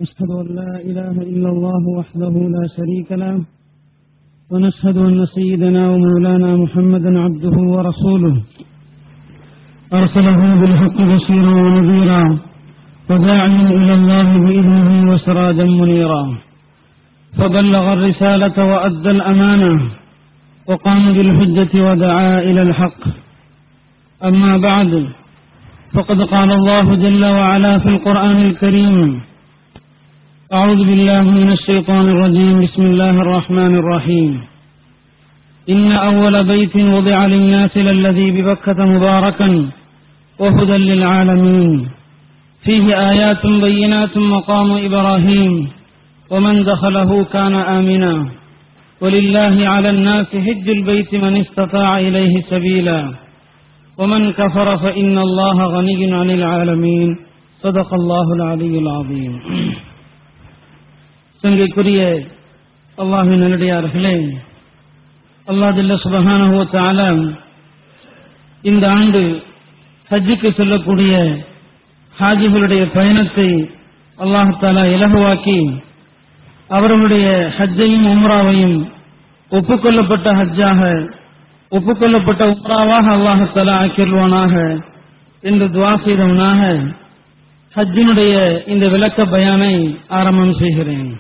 أشهد أن لا إله إلا الله وحده لا شريك له ونشهد أن سيدنا ومولانا محمدا عبده ورسوله أرسله بالحق بشيرا ونذيرا وداعيا إلى الله بإذنه وسراجا منيرا فبلغ الرسالة وأدى الأمانة وقام بالحجة ودعا إلى الحق أما بعد فقد قال الله جل وعلا في القرآن الكريم أعوذ بالله من الشيطان الرجيم بسم الله الرحمن الرحيم إن أول بيت وضع للناس للذي ببكة مباركا وهدى للعالمين فيه آيات بينات مقام إبراهيم ومن دخله كان آمنا ولله على الناس حج البيت من استطاع إليه سبيلا ومن كفر فإن الله غني عن العالمين صدق الله العلي العظيم சங்கைக்குரிய அல்லாஹின் நல்லடியார்களே அல்லாஹ் ஜல்ல சுபஹானஹு வ தஆலா இந்த ஆண்டு ஹஜ்ஜுக்கு செல்லக்கூடிய ஹாஜிகளுடைய பயணத்தை அல்லாஹ் தாலா இலகுவாக்கி அவர்களுடைய ஹஜ்ஜையும் உம்ராவையும் ஒப்புக்கொள்ளப்பட்ட ஹஜ்ஜாக ஒப்புக்கொள்ளப்பட்ட உம்ராவாக அல்லாஹ் தாலா ஆக்கிடுவானாக என்று துவா செய்தவனாக ஹஜ்ஜினுடைய இந்த விளக்க பயானை ஆரம்பம் செய்கிறேன்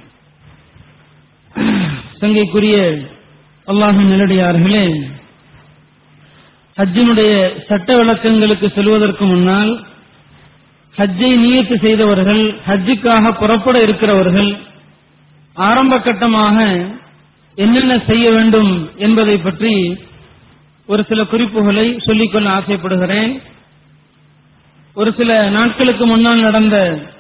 சங்கைக்குரிய அல்லாஹின் நிலடியார்களே ஹஜ்ஜினுடைய சட்ட விளக்கங்களுக்கு செல்வதற்கு முன்னால் ஹஜ்ஜை நியத்து செய்தவர்கள் ஹஜ்ஜுக்காக புறப்பட இருக்கிறவர்கள் ஆரம்ப கட்டமாக என்னென்ன செய்ய வேண்டும் என்பதை பற்றி ஒரு சில குறிப்புகளை சொல்லிக்கொள்ள ஆசைப்படுகிறேன் ஒரு சில நாட்களுக்கு முன்னால் நடந்த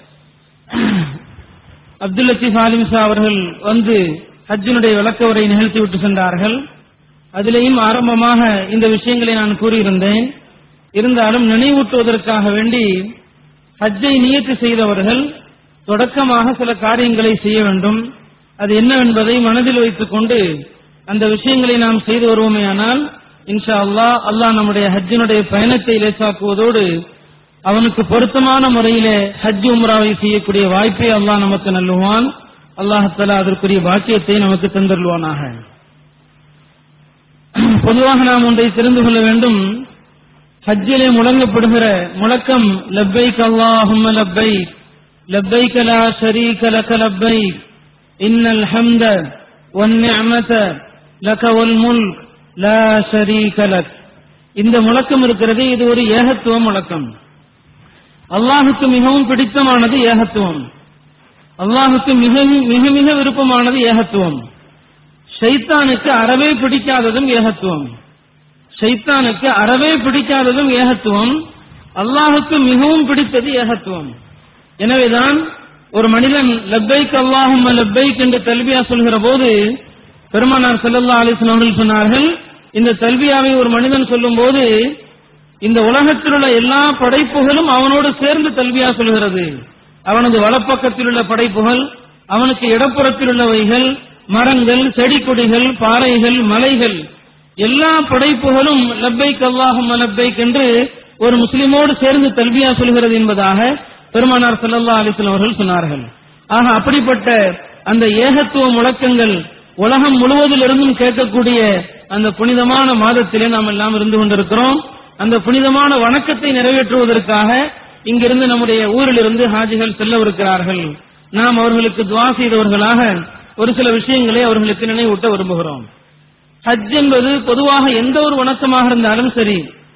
அப்துல் லத்தீப் ஆலிம் ஷா அவர்கள் வந்து ஹஜ்ஜினுடைய விளக்க உரை நிகழ்த்தி விட்டு சென்றார்கள் அதிலேயும் ஆரம்பமாக இந்த விஷயங்களை நான் கூறியிருந்தேன் இருந்தாலும் நினைவூட்டுவதற்காக வேண்டி ஹஜ்ஜை நியத்து செய்தவர்கள் தொடக்கமாக சில காரியங்களை செய்ய வேண்டும் அது என்னவென்பதை மனதில் வைத்துக் கொண்டு அந்த விஷயங்களை நாம் செய்து வருவோமேயானால் இன்ஷா அல்லாஹ் அல்லாஹ் நம்முடைய ஹஜ்ஜினுடைய பயணத்தை லேசாக்குவதோடு அவனுக்கு பொருத்தமான முறையிலே ஹஜ் உம்ராவை செய்யக்கூடிய வாய்ப்பை அல்லாஹ் நமக்கு நல்லுவான் அல்லாஹால அதற்குரிய பாக்கியத்தை நமக்கு தந்தருவானாக பொதுவாக நாம் ஒன்றை தெரிந்து கொள்ள வேண்டும் ஹஜ்ஜிலே முழங்கப்படுகிற முழக்கம் லப்பைக் அல்லாஹும் லப்பை லப்பைக் லா ஷரீக லக லப்பை இன்னல் ஹம்த வன்னிஅமத லக வல் முல்க் லா ஷரீக லக் இந்த முழக்கம் இருக்கிறது இது ஒரு ஏகத்துவ முழக்கம் அல்லாஹுக்கு மிகவும் பிடித்தமானது ஏகத்துவம் அல்லாஹுக்கு மிக மிக மிக விருப்பமானது ஏகத்துவம் ஷைத்தானுக்கு அறவே பிடிக்காததும் ஏகத்துவம் ஷைத்தானுக்கு அறவே பிடிக்காததும் ஏகத்துவம் அல்லாஹுக்கு மிகவும் பிடித்தது ஏகத்துவம் எனவேதான் ஒரு மனிதன் லப்பைக் அல்லாஹும் லப்பைக் என்று தல்வியா சொல்கிற போது பெருமானார் செல்லல்லா அலிஸ்லாம் அவர்கள் சொன்னார்கள் இந்த தல்வியாவை ஒரு மனிதன் சொல்லும் போது இந்த உலகத்தில் உள்ள எல்லா படைப்புகளும் அவனோடு சேர்ந்து தல்வியா சொல்கிறது அவனது வலப்பக்கத்தில் உள்ள படைப்புகள் அவனுக்கு இடப்புறத்தில் உள்ளவைகள் மரங்கள் செடி கொடிகள் பாறைகள் மலைகள் எல்லா படைப்புகளும் லப்பைக் அல்லாஹும் லப்பைக் என்று ஒரு முஸ்லிமோடு சேர்ந்து தல்வியா சொல்கிறது என்பதாக பெருமானார் சல்லல்லா அலிஸ்லாம் அவர்கள் சொன்னார்கள் ஆக அப்படிப்பட்ட அந்த ஏகத்துவ முழக்கங்கள் உலகம் முழுவதிலிருந்தும் கேட்கக்கூடிய அந்த புனிதமான மாதத்திலே நாம் எல்லாம் இருந்து கொண்டிருக்கிறோம் அந்த புனிதமான வணக்கத்தை நிறைவேற்றுவதற்காக இங்கிருந்து நம்முடைய ஊரிலிருந்து ஹாஜிகள் செல்லவிருக்கிறார்கள் நாம் அவர்களுக்கு துவா செய்தவர்களாக ஒரு சில விஷயங்களை அவர்களுக்கு நினைவூட்ட விரும்புகிறோம் ஹஜ் என்பது பொதுவாக எந்த ஒரு வணக்கமாக இருந்தாலும் சரி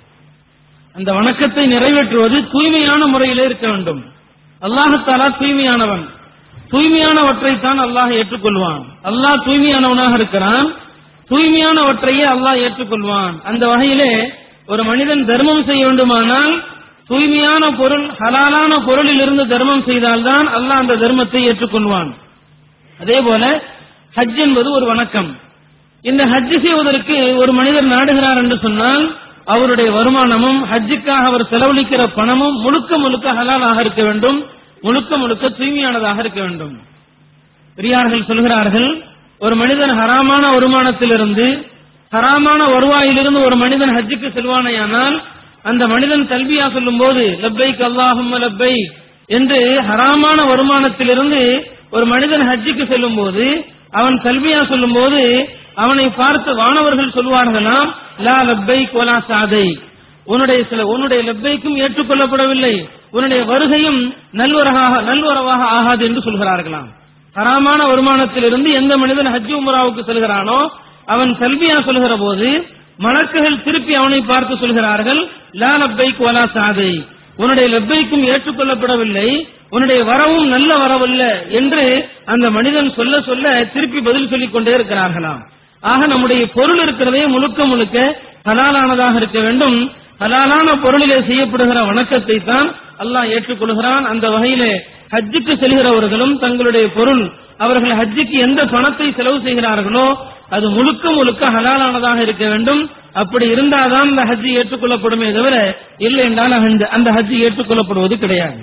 அந்த வணக்கத்தை நிறைவேற்றுவது தூய்மையான முறையிலே இருக்க வேண்டும் அல்லாஹத்தாலா தூய்மையானவன் தூய்மையானவற்றைத்தான் அல்லாஹ் ஏற்றுக்கொள்வான் அல்லாஹ் தூய்மையானவனாக இருக்கிறான் தூய்மையானவற்றையே அல்லாஹ் ஏற்றுக்கொள்வான் அந்த வகையிலே ஒரு மனிதன் தர்மம் செய்ய வேண்டுமானால் தூய்மையான பொருள் ஹலாலான பொருளில் இருந்து தர்மம் செய்தால்தான் அல்லாஹ் அந்த தர்மத்தை ஏற்றுக்கொள்வான் அதே போல ஹஜ் என்பது ஒரு வணக்கம் இந்த ஹஜ் செய்வதற்கு ஒரு மனிதர் நாடுகிறார் என்று சொன்னால் அவருடைய வருமானமும் ஹஜ்ஜுக்காக அவர் செலவழிக்கிற பணமும் முழுக்க முழுக்க ஹலாலாக இருக்க வேண்டும் முழுக்க முழுக்க தூய்மையானதாக இருக்க வேண்டும் பெரியார்கள் சொல்கிறார்கள் ஒரு மனிதன் ஹராமான வருமானத்திலிருந்து ஹராமான வருவாயிலிருந்து ஒரு மனிதன் ஹஜ்ஜுக்கு செல்வானேயானால் அந்த மனிதன் தல்பியா சொல்லும் போது லப்பைக் அல்லாஹும் லப்பை என்று ஹராமான வருமானத்திலிருந்து ஒரு மனிதன் ஹஜ்ஜுக்கு செல்லும் போது அவன் கல்வியா சொல்லும் போது அவனை பார்த்து வானவர்கள் சொல்வார்களாம் லா லப்பை கோலா சாதை உன்னுடைய சில உன்னுடைய லப்பைக்கும் ஏற்றுக்கொள்ளப்படவில்லை உன்னுடைய வருகையும் நல்வரகாக நல்வரவாக ஆகாது என்று சொல்கிறார்களாம் ஹராமான வருமானத்திலிருந்து எந்த மனிதன் ஹஜ் உம்ராவுக்கு செல்கிறானோ அவன் கல்வியா சொல்கிற போது மலக்குகள் திருப்பி அவனை பார்த்து சொல்கிறார்கள் லா லப்பைக் வலா சாதை உன்னுடைய லப்பைக்கும் ஏற்றுக்கொள்ளப்படவில்லை உன்னுடைய வரவும் நல்ல வரவல்ல என்று அந்த மனிதன் சொல்ல சொல்ல திருப்பி பதில் சொல்லிக் கொண்டே இருக்கிறார்களாம் ஆக நம்முடைய பொருள் இருக்கிறதே முழுக்க முழுக்க ஹலாலானதாக இருக்க வேண்டும் ஹலாலான பொருளிலே செய்யப்படுகிற வணக்கத்தை தான் அல்லாஹ் ஏற்றுக்கொள்கிறான் அந்த வகையிலே ஹஜ்ஜுக்கு செல்கிறவர்களும் தங்களுடைய பொருள் அவர்கள் ஹஜ்ஜுக்கு எந்த பணத்தை செலவு செய்கிறார்களோ அது முழுக்க முழுக்க ஹலாலானதாக இருக்க வேண்டும் அப்படி இருந்தால்தான் அந்த ஹஜ்ஜி ஏற்றுக்கொள்ளப்படுமே தவிர இல்லை என்றால் அந்த- அந்த ஹஜ்ஜி ஏற்றுக்கொள்ளப்படுவது கிடையாது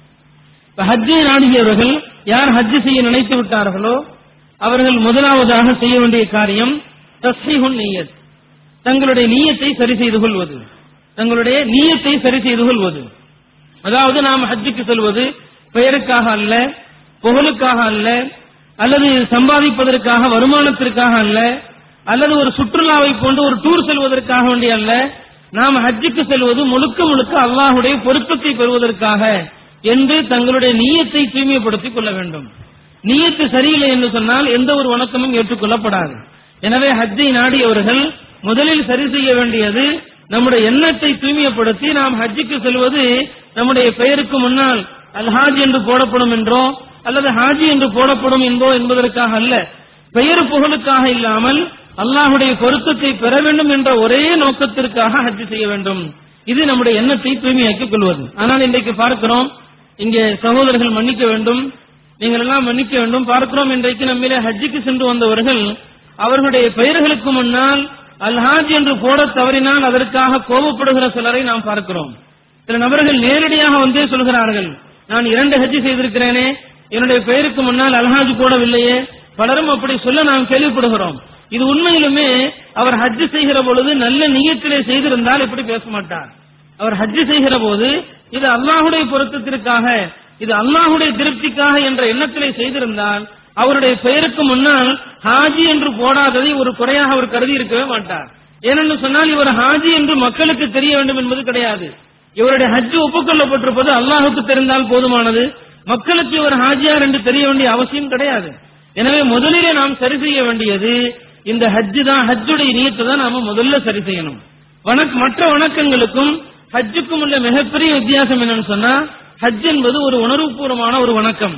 இப்ப ஹஜ்ஜை நாடியவர்கள் யார் ஹஜ் செய்ய நினைத்து விட்டார்களோ அவர்கள் முதலாவதாக செய்ய வேண்டிய காரியம் தஸ்ஹீஹுன் நியத் தங்களுடைய நீயத்தை சரி செய்து கொள்வது தங்களுடைய நீயத்தை சரி செய்து கொள்வது அதாவது நாம் ஹஜ்ஜுக்கு செல்வது பெயருக்காக அல்ல புகழுக்காக அல்ல அல்லது சம்பாதிப்பதற்காக வருமானத்திற்காக அல்ல அல்லது ஒரு சுற்றுலாவை போன்று ஒரு டூர் செல்வதற்காக வேண்டி அல்ல நாம் ஹஜ்ஜுக்கு செல்வது முழுக்க முழுக்க அல்லாஹுடைய பொருத்தத்தை பெறுவதற்காக என்று தங்களுடைய நீயத்தை தூய்மைப்படுத்திக் கொள்ள வேண்டும் நீயத்து சரியில்லை என்று சொன்னால் எந்த ஒரு வணக்கமும் ஏற்றுக்கொள்ளப்படாது எனவே ஹஜ்ஜை நாடியவர்கள் முதலில் சரி செய்ய வேண்டியது நம்முடைய எண்ணத்தை தூய்மைப்படுத்தி நாம் ஹஜ்ஜுக்கு செல்வது நம்முடைய பெயருக்கு முன்னால் அல்ஹாஜ் என்று போடப்படும் என்றோ அல்லது ஹாஜி என்று போடப்படும் என்போ என்பதற்காக அல்ல பெயர் புகழுக்காக இல்லாமல் அல்லாஹுடைய பொருத்தத்தை பெற வேண்டும் என்ற ஒரே நோக்கத்திற்காக ஹஜ் செய்ய வேண்டும் இது நம்முடைய எண்ணத்தை தூய்மையாக்கிக் கொள்வது ஆனால் இன்றைக்கு பார்க்கிறோம் இங்கே சகோதரர்கள் மன்னிக்க வேண்டும் நீங்கள் எல்லாம் மன்னிக்க வேண்டும் பார்க்கிறோம் இன்றைக்கு நம்மிலே ஹஜ்ஜுக்கு சென்று வந்தவர்கள் அவர்களுடைய பெயர்களுக்கு முன்னால் அல்ஹாஜ் என்று போட தவறினால் அதற்காக கோபப்படுகிற சிலரை நாம் பார்க்கிறோம் சில நபர்கள் நேரடியாக வந்தே சொல்கிறார்கள் நான் இரண்டு ஹஜ்ஜி செய்திருக்கிறேனே என்னுடைய பெயருக்கு முன்னால் அல்ஹாஜ் போடவில்லையே பலரும் அப்படி சொல்ல நாம் கேள்விப்படுகிறோம் இது உண்மையிலுமே அவர் ஹஜ் செய்கிற பொழுது நல்ல நியத்திலே செய்திருந்தால் இப்படி பேச மாட்டார் அவர் ஹஜ் செய்கிற போது இது அல்லாஹுடைய பொருத்தத்திற்காக இது அல்லாஹுடைய திருப்திக்காக என்ற எண்ணத்திலே செய்திருந்தால் அவருடைய பெயருக்கு முன்னால் ஹாஜி என்று போடாததை ஒரு குறையாக அவர் கருதி இருக்கவே மாட்டார் ஏனென்று சொன்னால் இவர் ஹாஜி என்று மக்களுக்கு தெரிய வேண்டும் என்பது கிடையாது இவருடைய ஹஜ் ஒப்புக்கொள்ளப்பட்டிருப்பது அல்லாஹுக்கு தெரிந்தால் போதுமானது மக்களுக்கு இவர் ஹாஜியார் என்று தெரிய வேண்டிய அவசியம் கிடையாது எனவே முதலிலே நாம் சரி செய்ய வேண்டியது இந்த ஹஜ் தான் ஹஜ்ஜுடைய நியத்தை தான் நாம முதல்ல சரி செய்யணும் வணக் மற்ற வணக்கங்களுக்கும் ஹஜ்ஜுக்கும் உள்ள மிகப்பெரிய வித்தியாசம் என்னன்னு சொன்னா ஹஜ் என்பது ஒரு உணர்வுபூர்வமான ஒரு வணக்கம்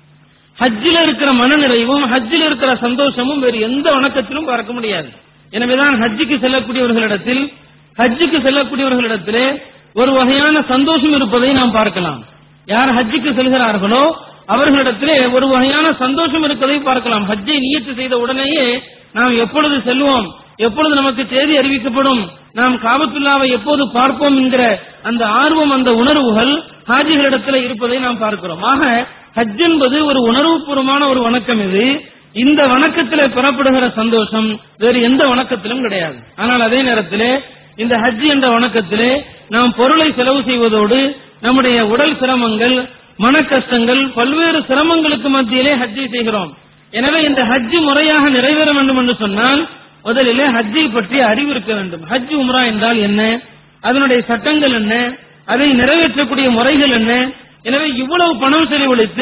ஹஜ்ஜில் இருக்கிற மனநிறைவும் ஹஜ்ஜில் இருக்கிற சந்தோஷமும் வேறு எந்த வணக்கத்திலும் பார்க்க முடியாது எனவேதான் ஹஜ்ஜுக்கு செல்லக்கூடியவர்களிடத்தில் ஹஜ்ஜுக்கு செல்லக்கூடியவர்களிடத்திலே ஒரு வகையான சந்தோஷம் இருப்பதை நாம் பார்க்கலாம் யார் ஹஜ்ஜுக்கு செல்கிறார்களோ அவர்களிடத்திலே ஒரு வகையான சந்தோஷம் இருப்பதை பார்க்கலாம் ஹஜ்ஜை நியத்து செய்த உடனேயே நாம் எப்பொழுது செல்வோம் எப்பொழுது நமக்கு செய்தி அறிவிக்கப்படும் நாம் காபத்துல்லாவை எப்போது பார்ப்போம் என்கிற அந்த ஆர்வம் அந்த உணர்வுகள் ஹாஜிகளிடத்தில் இருப்பதை நாம் பார்க்கிறோம் ஆக ஹஜ் என்பது ஒரு உணர்வுபூர்வமான ஒரு வணக்கம் இது இந்த வணக்கத்தில் பெறப்படுகிற சந்தோஷம் வேறு எந்த வணக்கத்திலும் கிடையாது ஆனால் அதே நேரத்திலே இந்த ஹஜ் என்ற வணக்கத்திலே நாம் பொருளை செலவு செய்வதோடு நம்முடைய உடல் சிரமங்கள் மன கஷ்டங்கள் பல்வேறு சிரமங்களுக்கு மத்தியிலே ஹஜ்ஜை செய்கிறோம் எனவே இந்த ஹஜ் முறையாக நிறைவேற வேண்டும் என்று சொன்னால் முதலிலே ஹஜ்ஜை பற்றி அறிவு இருக்க வேண்டும் ஹஜ் உம்ரா என்றால் என்ன அதனுடைய சட்டங்கள் என்ன அதை நிறைவேற்றக்கூடிய முறைகள் என்ன எனவே இவ்வளவு பணம் செலவழித்து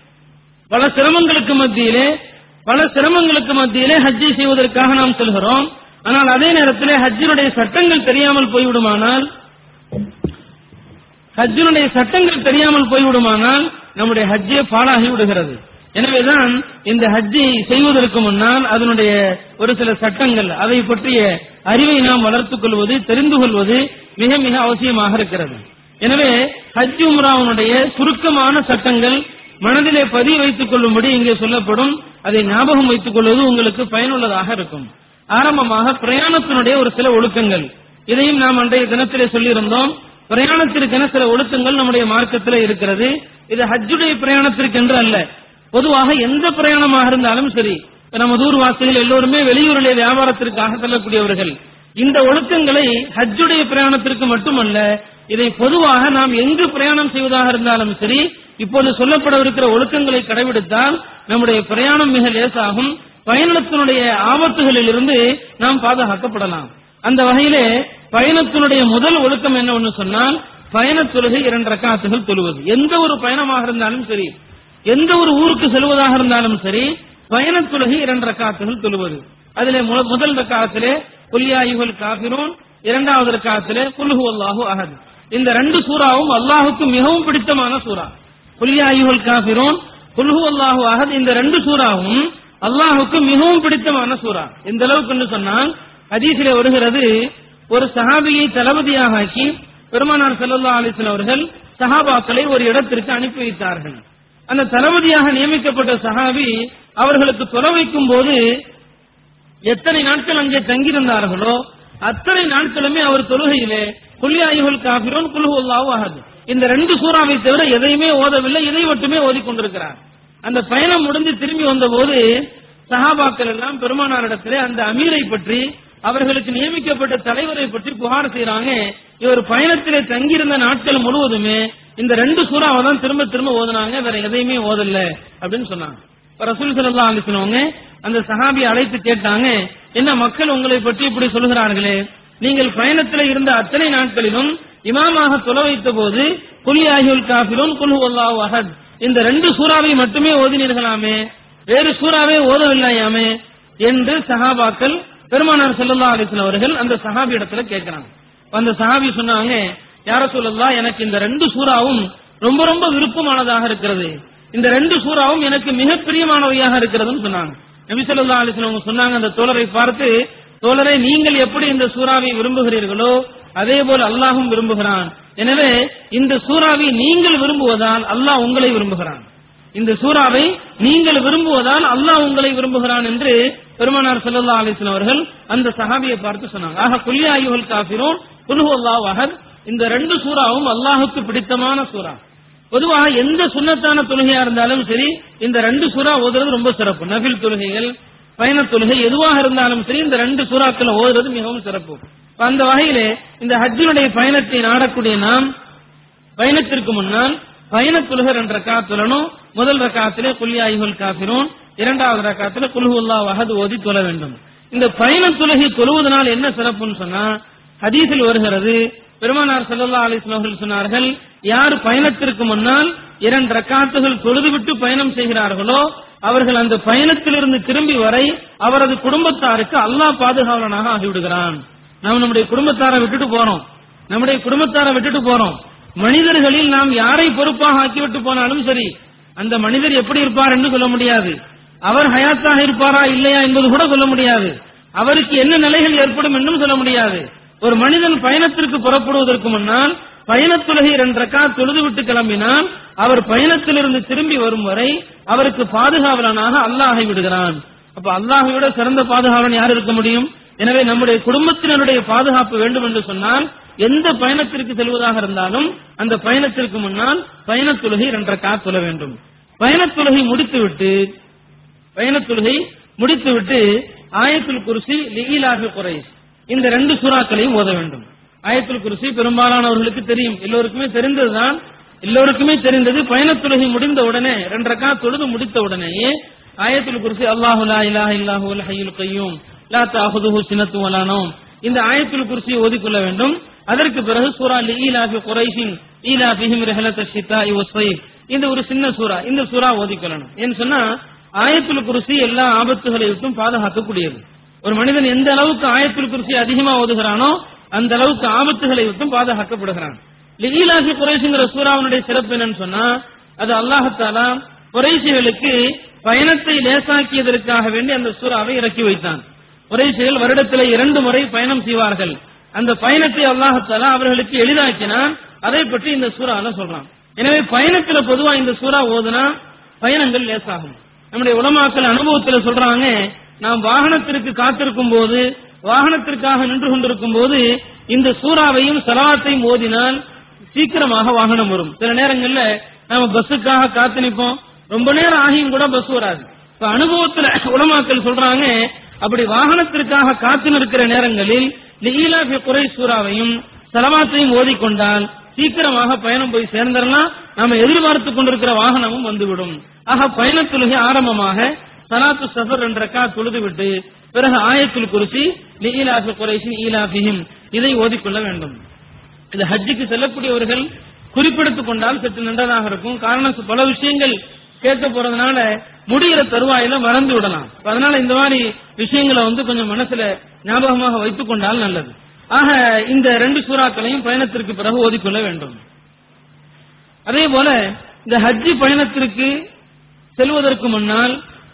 பல சிரமங்களுக்கு மத்தியிலே பல சிரமங்களுக்கு மத்தியிலே ஹஜ்ஜை செய்வதற்காக நாம் செல்கிறோம் ஆனால் அதே நேரத்திலே ஹஜ்ஜினுடைய சட்டங்கள் தெரியாமல் போய்விடுமானால் ஹஜ்ஜினுடைய சட்டங்கள் தெரியாமல் போய்விடுமானால் நம்முடைய ஹஜ்ஜே பாழாகி விடுகிறது எனவேதான் இந்த ஹஜ்ஜை செய்வதற்கு முன்னால் அதனுடைய ஒரு சில சட்டங்கள் அதை பற்றிய அறிவை நாம் வளர்த்துக் கொள்வது தெரிந்து கொள்வது மிக மிக அவசியமாக இருக்கிறது எனவே ஹஜ் உம்ராவுடைய சுருக்கமான சட்டங்கள் மனதிலே பதிய வைத்துக் கொள்ளும்படி இங்கே சொல்லப்படும் அதை ஞாபகம் வைத்துக் கொள்வது உங்களுக்கு பயனுள்ளதாக இருக்கும் ஆரம்பமாக பிரயாணத்தினுடைய ஒரு சில ஒழுக்கங்கள் இதையும் நாம் அன்றைய தினத்திலே சொல்லியிருந்தோம் பிரயாணத்திற்கென சில ஒழுக்கங்கள் நம்முடைய மார்க்கத்தில் இருக்கிறது இது ஹஜ்ஜுடைய பிரயாணத்திற்கென்று அல்ல பொதுவாக எந்த பிரயாணமாக இருந்தாலும் சரி இப்ப நம்ம தூர் வாசிகள் எல்லோருமே வெளியூரிலே வியாபாரத்திற்காக செல்லக்கூடியவர்கள் இந்த ஒழுக்கங்களை ஹஜ்ஜுடைய பிரயாணத்திற்கு மட்டுமல்ல இதை பொதுவாக நாம் எங்கு பிரயாணம் செய்வதாக இருந்தாலும் சரி இப்போது சொல்லப்படவிருக்கிற ஒழுக்கங்களை கடைபிடித்தால் நம்முடைய பிரயாணம் மிக லேசாகும் பயணத்தினுடைய ஆபத்துகளில் இருந்து நாம் பாதுகாக்கப்படலாம் அந்த வகையிலே பயணத்தினுடைய முதல் ஒழுக்கம் என்ன ஒன்று சொன்னால் பயணத் தொழுகை இரண்டு ரக்காத்துகள் தொழுவது எந்த ஒரு பயணமாக இருந்தாலும் சரி எந்த ஒரு ஊருக்கு செல்வதாக இருந்தாலும் சரி பயணத் தொழுகை இரண்டு ரக்காத்துகள் தொழுவது அதிலே மு- முதல் ரக்காத்திலே குல்யாயுகள் காபிரூன் இரண்டாவது ரக்காத்திலே குல்ஹு அல்லாஹு அஹத் இந்த ரெண்டு சூறாவும் அல்லாஹுக்கு மிகவும் பிடித்தமான சூறா குல்யாயுகள் காபிரூன் குல்ஹு அல்லாஹு அஹத் இந்த ரெண்டு சூறாவும் அல்லாஹுக்கு மிகவும் பிடித்தமான சூறா எந்த அளவுக்கு என்று சொன்னால் ஹதீஸிலே வருகிறது ஒரு சஹாபியை தளபதியாக ஆக்கி பெருமானார் ஸல்லல்லாஹு அலைஹி வஸல்லம் அவர்கள் சஹாபாக்களை ஒரு இடத்திற்கு அனுப்பி வைத்தார்கள் அந்த தளபதியாக நியமிக்கப்பட்ட சஹாபி அவர்களுக்கு தொலை வைக்கும் போது எத்தனை நாட்கள் அங்கே தங்கியிருந்தார்களோ அத்தனை நாட்களுமே அவர் தொழுகையிலே குல்யாயுகள் காபிரோன் குல்ஹுல்லாஹு அஹத் இந்த ரெண்டு சூறாவை தவிர எதையுமே ஓதவில்லை இதை மட்டுமே ஓதிக்கொண்டிருக்கிறார் அந்த பயணம் முடிந்து திரும்பி வந்தபோது சஹாபாக்கள் எல்லாம் பெருமானாரிடத்திலே அந்த அமீரை பற்றி அவர்களுக்கு நியமிக்கப்பட்ட தலைவரை பற்றி புகார் செய்றாங்க இவர் பயணத்திலே தங்கியிருந்த நாட்கள் முழுவதுமே இந்த ரெண்டு சூறாவை தான் திரும்ப திரும்ப ஓதுனாங்க வேற எதையுமே ஓதல அப்படின்னு சொன்னாங்க இப்ப ரசூல் ஸல்லல்லாஹு அலைஹி வஸல்லம் அந்த சஹாபியை அழைத்து கேட்டாங்க என்ன மக்கள் உங்களை பற்றி இப்படி சொல்கிறார்களே நீங்கள் பயணத்தில் இருந்த அத்தனை நாட்களிலும் இமாமாக தொலை வைத்த போது குல்யாஹியுல் காஃபிரூன் குல் ஹுவல்லாஹு அஹத் இந்த ரெண்டு சூறாவை மட்டுமே ஓதினீர்களாமே வேறு சூறாவே ஓதவில்லையாமே என்று சஹாபாக்கள் பெருமானார் ஸல்லல்லாஹு அலைஹி வஸல்லம் அவர்கள் அந்த சஹாபி இடத்துல கேட்கிறாங்க அந்த சஹாபி சொன்னாங்க யார சொல்லலாம் எனக்கு இந்த ரெண்டு சூறாவும் ரொம்ப ரொம்ப விருப்பமானதாக இருக்கிறது இந்த ரெண்டு சூறாவும் எனக்கு மிக பிரியமானவையாக இருக்கிறதுன்னு சொன்னாங்க நபி ஸல்லல்லாஹு அலைஹி வஸல்லம் அவங்க சொன்னாங்க அந்த தோழரை பார்த்து தோழரை நீங்கள் எப்படி இந்த சூறாவை விரும்புகிறீர்களோ அதே போல அல்லாஹும் விரும்புகிறான் எனவே இந்த சூறாவை நீங்கள் விரும்புவதால் அல்லாஹ் உங்களை விரும்புகிறான் இந்த சூறாவை நீங்கள் விரும்புவதால் அல்லாஹ் உங்களை விரும்புகிறான் என்று பெருமானார் ஸல்லல்லாஹு அலைஹி வஸல்லம் அவர்கள் அந்த சஹாபியை பார்த்து சொன்னாங்க ஆக குல்யா அய்யுஹல் காஃபிரூன் குல் ஹுவல்லாஹு அஹத் இந்த ரெண்டு சூறாவும் அல்லாஹுக்கு பிடித்தமான சூறா பொதுவாக எந்த சுன்னத்தான தொழுகையா இருந்தாலும் சரி இந்த ரெண்டு சூறா ஓதுறது ரொம்ப சிறப்பு நபில் தொழுகைகள் பயண தொழுகை எதுவாக இருந்தாலும் சரி இந்த ரெண்டு சூறாக்களை ஓதுறது மிகவும் சிறப்பு இப்ப அந்த வகையிலே இந்த ஹஜ்ஜினுடைய பயணத்தை நாடக்கூடிய நாம் பயணத்திற்கு முன்னால் பயண தொழுகை ரெண்டு ரக்கா தொழணும் முதல் ரக்காத்திலே குல்யாயுகள் காபிரூன் இரண்டாவது ரக்காத்திலே குல்ஹுல்லா வஹது ஓதி தொழ வேண்டும் இந்த பயண தொழுகை தொழுவதனால் என்ன சிறப்புன்னு சொன்னா ஹதீஸில் வருகிறது பெருமானார் ஸல்லல்லாஹு அலைஹி வஸல்லம் அவர்கள் சொன்னார்கள் யார் பயணத்திற்கு முன்னால் இரண்டு ரக்காத்துகள் தொழுதுவிட்டு பயணம் செய்கிறார்களோ அவர்கள் அந்த பயணத்திலிருந்து திரும்பி வரை அவரது குடும்பத்தாருக்கு அல்லாஹ் பாதுகாவலனாக ஆகிவிடுகிறான் நாம் நம்முடைய குடும்பத்தாரை விட்டுட்டு போறோம் நம்முடைய குடும்பத்தாரை விட்டுட்டு போறோம் மனிதர்களில் நாம் யாரை பொறுப்பாக ஆக்கிவிட்டு போனாலும் சரி அந்த மனிதர் எப்படி இருப்பார் என்று சொல்ல முடியாது அவர் ஹயாத்தாக இருப்பாரா இல்லையா என்பது கூட சொல்ல முடியாது அவருக்கு என்ன நிலைகள் ஏற்படும் என்றும் சொல்ல முடியாது ஒரு மனிதன் பயணத்திற்கு புறப்படுவதற்கு முன்னால் பயணத்துலகை இரண்டு ரக்கா தொழுதுவிட்டு கிளம்பினால் அவர் பயணத்திலிருந்து திரும்பி வரும் வரை அவருக்கு பாதுகாவலனாக அல்லாஹை விடுகிறான் அப்ப அல்லாஹை விட சிறந்த பாதுகாவலன் யார் இருக்க முடியும் எனவே நம்முடைய குடும்பத்தினருடைய பாதுகாப்பு வேண்டும் என்று சொன்னால் எந்த பயணத்திற்கு செல்வதாக இருந்தாலும் அந்த பயணத்திற்கு முன்னால் பயணத் தொழுகை இரண்டரை கா சொல்ல வேண்டும் பயணத் தொழுகை முடித்துவிட்டு பயணத் தொழுகை முடித்துவிட்டு ஆயத்துல் குருசி லிகிலாக குறைஸ் இந்த ரெண்டு சூறாக்களையும் ஓத வேண்டும் ஆயத்துல் குருசி பெரும்பாலானவர்களுக்கு தெரியும் எல்லோருக்குமே தெரிந்ததுதான் எல்லோருக்குமே தெரிந்தது பயணத் தொழுகை முடிந்த உடனே ரெண்டரை கா தொழுது முடித்த உடனேயே ஆயத்துல் குருசி அல்லாஹு லா இலாஹ இல்லாஹு அல் ஹய்யுல் கய்யூம் லா தஅஹுதுஹு சினத்து வலா நௌம் இந்த ஆயத்துல் குர்சியை ஓதிக்கொள்ள வேண்டும் அதற்கு பிறகு சூரா ஈலாஃபி குரைஷின் ஈலாஃபிஹிம் ரஹலத் ஷித்தாஇ வஸ்ஸைஃப் இந்த ஒரு சின்ன சூரா இந்த சூரா ஓதிக்கொள்ளணும் ஏன்னு சொன்னா ஆயத்துல் குர்சி எல்லா ஆபத்துகளை விட்டும் பாதுகாக்கக்கூடியது ஒரு மனிதன் எந்த அளவுக்கு ஆயத்துல் குர்சி அதிகமா ஓதுகிறானோ அந்த அளவுக்கு ஆபத்துகளை விட்டும் பாதுகாக்கப்படுகிறான் ஈலாஃபி குறைஷிங்கிற சூறாவினுடைய சிறப்பு என்னன்னு சொன்னா அது அல்லாஹத்தாலா குறைசிகளுக்கு பயணத்தை லேசாக்கியதற்காக வேண்டி அந்த சூறாவை இறக்கி வைத்தான் குறைசிகள் வருடத்தில் இரண்டு முறை பயணம் செய்வார்கள் அந்த பயணத்தை அல்லாஹத்தாலா அவர்களுக்கு எளிதாக்கினான் அதை பற்றி இந்த சூறால சொல்றான் எனவே பயணத்துல பொதுவா இந்த சூறா ஓதுனா பயணங்கள் லேசாகும் நம்முடைய உலமாக்கள் அனுபவத்துல சொல்றாங்க நாம் வாகனத்திற்கு காத்திருக்கும் போது வாகனத்திற்காக நின்று கொண்டிருக்கும் போது இந்த சூறாவையும் சலாத்தையும் ஓதினால் சீக்கிரமாக வாகனம் வரும் சில நேரங்கள்ல நாம பஸ்ஸுக்காக காத்து நிப்போம் ரொம்ப நேரம் ஆகியும் கூட பஸ் வராது இப்ப அனுபவத்துல உலமாக்கள் சொல்றாங்க அப்படி வாகனத்திற்காக காத்து நிற்கிற நேரங்களில் லீலாஃபி குறை சூறாவையும் சலவாத்தையும் ஓதிக்கொண்டால் சீக்கிரமாக பயணம் போய் சேர்ந்துடலாம் நாம எதிர்பார்த்து கொண்டிருக்கிற வாகனமும் வந்துவிடும் ஆக பயணத்தொழுகை ஆரம்பமாக சலாத்து சஃபர் என்ற ரக்கா தொழுது விட்டு பிறகு ஆயத்துல் குறிச்சி ஈலாஃபி குறைஷின் ஈலாஃபிஹிம் இதை ஓதிக்கொள்ள வேண்டும் இது ஹஜ்ஜுக்கு செல்லக்கூடியவர்கள் குறிப்பெடுத்துக் கொண்டால் சற்று நன்றதாக இருக்கும் காரணம் பல விஷயங்கள் கேட்க போறதுனால முடிகிற தருவாயில மறந்து விடலாம் அதனால இந்த மாதிரி விஷயங்களை வந்து கொஞ்சம் மனசுல ஞாபகமாக வைத்துக் கொண்டால் நல்லது ஆக இந்த ரெண்டு சூறாக்களையும் பயணத்திற்கு பிறகு ஓதிக்கொள்ள வேண்டும் அதே போல இந்த ஹஜ்ஜி பயணத்திற்கு செல்வதற்கு முன்னால்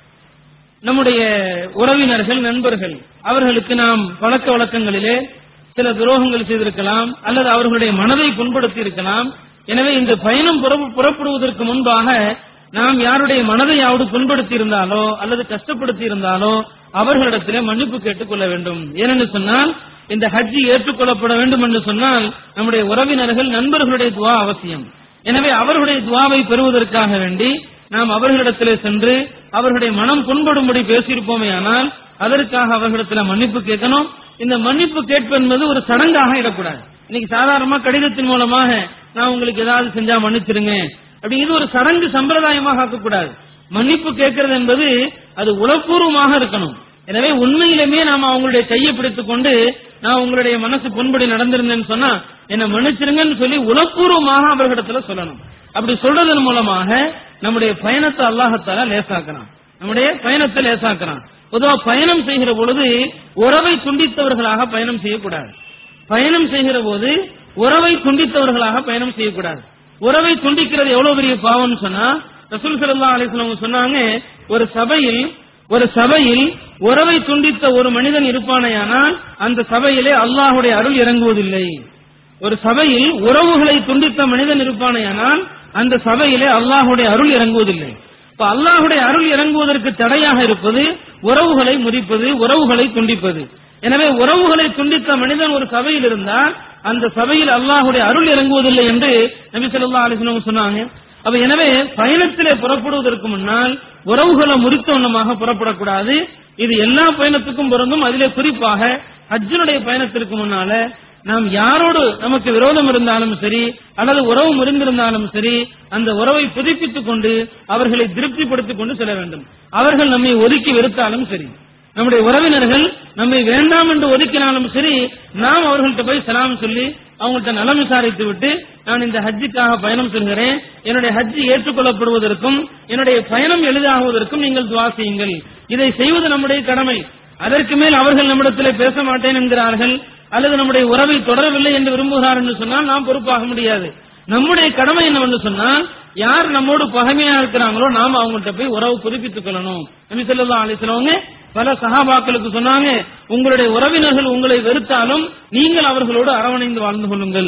நம்முடைய உறவினர்கள் நண்பர்கள் அவர்களுக்கு நாம் பழக்க வழக்கங்களிலே சில துரோகங்கள் செய்திருக்கலாம் அல்லது அவர்களுடைய மனதை புண்படுத்தி இருக்கலாம் எனவே இந்த பயணம் புறப்பு- புறப்படுவதற்கு முன்பாக நாம் யாருடைய மனதையாவது புண்படுத்தி இருந்தாலோ அல்லது கஷ்டப்படுத்தி இருந்தாலோ அவர்களிடத்திலே மன்னிப்பு கேட்டுக் கொள்ள வேண்டும் ஏனென்று சொன்னால் இந்த ஹஜ்ஜி ஏற்றுக்கொள்ளப்பட வேண்டும் என்று சொன்னால் நம்முடைய உறவினர்கள் நண்பர்களுடைய துவா அவசியம் எனவே அவர்களுடைய துவாவை பெறுவதற்காக வேண்டி நாம் அவர்களிடத்திலே சென்று அவர்களுடைய மனம் புண்படும்படி பேசியிருப்போமே ஆனால் அதற்காக அவர்களிடத்தில் மன்னிப்பு கேட்கணும் இந்த மன்னிப்பு கேட்பு என்பது ஒரு சடங்காக இடக்கூடாது இன்னைக்கு சாதாரணமா கடிதத்தின் மூலமாக நான் உங்களுக்கு ஏதாவது செஞ்சா மன்னிச்சிருங்க அப்படி இது ஒரு சடங்கு சம்பிரதாயமாக ஆக்கக்கூடாது மன்னிப்பு கேட்கறது என்பது அது உளப்பூர்வமாக இருக்கணும் எனவே உண்மையிலுமே நாம அவங்களுடைய கையை பிடித்துக் கொண்டு நான் உங்களுடைய மனசு புண்படி நடந்திருந்தேன்னு சொன்னா என்ன மன்னிச்சிருங்கன்னு சொல்லி உளப்பூர்வமாக அவர்களிடத்துல சொல்லணும் அப்படி சொல்றதன் மூலமாக நம்முடைய பயணத்தை அல்லாஹத்தால லேசாக்குறான் நம்முடைய பயணத்தை லேசாக்குறான் பொதுவா பயணம் செய்கிற பொழுது உறவை துண்டித்தவர்களாக பயணம் செய்யக்கூடாது பயணம் செய்கிற போது உறவை துண்டித்தவர்களாக பயணம் செய்யக்கூடாது உறவை துண்டிக்கிறது எவ்வளவு பெரிய பாவம்னு சொன்னா ரசூல் ஸல்லல்லாஹு அலைஹி வஸல்லம் சொன்னாங்க ஒரு சபையில் ஒரு சபையில் உறவை துண்டித்த ஒரு மனிதன் இருப்பானேயானால் அந்த சபையிலே அல்லாஹ்வுடைய அருள் இறங்குவதில்லை ஒரு சபையில் உறவுகளை துண்டித்த மனிதன் இருப்பானேயானால் அந்த சபையிலே அல்லாஹ்வுடைய அருள் இறங்குவதில்லை இப்ப அல்லாஹ்வுடைய அருள் இறங்குவதற்கு தடையாக இருப்பது உறவுகளை முறிப்பது உறவுகளை துண்டிப்பது எனவே உறவுகளை துண்டித்த மனிதன் ஒரு சபையில் இருந்தால் அந்த சபையில் அல்லாஹ்வுடைய அருள் இறங்குவதில்லை என்று நபி ஸல்லல்லாஹு அலைஹி வஸல்லம் சொன்னாங்க அப்ப எனவே பயணத்திலே புறப்படுவதற்கு முன்னால் உறவுகளை முறித்த வண்ணமாக புறப்படக்கூடாது இது எல்லா பயணத்துக்கும் பொருந்தும் அதிலே குறிப்பாக ஹஜ்ஜினுடைய பயணத்திற்கு முன்னால நாம் யாரோடு நமக்கு விரோதம் இருந்தாலும் சரி அல்லது உறவு முறிந்திருந்தாலும் சரி அந்த உறவை புதுப்பித்துக் கொண்டு அவர்களை திருப்திப்படுத்திக் கொண்டு செல்ல வேண்டும் அவர்கள் நம்மை ஒதுக்கி வெறுத்தாலும் சரி நம்முடைய உறவினர்கள் நம்மை வேண்டாம் என்று ஒதுக்கினாலும் சரி நாம் அவர்கள்ட்ட போய் சலாம் சொல்லி அவங்கள்ட்ட நலம் விசாரித்து விட்டு நான் இந்த ஹஜ்ஜுக்காக பயணம் செல்கிறேன் என்னுடைய ஹஜ்ஜி ஏற்றுக்கொள்ளப்படுவதற்கும் என்னுடைய பயணம் எளிதாகுவதற்கும் நீங்கள் துவா செய்யுங்கள் இதை செய்வது நம்முடைய கடமை அதற்கு மேல் அவர்கள் நம்மிடத்தில் பேச மாட்டேன் என்கிறார்கள் அல்லது நம்முடைய உறவை தொடரவில்லை என்று விரும்புகிறார் என்று சொன்னால் நாம் பொறுப்பாக முடியாது நம்முடைய கடமை என்னவென்று சொன்னால் யார் நம்மோடு பகைமையா இருக்கிறாங்களோ நாம் அவங்கள்ட்ட போய் உறவு புதுப்பித்துக் கொள்ளணும் நபி ஸல்லல்லாஹு அலைஹி வஸல்லம் பல சஹாபாக்களுக்கு சொன்னாங்க உங்களுடைய உறவினர்கள் உங்களை வெறுத்தாலும் நீங்கள் அவர்களோடு அரவணைந்து வாழ்ந்து கொள்ளுங்கள்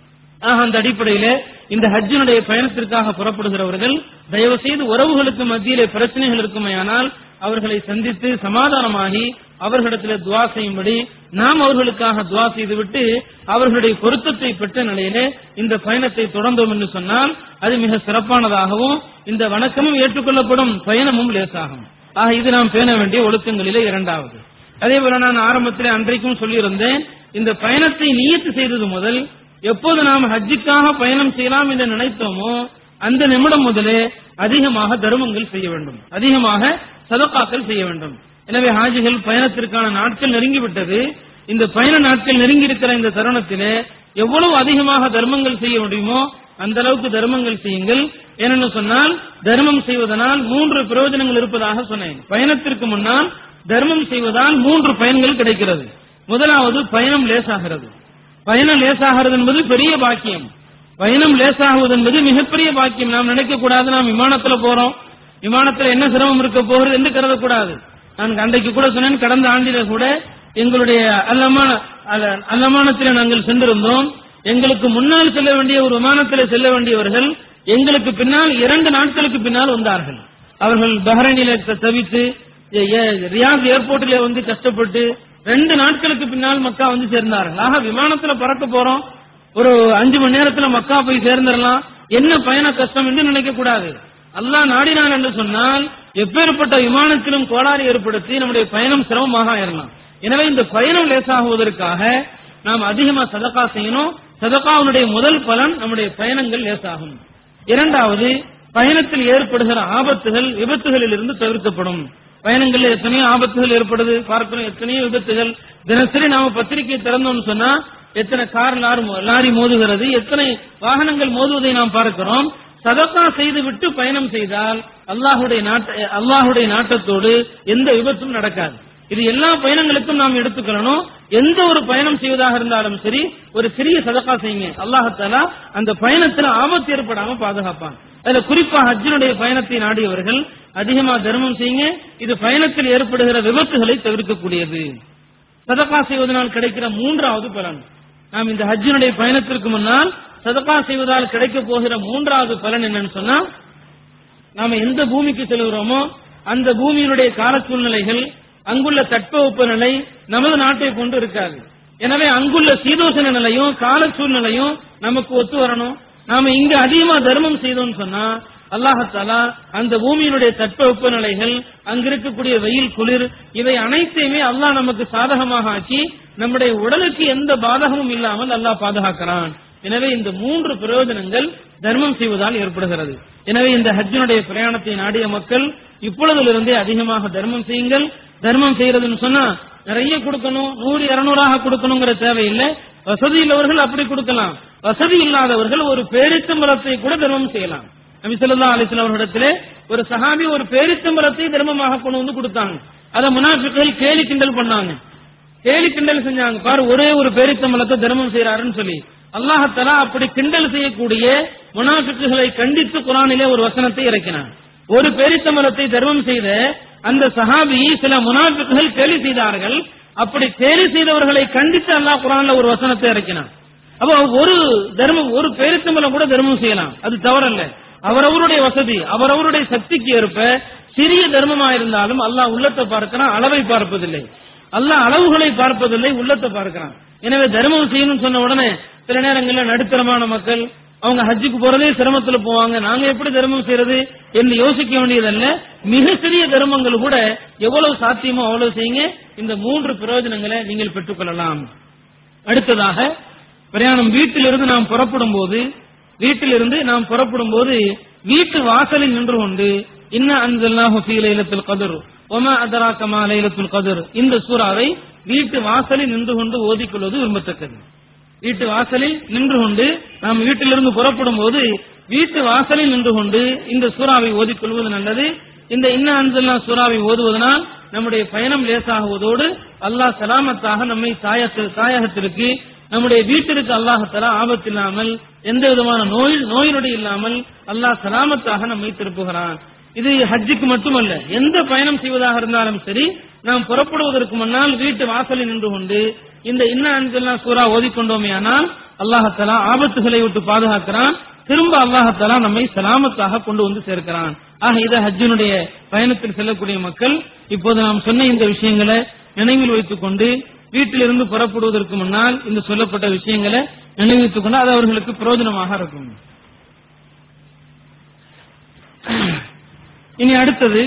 ஆக அந்த அடிப்படையிலே இந்த ஹஜ்ஜினுடைய பயணத்திற்காக புறப்படுகிறவர்கள் தயவு செய்து உறவுகளுக்கு மத்தியிலே பிரச்சனைகள் இருக்குமேயானால் அவர்களை சந்தித்து சமாதானமாகி அவர்களிடத்தில் துவா செய்யும்படி நாம் அவர்களுக்காக துவா செய்துவிட்டு அவர்களுடைய பொருத்தத்தை பெற்ற நிலையிலே இந்த பயணத்தை தொடர்ந்தோம் என்று சொன்னால் அது மிக சிறப்பானதாகவும் இந்த வணக்கமும் ஏற்றுக்கொள்ளப்படும் பயணமும் லேசாகும் ஆக இது நாம் பேண வேண்டிய ஒழுக்கங்களிலே இரண்டாவது அதே போல நான் ஆரம்பத்திலே அன்றைக்கும் சொல்லியிருந்தேன் இந்த பயணத்தை நியத்து செய்தது முதல் எப்போது நாம் ஹஜ்ஜுக்காக பயணம் செய்யலாம் என்று நினைத்தோமோ அந்த நிமிடம் முதலே அதிகமாக தர்மங்கள் செய்ய வேண்டும் அதிகமாக சதக்காக்கள் செய்ய வேண்டும் எனவே ஹாஜிகள் பயணத்திற்கான நாட்கள் நெருங்கிவிட்டது இந்த பயண நாட்கள் நெருங்கி இருக்கிற இந்த தருணத்திலே எவ்வளவு அதிகமாக தர்மங்கள் செய்ய முடியுமோ அந்த அளவுக்கு தர்மங்கள் செய்யுங்கள் ஏனென்று சொன்னால் தர்மம் செய்வதனால் மூன்று பிரயோஜனங்கள் இருப்பதாக சொன்னேன் பயணத்திற்கு முன்னால் தர்மம் செய்வதால் மூன்று பயன்கள் கிடைக்கிறது முதலாவது பயணம் லேசாகிறது பயணம் லேசாகிறது என்பது பெரிய பாக்கியம் பயணம் லேசாகுவது என்பது மிகப்பெரிய பாக்கியம் நாம் நினைக்க கூடாது நாம் விமானத்துல போறோம் விமானத்துல என்ன சிரமம் இருக்க போகிறது என்று கருதக்கூடாது நான் அன்றைக்கு கூட சொன்னேன் கடந்த ஆண்டில கூட எங்களுடைய அல்லமான அல்ல- அல்லமானத்திலே நாங்கள் சென்றிருந்தோம் எங்களுக்கு முன்னால் செல்ல வேண்டிய ஒரு விமானத்தில் செல்ல வேண்டியவர்கள் எங்களுக்கு பின்னால் இரண்டு நாட்களுக்கு பின்னால் வந்தார்கள் அவர்கள் பஹ்ரைனில த- தவித்து எ- எ- ரியாத் ஏர்போர்ட்டிலே வந்து கஷ்டப்பட்டு ரெண்டு நாட்களுக்கு பின்னால் மக்கா வந்து சேர்ந்தார்கள் ஆக விமானத்துல பறக்க போறோம் ஒரு அஞ்சு மணி நேரத்துல மக்கா போய் சேர்ந்துடலாம் என்ன பயண கஷ்டம் என்று நினைக்க கூடாது அல்லாஹ் நாடினான் என்று சொன்னால் எப்பேற்பட்ட விமானத்திலும் கோளாறு ஏற்படுத்தி நம்முடைய பயணம் சிரமமாக ஆயிரலாம் எனவே இந்த பயணம் லேசாகுவதற்காக நாம் அதிகமா சதக்கா செய்யணும் சதக்காவுடைய முதல் பலன் நம்முடைய பயணங்கள் லேசாகும் இரண்டாவது பயணத்தில் ஏற்படுகிற ஆபத்துகள் விபத்துகளில் இருந்து தவிர்க்கப்படும் பயணங்கள்ல எத்தனையோ ஆபத்துகள் ஏற்படுது பார்க்கிறோம் எத்தனையோ விபத்துகள் தினசரி நாம பத்திரிகை திறந்தோம்னு சொன்னா எத்தனை கார் லாரி மோ- லாரி மோதுகிறது எத்தனை வாகனங்கள் மோதுவதை நாம் பார்க்கிறோம் சதக்கா செய்து விட்டு பயணம் செய்தால் அல்லாஹுடைய நாட்ட அல்லாஹுடைய நாட்டத்தோடு எந்த விபத்தும் நடக்காது இது எல்லா பயணங்களுக்கும் நாம் எடுத்துக்கணும் எந்த ஒரு பயணம் செய்வதாக இருந்தாலும் சரி ஒரு சிறிய சதக்கா செய்யுங்க அல்லாஹத்தாலா அந்த பயணத்துல ஆபத்து ஏற்படாம பாதுகாப்பான் அதுல குறிப்பா ஹஜ்ஜினுடைய பயணத்தை நாடியவர்கள் அதிகமா தர்மம் செய்யுங்க இது பயணத்தில் ஏற்படுகிற விபத்துகளை தவிர்க்கக்கூடியது சதகா செய்வதனால் கிடைக்கிற மூன்றாவது பலன் நாம் இந்த ஹஜ்ஜினுடைய பயணத்திற்கு முன்னால் சதகா செய்வதால் கிடைக்க போகிற மூன்றாவது பலன் என்னன்னு சொன்னா நாம எந்த பூமிக்கு செல்கிறோமோ அந்த பூமியினுடைய கால சூழ்நிலைகள் அங்குள்ள தட்பவெப்ப நிலை நமது நாட்டை கொண்டு இருக்காது எனவே அங்குள்ள சீதோஷண நிலையும் கால சூழ்நிலையும் நமக்கு ஒத்து வரணும் நாம இங்க அதிகமா தர்மம் செய்தோம்னு சொன்னா அல்லாஹத்தாலா அந்த பூமியினுடைய தட்பவெப்ப நிலைகள் அங்க இருக்கக்கூடிய வெயில் குளிர் இவை அனைத்தையுமே அல்லாஹ் நமக்கு சாதகமாக ஆக்கி நம்முடைய உடலுக்கு எந்த பாதகமும் இல்லாமல் அல்லாஹ் பாதுகாக்கிறான் எனவே இந்த மூன்று பிரயோஜனங்கள் தர்மம் செய்வதால் ஏற்படுகிறது எனவே இந்த ஹஜ்ஜினுடைய பிரயாணத்தை நாடிய மக்கள் இப்பொழுதிலிருந்தே அதிகமாக தர்மம் செய்யுங்கள் தர்மம் செய்யறதுன்னு சொன்னா நிறைய கொடுக்கணும் நூறு இருநூறாக கொடுக்கணுங்கிற தேவையில்லை வசதி உள்ளவர்கள் அப்படி கொடுக்கலாம் வசதி இல்லாதவர்கள் ஒரு பேரிச்சம்பளத்தை கூட தர்மம் செய்யலாம் நபி ஸல்லல்லாஹு அலைஹி வஸல்லம் அவர்களிடத்திலே ஒரு சஹாபி ஒரு பேரிச்சம்பளத்தை தர்மமாக கொண்டு வந்து கொடுத்தாங்க அதை முனாஃபிக்குகள் கேலி கிண்டல் பண்ணாங்க கேலி கிண்டல் செஞ்சாங்க பாரு ஒரே ஒரு பேரித்தம்பலத்தை தர்மம் செய்யறாருன்னு சொல்லி அல்லாஹத்தலா அப்படி கிண்டல் செய்யக்கூடிய முனாஃபிக்குகளை கண்டித்து குரானிலே ஒரு வசனத்தை இறக்கினான் ஒரு பேரித்தம்பலத்தை தர்மம் செய்த அந்த சஹாபி சில முனாஃபிக்குகள் கேலி செய்தார்கள் அப்படி கேலி செய்தவர்களை கண்டித்து அல்லாஹ் குரான்ல ஒரு வசனத்தை இறக்கினான் அப்போ ஒரு தர்மம் ஒரு பேரித்தம்பலம் கூட தர்மம் செய்யலாம் அது தவறல்ல அவரவருடைய வசதி அவரவருடைய சக்திக்கு ஏற்ப சிறிய தர்மமா இருந்தாலும் அல்லாஹ் உள்ளத்தை பார்க்கிறான் அளவை பார்ப்பதில்லை அல்லாஹ் அளவுகளை பார்ப்பதில்லை உள்ளத்தை பார்க்கிறான் எனவே தர்மம் செய்யணும்னு சொன்ன உடனே சில நேரங்களில் நடுத்தரமான மக்கள் அவங்க ஹஜ்ஜுக்கு போறதே சிரமத்துல போவாங்க நாங்க எப்படி தர்மம் செய்யறது என்று யோசிக்க வேண்டியதல்ல மிக சிறிய தர்மங்கள் கூட எவ்வளவு சாத்தியமோ அவ்வளவு செய்யுங்க இந்த மூன்று பிரயோஜனங்களை நீங்கள் பெற்றுக்கொள்ளலாம் அடுத்ததாக பிரயாணம் வீட்டிலிருந்து நாம் புறப்படும் போது வீட்டிலிருந்து நாம் புறப்படும் போது வீட்டு வாசலில் நின்று கொண்டு இன்ன அன்சல்லாஹு ஃபீ லைலத்துல் கத்ர் ஒமா அதராக மா லைலத்துல் கத்ர் இந்த சூறாவை வீட்டு வாசலில் நின்று கொண்டு ஓதிக்கொள்வது விரும்பத்தக்கது வீட்டு வாசலில் நின்று கொண்டு நாம் வீட்டிலிருந்து புறப்படும் போது வீட்டு வாசலில் நின்று கொண்டு இந்த சூறாவை ஓதிக்கொள்வது நல்லது இந்த இன்ன அன்சல்லா சூறாவை ஓதுவதனால் நம்முடைய பயணம் லேசாகுவதோடு அல்லாஹ் சலாமத்தாக நம்மை தாயத்து தாயகத்திற்கு நம்முடைய வீட்டிற்கு அல்லாஹத்தலா ஆபத்தில்லாமல் எந்த விதமான நோய் நோய் நொடி இல்லாமல் அல்லாஹ் சலாமத்தாக நம்மை திருப்புகிறான் இது ஹஜ்ஜுக்கு மட்டுமல்ல எந்த பயணம் செய்வதாக இருந்தாலும் சரி நாம் புறப்படுவதற்கு முன்னால் வீட்டு வாசலில் நின்று கொண்டு இந்த இன்ன அன்சல்லா சூறா ஓதிக்கொண்டோமே ஆனால் அல்லாஹத்தலா ஆபத்துகளை விட்டு பாதுகாக்கிறான் திரும்ப அல்லாஹத்தாலா நம்மை சலாமத்தாக கொண்டு வந்து சேர்க்கிறான் ஆக இதை ஹஜ்ஜினுடைய பயணத்தில் செல்லக்கூடிய மக்கள் இப்போது நாம் சொன்ன இந்த விஷயங்களை நினைவில் வைத்துக் கொண்டு வீட்டிலிருந்து புறப்படுவதற்கு முன்னால் இந்த சொல்லப்பட்ட விஷயங்களை நினைவித்துக் கொண்டு அது அவர்களுக்கு பிரயோஜனமாக இருக்கும் இனி அடுத்தது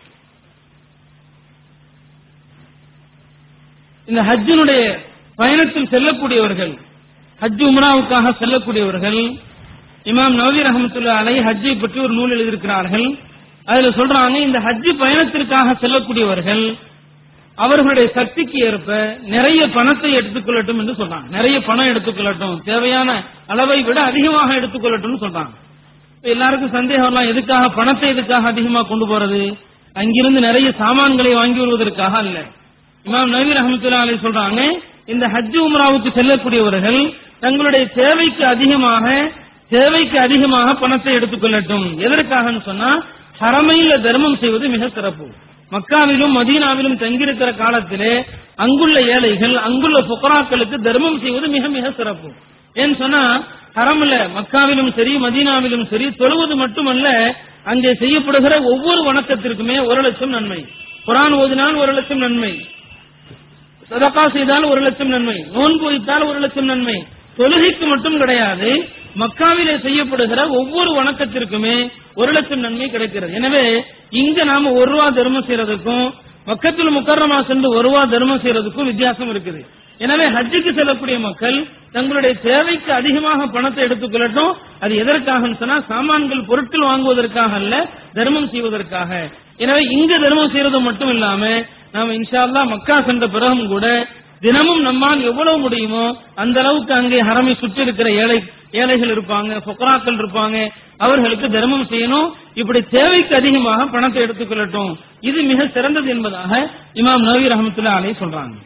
இந்த ஹஜ்ஜினுடைய பயணத்தில் செல்லக்கூடியவர்கள் ஹஜ் உம்ராவுக்காக செல்லக்கூடியவர்கள் இமாம் நவவி ரஹமத்துல்லா அலை ஹஜ்ஜை பற்றி ஒரு நூல் எழுதியிருக்கிறார்கள் அதுல சொல்றாங்க இந்த ஹஜ் பயணத்திற்காக செல்லக்கூடியவர்கள் அவர்களுடைய சக்திக்கு ஏற்ப நிறைய பணத்தை எடுத்துக்கொள்ளட்டும் என்று சொல்றாங்க நிறைய பணம் எடுத்துக்கொள்ளட்டும் தேவையான அளவை விட அதிகமாக எடுத்துக்கொள்ளட்டும் சொல்றாங்க இப்ப எல்லாருக்கும் சந்தேகம் வரலாம் எதுக்காக பணத்தை எதுக்காக அதிகமா கொண்டு போறது அங்கிருந்து நிறைய சாமான்களை வாங்கி வருவதற்காக அல்ல இமாம் நவீர் அஹமத்துல்லா அலி சொல்றாங்க இந்த ஹஜ் உம்ராவுக்கு செல்லக்கூடியவர்கள் தங்களுடைய தேவைக்கு அதிகமாக தேவைக்கு அதிகமாக பணத்தை எடுத்துக்கொள்ளட்டும் எதற்காகன்னு சொன்னா ஹரமையில தர்மம் செய்வது மிக சிறப்பு மக்காவிலும் மதீனாவிலும் தங்கியிருக்கிற காலத்திலே அங்குள்ள ஏழைகள் அங்குள்ள புக்கராக்களுக்கு தர்மம் செய்வது மிக மிக சிறப்பு ஏன்னு சொன்னா ஹரம்ல மக்காவிலும் சரி மதீனாவிலும் சரி தொழுவது மட்டுமல்ல அங்கே செய்யப்படுகிற ஒவ்வொரு வணக்கத்திற்குமே ஒரு லட்சம் நன்மை குரான் ஓதினால் ஒரு லட்சம் நன்மை சதகா செய்தால் ஒரு லட்சம் நன்மை நோன்பு வைத்தால் ஒரு லட்சம் நன்மை தொழுகைக்கு மட்டும் கிடையாது மக்காவிலே செய்யப்படுகிற ஒவ்வொரு வணக்கத்திற்குமே ஒரு லட்சம் நன்மை கிடைக்கிறது எனவே இங்க நாம ஒரு ரூபா தர்மம் செய்யறதுக்கும் மக்கத்தில் முக்கரமா சென்று ஒரு ரூபா தர்மம் செய்யறதுக்கும் வித்தியாசம் இருக்குது எனவே ஹஜ்ஜுக்கு செல்லக்கூடிய மக்கள் தங்களுடைய தேவைக்கு அதிகமாக பணத்தை எடுத்துக்கொள்ளட்டும் அது எதற்காக சொன்னா சாமான்கள் பொருட்கள் வாங்குவதற்காக அல்ல தர்மம் செய்வதற்காக எனவே இங்க தர்மம் செய்யறது மட்டும் இல்லாம நாம இன்ஷா அல்லாஹ் மக்கா சென்ற பிறகும் கூட தினமும் நம்மால் எவ்வளவு முடியுமோ அந்த அளவுக்கு அங்கே ஹரமை சுற்றி இருக்கிற ஏழை ஏழைகள் இருப்பாங்க பொக்கராக்கள் இருப்பாங்க அவர்களுக்கு தர்மம் செய்யணும் இப்படி தேவைக்கு அதிகமாக பணத்தை எடுத்துக்கொள்ளட்டும் இது மிக சிறந்தது என்பதாக இமாம் நவீர் ரஹமத்துல்லா அலை சொல்றாங்க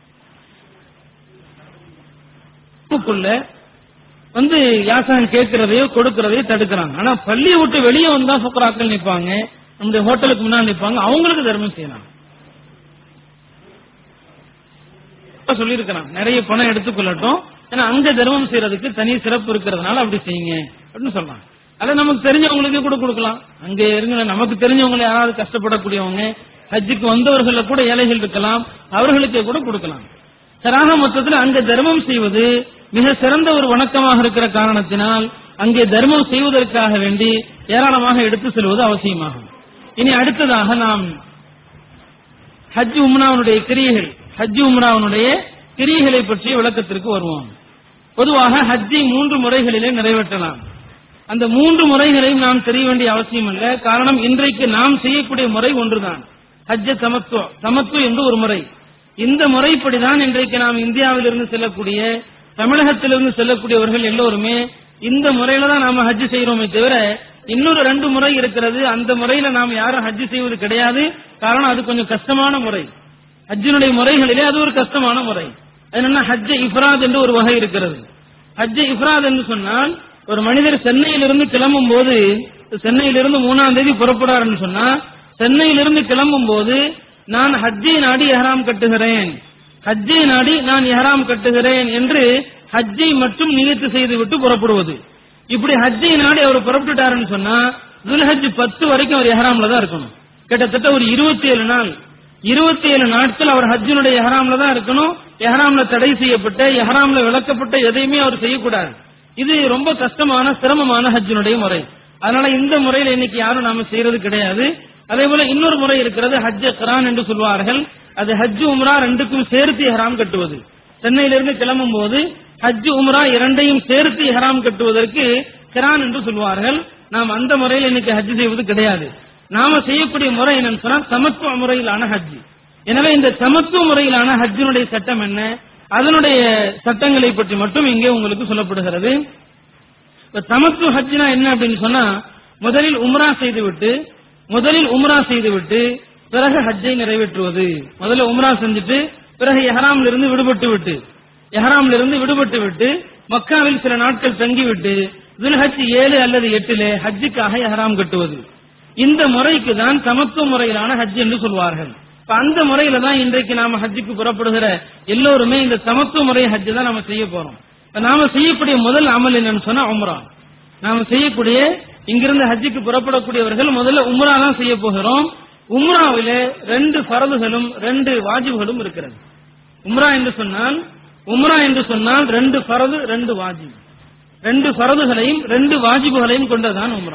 க்குள்ள வந்து யாசகம் கேட்கறதையோ கொடுக்கறதையோ தடுக்கிறாங்க ஆனா பள்ளியை விட்டு வெளியே வந்தா ஃபுக்கராக்கள் நிப்பாங்க நம்முடைய ஹோட்டலுக்கு முன்னாடி நிப்பாங்க அவங்களுக்கு தர்மம் செய்யலாம் சொல்லியிருக்கிறான் நிறைய பணம் எடுத்துக்கொள்ளட்டும் ஏன்னா அங்க தர்மம் செய்யறதுக்கு தனி சிறப்பு இருக்கிறதுனால அப்படி செய்யுங்க அப்படின்னு சொல்றாங்க அதை நமக்கு தெரிஞ்சவங்களுக்கு கூட கொடுக்கலாம் அங்க இருங்க நமக்கு தெரிஞ்சவங்க யாராவது கஷ்டப்படக்கூடியவங்க ஹஜ்ஜுக்கு வந்தவர்கள கூட ஏழைகள் இருக்கலாம் அவர்களுக்கு கூட கொடுக்கலாம் சராக மொத்தத்தில் அங்க தர்மம் செய்வது மிக சிறந்த ஒரு வணக்கமாக இருக்கிற காரணத்தினால் அங்கே தர்மம் செய்வதற்காக வேண்டி ஏராளமாக எடுத்து செல்வது அவசியமாகும் இனி அடுத்ததாக நாம் ஹஜ் உம்ராவுடைய கிரியைகள் ஹஜ் உம்ராவுடைய கிரியைகளை பற்றிய விளக்கத்திற்கு வருவோம் பொதுவாக ஹஜ்ஜை மூன்று முறைகளிலே நிறைவேற்றலாம் அந்த மூன்று முறைகளையும் நாம் தெரிய வேண்டிய அவசியம் அல்ல காரணம் இன்றைக்கு நாம் செய்யக்கூடிய முறை ஒன்றுதான் ஹஜ்ஜ சமத்துவ சமத்துவ என்று ஒரு முறை இந்த முறைப்படிதான் இன்றைக்கு நாம் இந்தியாவிலிருந்து செல்லக்கூடிய தமிழகத்திலிருந்து செல்லக்கூடியவர்கள் எல்லோருமே இந்த முறையில தான் நாம ஹஜ் செய்யறோமே தவிர இன்னொரு ரெண்டு முறை இருக்கிறது அந்த முறையில நாம் யாரும் ஹஜ் செய்வது கிடையாது காரணம் அது கொஞ்சம் கஷ்டமான முறை ஹஜ்ஜினுடைய முறைகளிலே அது ஒரு கஷ்டமான முறை அது என்னன்னா ஹஜ்ஜ இஃப்ராத் என்று ஒரு வகை இருக்கிறது ஹஜ்ஜ இஃப்ராத் என்று சொன்னால் ஒரு மனிதர் சென்னையிலிருந்து கிளம்பும் போது சென்னையிலிருந்து மூணாம் தேதி புறப்படுறாருன்னு சொன்னா சென்னையிலிருந்து கிளம்பும் போது நான் ஹஜ்ஜை நாடி எஹராம் கட்டுகிறேன் ஹஜ்ஜை நாடி நான் எஹராம் கட்டுகிறேன் என்று ஹஜ்ஜை மட்டும் நியத்து செய்து விட்டு புறப்படுவது இப்படி ஹஜ்ஜை நாடி அவர் புறப்பட்டுட்டாருன்னு சொன்னா துல்ஹஜ் பத்து வரைக்கும் அவர் எஹராம்ல தான் இருக்கணும் கிட்டத்தட்ட ஒரு இருபத்தி ஏழு நாள் இருபத்தி ஏழு நாட்கள் அவர் ஹஜ்ஜினுடைய எஹராம்ல தான் இருக்கணும் எஹராம்ல தடை செய்யப்பட்ட எஹராம்ல விளக்கப்பட்ட எதையுமே அவர் செய்யக்கூடாது இது ரொம்ப கஷ்டமான சிரமமான ஹஜ்ஜினுடைய முறை அதனால இந்த முறையில இன்னைக்கு யாரும் நாம செய்யறது கிடையாது அதே போல இன்னொரு முறை இருக்கிறது ஹஜ் கிரான் என்று சொல்வார்கள் அது ஹஜ் உம்ரா ரெண்டுக்கும் சேர்த்து ஹராம் கட்டுவது சென்னையிலிருந்து கிளம்பும் போது ஹஜ் உம்ரா இரண்டையும் சேர்த்து ஹராம் கட்டுவதற்கு கிரான் என்று சொல்வார்கள் நாம் அந்த முறையில் இன்னைக்கு ஹஜ் செய்வது கிடையாது நாம செய்யக்கூடிய முறை என்னன்னு சொன்னா சமத்துவ முறையிலான ஹஜ் எனவே இந்த சமத்துவ முறையிலான ஹஜ்ஜினுடைய சட்டம் என்ன அதனுடைய சட்டங்களை பற்றி மட்டும் இங்கே உங்களுக்கு சொல்லப்படுகிறது இப்ப தமத்து ஹஜ்னா என்ன அப்படின்னு சொன்னா முதலில் உம்ரா செய்துவிட்டு முதலில் உம்ரா செய்துவிட்டு பிறகு ஹஜ்ஜை நிறைவேற்றுவது முதல்ல உம்ரா செஞ்சுட்டு பிறகு எஹராம்ல இருந்து விடுபட்டு விட்டு எஹராம்ல இருந்து விடுபட்டு விட்டு மக்காவில் சில நாட்கள் தங்கிவிட்டு துல்ஹஜ் ஏழு அல்லது எட்டிலே ஹஜ்ஜுக்காக எஹராம் கட்டுவது இந்த முறைக்கு தான் சமத்துவ முறையிலான ஹஜ் என்று சொல்வார்கள் இப்ப அந்த முறையில தான் இன்றைக்கு நாம ஹஜ்ஜுக்கு புறப்படுகிற எல்லோருமே இந்த சமத்துவ முறை ஹஜ் தான் நாம செய்ய போறோம் இப்ப நாம செய்யக்கூடிய முதல் அமல் என்னன்னு சொன்னா உம்ரா நாம செய்யக்கூடிய இங்கிருந்து ஹஜ்ஜுக்கு புறப்படக்கூடியவர்கள் முதல்ல உம்ரா தான் செய்ய போகிறோம் உம்ராவிலே ரெண்டு பரதுகளும் ரெண்டு வாஜிபுகளும் இருக்கிறது உம்ரா என்று சொன்னால் உம்ரா என்று சொன்னால் ரெண்டு பரது ரெண்டு வாஜிப் ரெண்டு பரதுகளையும் ரெண்டு வாஜிபுகளையும் கொண்டதான் உம்ரா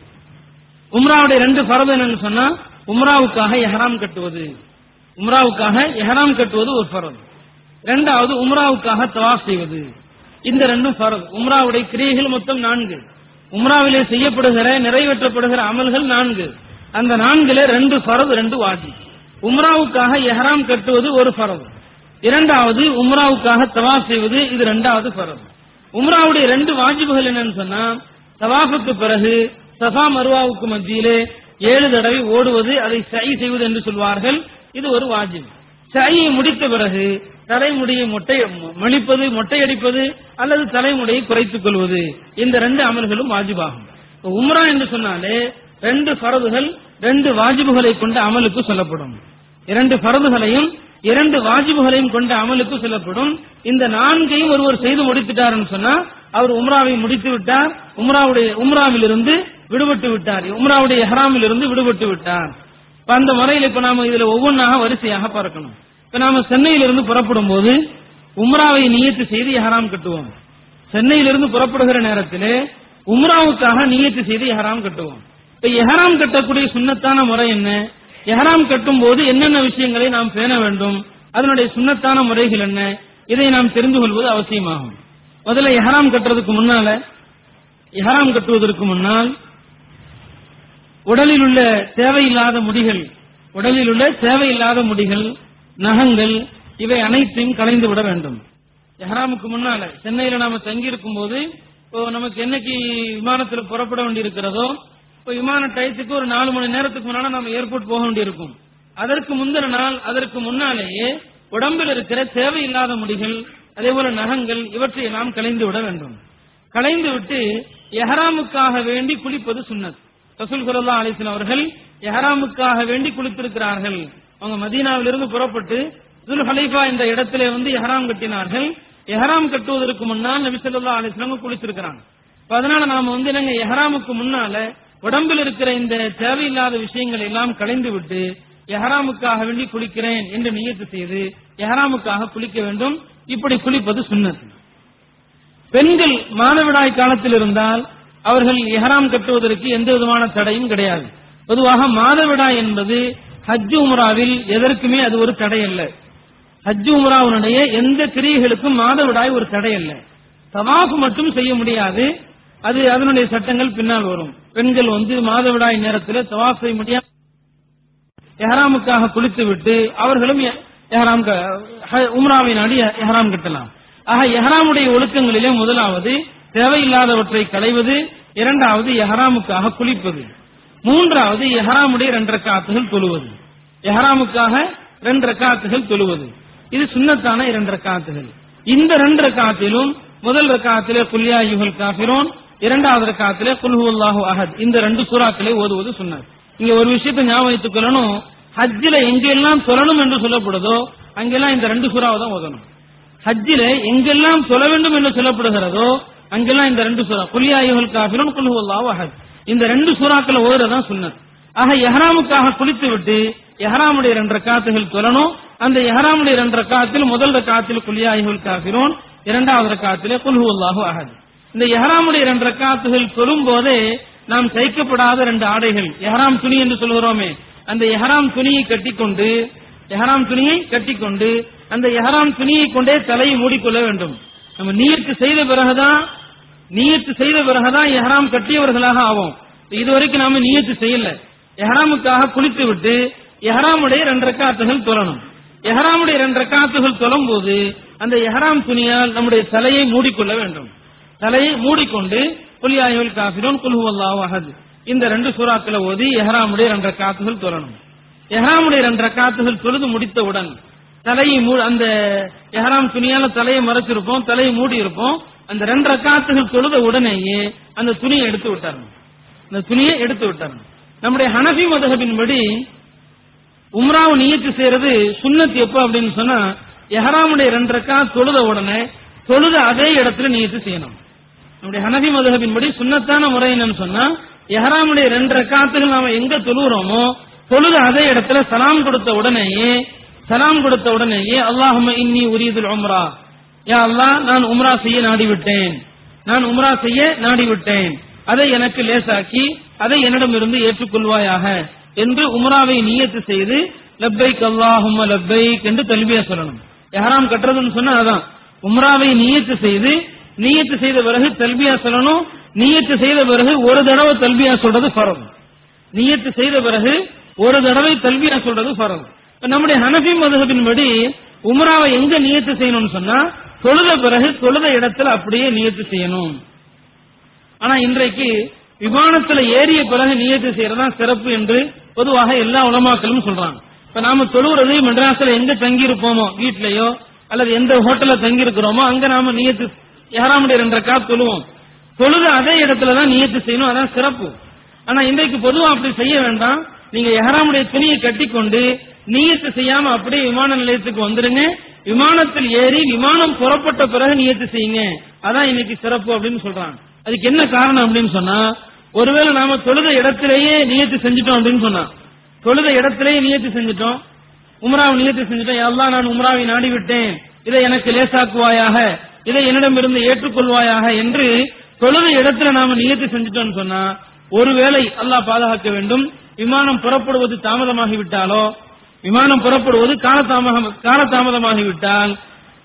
உம்ராவுடைய ரெண்டு பரது என்னன்னு சொன்னா உம்ராவுக்காக எஹராம் கட்டுவது உம்ராவுக்காக எஹராம் கட்டுவது ஒரு பரது இரண்டாவது உம்ராவுக்காக தவாஃப் செய்வது இந்த ரெண்டும் பரது உம்ராவுடைய கிரியைகள் மொத்தம் நான்கு உம்ராவிலே செய்யப்படுகிற நிறைவேற்றப்படுகிற அமல்கள் நான்கு அந்த நான்குல ரெண்டு பரது ரெண்டு வாஜி உம்ராவுக்காக எஹராம் கட்டுவது ஒரு பரது இரண்டாவது உம்ராவுக்காக தவாஃப் செய்வது இது இரண்டாவது பரது உம்ராவுடைய ரெண்டு வாஜிபுகள் என்னன்னு சொன்னா தவாஃபுக்கு பிறகு சஃபா மருவாவுக்கு மத்தியிலே ஏழு தடவை ஓடுவது அதை சை செய்வது என்று சொல்வார்கள் இது ஒரு வாஜிப் சையை முடித்த பிறகு தலைமுடியை மொட்டை மணிப்பது மொட்டையடிப்பது அல்லது தலைமுடியை குறைத்துக் கொள்வது இந்த ரெண்டு அமல்களும் வாஜிபாகும் இப்ப உம்ரா என்று சொன்னாலே ரெண்டு பரதுகள் ரெண்டு வாஜிபுகளை கொண்ட அமலுக்கு சொல்லப்படும் இரண்டு பரதுகளையும் இரண்டு வாஜிபுகளையும் கொண்ட அமலுக்கு சொல்லப்படும் இந்த நான்கையும் ஒருவர் செய்து முடித்துட்டார்னு சொன்னா அவர் உம்ராவை முடித்து விட்டார் உம்ராவுடைய உம்ராவிலிருந்து விடுபட்டு விட்டார் உம்ராவுடைய எஹ்ராமில் இருந்து விடுபட்டு விட்டார் இப்ப அந்த முறையில் இப்ப நாம இதுல ஒவ்வொன்றாக வரிசையாக பார்க்கணும் இப்ப நாம சென்னையிலிருந்து புறப்படும் போது உம்ராவை நியத்து செய்து எஹராம் கட்டுவோம் சென்னையிலிருந்து புறப்படுகிற நேரத்திலே உம்ராவுக்காக நியத்து செய்து எஹராம் கட்டுவோம் இப்ப எஹராம் கட்டக்கூடிய சுண்ணத்தான முறை என்ன எஹராம் கட்டும் போது என்னென்ன விஷயங்களை நாம் பேண வேண்டும் அதனுடைய சுண்ணத்தான முறைகள் என்ன இதை நாம் தெரிந்து கொள்வது அவசியமாகும் முதல்ல எஹராம் கட்டுறதுக்கு முன்னால எஹராம் கட்டுவதற்கு முன்னால் உடலில் உள்ள தேவையில்லாத முடிகள் உடலில் உள்ள தேவையில்லாத முடிகள் நகங்கள் இவை அனைத்தையும் கலைந்து விட வேண்டும் எஹராமுக்கு முன்னால சென்னையில நாம தங்கி இருக்கும் போது இப்போ நமக்கு என்னைக்கு விமானத்துல புறப்பட வேண்டி இருக்கிறதோ இப்போ விமான டயத்துக்கு ஒரு நாலு மணி நேரத்துக்கு முன்னால நம்ம ஏர்போர்ட் போக வேண்டியிருக்கும் அதற்கு முந்தின நாள் அதற்கு முன்னாலேயே உடம்பில் இருக்கிற தேவையில்லாத முடிகள் அதே போல நகங்கள் இவற்றை நாம் கலைந்து விட வேண்டும் கலைந்து விட்டு எஹராமுக்காக வேண்டி குளிப்பது சுன்னத் ரசூல் குரல்லா அலிஸ்லாம் அவர்கள் எஹராமுக்காக வேண்டி குளித்திருக்கிறார்கள் அவங்க மதீனாவிலிருந்து புறப்பட்டு துல் ஹலைஃபா என்ற இடத்திலே வந்து எஹராம் கட்டினார்கள் எஹராம் கட்டுவதற்கு முன்னால் நபி ஸல்லல்லாஹு அலைஹி வஸல்லம் குளித்திருக்கிறாங்க அப்ப அதனால நாம வந்து என்னங்க எஹராமுக்கு முன்னால உடம்பில் இருக்கிற இந்த தேவையில்லாத விஷயங்களை எல்லாம் கலைந்து விட்டு எஹராமுக்காக வேண்டி குளிக்கிறேன் என்று நியத்து செய்து எஹராமுக்காக குளிக்க வேண்டும் இப்படி குளிப்பது சுன்னத் பெண்கள் மாதவிடாய் காலத்தில் இருந்தால் அவர்கள் எஹராம் கட்டுவதற்கு எந்த விதமான தடையும் கிடையாது பொதுவாக மாதவிடாய் என்பது ஹஜ் உம்ராவில் எதற்குமே அது ஒரு தடை அல்ல ஹஜ் உம்ராவுடைய எந்த கிரியைகளுக்கும் மாதவிடாய் ஒரு தடை அல்ல தவாஃப் மட்டும் செய்ய முடியாது அது அதனுடைய சட்டங்கள் பின்னால் வரும் பெண்கள் வந்து மாதவிடாய் நேரத்தில் தவாஃப் செய்ய முடியாது எஹராமுக்காக குளித்து விட்டு அவர்களும் எ- எஹராம் க- ஹ- உம்ராவை நாடி எ- எஹராம் கட்டலாம் ஆக எஹராமுடைய ஒழுக்கங்களிலே முதலாவது தேவையில்லாதவற்றை களைவது இரண்டாவது எஹராமுக்காக குளிப்பது மூன்றாவது எஹராமுடைய ரெண்டு ரக்காத்துகள் தொழுவது எஹராமுக்காக ரெண்டு ரக்காத்துகள் தொழுவது இது சுன்னத்தான இரண்டு ரக்காத்துகள் இந்த ரெண்டு ரக்காத்திலும் முதல் ரக்காத்திலே குல்யா யுகல் காஃபிரோன் இரண்டாவது ரக்காத்திலே குல்ஹுல்லாஹு அஹத் இந்த ரெண்டு சூறாக்களை ஓதுவது சுன்னத் இங்க ஒரு விஷயத்தை ஞாபகம் வைத்துக் கொள்ளணும் ஹஜ்ஜில எங்கெல்லாம் சொல்லணும் என்று சொல்லப்படுதோ அங்கெல்லாம் இந்த ரெண்டு சூறாவை தான் ஓதணும் ஹஜ்ஜில எங்கெல்லாம் சொல்ல வேண்டும் என்று சொல்லப்படுகிறதோ அங்கெல்லாம் இந்த ரெண்டு சூறா குலியாயுகள் காஃபிரும் குல்ஹுல்லாஹு அஹத் இந்த ரெண்டு சூறாக்களை ஓதுறதான் சுன்னத் ஆக எஹராமுக்காக குளித்து விட்டு எஹராமுடைய ரெண்டு ரக்காத்துகள் சொல்லணும் அந்த எஹராமுடைய ரெண்டு ரக்காத்தில் முதல் ரக்காத்தில் குலியாயுகள் காஃபிரோன் இரண்டாவது ரக்காத்திலே குல்ஹுல்லாஹு அஹத் இந்த எஹராமுடைய ரெண்டு ரக்காத்துகள் சொல்லும் போதே நாம் தைக்கப்படாத ரெண்டு ஆடைகள் எஹராம் துணி என்று சொல்கிறோமே அந்த எஹராம் துணியை கட்டிக்கொண்டு எஹராம் துணியை கட்டிக்கொண்டு அந்த எஹராம் துணியை கொண்டே தலையை மூடிக்கொள்ள வேண்டும் நம்ம நீயத்து செய்த பிறகுதான் நீயத்து செய்த பிறகுதான் எஹராம் கட்டியவர்களாக ஆவோம் இதுவரைக்கும் நாம நீயத்து செய்யல எஹராமுக்காக குளித்து விட்டு எஹராமுடைய ரெண்டு ரக்காத்துகள் தொழணும் எஹராமுடைய ரெண்டு ரக்காத்துகள் தொழும் போது அந்த எஹராம் துணியால் நம்முடைய தலையை மூடிக்கொள்ள வேண்டும் தலையை மூடிக்கொண்டு குலியாயுல் காஃபிரோன் குல்ஹுவல்லாஹு அஹத் இந்த ரெண்டு சூறாக்களை ஓதி எஹராமுடைய ரெண்டு ரக்காத்துகள் தொழணும் எஹராமுடைய ரெண்டு ரக்காத்துகள் தொழுது முடித்தவுடன் தலையை மூ அந்த எஹராம் துணியால தலையை மறைச்சிருப்போம் தலையை மூடி இருப்போம் அந்த ரெண்டு ரக்காத்துகள் தொழுத உடனேயே அந்த துணியை எடுத்து விட்டாரணும் அந்த துணியை எடுத்து விட்டாரணும் நம்முடைய ஹனஃபி மதகபின்படி உம்ராவை நியத்து செய்யறது சுன்னத் எப்ப அப்படின்னு சொன்னா எஹராமுடைய ரெண்டு ரக்கா தொழுத உடனே தொழுத அதே இடத்துல நியத்து செய்யணும் நம்முடைய ஹனஃபி மதுஹபின்படி சுன்னத்தான முறை என்னன்னு சொன்னா எஹராமுடைய ரெண்டு ரக்காத்துகள் நாம எங்க தொழுகிறோமோ தொழுத அதே இடத்துல சலாம் கொடுத்த உடனேயே சலாம் கொடுத்த உடனேயே அல்லாஹும்ம இன்னி உரியதுல் உம்ரா யா அல்லாஹ் நான் உம்ரா செய்ய நாடி விட்டேன் நான் உம்ரா செய்ய நாடி விட்டேன் அதை எனக்கு லேசாக்கி அதை என்னிடமிருந்து ஏற்றுக்கொள்வாயாக என்று உம்ராவை நியத்து செய்து லப்பைக் அல்லாஹும்ம லப்பைக் என்று தல்பியா சொல்லணும் எஹராம் கட்டுறதுன்னு சொன்னா அதான் உம்ராவை நியத்து செய்து நியத்து செய்த பிறகு தல்பியா சொல்லணும் நியத்து செய்த பிறகு ஒரு தடவை தல்பியா சொல்றது ஃபரது நியத்து செய்த பிறகு ஒரு தடவை தல்பியா சொல்றது ஃபரது இப்ப நம்முடைய ஹனஃபி மதுஹபின்படி உம்ராவை எங்க நியத்து செய்யணும்னு சொன்னா தொழுத பிறகு தொழுத இடத்துல அப்படியே நியத்து செய்யணும் ஆனா இன்றைக்கு விமானத்துல ஏறிய பிறகு நியத்து செய்யறதா சிறப்பு என்று பொதுவாக எல்லா உலமாக்களும் சொல்றாங்க இப்ப நாம தொழுகிறது மெட்ராஸ்ல எங்க தங்கி இருப்போமோ வீட்லயோ அல்லது எந்த ஹோட்டல்ல தங்கி இருக்கிறோமோ அங்க நாம நியத்து ஏறாமுடைய ரெண்டு ரக்கா தொழுவோம் தொழுது அதே இடத்துல தான் நியத்து செய்யணும் அதான் சிறப்பு ஆனா இன்றைக்கு பொதுவா அப்படி செய்ய வேண்டாம் நீங்க எஹராமுடைய துணியை கட்டிக்கொண்டு நியத்து செய்யாம அப்படியே விமான நிலையத்துக்கு வந்துருங்க விமானத்தில் ஏறி விமானம் புறப்பட்ட பிறகு நியத்து செய்யுங்க அதான் இன்னைக்கு சிறப்பு அப்படின்னு சொல்றாங்க அதுக்கு என்ன காரணம் அப்படின்னு சொன்னா ஒருவேளை நாம தொழுத இடத்திலேயே நியத்து செஞ்சுட்டோம் அப்படின்னு சொன்னா தொழுத இடத்திலேயே நியத்து செஞ்சுட்டோம் உம்ராவை நியத்து செஞ்சுட்டோம் எல்லாம் நான் உம்ராவை நாடி விட்டேன் இதை எனக்கு லேசாக்குவாயாக இதை என்னிடமிருந்து ஏற்றுக்கொள்வாயாக என்று தொழுத இடத்துல நாம நியத்து செஞ்சுட்டோம்னு சொன்னா ஒருவேளை அல்லாஹ் பாதுகாக்க வேண்டும் விமானம் புறப்படுவது தாமதமாகி விட்டாலோ விமானம் புறப்படுவது காலதாமகம் காலதாமதமாகிவிட்டால்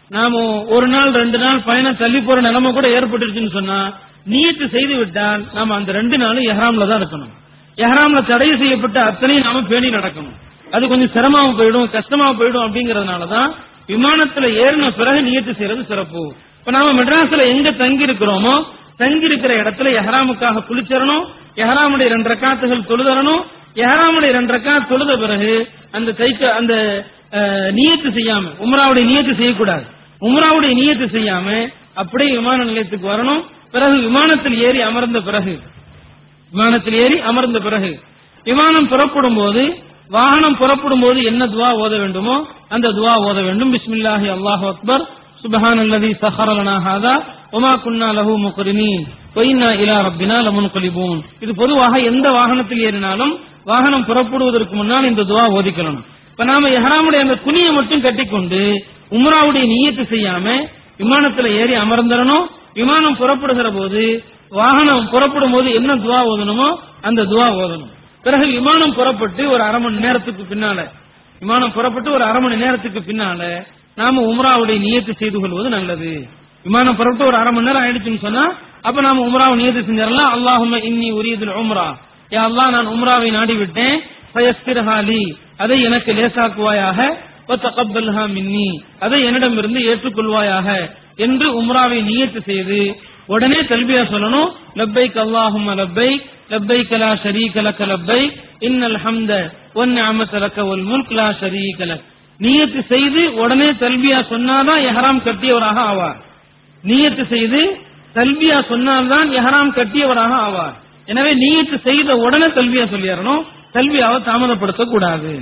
நாம ஒரு நாள் ரெண்டு நாள் பயணம் தள்ளி போற நிலைமை கூட ஏற்பட்டுருச்சுன்னு சொன்னா நீயத்து செய்து விட்டால் நாம அந்த ரெண்டு நாளும் எஹ்ராம்ல தான் இருக்கணும் எஹ்ராம்ல தடை செய்யப்பட்ட அத்தனையும் நாம பேணி நடக்கணும் அது கொஞ்சம் சிரமமா போயிடும் கஷ்டமா போயிடும் அப்படிங்கறதுனாலதான் விமானத்துல ஏறின பிறகு நியத்து செய்யறது சிறப்பு இப்ப நாம மெட்ராஸ்ல எங்க தங்கி இருக்கிறோமோ தங்கி இருக்கிற இடத்துல எஹ்ராமுக்காக குளிச்சிடணும் எஹ்ராமுடைய ரெண்டு ரக்காத்துகள் தொழுதரணும் எஹ்ராமுடைய ரெண்டு ரக்காத் தொழுத பிறகு அந்த தைக்க அந்த அஹ், நியத்து செய்யாம உம்ராவுடைய நியத்து செய்யக்கூடாது உம்ராவுடைய நியத்து செய்யாம அப்படியே விமான நிலையத்துக்கு வரணும் பிறகு விமானத்தில் ஏறி அமர்ந்த பிறகு விமானத்தில் ஏறி அமர்ந்த பிறகு விமானம் புறப்படும் போது வாகனம் புறப்படும் போது என்ன துவா ஓத வேண்டுமோ அந்த துவா ஓத வேண்டும் பிஸ்மில்லாஹி அல்லாஹு அக்பர் சுபஹான் அல்லதி சஹரலனா ஹாதா ஒமா குன்னா லஹு முக்ரினீன் கொய்னா இலா ரப்பினா லமுன்கலிபூன் இது பொதுவாக எந்த வாகனத்தில் ஏறினாலும் வாகனம் புறப்படுவதற்கு முன்னால் இந்த துவா ஓதிக்கணும் இப்ப நாம எஹ்ராமுடைய அந்த துணியை மட்டும் கட்டிக்கொண்டு உம்ராவுடைய நியத்து செய்யாம விமானத்துல ஏறி அமர்ந்துடணும் விமானம் புறப்படுகிற போது வாகனம் புறப்படும் போது என்ன துவா ஓதணுமோ அந்த துவா ஓதணும் பிறகு விமானம் புறப்பட்டு ஒரு அரை மணி நேரத்துக்கு பின்னால விமானம் புறப்பட்டு ஒரு அரை மணி நேரத்துக்கு பின்னால நாம உம்ராவுடைய நியத்து செய்து கொள்வது நல்லது விமானம் புறப்பட்டு ஒரு அரை மணி நேரம் ஆயிடுச்சுன்னு சொன்னா அப்ப நாம உம்ராவை நியத்து செஞ்சிடலாம் அல்லாஹும்ம இன்னி உரியதில் உம்ரா யா அல்லாஹ் நான் உம்ராவை நாடி விட்டேன் ஃபயஸ்திர்ஹாலி அதை எனக்கு லேசாக்குவாயாக வத்தகப்பல்ஹா மின்னி அதை என்னிடமிருந்து ஏற்றுக்கொள்வாயாக என்று உம்ராவை நியத்து செய்து உடனே தல்பியா சொல்லணும் லப்பைக் அல்லாஹும்ம லப்பைக் லப்பைக் லா ஷரீக லக லப்பைக் இன்னல் ஹம்த வன் நிஅமத லக வல் முல்க் லா ஷரீக லக் நியத்து செய்து உடனே தல்பியா சொன்னாதான் எஹராம் கட்டியவராக ஆவார் நியத்து செய்து தல்பியா சொன்னால்தான் எஹராம் கட்டியவராக ஆவார் எனவே நியத்து செய்த உடனே தல்பியா சொல்லிடணும் தல்பியாவை தாமதப்படுத்தக் கூடாது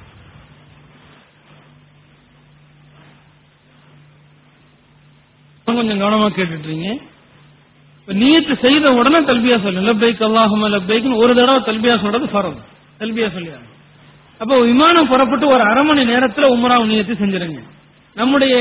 கொஞ்சம் கவனமா கேட்டுட்டீங்க இப்ப நியத்து செய்த உடனே தல்பியா சொல்லு லப்பைக் அல்லாஹும லப்பைக்னு ஒரு தடவை தல்பியா சொல்றது ஃபரது தல்பியா சொல்லியாங்க அப்போ விமானம் புறப்பட்டு ஒரு அரை மணி நேரத்துல உம்ராவு நியத்து செஞ்சிருங்க நம்முடைய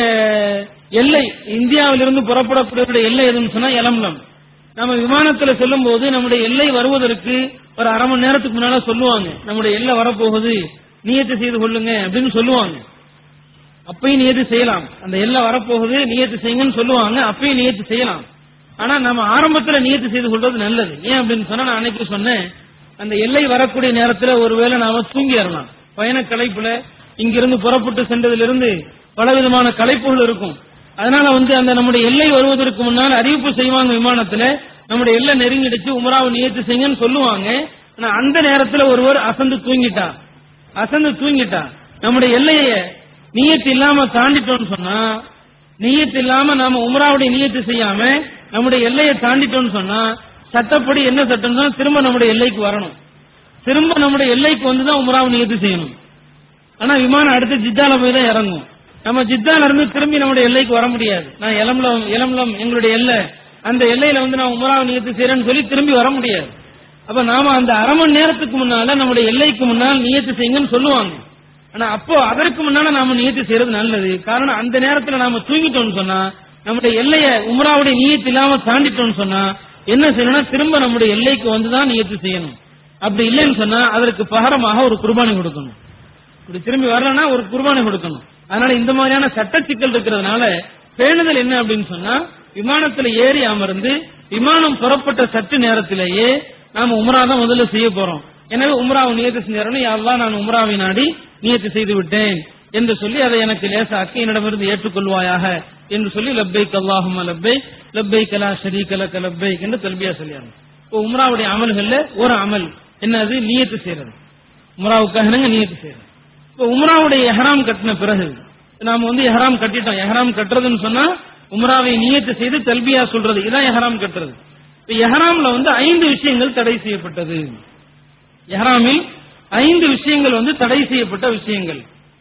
எல்லை இந்தியாவிலிருந்து புறப்படக்கூடிய எல்லை எதுன்னு சொன்னா எலம்லம் நம்ம விமானத்துல செல்லும் போது நம்முடைய எல்லை வருவதற்கு ஒரு அரை மணி நேரத்துக்கு முன்னால சொல்லுவாங்க நம்முடைய எல்லை வரப்போகுது நியத்து செய்து கொள்ளுங்க அப்படின்னு சொல்லுவாங்க அப்பயும் நியத்து செய்யலாம் அந்த எல்லை வரப்போகுது நியத்து செய்யுங்கன்னு சொல்லுவாங்க அப்பயும் நியத்து செய்யலாம் ஆனா நம்ம ஆரம்பத்துல நியத்து செய்து கொள்வது நல்லது ஏன் அப்படின்னு சொன்னா நான் அன்னைக்கு சொன்னேன் அந்த எல்லை வரக்கூடிய நேரத்துல ஒருவேளை நாம தூங்கிடலாம் பயண களைப்புல இங்கிருந்து புறப்பட்டு சென்றதிலிருந்து பலவிதமான களைப்புகள் இருக்கும் அதனால வந்து அந்த நம்முடைய எல்லை வருவதற்கு முன்னால் அறிவிப்பு செய்வாங்க விமானத்துல நம்முடைய எல்லை நெருங்கிடுச்சு உமராவை நியத்து செய்யுங்கன்னு சொல்லுவாங்க ஆனா அந்த நேரத்துல ஒருவர் அசந்து தூங்கிட்டா அசந்து தூங்கிட்டா நம்முடைய எல்லையை நியத்து இல்லாம தாண்டிட்டோம்னு சொன்னா நியத்து இல்லாம நாம உமராவுடைய நியத்து செய்யாம நம்முடைய எல்லையை தாண்டிட்டோம்னு சொன்னா சட்டப்படி என்ன சட்டம் சொன்னா திரும்ப நம்முடைய எல்லைக்கு வரணும் திரும்ப நம்முடைய எல்லைக்கு வந்து தான் உமராவை நியத்து செய்யணும் ஆனா விமானம் அடுத்து ஜித்தால போய் தான் இறங்கும் நம்ம ஜித்தால இருந்து திரும்பி நம்முடைய எல்லைக்கு வர முடியாது நான் எலம்லம் எலம்லம் எங்களுடைய எல்லை அந்த எல்லையில வந்து நான் உமராவை நியத்து செய்யறேன்னு சொல்லி திரும்பி வர முடியாது அப்ப நாம அந்த அரை மணி நேரத்துக்கு முன்னால நம்முடைய எல்லைக்கு முன்னால் நியத்து செய்யுங்கன்னு சொல்லுவாங்க ஆனா அப்போ அதற்கு முன்னால நாம நியத்து செய்யறது நல்லது காரணம் அந்த நேரத்துல நாம தூங்கிட்டோம்னு சொன்னா நம்முடைய எல்லைய உமராவுடைய நியத்து இல்லாம தாண்டிட்டோம்னு சொன்னா என்ன செய்யணும்னா திரும்ப நம்முடைய எல்லைக்கு வந்துதான் நியத்து செய்யணும் அப்படி இல்லைன்னு சொன்னா அதற்கு பகரமாக ஒரு குர்பானி கொடுக்கணும் இப்படி திரும்பி வரலன்னா ஒரு குர்பானி கொடுக்கணும் அதனால இந்த மாதிரியான சட்ட சிக்கல் இருக்கிறதுனால பேணுதல் என்ன அப்படின்னு சொன்னா விமானத்துல ஏறி அமர்ந்து விமானம் புறப்பட்ட சற்று நேரத்திலேயே நாம உம்ரா தான் முதல்ல செய்ய போறோம் எனவே உம்ராவை நியத்து செஞ்சாரணும் யாரெல்லாம் நான் உம்ராவை நாடி நியத்து செய்து விட்டேன் என்று சொல்லி அதை எனக்கு லேசாக்கி என்னிடமிருந்து ஏற்றுக்கொள்வாயாக என்று சொல்லி லப்பைக் அல்லாஹும லப்பைக் லப்பைக் லா ஷரீக லக லப்பைக் என்று தல்பியா சொல்லியாங்க இப்போ உம்ராவுடைய அமல்கள்ல ஒரு அமல் என்னது நியத்து செய்யறது உம்ராவுக்காக என்னங்க நியத்து செய்யறது இப்போ உம்ராவுடைய எஹராம் கட்டின பிறகு நாம வந்து எஹராம் கட்டிட்டோம் எஹராம் கட்டுறதுன்னு சொன்னா உம்ராவை நியத்து செய்து தல்பியா சொல்றது இதான் எஹராம் கட்டுறது இப்ப எஹராம்ல வந்து ஐந்து விஷயங்கள் தடை செய்யப்பட்டது எஹராமில் ஐந்து விஷயங்கள் வந்து தடை செய்யப்பட்ட விஷயங்கள்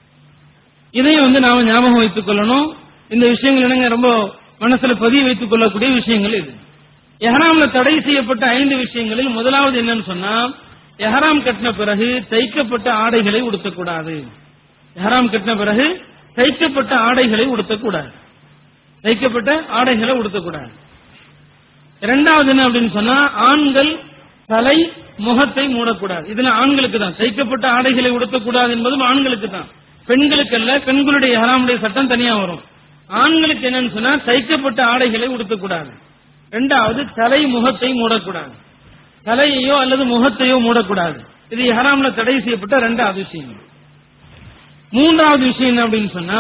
இதையும் வந்து நாம ஞாபகம் வைத்துக் கொள்ளணும் இந்த விஷயங்கள் என்னங்க ரொம்ப மனசுல பதிய வைத்துக் கொள்ளக்கூடிய விஷயங்கள் இது எஹராம்ல தடை செய்யப்பட்ட ஐந்து விஷயங்களில் முதலாவது என்னன்னு சொன்னா எஹராம் கட்டின பிறகு தைக்கப்பட்ட ஆடைகளை உடுத்தக்கூடாது எஹராம் கட்டின பிறகு தைக்கப்பட்ட ஆடைகளை உடுத்தக்கூடாது தைக்கப்பட்ட ஆடைகளை உடுத்தக்கூடாது இரண்டாவது என்ன அப்படின்னு சொன்னா ஆண்கள் தலை முகத்தை மூடக்கூடாது இதுல ஆண்களுக்கு தான் தைக்கப்பட்ட ஆடைகளை உடுத்தக்கூடாது என்பதும் ஆண்களுக்கு தான் பெண்களுக்கு அல்ல பெண்களுடைய ஹராமுடைய சட்டம் தனியா வரும் ஆண்களுக்கு என்னன்னு சொன்னா தைக்கப்பட்ட ஆடைகளை உடுத்தக்கூடாது ரெண்டாவது தலை முகத்தை மூடக்கூடாது தலையையோ அல்லது முகத்தையோ மூடக்கூடாது இது எஹராம்ல தடை செய்யப்பட்ட ரெண்டாவது விஷயம் மூன்றாவது விஷயம் என்ன அப்படின்னு சொன்னா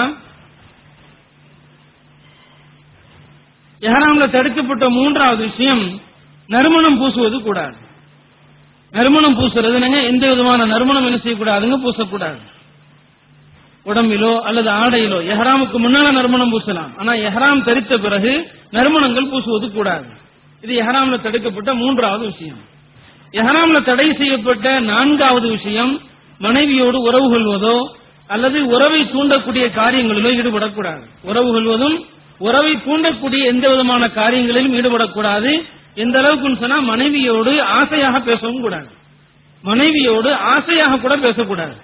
எஹராம்ல தடுக்கப்பட்ட மூன்றாவது விஷயம் நறுமணம் பூசுவது கூடாது நறுமணம் பூசுறது என்னங்க எந்த விதமான நறுமணம் என்ன செய்யக்கூடாதுங்க பூசக்கூடாது உடம்பிலோ அல்லது ஆடையிலோ எஹராமுக்கு முன்னால நறுமணம் பூசலாம் ஆனா எஹராம் தரித்த பிறகு நறுமணங்கள் பூசுவது கூடாது இது எஹராம்ல தடுக்கப்பட்ட மூன்றாவது விஷயம் எஹராம்ல தடை செய்யப்பட்ட நான்காவது விஷயம் மனைவியோடு உறவு கொள்வதோ அல்லது உறவை தூண்டக்கூடிய காரியங்களிலோ ஈடுபடக்கூடாது உறவு கொள்வதும் உறவை தூண்டக்கூடிய எந்த விதமான காரியங்களிலும் ஈடுபடக்கூடாது எந்த அளவுக்குன்னு சொன்னா மனைவியோடு ஆசையாக பேசவும் கூடாது மனைவியோடு ஆசையாக கூட பேசக்கூடாது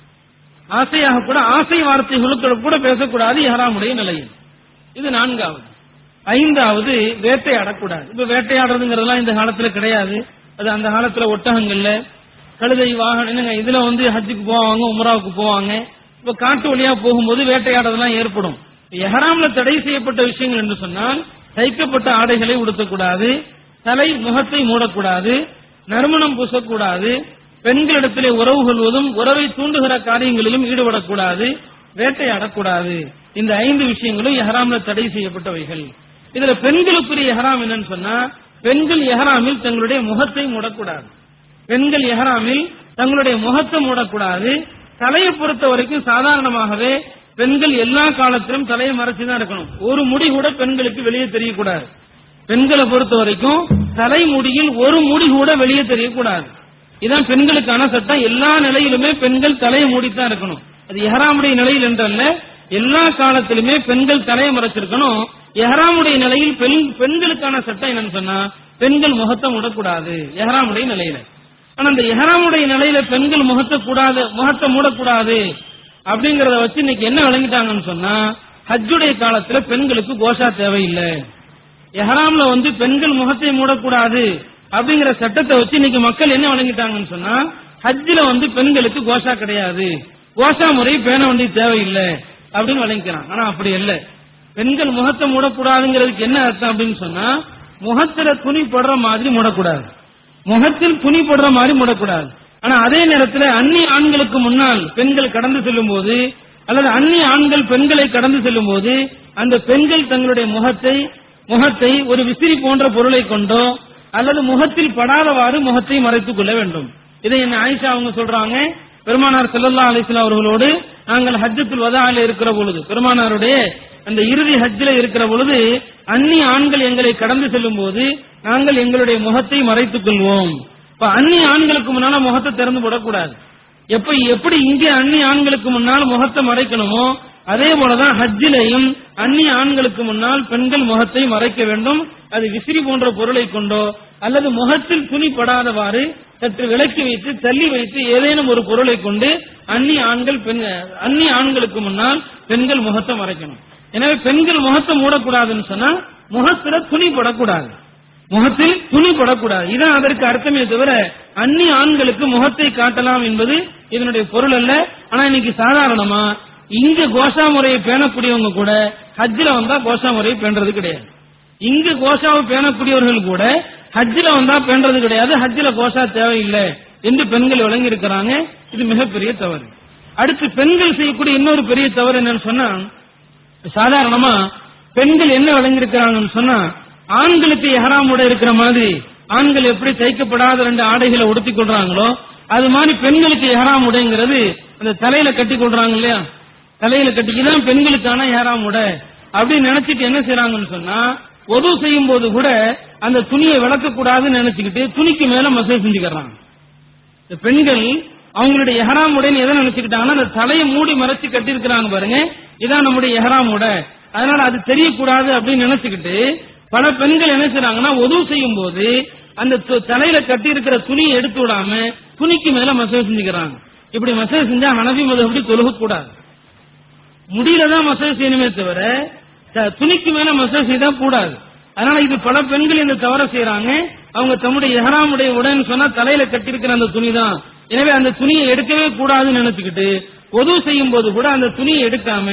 ஆசையாக கூட ஆசை வார்த்தைகளுக்கு கூட பேசக்கூடாது எஹராமுடைய நிலையில் இது நான்காவது ஐந்தாவது வேட்டையாடக்கூடாது இப்ப வேட்டையாடுறதுங்கிறதெல்லாம் இந்த காலத்துல கிடையாது அது அந்த காலத்துல ஒட்டகங்கள்ல கழுதை வாகனம் என்னங்க இதுல வந்து ஹஜ்ஜுக்கு போவாங்க உம்ராவுக்கு போவாங்க இப்ப காட்டு வழியா போகும்போது வேட்டையாடுறதெல்லாம் ஏற்படும் எஹராம்ல தடை செய்யப்பட்ட விஷயங்கள் என்று சொன்னால் தைக்கப்பட்ட ஆடைகளை உடுத்தக்கூடாது தலை முகத்தை மூடக்கூடாது நறுமணம் பூசக்கூடாது பெண்களிடத்திலே உறவு கொள்வதும் உறவை தூண்டுகிற காரியங்களிலும் ஈடுபடக்கூடாது வேட்டையாடக்கூடாது இந்த ஐந்து விஷயங்களும் எஹராம்ல தடை செய்யப்பட்டவைகள் இதுல பெண்களுக்குரிய எஹராம் என்னன்னு சொன்னா பெண்கள் எஹராமில் தங்களுடைய முகத்தை மூடக்கூடாது பெண்கள் எஹராமில் தங்களுடைய முகத்தை மூடக்கூடாது தலையை பொறுத்த வரைக்கும் சாதாரணமாகவே பெண்கள் எல்லா காலத்திலும் தலையை மறைச்சுதான் இருக்கணும் ஒரு முடி கூட பெண்களுக்கு வெளியே தெரியக்கூடாது பெண்களை பொறுத்த வரைக்கும் தலைமுடியில் ஒரு முடி கூட வெளியே தெரியக்கூடாது இதான் பெண்களுக்கான சட்டம் எல்லா நிலையிலுமே பெண்கள் தலையை மூடித்தான் இருக்கணும் அது எஹராமுடைய நிலையில் என்றல்ல எல்லா காலத்திலுமே பெண்கள் தலையை மறைச்சிருக்கணும் எஹராமுடைய நிலையில் பெண் பெண்களுக்கான சட்டம் என்னன்னு சொன்னா பெண்கள் முகத்தை மூடக்கூடாது எஹராமுடைய நிலையில ஆனா அந்த எஹராமுடைய நிலையில பெண்கள் முகத்தை கூடாது முகத்தை மூடக்கூடாது அப்படிங்கறத வச்சு இன்னைக்கு என்ன விளங்கிட்டாங்கன்னு சொன்னா ஹஜ்ஜுடைய காலத்துல பெண்களுக்கு கோஷா தேவையில்லை எஹராம்ல வந்து பெண்கள் முகத்தை மூடக்கூடாது அப்படிங்கிற சட்டத்தை வச்சு இன்னைக்கு மக்கள் என்ன வழங்கிட்டாங்கன்னு சொன்னா ஹஜ்ஜில வந்து பெண்களுக்கு கோஷா கிடையாது கோஷா முறை பேண வேண்டிய தேவையில்லை அப்படின்னு வழங்கிக்கிறான் ஆனா அப்படி இல்ல பெண்கள் முகத்தை மூடக்கூடாதுங்கிறதுக்கு என்ன அர்த்தம் அப்படின்னு சொன்னா முகத்துல துணி போடுற மாதிரி மூடக்கூடாது முகத்தில் துணி போடுற மாதிரி மூடக்கூடாது ஆனா அதே நேரத்தில் அந்நிய ஆண்களுக்கு முன்னால் பெண்கள் கடந்து செல்லும் போது அல்லது அந்நிய ஆண்கள் பெண்களை கடந்து செல்லும் போது அந்த பெண்கள் தங்களுடைய முகத்தை முகத்தை ஒரு விசிறி போன்ற பொருளை கொண்டோ அல்லது முகத்தில் படாதவாறு முகத்தை மறைத்துக் கொள்ள வேண்டும் இதை என்ன ஆயிஷா அவங்க சொல்றாங்க பெருமானார் ஸல்லல்லாஹு அலைஹி வஸல்லம் அவர்களோடு நாங்கள் ஹஜ்ஜத்துல் வதால இருக்கிற பொழுது பெருமானாருடைய அந்த இறுதி ஹஜ்ஜில இருக்கிற பொழுது அந்நிய ஆண்கள் எங்களை கடந்து செல்லும் போது நாங்கள் எங்களுடைய முகத்தை மறைத்துக் கொள்வோம் இப்ப அந்நிய ஆண்களுக்கு முன்னால முகத்தை திறந்து போடக்கூடாது எப்ப எப்படி இங்கே அந்நிய ஆண்களுக்கு முன்னால் முகத்தை மறைக்கணுமோ அதே போலதான் ஹஜ்ஜிலையும் அந்நிய ஆண்களுக்கு முன்னால் பெண்கள் முகத்தை மறைக்க வேண்டும் அது விசிறி போன்ற பொருளை கொண்டோ அல்லது முகத்தில் துணி படாதவாறு சற்று விலக்கி வைத்து தள்ளி வைத்து ஏதேனும் ஒரு பொருளை கொண்டு அந்நிய ஆண்கள் பெண் அந்நிய ஆண்களுக்கு முன்னால் பெண்கள் முகத்தை மறைக்கணும் எனவே பெண்கள் முகத்தை மூடக்கூடாதுன்னு சொன்னா முகத்துல துணி படக்கூடாது முகத்தில் துணி படக்கூடாது இதான் அதற்கு அர்த்தமே தவிர அந்நிய ஆண்களுக்கு முகத்தை காட்டலாம் என்பது இதனுடைய பொருள் அல்ல ஆனா இன்னைக்கு சாதாரணமா இங்க கோஷா முறையை பேணக்கூடியவங்க கூட ஹஜ்ஜில வந்தா கோஷா முறையை பேண்டது கிடையாது இங்கு கோஷாவை பேணக்கூடியவர்கள் கூட ஹஜ்ஜில வந்தா பேண்டது கிடையாது ஹஜ்ஜில கோஷா தேவையில்லை என்று பெண்கள் விளங்கி இருக்கிறாங்க இது மிகப்பெரிய தவறு அடுத்து பெண்கள் செய்யக்கூடிய இன்னொரு பெரிய தவறு என்னன்னு சொன்னா சாதாரணமா பெண்கள் என்ன விளங்கியிருக்கிறாங்கன்னு சொன்னா ஆண்களுக்கு எஹராமுட இருக்கிற மாதிரி ஆண்கள் எப்படி தைக்கப்படாத ரெண்டு ஆடைகளை உடுத்திக் கொள்றாங்களோ அது மாதிரி பெண்களுக்கு எஹராம் உடைங்கிறது அந்த தலையில கட்டி கொள்றாங்க இல்லையா தலையில கட்டிக்கிதான் பெண்களுக்கான எஹராம் உடை அப்படின்னு நினைச்சிட்டு என்ன செய்யறாங்கன்னு சொன்னா உதவு செய்யும் போது கூட அந்த துணியை விளக்க கூடாதுன்னு நினைச்சுக்கிட்டு துணிக்கு மேல மசேஜ் செஞ்சுக்கிறாங்க இந்த பெண்கள் அவங்களுடைய எஹராம் உடைன்னு எதை நினைச்சுக்கிட்டாங்கன்னா அந்த தலையை மூடி மறைச்சு கட்டி இருக்கிறாங்க பாருங்க இதான் நம்முடைய எஹராம் உடை அதனால அது தெரியக்கூடாது அப்படின்னு நினைச்சுக்கிட்டு பல பெண்கள் என்ன செய்றாங்கன்னா உதவு செய்யும் போது அந்த து- தலையில கட்டி இருக்கிற துணியை எடுத்து விடாம துணிக்கு மேல மசேஜ் செஞ்சுக்கிறாங்க இப்படி மசேஜ் செஞ்சா ஹனபி மதப்படி தொழுக கூடாது முடியல தான் மசேஜ் செய்யணுமே தவிர த- துணிக்கு மேல மசேஜ் செய்தா கூடாது அதனால இது பல பெண்கள் இந்த தவற செய்யறாங்க அவங்க தம்முடைய எஹராமுடைய உடன் சொன்னா தலையில கட்டியிருக்கிற அந்த துணி தான் எனவே அந்த துணியை எடுக்கவே கூடாதுன்னு நினைச்சுக்கிட்டு உதவு செய்யும் போது கூட அந்த துணியை எடுக்காம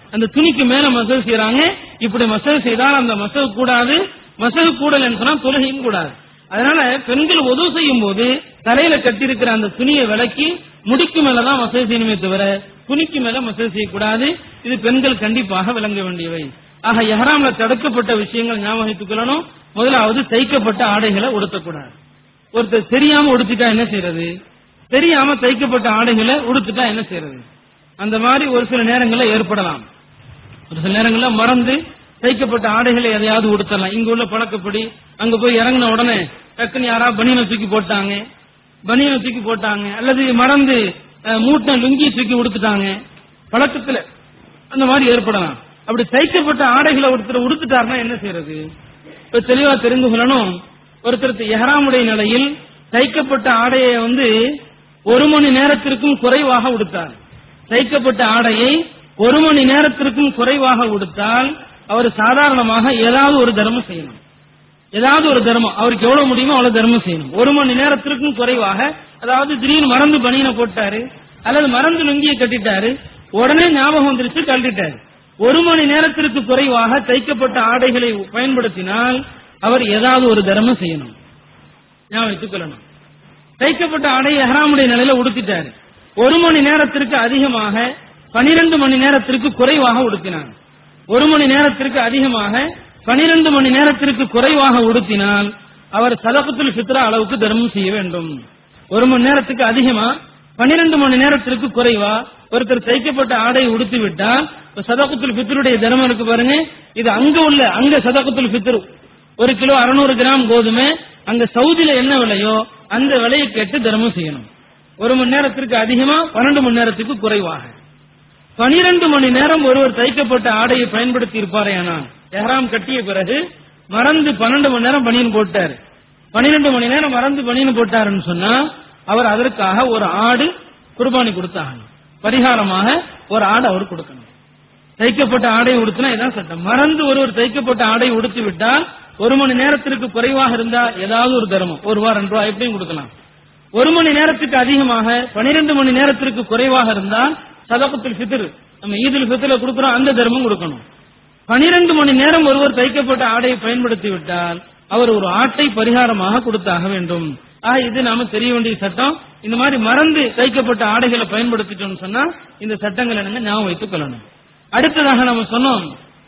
அந்த துணிக்கு மேல மசகு செய்யறாங்க இப்படி மசகு செய்தால் அந்த மசகு கூடாது மசகு கூடலன்னு சொன்னா தொழுகையும் கூடாது அதனால பெண்கள் உதவு செய்யும் போது தலையில கட்டியிருக்கிற அந்த துணியை விலக்கி முடிக்கு மேலதான் மசகு செய்யணுமே தவிர துணிக்கு மேல மசகு செய்யக்கூடாது இது பெண்கள் கண்டிப்பாக விளங்க வேண்டியவை ஆக எஹராம்ல தடுக்கப்பட்ட விஷயங்கள் ஞாபகம் வைத்துக் கொள்ளணும் முதலாவது தைக்கப்பட்ட ஆடைகளை உடுத்தக்கூடாது ஒருத்தர் தெரியாம உடுத்திட்டா என்ன செய்யறது தெரியாம தைக்கப்பட்ட ஆடைகளை உடுத்துட்டா என்ன செய்யறது அந்த மாதிரி ஒரு சில நேரங்கள்ல ஏற்படலாம் ஒரு சில நேரங்கள்ல மறந்து தைக்கப்பட்ட ஆடைகளை எதையாவது உடுத்தலாம் இங்க உள்ள பழக்கப்படி அங்க போய் இறங்கின உடனே டக்குன்னு யாரா பனியனை தூக்கி போட்டாங்க பனியனை தூக்கி போட்டாங்க அல்லது மறந்து அஹ், மூட்டை லுங்கி தூக்கி உடுத்துட்டாங்க பழக்கத்துல அந்த மாதிரி ஏற்படலாம் அப்படி தைக்கப்பட்ட ஆடைகளை ஒருத்தர் உடுத்துட்டாருன்னா என்ன செய்யறது இப்ப தெளிவா தெரிந்து கொள்ளணும் ஒருத்தர் எஹராமுடைய நிலையில் தைக்கப்பட்ட ஆடையை வந்து ஒரு மணி நேரத்திற்கும் குறைவாக உடுத்தார் தைக்கப்பட்ட ஆடையை ஒரு மணி நேரத்திற்கும் குறைவாக உடுத்தால் அவர் சாதாரணமாக ஏதாவது ஒரு தர்மம் செய்யணும் ஏதாவது ஒரு தர்மம் அவருக்கு எவ்வளவு முடியுமோ அவ்வளவு தர்மம் செய்யணும் ஒரு மணி நேரத்திற்கும் குறைவாக அதாவது திடீர்னு மறந்து பனியனை போட்டாரு அல்லது மறந்து லுங்கியை கட்டிட்டாரு உடனே ஞாபகம் வந்துருச்சு கழட்டிட்டாரு ஒரு மணி நேரத்திற்கு குறைவாக தைக்கப்பட்ட ஆடைகளை பயன்படுத்தினால் அவர் ஏதாவது ஒரு தர்மம் செய்யணும் ஞாபகம் வைத்துக் கொள்ளணும் தைக்கப்பட்ட ஆடையை எஹராமுடைய நிலையில உடுத்திட்டாரு ஒரு மணி நேரத்திற்கு அதிகமாக பனிரெண்டு மணி நேரத்திற்கு குறைவாக உடுத்தினார் ஒரு மணி நேரத்திற்கு அதிகமாக பனிரெண்டு மணி நேரத்திற்கு குறைவாக உடுத்தினால் அவர் சதகத்துல் ஃபித்ரா அளவுக்கு தர்மம் செய்ய வேண்டும் ஒரு மணி நேரத்துக்கு அதிகமா பனிரெண்டு மணி நேரத்திற்கு குறைவா ஒருத்தர் தைக்கப்பட்ட ஆடை உடுத்தி விட்டால் இப்ப சதகத்துல் ஃபித்ருடைய தர்மம் இருக்கு பாருங்க இது அங்க உள்ள அங்க சதகத்துல் ஃபித்ரு ஒரு கிலோ அறுநூறு கிராம் கோதுமை அங்க சவுதியில என்ன விலையோ அந்த விலையை கேட்டு தர்மம் செய்யணும் ஒரு மணி நேரத்திற்கு அதிகமா பன்னெண்டு மணி நேரத்துக்கு குறைவாக பனிரெண்டு மணி நேரம் ஒருவர் தைக்கப்பட்ட ஆடையை பயன்படுத்தி இருப்பாரேனா எஹராம் கட்டிய பிறகு மறந்து பன்னெண்டு மணி நேரம் பனியன் போட்டாரு பன்னிரெண்டு மணி நேரம் மறந்து பனியன் போட்டாருன்னு சொன்னா அவர் அதற்காக ஒரு ஆடு குர்பானி கொடுத்தாங்க பரிகாரமாக ஒரு ஆடு அவர் கொடுக்கணும் தைக்கப்பட்ட ஆடை உடுத்தினா இதான் சட்டம் மறந்து ஒருவர் தைக்கப்பட்ட ஆடை உடுத்தி விட்டால் ஒரு மணி நேரத்திற்கு குறைவாக இருந்தா ஏதாவது ஒரு தர்மம் ஒரு ரூபா ரெண்டு ரூபா எப்படியும் கொடுக்கலாம் ஒரு மணி நேரத்துக்கு அதிகமாக பனிரெண்டு மணி நேரத்திற்கு குறைவாக இருந்தால் சதகத்துல் ஃபித்ர் நம்ம ஈதுல் ஃபித்ர்ல கொடுக்கிறோம் அந்த தர்மம் கொடுக்கணும் பனிரெண்டு மணி நேரம் ஒருவர் தைக்கப்பட்ட ஆடையை பயன்படுத்தி விட்டால் அவர் ஒரு ஆட்டை பரிகாரமாக கொடுத்தாக வேண்டும் ஆக இது நாம தெரிய வேண்டிய சட்டம் இந்த மாதிரி மறந்து தைக்கப்பட்ட ஆடைகளை பயன்படுத்திட்டோம்னு சொன்னா இந்த சட்டங்களை என்னங்க ஞாபகம் வைத்துக் கொள்ளணும் அடுத்ததாக நம்ம சொன்னோம்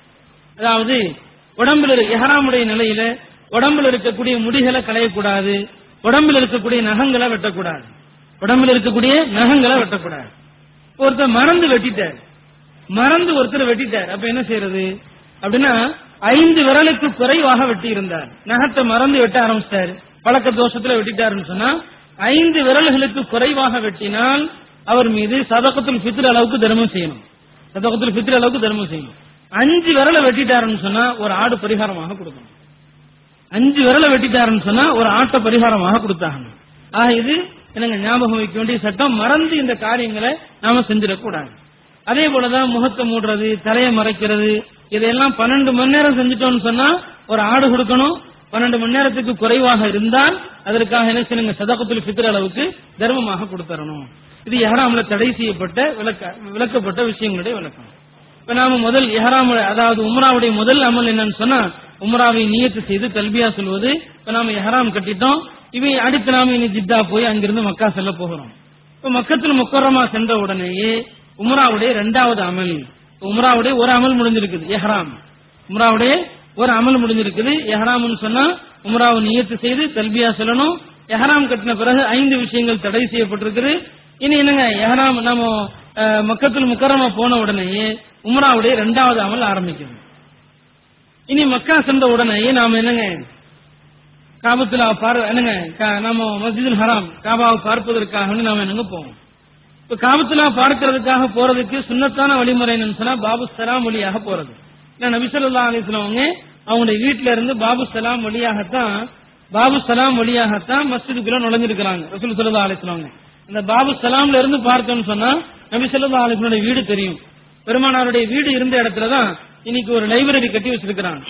அதாவது உடம்புல இரு- எஹராமுடைய நிலையில உடம்புல இருக்கக்கூடிய முடிகளை களையக்கூடாது உடம்புல இருக்கக்கூடிய நகங்களை வெட்டக்கூடாது உடம்புல இருக்கக்கூடிய நகங்களை வெட்டக்கூடாது ஒருத்தர் மறந்து வெட்டிட்டார் மறந்து ஒருத்தர் வெட்டிட்டார் அப்ப என்ன செய்யறது அப்படின்னா ஐந்து விரலுக்கு குறைவாக வெட்டி இருந்தார் நகத்தை மறந்து வெட்ட ஆரம்பிச்சிட்டாரு பழக்க தோஷத்துல வெட்டிட்டாருன்னு சொன்னா ஐந்து விரல்களுக்கு குறைவாக வெட்டினால் அவர் மீது சதகத்துல் ஃபித்ர் அளவுக்கு தர்மம் செய்யணும் சதகத்துல் ஃபித்ர் அளவுக்கு தர்மம் செய்யணும் அஞ்சு விரலை வெட்டிட்டாருன்னு சொன்னா ஒரு ஆடு பரிகாரமாக கொடுக்கணும் அஞ்சு விரலை வெட்டிட்டாருன்னு சொன்னா ஒரு ஆட்டை பரிகாரமாக கொடுத்தாங்க ஆக இது எனக்கு ஞாபகம் வைக்க வேண்டிய சட்டம் மறந்து இந்த காரியங்களை நாம செஞ்சிடக்கூடாது அதே போலதான் முகத்தை மூடுறது தலையை மறைக்கிறது இதெல்லாம் பன்னெண்டு மணி நேரம் செஞ்சுட்டோம்னு சொன்னா ஒரு ஆடு கொடுக்கணும் பன்னெண்டு மணி நேரத்துக்கு குறைவாக இருந்தால் அதற்காக என்ன செய்யணுங்க சதகத்துல் ஃபித்ர் அளவுக்கு தர்மமாக கொடுத்தரணும் இது எஹராம்ல தடை செய்யப்பட்ட விளக்க விளக்கப்பட்ட விஷயங்களுடைய விளக்கம் இப்ப நாம முதல் எஹராம் அதாவது உம்ராவுடைய முதல் அமல் என்னன்னு சொன்னா உம்ராவை நியத்து செய்து தல்பியா சொல்வது இப்ப நாம எஹராம் கட்டிட்டோம் இவை அடுத்து நாம இனி ஜித்தா போய் அங்கிருந்து மக்கா செல்ல போகிறோம் இப்ப மக்கத்தில் முக்கரமா சென்ற உடனேயே உம்ராவுடைய இரண்டாவது அமல் உம்ராவுடைய ஒரு அமல் முடிஞ்சிருக்குது எஹராம் உம்ராவுடைய ஒரு அமல் முடிஞ்சிருக்குது எஹராம்னு சொன்னா உம்ராவை நியத்து செய்து தல்பியா சொல்லணும் எஹராம் கட்டின பிறகு ஐந்து விஷயங்கள் தடை செய்யப்பட்டிருக்குது இனி என்னங்க எஹராம் நம்ம அஹ், மக்கத்தில் முக்கரமா போன உடனேயே உம்ராவுடைய இரண்டாவது அமல் ஆரம்பிக்குது இனி மக்கா சென்ற உடனேயே நாம என்னங்க காபத்துல பார் என்னங்க கா- நாம மஸ்ஜிதுல் ஹராம் காபாவை பார்ப்பதற்காக நாம என்னங்க போவோம் இப்ப காபத்துல பார்க்கறதுக்காக போறதுக்கு சுன்னத்தான வழிமுறை என்னன்னு சொன்னா பாபு சலாம் வழியாக போறது ஏன்னா நபிசல்லா அலிஸ்லாம் அவங்க அவங்களுடைய வீட்டுல இருந்து பாபு சலாம் வழியாகத்தான் பாபு சலாம் வழியாகத்தான் மஸ்ஜிதுக்குள்ள நுழைஞ்சிருக்கிறாங்க ரசூல் சல்லா அலிஸ்லாம் அந்த பாபு சலாம்ல இருந்து பார்த்தோம்னு சொன்னா நபிசல்லா அலிஸ்லோட வீடு தெரியும் பெருமானாருடைய வீடு இருந்த இடத்துல தான் இன்னைக்கு ஒரு லைப்ரரி கட்டி வச்சிருக்கிறாங்க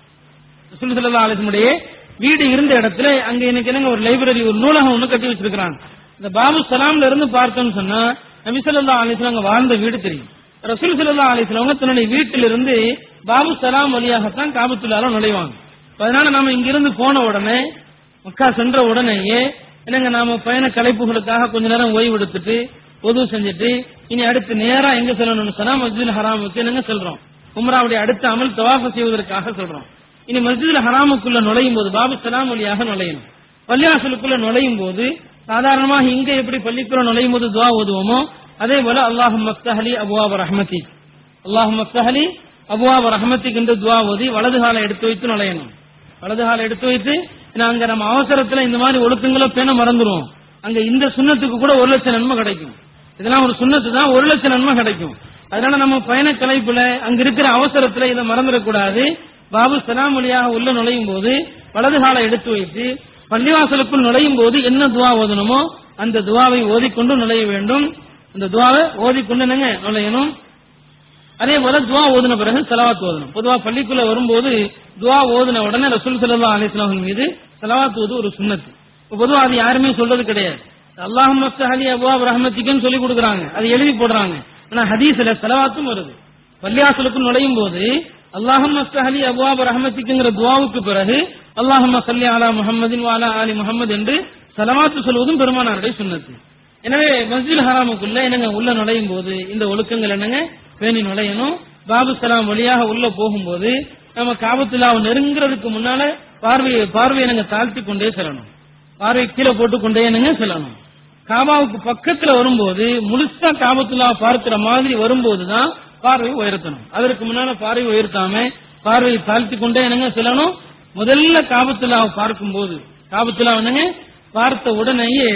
ரசூல் ஸல்லல்லாஹு அலைஹி வஸல்லம் உடைய வீடு இருந்த இடத்துல அங்க எனக்கு என்னங்க ஒரு லைப்ரரி ஒரு நூலகம் ஒண்ணு கட்டி வச்சிருக்காங்க இந்த பாபு சலாம்ல இருந்து பார்த்தோம்னு சொன்னா நபி ஸல்லல்லாஹு அலைஹி வஸல்லம் அங்க வாழ்ந்த வீடு தெரியும் ரசூல் ஸல்லல்லாஹு அலைஹி வஸல்லம் தன்னுடைய வீட்டிலிருந்து பாபு சலாம் வழியாகத்தான் காபத்துல்லால நுழைவாங்க அதனால நாம இங்கிருந்து போன உடனே மக்கா சென்ற உடனேயே என்னங்க நாம பயண கலைப்புகளுக்காக கொஞ்ச நேரம் ஓய்வு எடுத்துட்டு பொது செஞ்சுட்டு இனி அடுத்து நேரா எங்க செல்லணும்னு சொன்னா மஸ்ஜிதுல் ஹராமுக்கு என்னங்க செல்றோம் உம்ராவுடைய அடுத்த அமல் தவாஃப செய்வதற்காக சொல்றோம் இனி மஸ்ஜிதுல் ஹராமுக்குள்ள நுழையும் போது பாபு சலாம் வழியாக நுழையணும் பள்ளிவாசலுக்குள்ள நுழையும் போது சாதாரணமாக இங்க எப்படி பள்ளிக்குள்ள நுழையும் போது துவா ஓதுவோமோ அதே போல அல்லாஹு மஸ்தஹலி அபுவாப ரஹமதி அல்லாஹு மஸ்தஹலி அபுவாப ரஹமத்திக் என்று துவா ஓதி வலது காலை எடுத்து வைத்து நுழையணும் வலது காலை எடுத்து வைத்து ஏன்னா அங்க நம்ம அவசரத்துல இந்த மாதிரி ஒழுக்கங்களை பேண மறந்துருவோம் அங்க இந்த சுண்ணத்துக்கு கூட ஒரு லட்சம் நன்மை கிடைக்கும் இதெல்லாம் ஒரு சுண்ணத்து தான் ஒரு லட்சம் நன்மை கிடைக்கும் அதனால நம்ம பயண கலைப்புல அங்க இருக்கிற அவசரத்துல இதை மறந்துடக்கூடாது பாபு சலாம் வழியாக உள்ள நுழையும் போது வலது காலை எடுத்து வைத்து பள்ளிவாசலுக்குள் நுழையும் போது என்ன துவா ஓதணுமோ அந்த துவாவை ஓதிக்கொண்டு நுழைய வேண்டும் அந்த துவாவை ஓதிக்கொண்டு என்னங்க நுழையணும் அதே போல துவா ஓதின பிறகு செலவாத் ஓதணும் பொதுவா பள்ளிக்குள்ள வரும்போது துவா ஓதின உடனே ரசூல் ஸல்லல்லாஹு அலைஹி வஸல்லம் மீது செலவாத் ஓது ஒரு சுன்னத்து இப்ப பொதுவா அது யாருமே சொல்றது கிடையாது அல்லாஹும் மஸ்தஹலி அபுவாப் ரஹமத்திக்குன்னு சொல்லி கொடுக்குறாங்க அது எழுதி போடுறாங்க ஆனா ஹதீஸ்ல செலவாத்தும் வருது பள்ளியாசலுக்கு நுழையும் போது அல்லாஹும் மஸ்தஹலி அபுவாப் ரஹமத்திக்குங்கிற துவாவுக்கு பிறகு அல்லாஹும் சல்லி அலா முஹம்மதின் வாலா அலி முஹம்மது என்று செலவாத்து சொல்வதும் பெருமானாருடைய சுன்னத்து எனவே மஸ்ஜித் ஹராமுக்குள்ள என்னங்க உள்ள நுழையும் போது இந்த ஒழுக்கங்கள் என்னங்க பேணி நுழையணும் பாபு சலாம் வழியாக உள்ள போகும்போது நம்ம காபத்துல்லாவை நெருங்குறதுக்கு முன்னால பார்வையை பார்வையை என்னங்க தாழ்த்தி கொண்டே செல்லணும் பார்வை கீழே போட்டு கொண்டே என்னங்க செல்லணும் காபாவுக்கு பக்கத்துல வரும்போது முழுசா காபத்துல்லா பார்க்கிற மாதிரி வரும்போதுதான் பார்வை உயர்த்தணும் அதற்கு முன்னால பார்வை உயர்த்தாம பார்வையை தாழ்த்தி கொண்டே என்னங்க செல்லணும் முதல்ல காபத்துல்லாவை பார்க்கும்போது காபத்துல்லா என்னங்க பார்த்த உடனேயே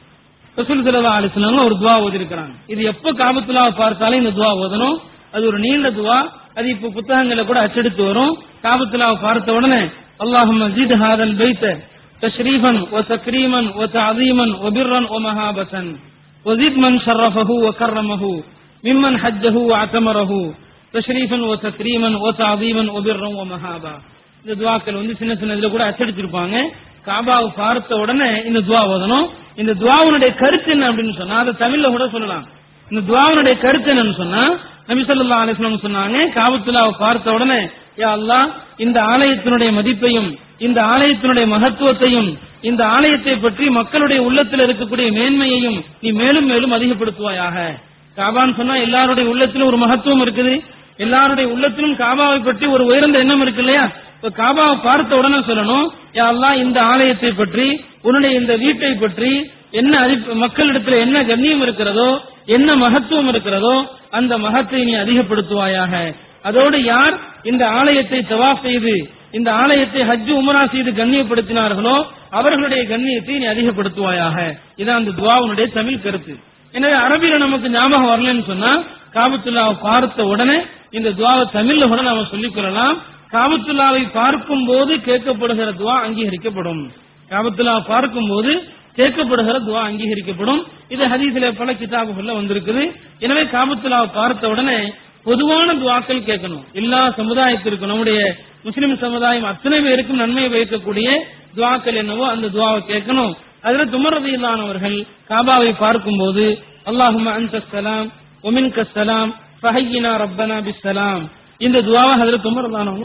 ரசூல் சல்லா அலிஸ்லாம் ஒரு துவா ஓதிருக்கிறாங்க இது எப்ப காபத்துல்லாவை பார்த்தாலும் இந்த துவா ஓதணும் அது ஒரு நீண்ட துவா அது இப்ப புத்தகங்களை கூட அச்சடித்து வரும் காபத்துல்லாவை பார்த்த உடனே அல்லாஹும் மஸ்ஜித் ஹாதல் பைத்த تشريفا وتكريما وتعظيما وبرا ومهابة وزد من شرفه وكرمه ممن حجه واعتمره تشريفا وتكريما وتعظيما وبرا ومهابة இந்த துவாக்கள் வந்து சின்ன சின்ன இதுல கூட அச்சடிச்சிருப்பாங்க காபாவை பார்த்த உடனே இந்த துவா ஓதணும் இந்த துவாவுனுடைய கருத்து என்ன அப்படின்னு சொன்னா அதை தமிழ்ல கூட சொல்லலாம் இந்த துவாவுனுடைய கருத்து என்னன்னு சொன்னா நபி ஸல்லல்லாஹு அலைஹி வஸல்லம் சொன்னாங்க காபத்துல்லாவை பார்த்த உடனே யா அல்லாஹ் இந்த ஆலயத்தினுடைய மதிப்பையும் இந்த ஆலயத்தினுடைய மகத்துவத்தையும் இந்த ஆலயத்தை பற்றி மக்களுடைய உள்ளத்தில் இருக்கக்கூடிய மேன்மையையும் நீ மேலும் மேலும் அதிகப்படுத்துவாயாக காபான்னு சொன்னா எல்லாருடைய உள்ளத்திலும் ஒரு மகத்துவம் இருக்குது எல்லாருடைய உள்ளத்திலும் காபாவை பற்றி ஒரு உயர்ந்த எண்ணம் இருக்கு இல்லையா இப்ப காபாவை பார்த்த உடனே சொல்லணும் யா அல்லாஹ் இந்த ஆலயத்தை பற்றி உன்னுடைய இந்த வீட்டை பற்றி என்ன அதிப்- மக்களிடத்துல என்ன கண்ணியம் இருக்கிறதோ என்ன மகத்துவம் இருக்கிறதோ அந்த மகத்தை நீ அதிகப்படுத்துவாயாக அதோடு யார் இந்த ஆலயத்தை தவாஃப் செய்து இந்த ஆலயத்தை ஹஜ் உமரா செய்து கண்ணியப்படுத்தினார்களோ அவர்களுடைய கண்ணியத்தை நீ அதிகப்படுத்துவாயாக இதான் அந்த துவாவுனுடைய தமிழ் கருத்து எனவே அரபில நமக்கு ஞாபகம் வரலன்னு சொன்னா காபத்துல்லாவை பார்த்த உடனே இந்த துவாவை தமிழ்ல கூட நாம சொல்லிக் கொள்ளலாம் காபத்துல்லாவை பார்க்கும் போது கேட்கப்படுகிற துவா அங்கீகரிக்கப்படும் காபத்துல்லாவை பார்க்கும் போது கேட்கப்படுகிற துவா அங்கீகரிக்கப்படும் இது ஹதீஸ்ல பல கிதாபுகள்ல வந்திருக்குது எனவே காபத்துல்லாவை பார்த்த உடனே பொதுவான துவாக்கள் கேட்கணும் எல்லா சமுதாயத்திற்கும் நம்முடைய முஸ்லிம் சமுதாயம் அத்தனை பேருக்கும் நன்மை வைக்கக்கூடிய துவாக்கள் என்னவோ அந்த துவாவை கேட்கணும் அதுல துமரதியில்லானவர்கள் காபாவை பார்க்கும்போது அல்லாஹும அன்த சலாம் ஒமின்க சலாம் ஃபஹையினா ரப்பனா பிஸ்ஸலாம் இந்த துவாவை அதில் துமரதானவங்க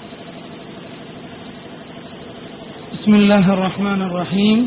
பிஸ்மில்லாஹ் ரஹ்மான் ரஹீம்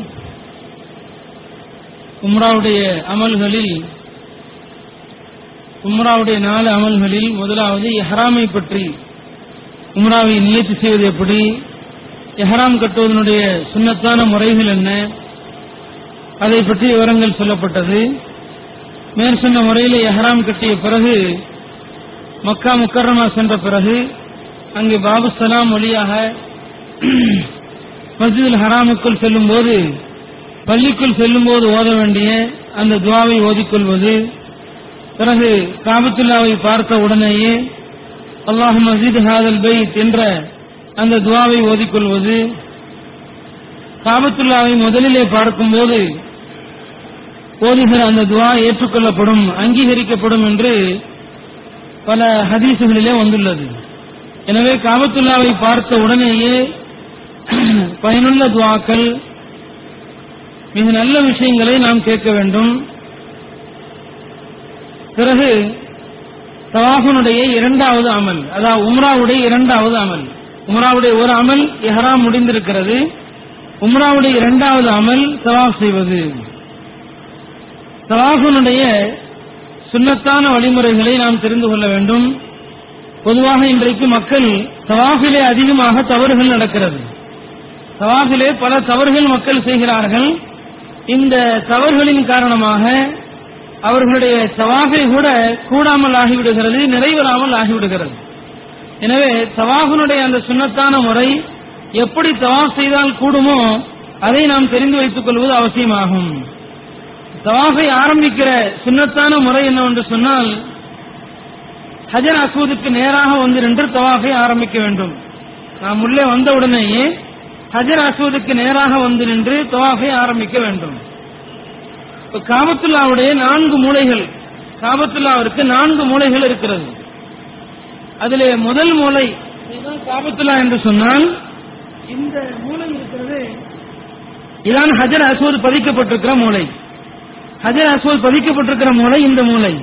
உம்ராவுடைய அமல்களில் உம்ராவுடைய நாலு அமல்களில் முதலாவது எஹ்ராமை பற்றி உம்ராவை நியத்தி செய்வது எப்படி எஹ்ராம் கட்டுவதனுடைய சுன்னத்தான முறைகள் என்ன அதை பற்றி விவரங்கள் சொல்லப்பட்டது மேற் சொன்ன முறையில் எஹ்ராம் கட்டிய பிறகு மக்கா முக்கரமா சென்ற பிறகு அங்கே பாபு சலாம் வழியாக மஸ்ஜிதுல் ஹராமுக்குள் செல்லும் போது பள்ளிக்குள் செல்லும் போது ஓத வேண்டிய அந்த துவாவை ஓதிக்கொள்வது பிறகு காபத்துல்லாவை பார்த்த உடனேயே அல்லாஹ் மஸ்ஜித் ஹாதல் பைத் என்ற அந்த துவாவை ஓதிக்கொள்வது காபத்துல்லாவை முதலிலே பார்க்கும்போது ஓதுகிற அந்த துவா ஏற்றுக்கொள்ளப்படும் அங்கீகரிக்கப்படும் என்று பல ஹதீசுகளிலே வந்துள்ளது எனவே காபத்துல்லாவை பார்த்த உடனேயே பயனுள்ள துவாக்கள் மிக நல்ல விஷயங்களை நாம் கேட்க வேண்டும் பிறகு தவாஃபினுடைய இரண்டாவது அமல் அதாவது உம்ராவுடைய இரண்டாவது அமல் உம்ராவுடைய ஒரு அமல் இஹ்ராம் முடிந்திருக்கிறது உம்ராவுடைய இரண்டாவது அமல் தவாஃப் செய்வது தவாஃபினுடைய சுன்னத்தான வழிமுறைகளை நாம் தெரிந்து கொள்ள வேண்டும் பொதுவாக இன்றைக்கு மக்கள் தவாஃபிலே அதிகமாக தவறுகள் நடக்கிறது தவாஃபிலே பல தவறுகள் மக்கள் செய்கிறார்கள் இந்த தவறுகளின் காரணமாக அவர்களுடைய தவாஃபை கூட கூடாமல் ஆகிவிடுகிறது நிறைவேறாமல் ஆகிவிடுகிறது எனவே தவாஃபினுடைய அந்த சுன்னத்தான முறை எப்படி தவாஃப் செய்தால் கூடுமோ அதை நாம் தெரிந்து வைத்துக் கொள்வது அவசியமாகும் தவாஃபை ஆரம்பிக்கிற சுன்னத்தான முறை என்னவென்று சொன்னால் ஹஜர் அசூதுக்கு நேராக வந்து நின்று தவாஃபை ஆரம்பிக்க வேண்டும் நாம் உள்ளே வந்தவுடனேயே ஹஜர் அசூதுக்கு நேராக வந்து நின்று தவாஃபை ஆரம்பிக்க வேண்டும் இப்ப காபத்துல்லாவுடைய நான்கு மூலைகள் காபத்துல்லாவிற்கு நான்கு மூலைகள் இருக்கிறது அதிலே முதல் மூலை இதுதான் காபத்துல்லா என்று சொன்னால் இந்த மூலை இருக்கிறது இதான் ஹஜர் அசூத் பதிக்கப்பட்டிருக்கிற மூலை ஹஜர் அஸ்வத் பதிக்கப்பட்டிருக்கிற மூலை இந்த மூலை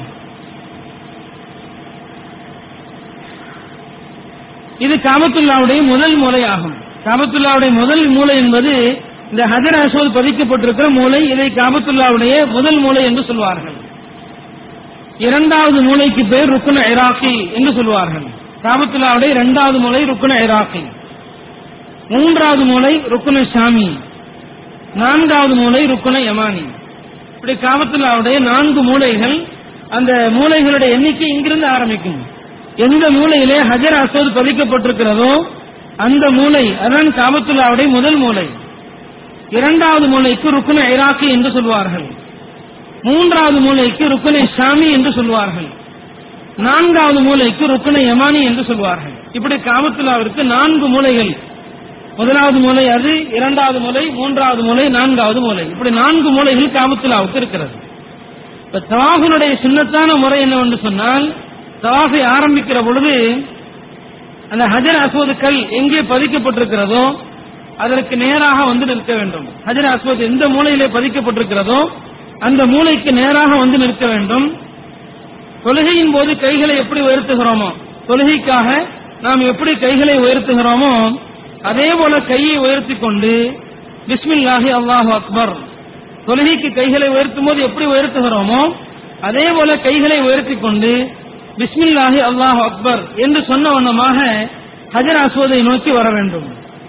இது காபத்துல்லாவுடைய முதல் மூலை ஆகும் காபத்துல்லாவுடைய முதல் மூலை என்பது இந்த ஹஜர் அஸ்வத் பதிக்கப்பட்டிருக்கிற மூலை இதை காபத்துல்லாவுடைய முதல் மூலை என்று சொல்வார்கள் இரண்டாவது மூலைக்கு பேர் ருக்குன இராக்கி என்று சொல்வார்கள் காபத்துல்லாவுடைய இரண்டாவது மூலை ருக்குன இராக்கி மூன்றாவது மூலை ருக்குன ஷாமி நான்காவது மூலை ருக்குன யமானி இப்படி காபத்துல்லாவுடைய நான்கு மூலைகள் அந்த மூலைகளுடைய எண்ணிக்கை இங்கிருந்து ஆரம்பிக்கும் எந்த மூலையிலே ஹஜர் அசோத் பதிக்கப்பட்டிருக்கிறதோ அந்த மூலை அதான் காபத்துல்லாவுடைய முதல் மூலை இரண்டாவது மூலைக்கு ருக்குன ஐராக்கி என்று சொல்வார்கள் மூன்றாவது மூலைக்கு ருக்குனை ஷாமி என்று சொல்வார்கள் நான்காவது மூலைக்கு ருக்குனை யமானி என்று சொல்வார்கள் இப்படி காபத்துல்லாவிற்கு நான்கு மூலைகள் முதலாவது மூலை அது இரண்டாவது மூலை மூன்றாவது மூலை நான்காவது மூலை இப்படி நான்கு மூலைகள் காபத்துல்லாவுக்கு இருக்கிறது இப்ப தவாஃபினுடைய சுண்ணத்தான முறை என்னவென்று சொன்னால் தவாஃபை ஆரம்பிக்கிற பொழுது அந்த ஹஜர் அஸ்வது கல் எங்கே பதிக்கப்பட்டிருக்கிறதோ அதற்கு நேராக வந்து நிற்க வேண்டும் ஹஜர் அஸ்வத் எந்த மூலையிலே பதிக்கப்பட்டிருக்கிறதோ அந்த மூலைக்கு நேராக வந்து நிற்க வேண்டும் தொழுகையின் போது கைகளை எப்படி உயர்த்துகிறோமோ தொழுகைக்காக நாம் எப்படி கைகளை உயர்த்துகிறோமோ அதே போல கையை உயர்த்தி கொண்டு பிஸ்மில்லாஹி அல்லாஹு அக்பர் தொழுகைக்கு கைகளை உயர்த்தும் போது எப்படி உயர்த்துகிறோமோ அதே போல கைகளை உயர்த்தி கொண்டு பிஸ்மில்லாஹி அல்லாஹு அக்பர் என்று சொன்ன வண்ணமாக ஹஜர் அஸ்வதை நோக்கி வர வேண்டும்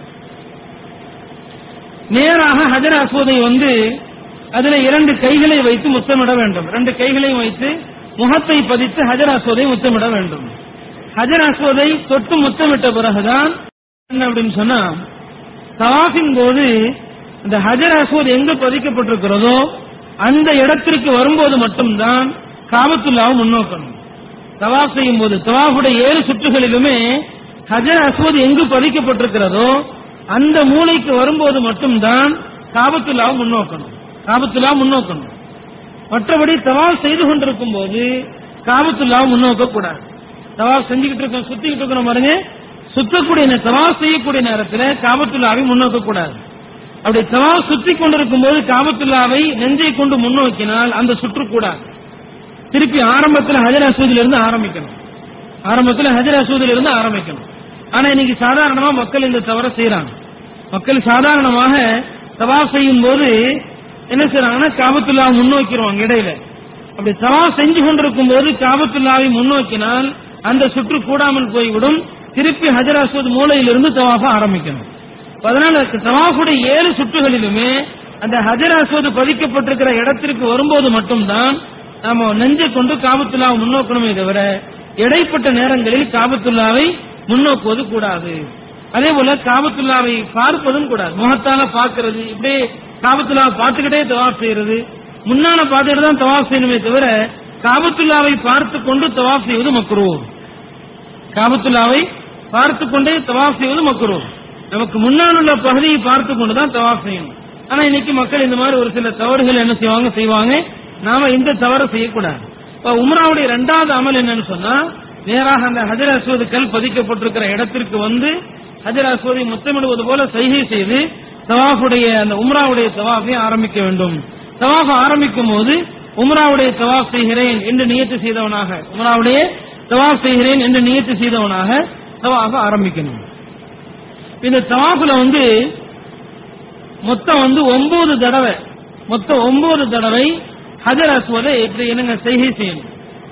நேராக ஹஜர் அஸ்வதை வந்து அதுல இரண்டு கைகளை வைத்து முத்தமிட வேண்டும் ரெண்டு கைகளையும் வைத்து முகத்தை பதித்து ஹஜர் அஸ்வதை முத்தமிட வேண்டும் ஹஜர் அஸ்வதை தொட்டு முத்தமிட்ட பிறகுதான் என்ன அப்படின்னு சொன்னா தவாஃபின் போது இந்த ஹஜர் அஸ்வத் எங்கு பதிக்கப்பட்டிருக்கிறதோ அந்த இடத்திற்கு வரும்போது மட்டும்தான் காபத்துல்லாவை முன்னோக்கணும் தவாஃப் செய்யும் போது தவாஃபுடைய ஏழு சுற்றுகளிலுமே ஹஜர் அஸ்வத் எங்கு பதிக்கப்பட்டிருக்கிறதோ அந்த மூலைக்கு வரும்போது மட்டும்தான் காபத்துல்லாவை முன்னோக்கணும் காபத்துல்லா முன்னோக்கணும் மற்றபடி தவாஃப் செய்து கொண்டிருக்கும் போது காபத்துல்லாவை முன்னோக்க கூடாது தவாஃப் செஞ்சுக்கிட்டு இருக்கோம் சுத்திக்கிட்டு இருக்கிறோம் பாருங்க சுத்தக்கூடிய நே- தவாஃப் செய்யக்கூடிய நேரத்தில் காபத்துல்லாவை முன்னோக்க கூடாது அப்படி தவாஃப் சுத்தி கொண்டிருக்கும் போது காபத்துல்லாவை நெஞ்சை கொண்டு முன்னோக்கினால் அந்த சுற்று கூடாது திருப்பி ஆரம்பத்தில் ஹஜர் அசூதில இருந்து ஆரம்பிக்கணும் ஆரம்பத்தில் ஹஜர் அசூதில இருந்து ஆரம்பிக்கணும் ஆனா இன்னைக்கு சாதாரணமா மக்கள் இந்த தவற செய்யறாங்க மக்கள் சாதாரணமாக தவாஃப் செய்யும் போது என்ன செய்யறாங்கன்னா காபத்துல்லாவை முன்னோக்கிடுவாங்க இடையில அப்படி தவாஃப் செஞ்சு கொண்டிருக்கும் போது காபத்துல்லாவை முன்னோக்கினால் அந்த சுற்று கூடாமல் போய்விடும் திருப்பி ஹஜர் அஸ்வத் மூலையிலிருந்து தவாஃப ஆரம்பிக்கணும் அப்ப அதனால தவாஃபுடைய ஏழு சுற்றுகளிலுமே அந்த ஹஜர் அஸ்வத் பதிக்கப்பட்டிருக்கிற இடத்திற்கு வரும்போது மட்டும்தான் நாம நெஞ்சை கொண்டு காபத்துல்லாவை முன்னோக்கணுமே தவிர இடைப்பட்ட நேரங்களில் காபத்துல்லாவை முன்னோக்குவது கூடாது அதே போல காபத்துல்லாவை பார்ப்பதும் கூடாது முகத்தால பார்க்கிறது இப்படியே காபத்துல்லாவை பார்த்துக்கிட்டே தவாஃப் செய்யறது முன்னால பார்த்துட்டு தான் தவாஃப் செய்யணுமே தவிர காபத்துல்லாவை பார்த்து கொண்டு தவாஃப் செய்வது மக்ரூ காபத்துல்லாவை பார்த்து கொண்டே தவாஃப் செய்வது மக்ரூ நமக்கு முன்னால் உள்ள பகுதியை பார்த்து கொண்டு தான் தவாஃப் செய்யணும் ஆனா இன்னைக்கு மக்கள் இந்த மாதிரி ஒரு சில தவறுகள் என்ன செய்வாங்க செய்வாங்க நாம இந்த தவறை செய்யக்கூடாது இப்ப உம்ராவுடைய இரண்டாவது அமல் என்னன்னு சொன்னா நேராக அந்த ஹஜர் அஸ்வது கல் பதிக்கப்பட்டிருக்கிற இடத்திற்கு வந்து ஹஜர் அஸ்வதை முத்தமிடுவது போல சைகை செய்து தவாஃபுடைய அந்த உம்ராவுடைய தவாஃபை ஆரம்பிக்க வேண்டும் தவாஃப் ஆரம்பிக்கும் போது உம்ராவுடைய தவாஃப் செய்கிறேன் என்று நியத்து செய்தவனாக உம்ராவுடைய தவாஃப் செய்கிறேன் என்று நியத்து செய்தவனாக தவாஃப ஆரம்பிக்கணும் இந்த தவாஃபுல வந்து மொத்தம் வந்து ஒன்பது தடவை மொத்தம் ஒன்பது தடவை ஹஜர் அஸ்வதை எப்படி என்னங்க செய்கை செய்யணும்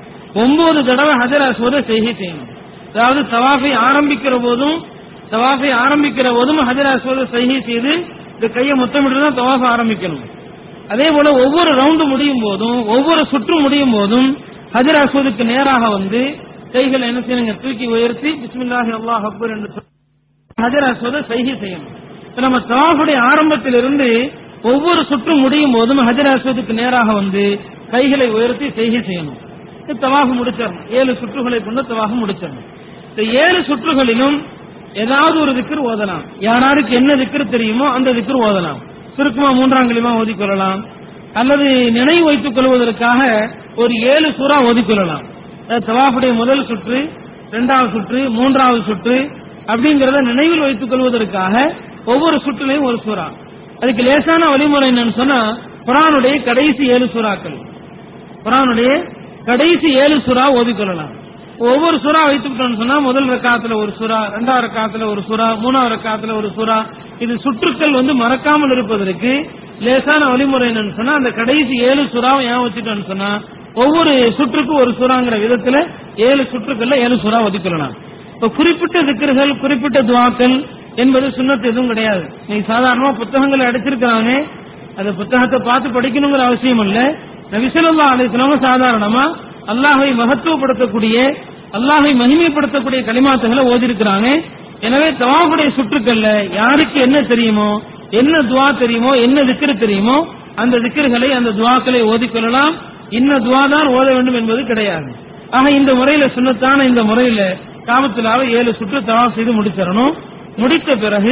ஒன்பது தடவை ஹஜர் அஸ்வதை செய்கை செய்யணும் அதாவது தவாஃபை ஆரம்பிக்கிற போதும் தவாஃபை ஆரம்பிக்கிற போதும் ஹஜர் அஸ்வதை செய்கை செய்து இந்த கையை முத்தமிட்டு தான் தவாஃபை ஆரம்பிக்கணும் அதே போல ஒவ்வொரு ரவுண்டு முடியும் போதும் ஒவ்வொரு சுற்று முடியும் போதும் ஹஜர் அஸ்வதுக்கு நேராக வந்து கைகளை என்ன செய்யணுங்க தூக்கி உயர்த்தி பிஸ்மில்லாஹி அல்லாஹ் அக்பர் என்று சொல்லி ஹஜர் அஸ்வதை செய்கை செய்யணும் இப்ப நம்ம தவாஃபுடைய ஆரம்பத்திலிருந்து ஒவ்வொரு சுற்று முடியும் போதும் ஹஜர் அஸ்வதுக்கு நேராக வந்து கைகளை உயர்த்தி செய்கை செய்யணும் தவாஃபு முடிச்சிடணும் ஏழு சுற்றுகளை கொண்டு தவாஃபு முடிச்சிடணும் இந்த ஏழு சுற்றுகளிலும் ஏதாவது ஒரு திக்கர் ஓதலாம் யாராருக்கு என்ன திக்கர் தெரியுமோ அந்த திக்கர் ஓதலாம் சுருக்கமா மூன்றாம் களிமா ஓதிக்கொள்ளலாம் அல்லது நினைவு வைத்துக் கொள்வதற்காக ஒரு ஏழு சூறா ஓதிக்கொள்ளலாம் அதாவது தவாஃபுடைய முதல் சுற்று இரண்டாவது சுற்று மூன்றாவது சுற்று அப்படிங்கறத நினைவில் வைத்துக் கொள்வதற்காக ஒவ்வொரு சுற்றுலையும் ஒரு சூறா அதுக்கு லேசான வழிமுறை என்னன்னு சொன்னா குரானுடைய கடைசி ஏழு சூறாக்கள் குரானுடைய கடைசி ஏழு சூறா ஓதிக்கொள்ளலாம் ஒவ்வொரு சூறா வைத்துக்கிட்டோம்னு சொன்னா முதல் ரக்காத்துல ஒரு சூறா இரண்டாவது ரக்காத்துல ஒரு சூறா மூணாவது ரக்காத்துல ஒரு சூறா இது சுற்றுக்கள் வந்து மறக்காமல் இருப்பதற்கு லேசான வழிமுறை என்னன்னு சொன்னா அந்த கடைசி ஏழு சூறாவை ஏன் வச்சுட்டோம்னு சொன்னா ஒவ்வொரு சுற்றுக்கும் ஒரு சூறாங்கிற விதத்துல ஏழு சுற்றுக்கள்ல ஏழு சூறா ஒதுக்கலாம் இப்ப குறிப்பிட்ட திக்கர்கள் குறிப்பிட்ட துவாக்கள் என்பது சுண்ணத்து எதுவும் கிடையாது நீங்க சாதாரணமா புத்தகங்களை அடிச்சிருக்காங்க அந்த புத்தகத்தை பார்த்து படிக்கணுங்கிற அவசியம் இல்ல நபிசல்லா அலிஸ்லாம சாதாரணமா அல்லாஹை மகத்துவப்படுத்தக்கூடிய அல்லாஹை மகிமைப்படுத்தக்கூடிய களிமாத்துகளை ஓதிருக்கிறாங்க எனவே தவாஃபுடைய சுற்றுக்கள்ல யாருக்கு என்ன தெரியுமோ என்ன துவா தெரியுமோ என்ன திக்ரு தெரியுமோ அந்த திக்ருகளை அந்த துவாக்களை ஓதிக்கொள்ளலாம் இன்ன துவா தான் ஓத வேண்டும் என்பது கிடையாது ஆக இந்த முறையில சுண்ணத்தான இந்த முறையில காமத்திலாக ஏழு சுற்று தவாஃப் செய்து முடிச்சிடணும் முடித்த பிறகு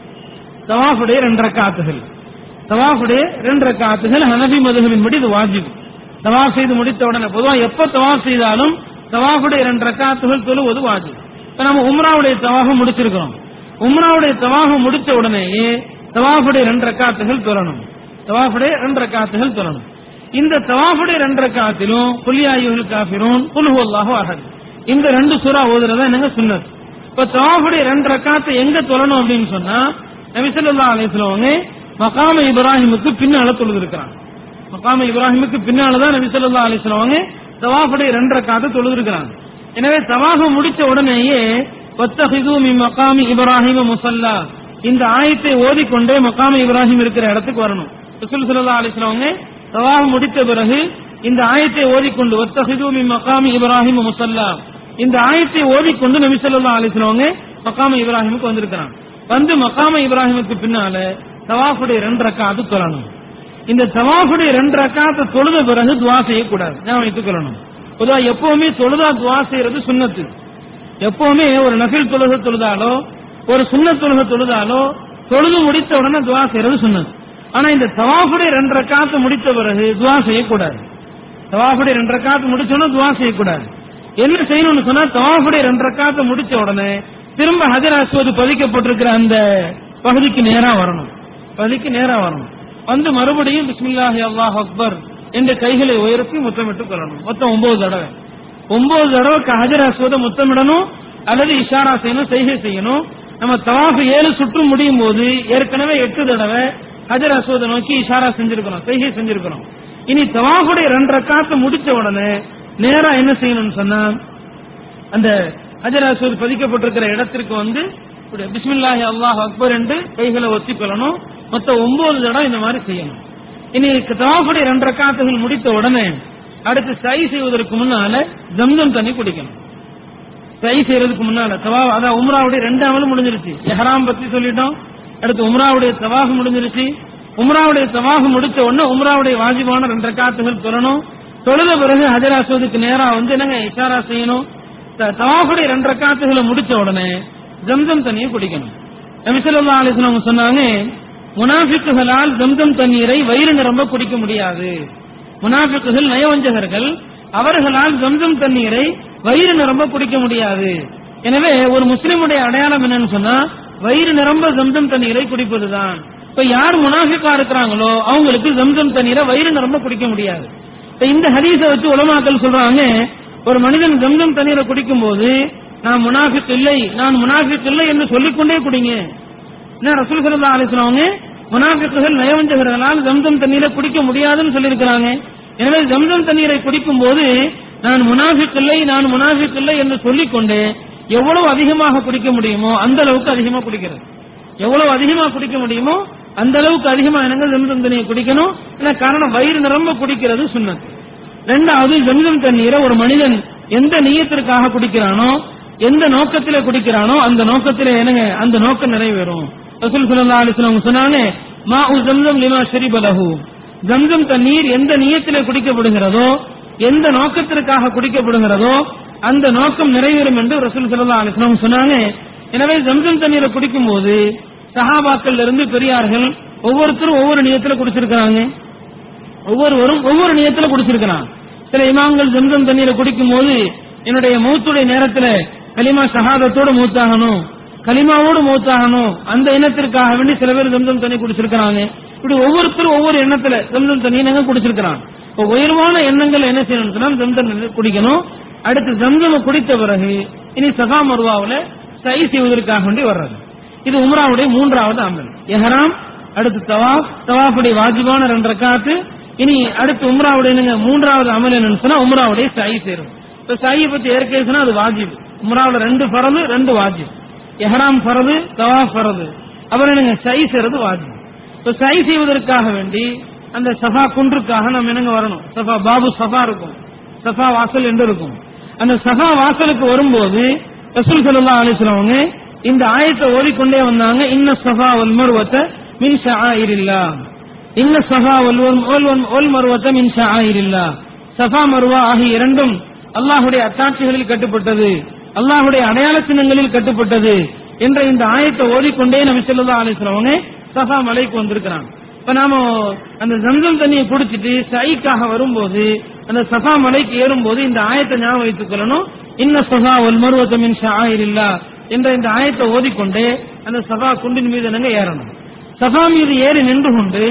தவாஃபுடைய ரெண்டு ரக்காத்துகள் தவாஃபுடைய ரெண்டு ரக்காத்துகள் ஹனபி மதுகவின்படி இது வாஜிப் தவாஃப் செய்து முடித்த உடனே பொதுவா எப்ப தவாஃப் செய்தாலும் தவாஃபுடைய ரெண்டு ரக்காத்துகள் தொழுவது வாஜிப் இப்ப நம்ம உம்ராவுடைய தவாஃபம் முடிச்சிருக்கிறோம் உம்ராவுடைய தவாஃபம் முடிச்ச உடனேயே தவாஃபுடைய ரெண்டு ரக்காத்துகள் தொழணும் தவாஃபுடைய ரெண்டு ரக்காத்துகள் தொழணும் இந்த தவாஃபுடைய ரெண்டு ரக்காத்திலும் புலியாயுல் காஃபிரூன் குல்ஹு அல்லாஹு அஹத் இந்த ரெண்டு சூறா ஓதுறதா என்னங்க சுன்னத் இப்ப தவாஃபுடைய ரெண்டு ரக்காத்தை எங்க தொழணும் அப்படின்னு சொன்னா நபி ஸல்லல்லாஹு அலைஹி வஸல்லம் மகாம இப்ராஹிமுக்கு பின்னால தொழுது இருக்கிறாங்க மகாம இப்ராஹிமுக்கு பின்னாலதான் நபி ஸல்லல்லாஹு அலைஹி வஸல்லம் தவாஃபுடைய ரெண்டு ரக்காத்தை தொழுது இருக்கிறாங்க எனவே தவாஃப முடிச்ச உடனேயே வத்தஹிது மின் மகாமி இப்ராஹிம முசல்லா இந்த ஆயத்தை ஓதிக்கொண்டே மகாம இப்ராஹிம் இருக்கிற இடத்துக்கு வரணும் ரசூல் ஸல்லல்லாஹு அலைஹி வஸல்லம் தவாஃப் முடித்த பிறகு இந்த ஆயத்தை ஓதிக்கொண்டு வத்தஹிது மின் மகாமி இப்ராஹிம முசல்லா இந்த ஆயத்தை ஓதிக்கொண்டு நபி ஸல்லல்லாஹு அலைஹி வஸல்லம் மகாம இப்ராஹிமுக்கு வந்திருக்கிறாங்க வந்து மகாம இப்ராஹிமுக்கு பின்னால தவாஃபுடைய ரெண்டு ரக்காத்து தொழணும் இந்த தவாஃபுடைய ரெண்டு ரக்காத்தை தொழுத பிறகு துவா செய்யக்கூடாது ஞாபகம் வைத்துக் கொள்ளணும் பொதுவா எப்பவுமே தொழுதா துவா செய்யறது சுன்னத்து எப்பவுமே ஒரு நஃபில் தொழுக தொழுதாலோ ஒரு சுன்ன தொழுக தொழுதாலோ தொழுது முடித்த உடனே துவா செய்யறது சுன்னத்து ஆனா இந்த தவாஃபுடைய ரெண்டு ரக்காத்து முடித்த பிறகு துவா செய்யக்கூடாது தவாஃபுடைய ரெண்டு ரக்காத்து முடிச்சோன்னா துவா செய்யக்கூடாது என்ன செய்யணும்னு சொன்னா தவாஃபுடைய ரெண்டு ரக்காத்து முடிச்ச உடனே திரும்ப ஹஜர் அஸ்வது பதிக்கப்பட்டிருக்கிற அந்த பகுதிக்கு நேரா வரணும் பகுதிக்கு நேரா வரணும் வந்து மறுபடியும் பிஸ்மில்லாஹி அல்லாஹ் அக்பர் என்ற கைகளை உயர்த்தி முத்தமிட்டுக் கொள்ளணும் மொத்தம் ஒன்பது தடவை ஒன்பது தடவை ஹஜர் அஸ்வத முத்தமிடணும் அல்லது இஷாரா செய்யணும் செய்கை செய்யணும் நம்ம தவாஃப் ஏழு சுற்று முடியும் போது ஏற்கனவே எட்டு தடவை ஹஜர் அஸ்வத நோக்கி இஷாரா செஞ்சிருக்கிறோம் செய்கை செஞ்சிருக்கிறோம் இனி தவாஃபுடைய ரெண்டு ரக்காத்து முடிச்ச உடனே நேரா என்ன செய்யணும்னு சொன்னா அந்த ஹஜர் அஸ்வத் பதிக்கப்பட்டிருக்கிற இடத்திற்கு வந்து இப்படி பிஸ்மில்லாஹி அல்லாஹ் அக்பர் என்று கைகளை ஒத்திக் கொள்ளணும் மொத்தம் ஒன்பது தடவை இந்த மாதிரி செய்யணும் இனி தவாஃபுடைய ரெண்டு ரக்காத்துகள் முடித்த உடனே அடுத்து சை செய்வதற்கு முன்னால ஜம்ஜம் தண்ணி குடிக்கணும் சை செய்யறதுக்கு முன்னால தவா அதான் உம்ராவுடைய ரெண்டாவது முடிஞ்சிருச்சு எஹராம் பத்தி சொல்லிட்டோம் அடுத்து உம்ராவுடைய தவாஃப் முடிஞ்சிருச்சு உம்ராவுடைய தவாஃப் முடிச்ச உடனே உம்ராவுடைய வாஜிபான ரெண்டு ரக்காத்துகள் தொழணும் தொழுத பிறகு ஹஜர் அஸ்வதுக்கு நேரா வந்து என்னங்க இஷாரா செய்யணும் த- தவாஃபுடைய ரெண்டு ரக்காத்துகளை முடிச்ச உடனே ஜம்ஜம் தண்ணியை குடிக்கணும் நபிசல்லா அலிஸ்லாம் சொன்னாங்க முனாஃபிக்குகளால் ஜம்ஜம் தண்ணீரை வயிறு நிரம்ப குடிக்க முடியாது முனாஃபிக்குகள் நயவஞ்சகர்கள் அவர்களால் ஜம்ஜம் தண்ணீரை வயிறு நிரம்ப குடிக்க முடியாது எனவே ஒரு முஸ்லிமுடைய அடையாளம் என்னன்னு சொன்னா வயிறு நிரம்ப ஜம்ஜம் தண்ணீரை குடிப்பதுதான் இப்ப யார் முனாஃபிக்கா இருக்கிறாங்களோ அவங்களுக்கு ஜம்ஜம் தண்ணீரை வயிறு நிரம்ப குடிக்க முடியாது இப்ப இந்த ஹதீஸை வச்சு உலமாக்கள் சொல்றாங்க ஒரு மனிதன் ஜம்ஜம் தண்ணீரை குடிக்கும் போது நான் முனாஃபிக் இல்லை நான் முனாஃபிக் இல்லை என்று சொல்லிக்கொண்டே குடிங்க என்ன ரசூல் சல்லா அலிஸ்லாம் அவங்க முனாஃபிக்குகள் நயவஞ்சகர்களால் ஜம்ஜம் தண்ணீரை குடிக்க முடியாதுன்னு சொல்லியிருக்கிறாங்க எனவே ஜம்ஜம் தண்ணீரை குடிக்கும் போது நான் முனாஃபிக் இல்லை நான் முனாஃபிக் இல்லை என்று சொல்லிக்கொண்டு எவ்வளவு அதிகமாக குடிக்க முடியுமோ அந்த அளவுக்கு அதிகமா குடிக்கிறது எவ்வளவு அதிகமா குடிக்க முடியுமோ அந்த அளவுக்கு அதிகமா என்னங்க ஜம்சம் தண்ணியை குடிக்கணும் ஏன்னா காரணம் வயிறு நிரம்ப குடிக்கிறது சுண்ணத் ரெண்டாவது ஜம்சம் தண்ணீரை ஒரு மனிதன் எந்த நீயத்திற்காக குடிக்கிறானோ எந்த நோக்கத்தில குடிக்கிறானோ அந்த நோக்கத்தில என்னங்க அந்த நோக்கம் நிறைவேறும் ரசூல் ஸல்லல்லாஹு அலைஹி வஸல்லம் சொன்னாங்க மா ஜம்சம் லிமா ஷரிப லஹு ஜம்சம் தண்ணீர் எந்த நியத்திலே குடிக்கப்படுகிறதோ எந்த நோக்கத்திற்காக குடிக்கப்படுகிறதோ அந்த நோக்கம் நிறைவேறும் என்று ரசூல் ஸல்லல்லாஹு அலைஹி வஸல்லம் சொன்னாங்க எனவே ஜம்சம் தண்ணீரை குடிக்கும் போது சஹாபாக்கள் இருந்து பெரியார்கள் ஒவ்வொருத்தரும் ஒவ்வொரு நியத்துல குடிச்சிருக்கிறாங்க ஒவ்வொருவரும் ஒவ்வொரு நியத்துல குடிச்சிருக்கிறான் சில இமாம்கள் ஜம்சம் தண்ணீரை குடிக்கும் போது என்னுடைய மூத்துடைய நேரத்துல கலிமா ஷஹாதத்தோட மூத்தாகணும் கலிமாவோடு மூத்தாகணும் அந்த எண்ணத்திற்காக வேண்டி சில பேர் ஜம்சம் தண்ணி குடிச்சிருக்கிறாங்க இப்படி ஒவ்வொருத்தரும் ஒவ்வொரு எண்ணத்துல ஜம்சம் தண்ணி நாங்க குடிச்சிருக்கிறாங்க இப்போ உயர்வான எண்ணங்கள் என்ன செய்யணும் சொன்னா ஜம்சம் தண்ணி குடிக்கணும் அடுத்து ஜம்சம் குடித்த பிறகு இனி சகா மருவாவுல சை செய்வதற்காக வேண்டி வர்றது இது உம்ராவுடைய மூன்றாவது அமல் எஹராம் அடுத்து தவாஃப் தவாஃபுடைய வாஜிபான ரெண்டு ரக்காத்து இனி அடுத்து உம்ராவுடைய என்னங்க மூன்றாவது அமல் என்னன்னு சொன்னா உம்ராவுடைய சை சேரும் இப்ப சையை பத்தி ஏற்கனவே சொன்னா அது வாஜிப் உம்ராவுல ரெண்டு பரது ரெண்டு வாஜிப் எஹராம் பரது தவாஃப் பரது அப்புறம் என்னங்க சை செய்யறது வாஜிப் இப்ப சை செய்வதற்காக வேண்டி அந்த சஃபா குன்றுக்காக நம்ம என்னங்க வரணும் சஃபா பாபு சஃபா இருக்கும் சஃபா வாசல் என்று இருக்கும் அந்த சஃபா வாசலுக்கு வரும்போது ரசூல் ஸல்லல்லாஹு அலைஹி வஸல்லம் அவங்க இந்த ஆயத்தை ஓதிக்கொண்டே வந்தாங்க இன்ன சஃபா வல் மர்வத மின் ஷஆயிரில்லாஹ் இன்ன சஃபா வல் வல் வல் மர்வத மின் ஷஆயிரில்லாஹ் சஃபா மர்வா ஆகிய இரண்டும் அல்லாஹ்வுடைய அத்தாட்சிகளில் கட்டுப்பட்டது அல்லாஹ்வுடைய அடையாள சின்னங்களில் கட்டுப்பட்டது என்ற இந்த ஆயத்தை ஓதிக்கொண்டே நபி ஸல்லல்லாஹு அலைஹி வஸல்லம் அவங்க சஃபா மலைக்கு வந்திருக்கிறாங்க இப்ப நாம அந்த ஜம்சம் தண்ணியை குடிச்சிட்டு சைக்காக வரும்போது அந்த சஃபா மலைக்கு ஏறும்போது இந்த ஆயத்தை ஞாபகம் வைத்துக் கொள்ளணும் இன்ன சஃபா ஒல் மருவத்த மின் ஷாயிரில்லா என்ற இந்த ஆயத்தை ஓதிக்கொண்டு அந்த சஃபா குண்டின் மீது என்னங்க ஏறணும் சஃபா மீது ஏறி நின்று கொண்டு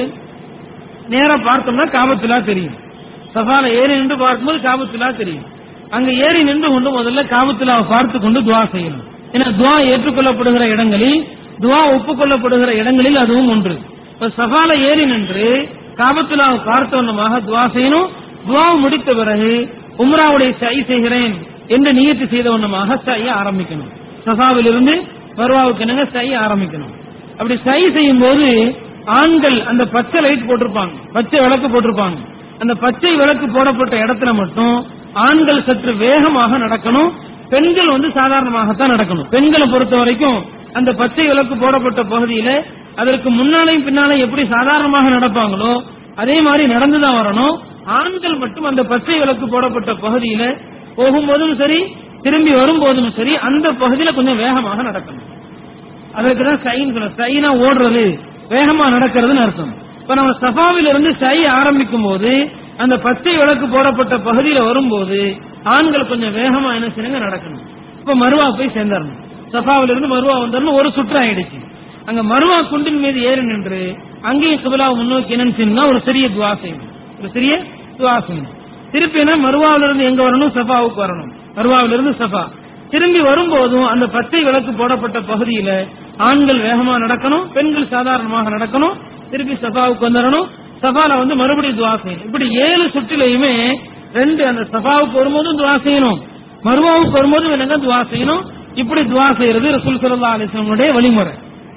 நேரா பார்த்தோம்னா காபத்துலா தெரியும் சஃபால ஏறி நின்று பார்க்கும்போது காபத்துலா தெரியும் அங்க ஏறி நின்று கொண்டு முதல்ல காபத்துலாவை பார்த்து கொண்டு துவா செய்யணும் ஏன்னா துவா ஏற்றுக்கொள்ளப்படுகிற இடங்களில் துவா ஒப்புக்கொள்ளப்படுகிற இடங்களில் அதுவும் ஒன்று இப்ப சஃபால ஏறி நின்று காபத்துலாவை பார்த்தவண்ணமாக துவா செய்யணும் துவா முடித்த பிறகு உம்ராவுடைய சை செய்கிறேன் என்று நியத்து செய்தவண்ணமாக சைய ஆரம்பிக்கணும் சஃபாவிலிருந்து மருவாவுக்கு என்னங்க சை ஆரம்பிக்கணும் அப்படி சை செய்யும் போது ஆண்கள் அந்த பச்சை லைட் போட்டிருப்பாங்க பச்சை விளக்கு போட்டிருப்பாங்க அந்த பச்சை விளக்கு போடப்பட்ட இடத்துல மட்டும் ஆண்கள் சற்று வேகமாக நடக்கணும் பெண்கள் வந்து சாதாரணமாகத்தான் நடக்கணும் பெண்களை பொறுத்த வரைக்கும் அந்த பச்சை விளக்கு போடப்பட்ட பகுதியில அதற்கு முன்னாலையும் பின்னாலையும் எப்படி சாதாரணமாக நடப்பாங்களோ அதே மாதிரி நடந்துதான் வரணும் ஆண்கள் மட்டும் அந்த பச்சை விளக்கு போடப்பட்ட பகுதியில போகும்போதும் சரி திரும்பி வரும்போதும் சரி அந்த பகுதியில கொஞ்சம் வேகமாக நடக்கணும் அதற்கு தான் சைன் சொல்லணும் சைனா ஓடுறது வேகமா நடக்கிறதுன்னு அர்த்தம் இப்ப நம்ம சஃபாவில இருந்து சை ஆரம்பிக்கும் போது அந்த பச்சை விளக்கு போடப்பட்ட பகுதியில வரும்போது ஆண்கள் கொஞ்சம் வேகமா என்ன செய்யுங்க நடக்கணும் இப்ப மருவா போய் சேர்ந்துடணும் சஃபாவில இருந்து மருவா வந்துடணும் ஒரு சுற்று ஆயிடுச்சு அங்க மருவா குண்டின் மீது ஏறி நின்று அங்கேயும் சுபலாவை முன்னோக்கி என்னன்னு செய்யணும்னா ஒரு சிறிய துவா செய்யணும் ஒரு சிறிய துவா செய்யணும் திருப்பி என்ன மருவாவில இருந்து எங்க வரணும் சஃபாவுக்கு வரணும் மருவாவில இருந்து சஃபா திரும்பி வரும்போதும் அந்த பச்சை விளக்கு போடப்பட்ட பகுதியில ஆண்கள் வேகமா நடக்கணும் பெண்கள் சாதாரணமாக நடக்கணும் திருப்பி சஃபாவுக்கு வந்துடணும் சஃபால வந்து மறுபடியும் துவா செய்யணும் இப்படி ஏழு சுற்றிலையுமே ரெண்டு அந்த சஃபாவுக்கு வரும்போதும் துவா செய்யணும் மருவாவுக்கு வரும்போதும் என்னங்க துவா செய்யணும் இப்படி துவா செய்யறது ரசூல் சல்லா அலிஸ்லமுடைய வழிமுறை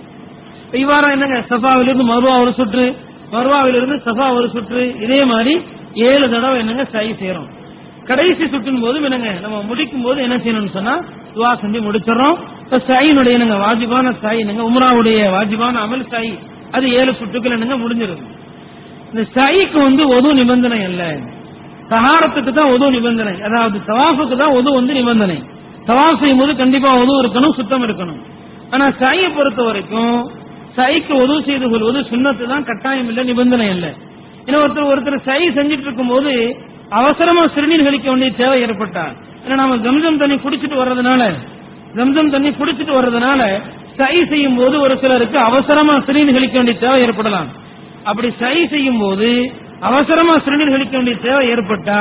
இவ்வாறா என்னங்க சஃபாவிலிருந்து மருவா ஒரு சுற்று மருவாவிலிருந்து சஃபா ஒரு சுற்று இதே மாதிரி ஏழு தடவை என்னங்க சை செய்யறோம் கடைசி சுற்றின் போதும் என்னங்க நம்ம முடிக்கும் போது என்ன செய்யணும்னு சொன்னா துவா செஞ்சு முடிச்சிடறோம் இப்ப சைனுடைய என்னங்க வாஜிபான சை என்னங்க உம்ராவுடைய வாஜிபான அமல் சை அது ஏழு சுற்றுக்கள் என்னங்க முடிஞ்சிருது இந்த சைக்கு வந்து ஒது நிபந்தனை அல்ல சகாரத்துக்கு தான் ஒது நிபந்தனை அதாவது தவாஃபுக்கு தான் ஒது வந்து நிபந்தனை தவாஃப் செய்யும் போது கண்டிப்பா ஒது இருக்கணும் சுத்தம் இருக்கணும் ஆனா சையை பொறுத்த வரைக்கும் சைக்கு உதவு செய்து கொள்வது சுண்ணத்து தான் கட்டாயம் இல்ல நிபந்தனை இல்ல ஏன்னா ஒருத்தர் ஒருத்தர் சை செஞ்சுட்டு இருக்கும் போது அவசரமா சிறுநீர் கழிக்க வேண்டிய தேவை ஏற்பட்டார் ஏன்னா நாம ஜம்சம் தண்ணி குடிச்சிட்டு வர்றதுனால ஜம்சம் தண்ணி குடிச்சிட்டு வர்றதுனால சை செய்யும் போது ஒரு சிலருக்கு அவசரமா சிறுநீர் கழிக்க வேண்டிய தேவை ஏற்படலாம் அப்படி சை செய்யும் போது அவசரமா சிறுநீர் கழிக்க வேண்டிய தேவை ஏற்பட்டால்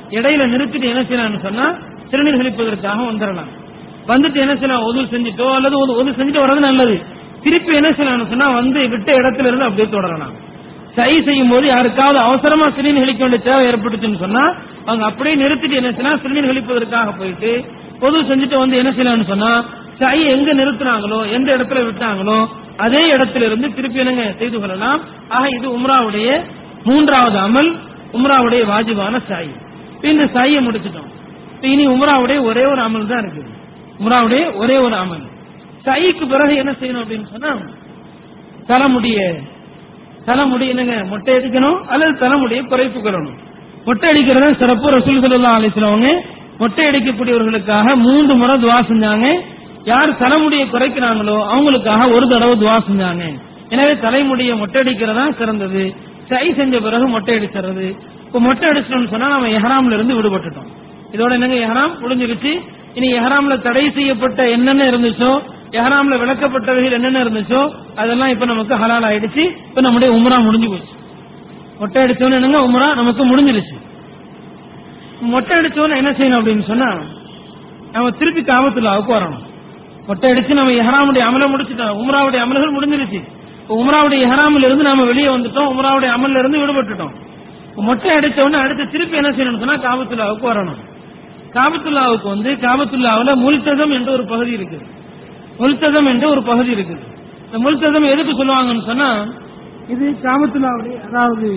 இடையில நிறுத்திட்டு என்ன செய்யலாம்னு சொன்னா சிறுநீர் கழிப்பதற்காக வந்துடலாம் வந்துட்டு என்ன செய்யலாம் ஒது செஞ்சுட்டோ அல்லது ஒது ஒது செஞ்சுட்டு வர்றது நல்லது திருப்பி என்ன செய்யலாம்னு சொன்னா வந்து விட்ட இடத்துல இருந்து அப்படியே தொடரலாம் சை செய்யும் போது யாருக்காவது அவசரமா சிறுநீர் கழிக்க வேண்டிய தேவை ஏற்பட்டுச்சுன்னு சொன்னா அவங்க அப்படியே நிறுத்திட்டு என்ன செய்யலாம் சிறுநீர் கழிப்பதற்காக போயிட்டு பொது செஞ்சுட்டு வந்து என்ன செய்யலாம்னு சொன்னா சை எங்க நிறுத்தினாங்களோ எந்த இடத்துல விட்டாங்களோ அதே இடத்துல இருந்து திருப்பி என்னங்க செய்து கொள்ளலாம் ஆக இது உம்ராவுடைய மூன்றாவது அமல் உம்ராவுடைய வாஜிபான சாய் இப்ப இந்த சாயை முடிச்சிட்டோம் இப்ப இனி உம்ராவுடைய ஒரே ஒரு அமல் தான் இருக்குது உம்ராவுடைய ஒரே ஒரு அமல் சாய்க்கு பிறகு என்ன செய்யணும் அப்படின்னு சொன்னா தலைமுடிய தலைமுடி என்னங்க மொட்டை அடிக்கணும் அல்லது தலைமுடியை குறைப்பு கொள்ளணும் மொட்டை அடிக்கிறது சிறப்பு ரசூல் சல்லா அலிஸ்லவங்க மொட்டை அடிக்கக்கூடியவர்களுக்காக மூன்று முறை துவா செஞ்சாங்க யார் தலைமுடியை குறைக்கிறாங்களோ அவங்களுக்காக ஒரு தடவை துவா செஞ்சாங்க எனவே தலைமுடியை மொட்டை அடிக்கிறதா சிறந்தது சை செஞ்ச பிறகு மொட்டை அடிக்கிறது இப்ப மொட்டை அடிச்சிட்டோம்னு சொன்னா நம்ம எஹராம்ல இருந்து விடுபட்டுட்டோம் இதோட என்னங்க எஹராம் முடிஞ்சிருச்சு இனி எஹராம்ல தடை செய்யப்பட்ட என்னென்ன இருந்துச்சோ எஹராம்ல விளக்கப்பட்டவைகள் என்னென்ன இருந்துச்சோ அதெல்லாம் இப்ப நமக்கு ஹலால் ஆயிடுச்சு இப்ப நம்முடைய உம்ரா முடிஞ்சு போச்சு மொட்டை அடிச்சோன்னு என்னங்க உம்ரா நமக்கு முடிஞ்சிருச்சு மொட்டை அடிச்சோன்னு என்ன செய்யணும் அப்படின்னு சொன்னா நம்ம திருப்பி காபத்துல்லாவுக்கு வரணும் மொட்டை அடிச்சு நம்ம எஹராமுடைய அமலை முடிச்சுட்டோம் உம்ராவுடைய அமல்கள் முடிஞ்சிருச்சு இப்ப உம்ராவுடைய எஹராமில் இருந்து நாம வெளியே வந்துட்டோம் உம்ராவுடைய அமல்ல இருந்து விடுபட்டுட்டோம் இப்ப மொட்டை அடிச்ச உடனே அடுத்து திருப்பி என்ன செய்யணும்னு சொன்னா காபத்துல்லாவுக்கு வரணும் காபத்துல்லாவுக்கு வந்து காபத்துல்லாவுல முல்ததம் என்ற ஒரு பகுதி இருக்குது முல்ததம் என்ற ஒரு பகுதி இருக்குது இந்த முல்ததம் எதுக்கு சொல்லுவாங்கன்னு சொன்னா இது காபத்துல்லாவுடைய அதாவது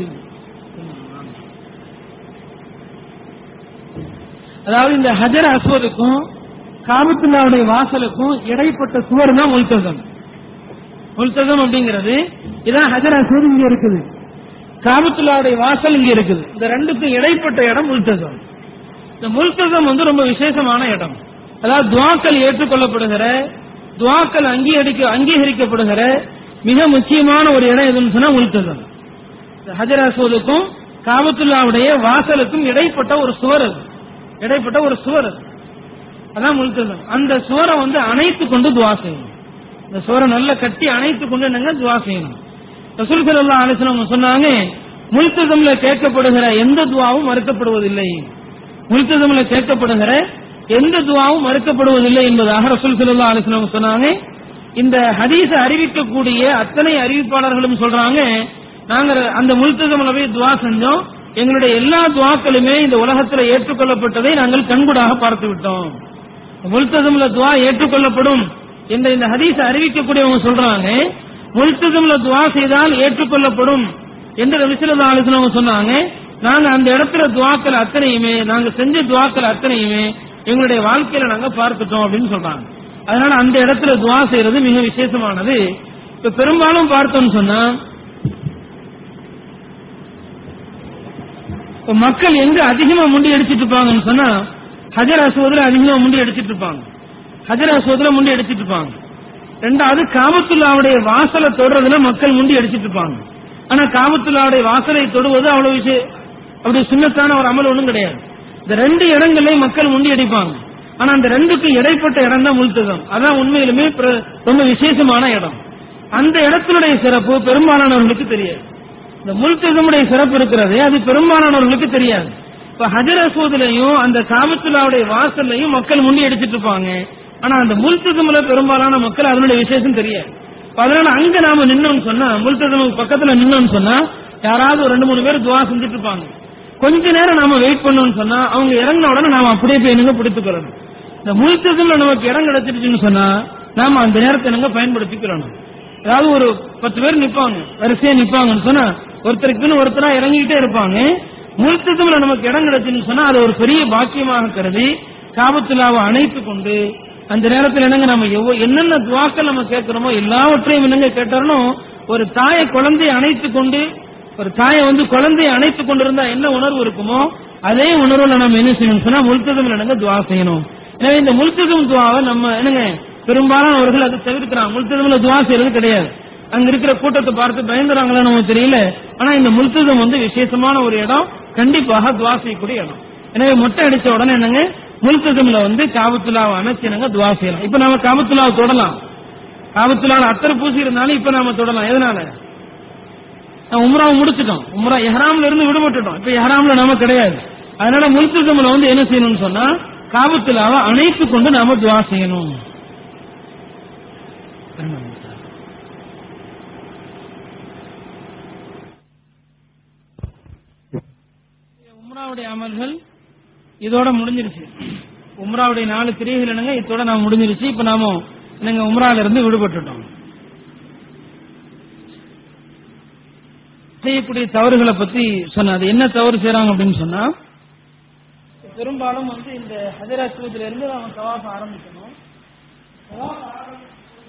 அதாவது இந்த ஹஜர் அஸ்வதுக்கும் காபத்துல்லாவுடைய வாசலுக்கும் இடைப்பட்ட சுவர் தான் முல்ததம் முல்ததம் அப்படிங்கிறது இதான் ஹஜர் அஸ்வத் இங்க இருக்குது காபத்துல்லாவுடைய வாசல் இங்க இருக்குது இந்த ரெண்டுக்கும் இடைப்பட்ட இடம் முல்ததம் இந்த முல்ததம் வந்து ரொம்ப விசேஷமான இடம் அதாவது துவாக்கள் ஏற்றுக்கொள்ளப்படுகிற துவாக்கள் அங்கீகரிக்க அங்கீகரிக்கப்படுகிற மிக முக்கியமான ஒரு இடம் எதுன்னு சொன்னா முல்ததம் இந்த ஹஜர் அஸ்வதுக்கும் காபத்துல்லாவுடைய வாசலுக்கும் இடைப்பட்ட ஒரு சுவர் அது இடைப்பட்ட ஒரு சுவர் அது அதான் முல்ததம் அந்த சுவரை வந்து அணைத்து கொண்டு துவா செய்யணும் இந்த சுவரை நல்லா கட்டி அணைத்து கொண்டு என்னங்க துவா செய்யணும் ரசூல் ஸல்லல்லாஹு அலைஹி வஸல்லம் சொன்னாங்க முல்ததம்ல கேட்கப்படுகிற எந்த துவாவும் மறுக்கப்படுவதில்லை முல்ததம்ல கேட்கப்படுகிற எந்த துவாவும் மறுக்கப்படுவதில்லை என்பதாக ரசூல் ஸல்லல்லாஹு அலைஹி வஸல்லம் சொன்னாங்க இந்த ஹதீஸை அறிவிக்கக்கூடிய அத்தனை அறிவிப்பாளர்களும் சொல்றாங்க நாங்க அந்த முல்ததம்ல போய் துவா செஞ்சோம் எங்களுடைய எல்லா துவாக்களுமே இந்த உலகத்தில் ஏற்றுக்கொள்ளப்பட்டதை நாங்கள் கண்கூடாக பார்த்து விட்டோம் முல்ததம்ல துவா ஏற்றுக்கொள்ளப்படும் என்ற இந்த ஹதீஸ் அறிவிக்கக்கூடியவங்க சொல்றாங்க முல்ததம்ல துவா செய்தால் ஏற்றுக்கொள்ளப்படும் என்று ரவிசலதா ஆலோசனை சொன்னாங்க நாங்க அந்த இடத்துல துவாக்கள் அத்தனையுமே நாங்க செஞ்ச துவாக்கள் அத்தனையுமே எங்களுடைய வாழ்க்கையில நாங்க பார்த்துட்டோம் அப்படின்னு சொல்றாங்க அதனால அந்த இடத்துல துவா செய்யறது மிக விசேஷமானது இப்ப பெரும்பாலும் பார்த்தோம்னு சொன்னா இப்ப மக்கள் எங்க அதிகமா முண்டி அடிச்சிட்டு இருப்பாங்கன்னு சொன்னா ஹஜர் அசோதுல அதிகமா முண்டி அடிச்சிட்டு இருப்பாங்க ஹஜர் அசோதுல முண்டி அடிச்சிட்டு இருப்பாங்க ரெண்டாவது காபத்துல்லாவுடைய வாசலை தொடுறதுல மக்கள் முண்டி அடிச்சிட்டு இருப்பாங்க ஆனா காபத்துல்லாவுடைய வாசலை தொடுவது அவ்வளவு விஷயம் அப்படி சுண்ணத்தான ஒரு அமல் ஒண்ணும் கிடையாது இந்த ரெண்டு இடங்கள்லயும் மக்கள் முண்டி அடிப்பாங்க ஆனா அந்த ரெண்டுக்கு இடைப்பட்ட இடம் தான் முல்தகம் அதான் உண்மையிலுமே பிர- ரொம்ப விசேஷமான இடம் அந்த இடத்தினுடைய சிறப்பு பெரும்பாலானவர்களுக்கு தெரியாது இந்த முல்தகமுடைய சிறப்பு இருக்கிறது அது பெரும்பாலானவர்களுக்கு தெரியாது இப்ப ஹஜர் அசூதுலையும் அந்த காபத்துல்லாவுடைய வாசல்லையும் மக்கள் முண்டி அடிச்சிட்டு இருப்பாங்க ஆனா அந்த முல்தகமுல பெரும்பாலான மக்கள் அதனுடைய விசேஷம் தெரியாது இப்ப அதனால அங்க நாம நின்னோம்னு சொன்னா முல்தகமுக்கு பக்கத்துல நின்னோம்னு சொன்னா யாராவது ஒரு ரெண்டு மூணு பேர் துவா செஞ்சுட்டு இருப்பாங்க கொஞ்ச நேரம் நாம வெயிட் பண்ணோம்னு சொன்னா அவங்க இறங்கின உடனே நாம அப்படியே போய் என்னங்க பிடித்துக்கிறோம் இந்த முழுத்ததுல நமக்கு இடம் கிடைச்சிருச்சுன்னு சொன்னா நாம அந்த நேரத்தை என்னங்க பயன்படுத்திக்கிறோம் அதாவது ஒரு பத்து பேர் நிப்பாங்க வரிசையா நிப்பாங்கன்னு சொன்னா ஒருத்தருக்கு ஒருத்தரா இறங்கிக்கிட்டே இருப்பாங்க முழுத்ததுல நமக்கு இடம் கிடைச்சுன்னு சொன்னா அது ஒரு பெரிய பாக்கியமாக கருதி காபத்துலாவை அணைத்து கொண்டு அந்த நேரத்தில் என்னங்க நம்ம எவ்வ- என்னென்ன துவாக்கள் நம்ம கேட்கிறோமோ எல்லாவற்றையும் என்னங்க கேட்டாலும் ஒரு தாயை குழந்தையை அணைத்து கொண்டு ஒரு தாயை வந்து குழந்தையை அணைத்து கொண்டிருந்தா என்ன உணர்வு இருக்குமோ அதே உணர்வுல நம்ம என்ன செய்யணும் சொன்னா முல்தகம் என்னங்க துவா செய்யணும் எனவே இந்த முல்தகம் துவாவை நம்ம என்னங்க பெரும்பாலானவர்கள் அதை தவிர்க்கிறாங்க முல்தகம்ல துவா செய்யறது கிடையாது அங்க இருக்கிற கூட்டத்தை பார்த்து பயந்துறாங்களா நமக்கு தெரியல ஆனா இந்த முல்தகம் வந்து விசேஷமான ஒரு இடம் கண்டிப்பாக துவா செய்யக்கூடிய இடம் எனவே மொட்டை அடிச்ச உடனே என்னங்க முல்தகம்ல வந்து காபத்துலாவை அமைச்சு என்னங்க துவா செய்யலாம் இப்ப நாம காபத்துலாவை தொடலாம் காபத்துலாவை அத்தரை பூசி இருந்தாலும் இப்ப நாம தொடலாம் எதனால நான் உம்ராவை முடிச்சிட்டோம் உம்ரா எஹராம்ல இருந்து விடுபட்டுட்டோம் இப்ப எஹராம்ல நாம கிடையாது அதனால முல்தசம்ல வந்து என்ன செய்யணும்னு சொன்னா காபத்துலாவை அணைத்து கொண்டு நாம துவா செய்யணும் உம்ராவுடைய அமல்கள் இதோட முடிஞ்சிருச்சு உம்ராவுடைய நாலு கிரியைகள் என்னங்க இதோட நாம முடிஞ்சிருச்சு இப்ப நாம என்னங்க உம்ரால இருந்து விடுபட்டுட்டோம் செய்யக்கூடிய தவறுகளை பத்தி சொன்ன அது என்ன தவறு செய்றாங்க அப்படின்னு சொன்னா பெரும்பாலும் வந்து இந்த ஹஜராஸ்வத்துல இருந்து அவன் தவாஃப் ஆரம்பிக்கணும் தவாஃப் ஆரம்பிச்சு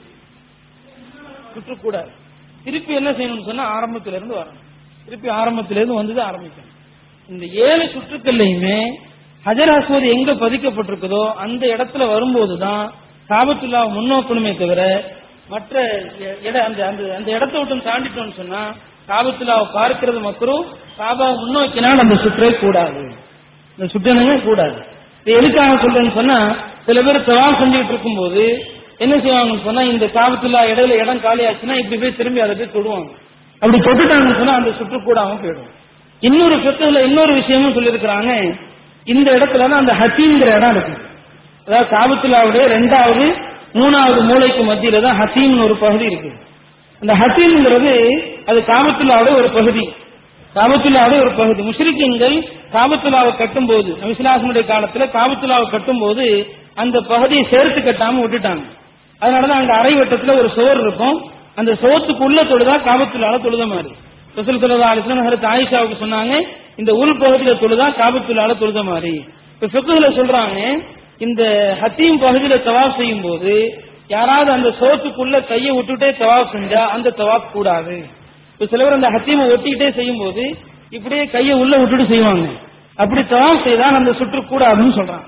சுற்றக்கூடாது திருப்பி என்ன செய்யணும்னு சொன்னா ஆரம்பத்துல இருந்து வரணும் திருப்பி ஆரம்பத்துல இருந்து வந்து ஆரம்பிக்கணும் இந்த ஏழு சுற்றுக்கள்லையுமே ஹஜர் அஸ்வத் எங்க பதிக்கப்பட்டிருக்குதோ அந்த இடத்துல வரும்போதுதான் காபத்துல்லா முன்னோக்கணுமே தவிர மற்ற எ- இட- அந்த அந்த அந்த இடத்த விட்டு தாண்டிட்டோம்னு சொன்னா காபத்துல்லாவை பார்க்கிறது மக்களும் காபாவை முன்னோக்கினால் அந்த சுற்றே கூடாது இந்த சுற்றணுங்க கூடாது இது எதுக்காக சொல்றேன்னு சொன்னா சில பேர் தவால் செஞ்சுட்டு இருக்கும்போது என்ன செய்வாங்கன்னு சொன்னா இந்த காபத்துல்லா இடையில இடம் காலி ஆச்சுன்னா இப்படி போய் திரும்பி அதை போய் தொடுவாங்க அப்படி தொட்டுட்டாங்கன்னு சொன்னா அந்த சுற்று கூடாம போயிடும் இன்னொரு சொத்துல இன்னொரு விஷயமும் சொல்லியிருக்கிறாங்க இந்த இடத்துல தான் அந்த ஹசீங்கிற இடம் இருக்கு அதாவது காபத்துல்லாவுடைய ரெண்டாவது மூணாவது மூளைக்கு மத்தியில தான் ஹசீம்னு ஒரு பகுதி இருக்கு அந்த ஹசீம்ங்கிறது அது காபத்துல்லாவுடைய ஒரு பகுதி காபத்துல்லாவுடைய ஒரு பகுதி முஷ்ரிக்கீன்கள் காபத்துல்லாவை கட்டும்போது நபிசுல்லாசனுடைய காலத்துல காபத்துல்லாவை கட்டும்போது அந்த பகுதியை சேர்த்து கட்டாம விட்டுட்டாங்க அதனாலதான் அங்க அரை வட்டத்துல ஒரு சுவர் இருக்கும் அந்த சுவத்துக்குள்ள தொழுதா காபத்துல்லால தொழுத மாதிரி ரசூல் சல்லா அலிஸ்லாம் ஹரத் ஆயிஷாவுக்கு சொன்னாங்க இந்த உள் பகுதியில தொழுதா காபத்துல்லால தொழுத மாதிரி இப்ப ஃபிக்ஹ்ல சொல்றாங்க இந்த ஹத்தீம் பகுதியில தவாப் செய்யும் போது யாராவது அந்த சோத்துக்குள்ள கையை விட்டுட்டே தவாப் செஞ்சா அந்த தவாப் கூடாது இப்ப சிலவர் அந்த ஹத்தீமை ஒட்டிக்கிட்டே செய்யும் போது இப்படியே கையை உள்ள விட்டுட்டு செய்வாங்க அப்படி தவாப் செய்தால் அந்த சுற்று கூடாதுன்னு சொல்றாங்க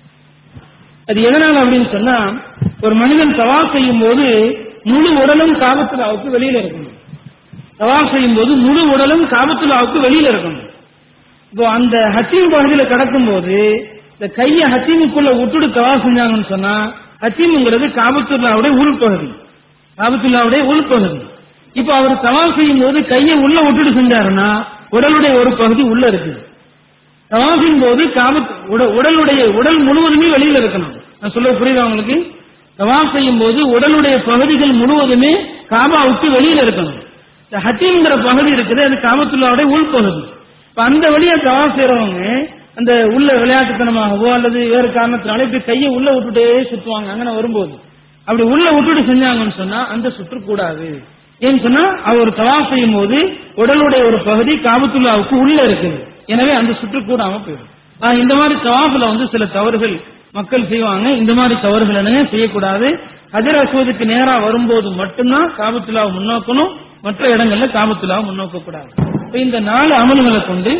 அது எதனால அப்படின்னு சொன்னா ஒரு மனிதன் தவாப் செய்யும் போது முழு உடலும் காபத்துலாவுக்கு வெளியில இருக்கணும் தவாப் செய்யும் போது முழு உடலும் காபத்துலாவுக்கு வெளியில இருக்கணும் இப்போ அந்த ஹத்தீம் பகுதியில கடக்கும் போது இந்த கையை ஹத்தீமுக்குள்ள விட்டுட்டு தவாப் செஞ்சாங்கன்னு சொன்னா ஹத்தீமுங்கிறது காபத்துல்லாவுடைய உள்பகுதி காபத்துல்லாவுடைய உள்பகுதி இப்போ அவர் தவாப் செய்யும் போது கையை உள்ள விட்டுட்டு செஞ்சாருன்னா உடலுடைய ஒரு பகுதி உள்ள இருக்குது தவாஃபின் போது காபத் உட- உடலுடைய உடல் முழுவதுமே வெளியில இருக்கணும் நான் சொல்ல புரியுதா உங்களுக்கு தவாஃப் செய்யும் போது உடலுடைய பகுதிகள் முழுவதுமே காபாவுக்கு வெளியில இருக்கணும் இந்த ஹத்தீம்ங்கிற பகுதி இருக்குது அது காபத்துல்லாவுடைய உள்பகுதி இப்ப அந்த வழியா தவாஃப் செய்யறவங்க அந்த உள்ள விளையாட்டுத்தனமாகவோ அல்லது வேறு காரணத்தினால இப்படி கையை உள்ள விட்டுட்டே சுத்துவாங்க அங்கே வரும்போது அப்படி உள்ள விட்டுட்டு செஞ்சாங்கன்னு சொன்னா அந்த சுற்று கூடாது ஏன்னு சொன்னா அவர் தவாஃப் செய்யும் போது உடலுடைய ஒரு பகுதி காபத்துல்லாவுக்கு உள்ள இருக்குது எனவே அந்த சுற்று கூடாம போயிடும் ஆனா, இந்த மாதிரி தவாஃப்ல வந்து சில தவறுகள் மக்கள் செய்வாங்க இந்த மாதிரி தவறுகள் என்ன செய்யக்கூடாது ஹஜர் அஸ்வதுக்கு நேரா வரும்போது மட்டும்தான் காபத்துல்லாவை முன்னோக்கணும் மற்ற இடங்கள்ல காபத்துல்லாவை முன்னோக்க கூடாது இப்ப இந்த நாலு அமல்களை கொண்டு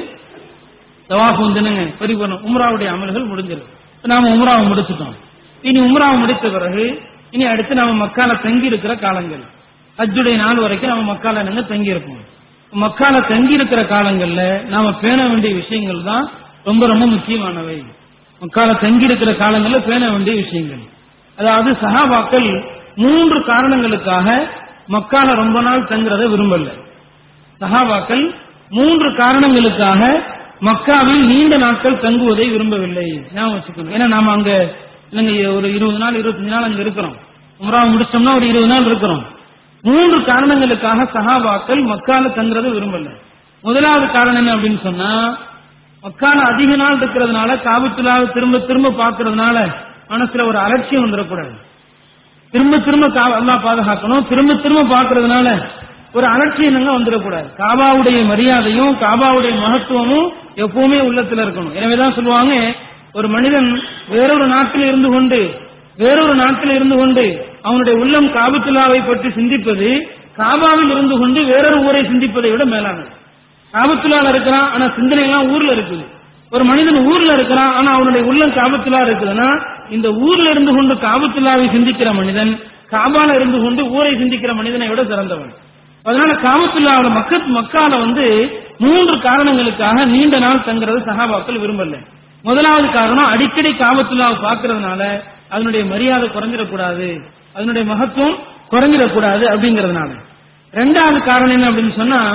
தவாஃப் வந்து என்னங்க பரிபூர்ணம் உம்ராவுடைய அமல்கள் முடிஞ்சிருக்கு இப்ப நாம உம்ராவை முடிச்சிட்டோம் இனி உம்ராவை முடித்த பிறகு இனி அடுத்து நாம மக்கால தங்கி இருக்கிற காலங்கள் ஹஜ்ஜுடைய நாள் வரைக்கும் நாம மக்கால நின்று தங்கி இருப்போம் மக்கால தங்கி இருக்கிற காலங்கள்ல நாம பேண வேண்டிய விஷயங்கள் தான் ரொம்ப ரொம்ப முக்கியமானவை மக்கால தங்கி இருக்கிற காலங்கள்ல பேண வேண்டிய விஷயங்கள் அதாவது சஹாபாக்கள் மூன்று காரணங்களுக்காக மக்கால ரொம்ப நாள் தங்குறதை விரும்பல சஹாபாக்கள் மூன்று காரணங்களுக்காக மக்காவில் நீண்ட நாட்கள் தங்குவதை விரும்பவில்லை ஞாபகம் வச்சுக்கணும் ஏன்னா நாம அங்க இல்லைங்க ஒரு இருபது நாள் இருபத்தஞ்சு நாள் அங்க இருக்கிறோம் உம்ரா முடிச்சோம்னா ஒரு இருபது நாள் இருக்கிறோம் மூன்று காரணங்களுக்காக சஹாபாக்கள் மக்கால தங்குறதை விரும்பல முதலாவது காரணம் என்ன அப்படின்னு சொன்னா மக்கால அதிக நாள் இருக்கிறதுனால காபத்துலாவை திரும்ப திரும்ப பார்க்கறதுனால மனசுல ஒரு அலட்சியம் வந்துடக்கூடாது திரும்ப திரும்ப கா- அல்லாஹ் பாதுகாக்கணும் திரும்ப திரும்ப பார்க்கறதுனால ஒரு அலட்சியங்க வந்துடக்கூடாது காபாவுடைய மரியாதையும் காபாவுடைய மகத்துவமும் எப்பவுமே உள்ளத்துல இருக்கணும் எனவேதான் சொல்லுவாங்க ஒரு மனிதன் வேறொரு நாட்டில் இருந்து கொண்டு வேறொரு நாட்டில் இருந்து கொண்டு அவனுடைய உள்ளம் காபத்துல்லாவை பற்றி சிந்திப்பது காபாவில் இருந்து கொண்டு வேறொரு ஊரை சிந்திப்பதை விட மேலானது காபத்துலால இருக்கிறான் ஆனா சிந்தனை எல்லாம் ஊர்ல இருக்குது ஒரு மனிதன் ஊர்ல இருக்கிறான் ஆனா அவனுடைய உள்ளம் காபத்துலா இருக்குதுன்னா இந்த ஊர்ல இருந்து கொண்டு காபத்துல்லாவை சிந்திக்கிற மனிதன் காபால இருந்து கொண்டு ஊரை சிந்திக்கிற மனிதனை விட சிறந்தவன் அதனால காபத்துல்லாவோட மக்கத் மக்கால வந்து மூன்று காரணங்களுக்காக நீண்ட நாள் தங்குறது சஹாபாக்கள் விரும்பல முதலாவது காரணம் அடிக்கடி காபத்துல்லாவை பார்க்கறதுனால அதனுடைய மரியாதை குறைஞ்சிடக்கூடாது அதனுடைய மகத்துவம் குறைஞ்சிடக்கூடாது அப்படிங்கறதுனால ரெண்டாவது காரணம் என்ன அப்படின்னு சொன்னா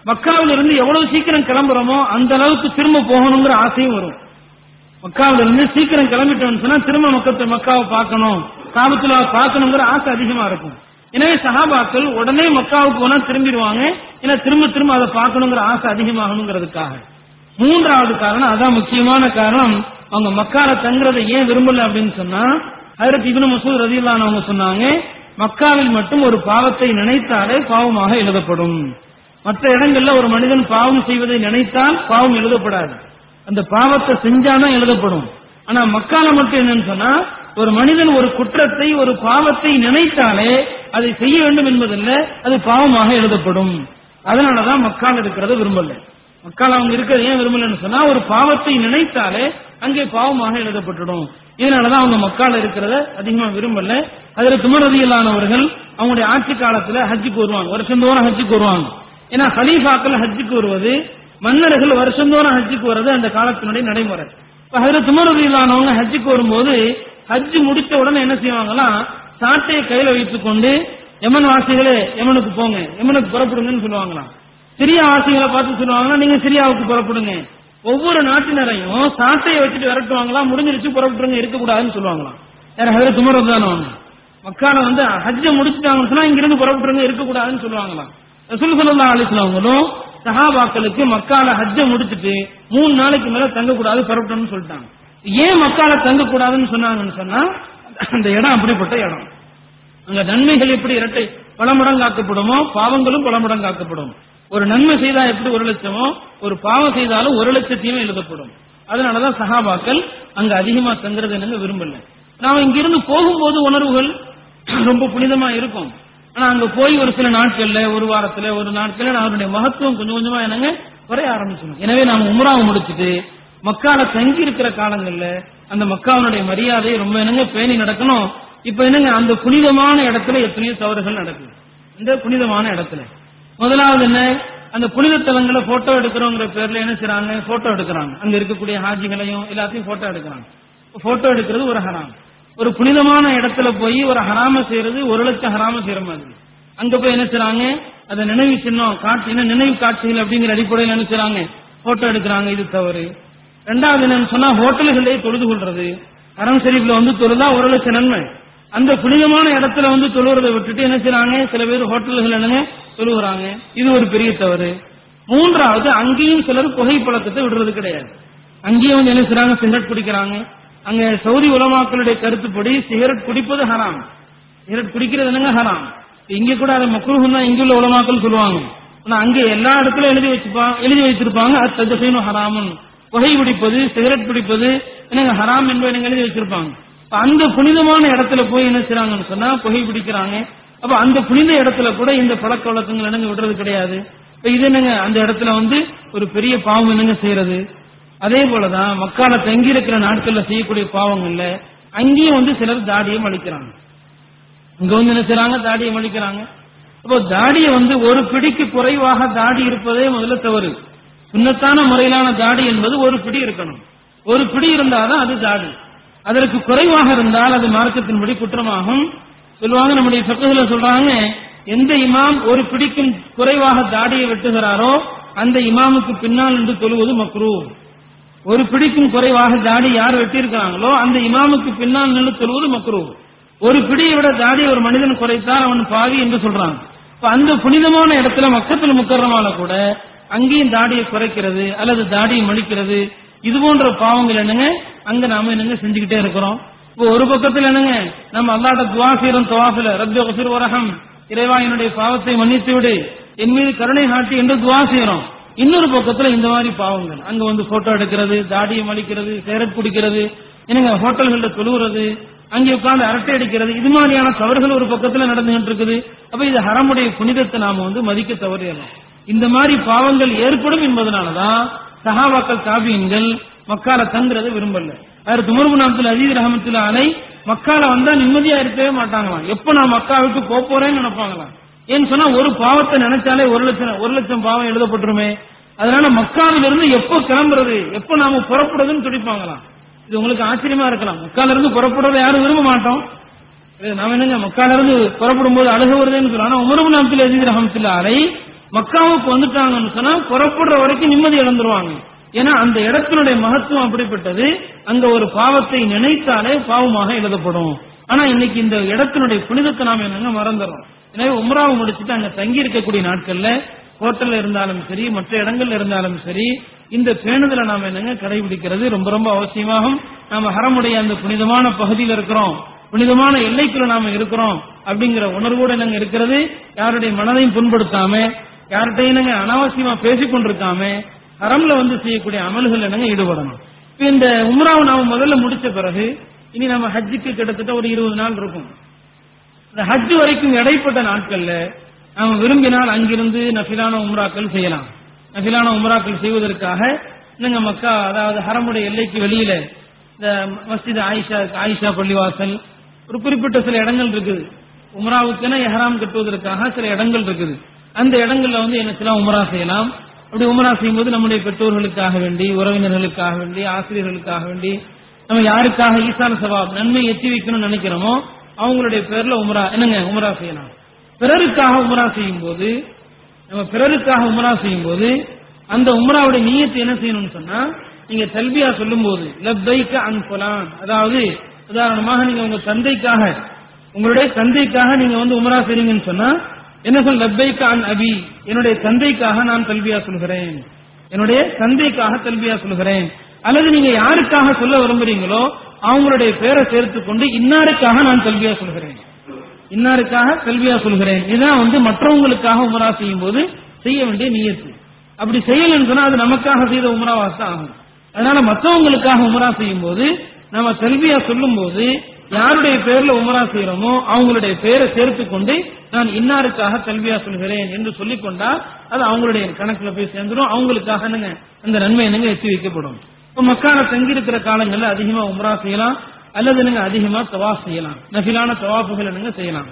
மக்காவில இருந்து எவ்வளவு சீக்கிரம் கிளம்புறோமோ அந்த அளவுக்கு திரும்ப போகணுங்கிற ஆசையும் வரும் மக்காவில இருந்து சீக்கிரம் கிளம்பிட்டோம்னு சொன்னா திரும்ப மக்கத்தை மக்காவை பார்க்கணும் காபத்துல பார்க்கணுங்கிற ஆசை அதிகமா இருக்கும் எனவே சஹாபாக்கள் உடனே மக்காவுக்கு போனா திரும்பிடுவாங்க ஏன்னா திரும்ப திரும்ப அதை பார்க்கணுங்கிற ஆசை அதிகமாகணுங்கிறதுக்காக மூன்றாவது காரணம் அதான் முக்கியமான காரணம் அவங்க மக்கால தங்குறதை ஏன் விரும்பல அப்படின்னு சொன்னா அதற்கு இவனு மசூத் ரதியில்லான அவங்க சொன்னாங்க மக்காவில் மட்டும் ஒரு பாவத்தை நினைத்தாலே பாவமாக எழுதப்படும் மற்ற இடங்கள்ல ஒரு மனிதன் பாவம் செய்வதை நினைத்தால் பாவம் எழுதப்படாது அந்த பாவத்தை செஞ்சாதான் எழுதப்படும் ஆனா மக்கால மட்டும் என்னன்னு சொன்னா ஒரு மனிதன் ஒரு குற்றத்தை ஒரு பாவத்தை நினைத்தாலே அதை செய்ய வேண்டும் என்பதல்ல அது பாவமாக எழுதப்படும் அதனாலதான் மக்கால் இருக்கிறத விரும்பல மக்கள் அவங்க இருக்கிறது ஏன் விரும்பலன்னு சொன்னா ஒரு பாவத்தை நினைத்தாலே அங்கே பாவமாக எழுதப்பட்டுடும் இதனாலதான் அவங்க மக்கால இருக்கிறத அதிகமா விரும்பல அதுல துமரதியிலானவர்கள் அவங்களுடைய ஆட்சி காலத்துல ஹஜ்ஜுக்கு வருவாங்க வருஷந்தோறும் ஹஜ்ஜுக்கு வருவாங்க ஏன்னா ஹலீஃபாக்கள் ஹஜ்ஜுக்கு வருவது மன்னர்கள் வருஷந்தோறும் ஹஜ்ஜுக்கு வர்றது அந்த காலத்தினுடைய நடைமுறை இப்ப அதுல துமரதியிலானவங்க ஹஜ்ஜுக்கு வரும்போது ஹஜ்ஜு முடிச்ச உடனே என்ன செய்வாங்கன்னா சாட்டையை கையில வைத்துக் கொண்டு யமன் வாசிகளே யமனுக்கு போங்க யமனுக்கு புறப்படுங்கன்னு சொல்லுவாங்களாம் சிரியா வாசிகளை பார்த்து சொல்லுவாங்கன்னா நீங்க சிரியாவுக்கு புறப்படுங்க ஒவ்வொரு நாட்டினரையும் சாட்டையை வச்சுட்டு விரட்டுவாங்களாம் முடிஞ்சிருச்சு புறப்பட்டுருங்க இருக்கக்கூடாதுன்னு சொல்லுவாங்களாம் யார் ஹதரத் உமர் தானவங்க மக்கால வந்து ஹஜ்ஜ முடிச்சுட்டாங்கன்னு சொன்னா இங்க இருந்து புறப்பட்டுருங்க இருக்கக்கூடாதுன்னு சொல்லுவாங்களாம் ரசூல் சல்லா அலிஸ்லாமங்களும் சஹாபாக்களுக்கு மக்கால ஹஜ்ஜ முடிச்சிட்டு மூணு நாளைக்கு மேல தங்கக்கூடாது புறப்பட்டணும்னு சொல்லிட்டாங்க ஏன் மக்கால தங்கக்கூடாதுன்னு சொன்னாங்கன்னு சொன்னா அந்த இடம் அப்படிப்பட்ட இடம் அங்க நன்மைகள் எப்படி இரட்டை பல மடங்காக்கப்படுமோ பாவங்களும் பல மடங்காக்கப்படும் ஒரு நன்மை செய்தா எப்படி ஒரு லட்சமோ ஒரு பாவம் செய்தாலும் ஒரு லட்சத்தையும் எழுதப்படும் அதனாலதான் சஹாபாக்கள் அங்க அதிகமா தங்குறது என்னங்க விரும்பல நாம இங்கிருந்து போகும்போது உணர்வுகள் ரொம்ப புனிதமா இருக்கும் ஆனா அங்க போய் ஒரு சில நாட்கள்ல ஒரு வாரத்துல ஒரு நாட்கள்ல அவருடைய மகத்துவம் கொஞ்சம் கொஞ்சமா என்னங்க குறைய ஆரம்பிச்சிடும் எனவே நாம உம்ராவை முடிச்சுட்டு மக்கால தங்கி இருக்கிற காலங்கள்ல அந்த மக்காவினுடைய மரியாதை ரொம்ப என்னங்க பேணி நடக்கணும் இப்ப என்னங்க அந்த புனிதமான இடத்துல எத்தனையோ தவறுகள் நடக்குது இந்த புனிதமான இடத்துல முதலாவது என்ன அந்த புனித தலங்களை போட்டோ எடுக்கிறோங்கிற பேர்ல என்ன செய்றாங்க போட்டோ எடுக்கிறாங்க அங்க இருக்கக்கூடிய ஹாஜிகளையும் எல்லாத்தையும் போட்டோ எடுக்கிறாங்க போட்டோ எடுக்கிறது ஒரு ஹராம் ஒரு புனிதமான இடத்துல போய் ஒரு ஹராம செய்யறது ஒரு லட்சம் ஹராம செய்யற மாதிரி அங்க போய் என்ன செய்றாங்க அதை நினைவு சின்னம் காட்சி என்ன நினைவு காட்சிகள் அப்படிங்கிற அடிப்படையில் என்ன செய்றாங்க போட்டோ எடுக்கிறாங்க இது தவறு ரெண்டாவது என்னன்னு சொன்னா ஹோட்டல்களே தொழுது கொள்றது அறம் ஷெரீஃப்ல வந்து தொழுதா ஒரு லட்சம் நன்மை அந்த புனிதமான இடத்துல வந்து தொழுகிறதை விட்டுட்டு என்ன செய்றாங்க சில பேர் ஹோட்டல்கள் என்னங்க தொழுகிறாங்க இது ஒரு பெரிய தவறு மூன்றாவது அங்கேயும் சிலர் புகைப்பழக்கத்தை விடுறது கிடையாது அங்கேயும் வந்து என்ன செய்றாங்க சிகரெட் குடிக்கிறாங்க அங்க சவுதி உலமாக்களுடைய கருத்துப்படி சிகரெட் குடிப்பது ஹராம் சிகரெட் குடிக்கிறது என்னங்க ஹராம் இங்க கூட அதை மக்ரூஹ்னா இங்க உள்ள உலமாக்கள் சொல்லுவாங்க ஆனா அங்க எல்லா இடத்துல எழுதி வச்சுப்பாங்க எழுதி வச்சிருப்பாங்க அது தஜசைனு ஹராமன் புகை பிடிப்பது சிகரெட் பிடிப்பது என்னங்க ஹராம் என்பதை என்னங்க எழுதி வச்சிருப்பாங்க அப்ப அந்த புனிதமான இடத்துல போய் என்ன செய்றாங்கன்னு சொன்னா புகை பிடிக்கிறாங்க அப்ப அந்த புனித இடத்துல கூட இந்த பழக்க வழக்கங்கள் என்னங்க விடுறது கிடையாது இப்ப இது என்னங்க அந்த இடத்துல வந்து ஒரு பெரிய பாவம் என்னங்க செய்யறது அதே போலதான் மக்கால தங்கி இருக்கிற நாட்கள்ல செய்யக்கூடிய பாவங்கள்ல அங்கேயும் வந்து சிலர் தாடியை மலிக்கிறாங்க இங்க வந்து என்ன செய்றாங்க தாடியை மலிக்கிறாங்க அப்போ தாடியை வந்து ஒரு பிடிக்கு குறைவாக தாடி இருப்பதே முதல்ல தவறு சுண்ணத்தான முறையிலான தாடி என்பது ஒரு பிடி இருக்கணும் ஒரு பிடி இருந்தாதான் அது தாடி அதற்கு குறைவாக இருந்தால் அது மார்க்கத்தின்படி குற்றமாகும் சொல்லுவாங்க நம்முடைய சக்கத்துல சொல்றாங்க எந்த இமாம் ஒரு பிடிக்கும் குறைவாக தாடியை வெட்டுகிறாரோ அந்த இமாமுக்கு பின்னால் நின்று தொழுவது மக்ரூ ஒரு பிடிக்கும் குறைவாக தாடி யார் வெட்டியிருக்கிறாங்களோ அந்த இமாமுக்கு பின்னால் நின்று தொழுவது மக்ரூ ஒரு பிடியை விட தாடி ஒரு மனிதன் குறைத்தால் அவன் பாவி என்று சொல்றாங்க இப்ப அந்த புனிதமான இடத்துல மக்கத்தில் முக்கரமான கூட அங்கேயும் தாடியை குறைக்கிறது அல்லது தாடியை மடிக்கிறது இது போன்ற பாவங்கள் என்னங்க அங்க நாம என்னங்க செஞ்சுக்கிட்டே இருக்கிறோம் இப்போ ஒரு பக்கத்துல என்னங்க நம்ம அல்லாட்ட துவா செய்யறோம் துவாஃபில ரப்பி கஃபிர் வரஹம் இறைவா என்னுடைய பாவத்தை மன்னித்து விடு என் மீது கருணை காட்டி என்று துவா செய்யறோம் இன்னொரு பக்கத்துல இந்த மாதிரி பாவங்கள் அங்க வந்து போட்டோ எடுக்கிறது தாடியை மலிக்கிறது சிகரெட் குடிக்கிறது என்னங்க ஹோட்டல்கள்ல தொழுகிறது அங்கே உட்கார்ந்து அரட்டை அடிக்கிறது இது மாதிரியான தவறுகள் ஒரு பக்கத்துல நடந்துகிட்டு இருக்குது அப்ப இது ஹரமுடைய புனிதத்தை நாம வந்து மதிக்க தவறியலாம் இந்த மாதிரி பாவங்கள் ஏற்படும் என்பதனாலதான் சஹாபாக்கள் காபியன்கள் மக்கால தங்குறதை விரும்பல அவர் துமர்பு நாமத்தில் அஜீத் ரஹமத்துல அலை மக்கால வந்தா நிம்மதியா இருக்கவே மாட்டாங்களாம் எப்ப நான் மக்கா விட்டு போப் போறேன்னு நினைப்பாங்களாம் ஏன்னு சொன்னா ஒரு பாவத்தை நினைச்சாலே ஒரு லட்சம் ஒரு லட்சம் பாவம் எழுதப்பட்டுருமே அதனால மக்காவில இருந்து எப்போ கிளம்புறது எப்போ நாம புறப்படுறதுன்னு துடிப்பாங்களாம் இது உங்களுக்கு ஆச்சரியமா இருக்கலாம் மக்கால இருந்து புறப்படுறதை யாரும் விரும்ப மாட்டோம் இது நாம என்னங்க மக்கால இருந்து புறப்படும் போது அழுக வருதுன்னு சொல்லலாம் ஆனா உமரபு நாமத்தில் அஜீத் ரஹமத்துல அலை மக்காவுக்கு வந்துட்டாங்கன்னு சொன்னா புறப்படுற வரைக்கும் நிம்மதி இழந்துருவாங்க ஏன்னா அந்த இடத்தினுடைய மகத்துவம் அப்படிப்பட்டது அங்க ஒரு பாவத்தை நினைத்தாலே பாவமாக எழுதப்படும் ஆனா இன்னைக்கு இந்த இடத்தினுடைய புனிதத்தை நாம என்னங்க மறந்துடுறோம் எனவே உம்ராவை முடிச்சுட்டு அங்க தங்கி இருக்கக்கூடிய நாட்கள்ல ஹோட்டல்ல இருந்தாலும் சரி மற்ற இடங்கள்ல இருந்தாலும் சரி இந்த பேணுதலை நாம என்னங்க கடைபிடிக்கிறது ரொம்ப ரொம்ப அவசியமாகும் நாம ஹரமுடைய அந்த புனிதமான பகுதியில் இருக்கிறோம் புனிதமான எல்லைக்குள்ள நாம இருக்கிறோம் அப்படிங்கிற உணர்வோடு நாங்க இருக்கிறது யாருடைய மனதையும் புண்படுத்தாம யார்கிட்டையும் நாங்க அனாவசியமா பேசிக் கொண்டிருக்காம ஹரம்ல வந்து செய்யக்கூடிய அமல்கள் என்னங்க ஈடுபடணும் இப்ப இந்த உம்ராவை நாம முதல்ல முடிச்ச பிறகு இனி நம்ம ஹஜ்ஜுக்கு கிட்டத்தட்ட ஒரு இருபது நாள் இருக்கும் இந்த ஹஜ் வரைக்கும் இடைப்பட்ட நாட்கள்ல நாம விரும்பினால் அங்கிருந்து நஃபிலான உம்ராக்கள் செய்யலாம் நஃபிலான உம்ராக்கள் செய்வதற்காக நீங்க மக்கா அதாவது ஹரமுடைய எல்லைக்கு வெளியில இந்த மஸ்ஜித் ஆயிஷா ஆயிஷா பள்ளிவாசல் ஒரு குறிப்பிட்ட சில இடங்கள் இருக்குது உம்ராவுக்கென எஹராம் கட்டுவதற்காக சில இடங்கள் இருக்குது அந்த இடங்கள்ல வந்து என்ன செய்யலாம் உம்ரா செய்யலாம் அப்படி உம்ரா செய்யும்போது நம்முடைய பெற்றோர்களுக்காக வேண்டி உறவினர்களுக்காக வேண்டி ஆசிரியர்களுக்காக வேண்டி நம்ம யாருக்காக ஈசான சவாப் நன்மை எத்தி வைக்கணும்னு நினைக்கிறோமோ அவங்களுடைய பேர்ல உம்ரா என்னங்க உம்ரா செய்யலாம் பிறருக்காக உம்ரா செய்யும் போது நம்ம பிறருக்காக உம்ரா செய்யும் போது அந்த உம்ராவுடைய நீயத்தை என்ன செய்யணும்னு சொன்னா நீங்க தல்பியா சொல்லும் போது லப்பைக்க அன் புலான் அதாவது உதாரணமாக நீங்க உங்க தந்தைக்காக உங்களுடைய தந்தைக்காக நீங்க வந்து உம்ரா செய்றீங்கன்னு சொன்னா என்ன சொல் லப்பைக்க அன் அபி என்னுடைய தந்தைக்காக நான் தல்பியா சொல்கிறேன் என்னுடைய தந்தைக்காக தல்பியா சொல்கிறேன் அல்லது நீங்க யாருக்காக சொல்ல விரும்புறீங்களோ அவங்களுடைய பேரை சேர்த்து கொண்டு இன்னாருக்காக நான் கல்வியா சொல்கிறேன் இன்னாருக்காக கல்வியா சொல்கிறேன் இதுதான் வந்து மற்றவங்களுக்காக உமரா செய்யும் போது செய்ய வேண்டிய நியத்து அப்படி செய்யலன்னு சொன்னா அது நமக்காக செய்த உமராவாஸ் தான் ஆகும் அதனால மற்றவங்களுக்காக உமரா செய்யும் போது நம்ம கல்வியா சொல்லும் போது யாருடைய பேர்ல உமரா செய்யறோமோ அவங்களுடைய பேரை சேர்த்து கொண்டு நான் இன்னாருக்காக கல்வியா சொல்கிறேன் என்று சொல்லிக் கொண்டா அது அவங்களுடைய கணக்குல போய் சேர்ந்துடும் அவங்களுக்காக என்னங்க அந்த நன்மை என்னங்க எத்தி வைக்கப்படும் இப்ப மக்கால தங்கி இருக்கிற காலங்கள்ல அதிகமா உம்ரா செய்யலாம் அல்லது நீங்க அதிகமா தவாஃப் செய்யலாம் நஃபிலான தவாஃபுகள் என்னங்க செய்யலாம்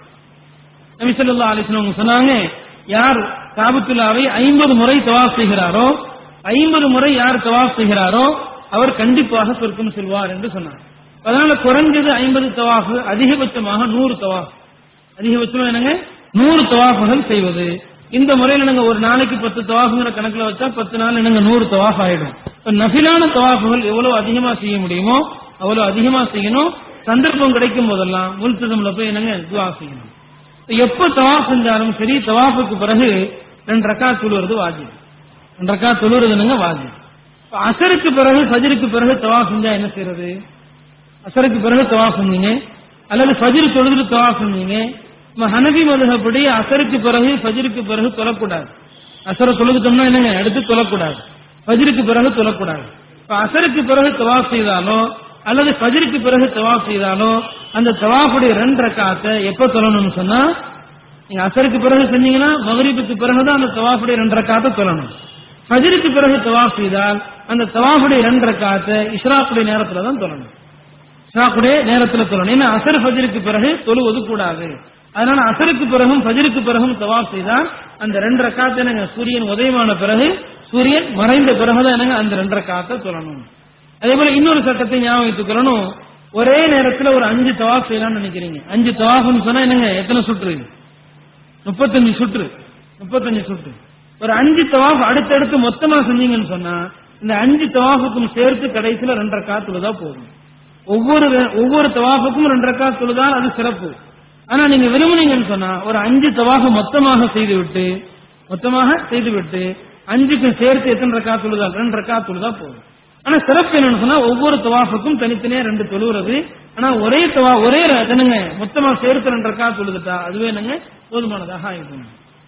நபி ஸல்லல்லாஹு அலைஹி வஸல்லம் சொன்னாங்க யார் காபத்துல்லாவை ஐம்பது முறை தவாஃப் செய்கிறாரோ ஐம்பது முறை யார் தவாஃப் செய்கிறாரோ அவர் கண்டிப்பாக சொர்க்கம் செல்வார் என்று சொன்னார் அதனால குறைஞ்சது ஐம்பது தவாஃபு அதிகபட்சமாக நூறு தவாஃப் அதிகபட்சமா என்னங்க நூறு தவாஃபுகள் செய்வது இந்த முறையில நாங்க ஒரு நாளைக்கு பத்து தவாஃபுங்கிற கணக்குல வச்சா பத்து நாள் என்னங்க நூறு தவாஃப் ஆயிடும் இப்ப நஃபிலான தவாஃபுகள் எவ்வளவு அதிகமா செய்ய முடியுமோ அவ்வளவு அதிகமா செய்யணும் சந்தர்ப்பம் கிடைக்கும் போதெல்லாம் முல்ததம்ல போய் என்னங்க துவா செய்யணும் இப்ப எப்ப தவாஃப் செஞ்சாலும் சரி தவாஃபுக்கு பிறகு ரெண்டு ரக்கா தொழுவது வாஜிப் ரெண்டு ரக்கா தொழுவது என்னங்க வாஜிப் இப்ப அசருக்கு பிறகு ஃபஜருக்கு பிறகு தவாஃப் செஞ்சா என்ன செய்யறது அசருக்கு பிறகு தவாஃப் செஞ்சீங்க அல்லது ஃபஜ்ர் தொழுது தவாஃப் செஞ்சீங்க நம்ம ஹனபி மதுகப்படி அசருக்கு பிறகு ஃபஜ்ருக்கு பிறகு தொழக்கூடாது அசரை தொழுதுட்டோம்னா என்னங்க எடுத்து தொழக்கூடாது ஃபஜ்ருக்கு பிறகு தொழக்கூடாது இப்ப அசருக்கு பிறகு தவாஃப் செய்தாலோ அல்லது ஃபஜ்ருக்கு பிறகு தவாஃப் செய்தாலோ அந்த தவாஃபுடைய ரெண்டு ரக்காத்தை எப்ப தொழணும்னு சொன்னா நீங்க அசருக்கு பிறகு செஞ்சீங்கன்னா மகரிபுக்கு பிறகுதான் அந்த தவாஃபுடைய ரெண்டு ரக்காத்தை தொழணும் ஃபஜ்ருக்கு பிறகு தவாஃப் செய்தால் அந்த தவாஃபுடைய ரெண்டு ரக்காத்தை இஷ்ராக்குடைய நேரத்துல தான் தொழணும் இஷ்ராக்குடைய நேரத்துல தொழணும் ஏன்னா அசர் ஃபஜ்ருக்கு பிறகு தொழுவது கூடாது அதனால அசருக்கு பிறகும் ஃபஜ்ருக்கு பிறகும் தவாஃப் செய்தால் அந்த ரெண்டு ரக்காத்தை என்னங்க சூரியன் உதயமான பிறகு சூரியன் மறைந்த பிறகுதான் என்னங்க அந்த ரெண்டு ரக்காத்தை தொழணும் அதே போல இன்னொரு சட்டத்தை ஞாபகம் வைத்துக்கொள்ளணும் ஒரே நேரத்துல ஒரு அஞ்சு தவாஃப் செய்யலாம்னு நினைக்கிறீங்க அஞ்சு தவாஃப்னு சொன்னா என்னங்க எத்தனை சுற்று முப்பத்தஞ்சு சுற்று முப்பத்தஞ்சு சுற்று ஒரு அஞ்சு தவாஃப் அடுத்தடுத்து மொத்தமா செஞ்சீங்கன்னு சொன்னா இந்த அஞ்சு தவாஃபுக்கும் சேர்த்து கடைசியில ரெண்டரை காத்துலதான் போகும் ஒவ்வொரு ஒவ்வொரு தவாஃபுக்கும் ரெண்டரை காத்துலதான் அது சிறப்பு ஆனா நீங்க விரும்புனீங்கன்னு சொன்னா ஒரு அஞ்சு தவாஃபு மொத்தமாக செய்துவிட்டு மொத்தமாக செய்துவிட்டு அஞ்சுக்கு சேர்த்து எத்தனை ரக்கா தொழுதா ரெண்டு ரக்கா தொழுதா போதும் ஆனா சிறப்பு என்னன்னு சொன்னா ஒவ்வொரு தவாஃபுக்கும் தனித்தனியா ரெண்டு தொழுகிறது ஆனா ஒரே தவா ஒரே ர- என்னங்க மொத்தமா சேர்த்து ரெண்டு ரக்கா தொழுதுட்டா அதுவே என்னங்க போதுமானதாக ஆயிடும்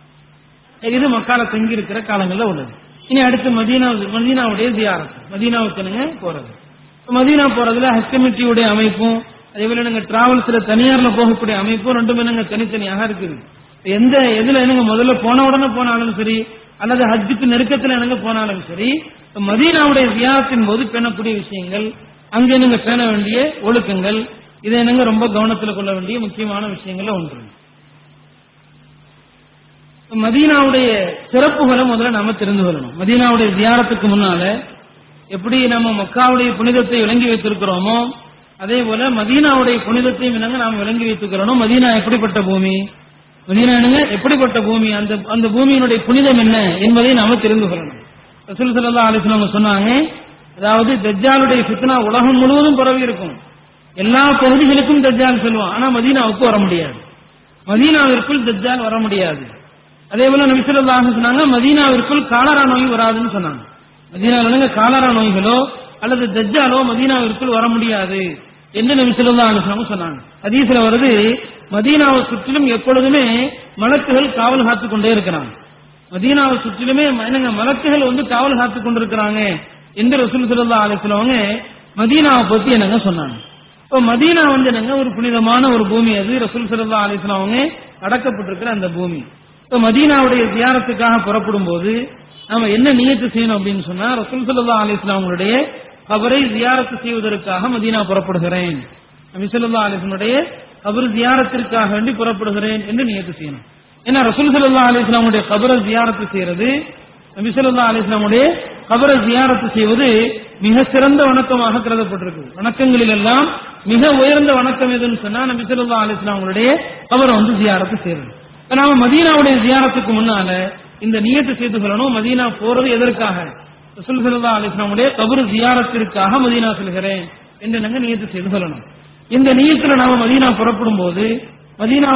இது மக்கால தங்கி இருக்கிற காலங்கள்ல உள்ளது இனி அடுத்து மதீனா மதீனாவுடைய ஜியாரத் மதீனாவுக்கு என்னங்க போறது இப்ப மதீனா போறதுல ஹஜ் கமிட்டியுடைய அமைப்பும் அதே போல நீங்க டிராவல்ஸ்ல தனியார்ல போகக்கூடிய அமைப்பும் ரெண்டும் என்னங்க தனித்தனியாக இருக்குது எந்த எதுல என்னங்க முதல்ல போன உடனே போனாலும் சரி அல்லது ஹஜ்ஜுக்கு நெருக்கத்துல என்னங்க போனாலும் சரி இப்ப மதீனாவுடைய ஜியாரத்தின் போது பேணக்கூடிய விஷயங்கள் அங்க நீங்க பேண வேண்டிய ஒழுக்கங்கள் இதை என்னங்க ரொம்ப கவனத்துல கொள்ள வேண்டிய முக்கியமான விஷயங்கள்ல ஒன்று மதீனாவுடைய சிறப்புகளை முதல்ல நாம தெரிந்து கொள்ளணும் மதீனாவுடைய ஜியாரத்துக்கு முன்னால எப்படி நம்ம மக்காவுடைய புனிதத்தை விளங்கி வைத்திருக்கிறோமோ அதே போல மதீனாவுடைய புனிதத்தையும் என்னங்க நாம் விளங்கி வைத்துக்கிறோம் மதீனா எப்படிப்பட்ட பூமி மதீனா என்னங்க எப்படிப்பட்ட பூமி அந்த அந்த பூமியினுடைய புனிதம் என்ன என்பதை நாம தெரிந்து கொள்ளணும் ரசூல் ஸல்லல்லாஹு அலைஹி வஸல்லம் சொன்னாங்க அதாவது தஜ்ஜாலுடைய ஃபித்னா உலகம் முழுவதும் பரவி இருக்கும் எல்லா பகுதிகளுக்கும் தஜ்ஜால் செல்வான் ஆனா மதீனாவுக்கு வர முடியாது மதீனாவிற்குள் தஜ்ஜால் வர முடியாது அதே போல நபி ஸல்லல்லாஹு அலைஹி சொன்னாங்க மதீனாவிற்குள் காலரா நோய் வராதுன்னு சொன்னாங்க மதீனாவில காலரா நோய்களோ அல்லது தஜ்ஜாலோ மதீனாவிற்குள் வர முடியாது என்று நபி ஸல்லல்லாஹு அலைஹி வஸல்லம் சொன்னாங்க ஹதீஸ்ல வருது மதீனாவை சுற்றிலும் எப்பொழுதுமே மலக்குகள் காவல் காத்துக் கொண்டே இருக்கிறாங்க மதீனாவை சுற்றிலுமே என்னங்க மலக்குகள் வந்து காவல் காத்துக் கொண்டிருக்கிறாங்க என்று ரசூல் ஸல்லல்லாஹு அலைஹி வஸல்லம் அவங்க மதீனாவை பத்தி என்னங்க சொன்னாங்க இப்போ மதீனா வந்து என்னங்க ஒரு புனிதமான ஒரு பூமி அது ரசூல் ஸல்லல்லாஹு அலைஹி வஸல்லம் அவங்க அடக்கப்பட்டிருக்கிற அந்த பூமி இப்போ மதீனாவுடைய ஜியாரத்துக்காக புறப்படும் போது நாம என்ன நியத்து செய்யணும் அப்படின்னு சொன்னா ரசூல் ஸல்லல்லாஹு அலைஹி வஸல்லம் அவங்களுடைய கபரை ஜியாரத்து செய்வதற்காக மதீனா புறப்படுகிறேன் நபி ஸல்லல்லாஹு அலைஹி வஸல்லம் கபர் ஜியாரத்திற்காக வேண்டி புறப்படுகிறேன் என்று நியத்து செய்யணும் ஏன்னா ரசூல் ஸல்லல்லாஹு அலைஹி வஸல்லம் உடைய கபரை ஜியாரத்து செய்யறது நபி ஸல்லல்லாஹு அலைஹி வஸல்லம் உடைய கபரை ஜியாரத்து செய்வது மிக சிறந்த வணக்கமாக கருதப்பட்டிருக்கு வணக்கங்களில் எல்லாம் மிக உயர்ந்த வணக்கம் எதுன்னு சொன்னா நபி ஸல்லல்லாஹு அலைஹி வஸல்லம் அவங்களுடைய கபரை வந்து ஜியாரத்து செய்யறது இப்ப நாம மதீனாவுடைய ஜியாரத்துக்கு முன்னால இந்த நியத்து செய்து கொள்ளணும் மதீனா போறது எதற்காக ரசூல் ஸல்லல்லாஹு அலைஹி வஸல்லம் உடைய கபர் ஜியாரத்திற்காக மதீனா செல்கிறேன் என்று நாங்க நியத்து செய்து கொள்ளணும் இந்த நியத்துல நாம மதீனா புறப்படும் போது மதீனா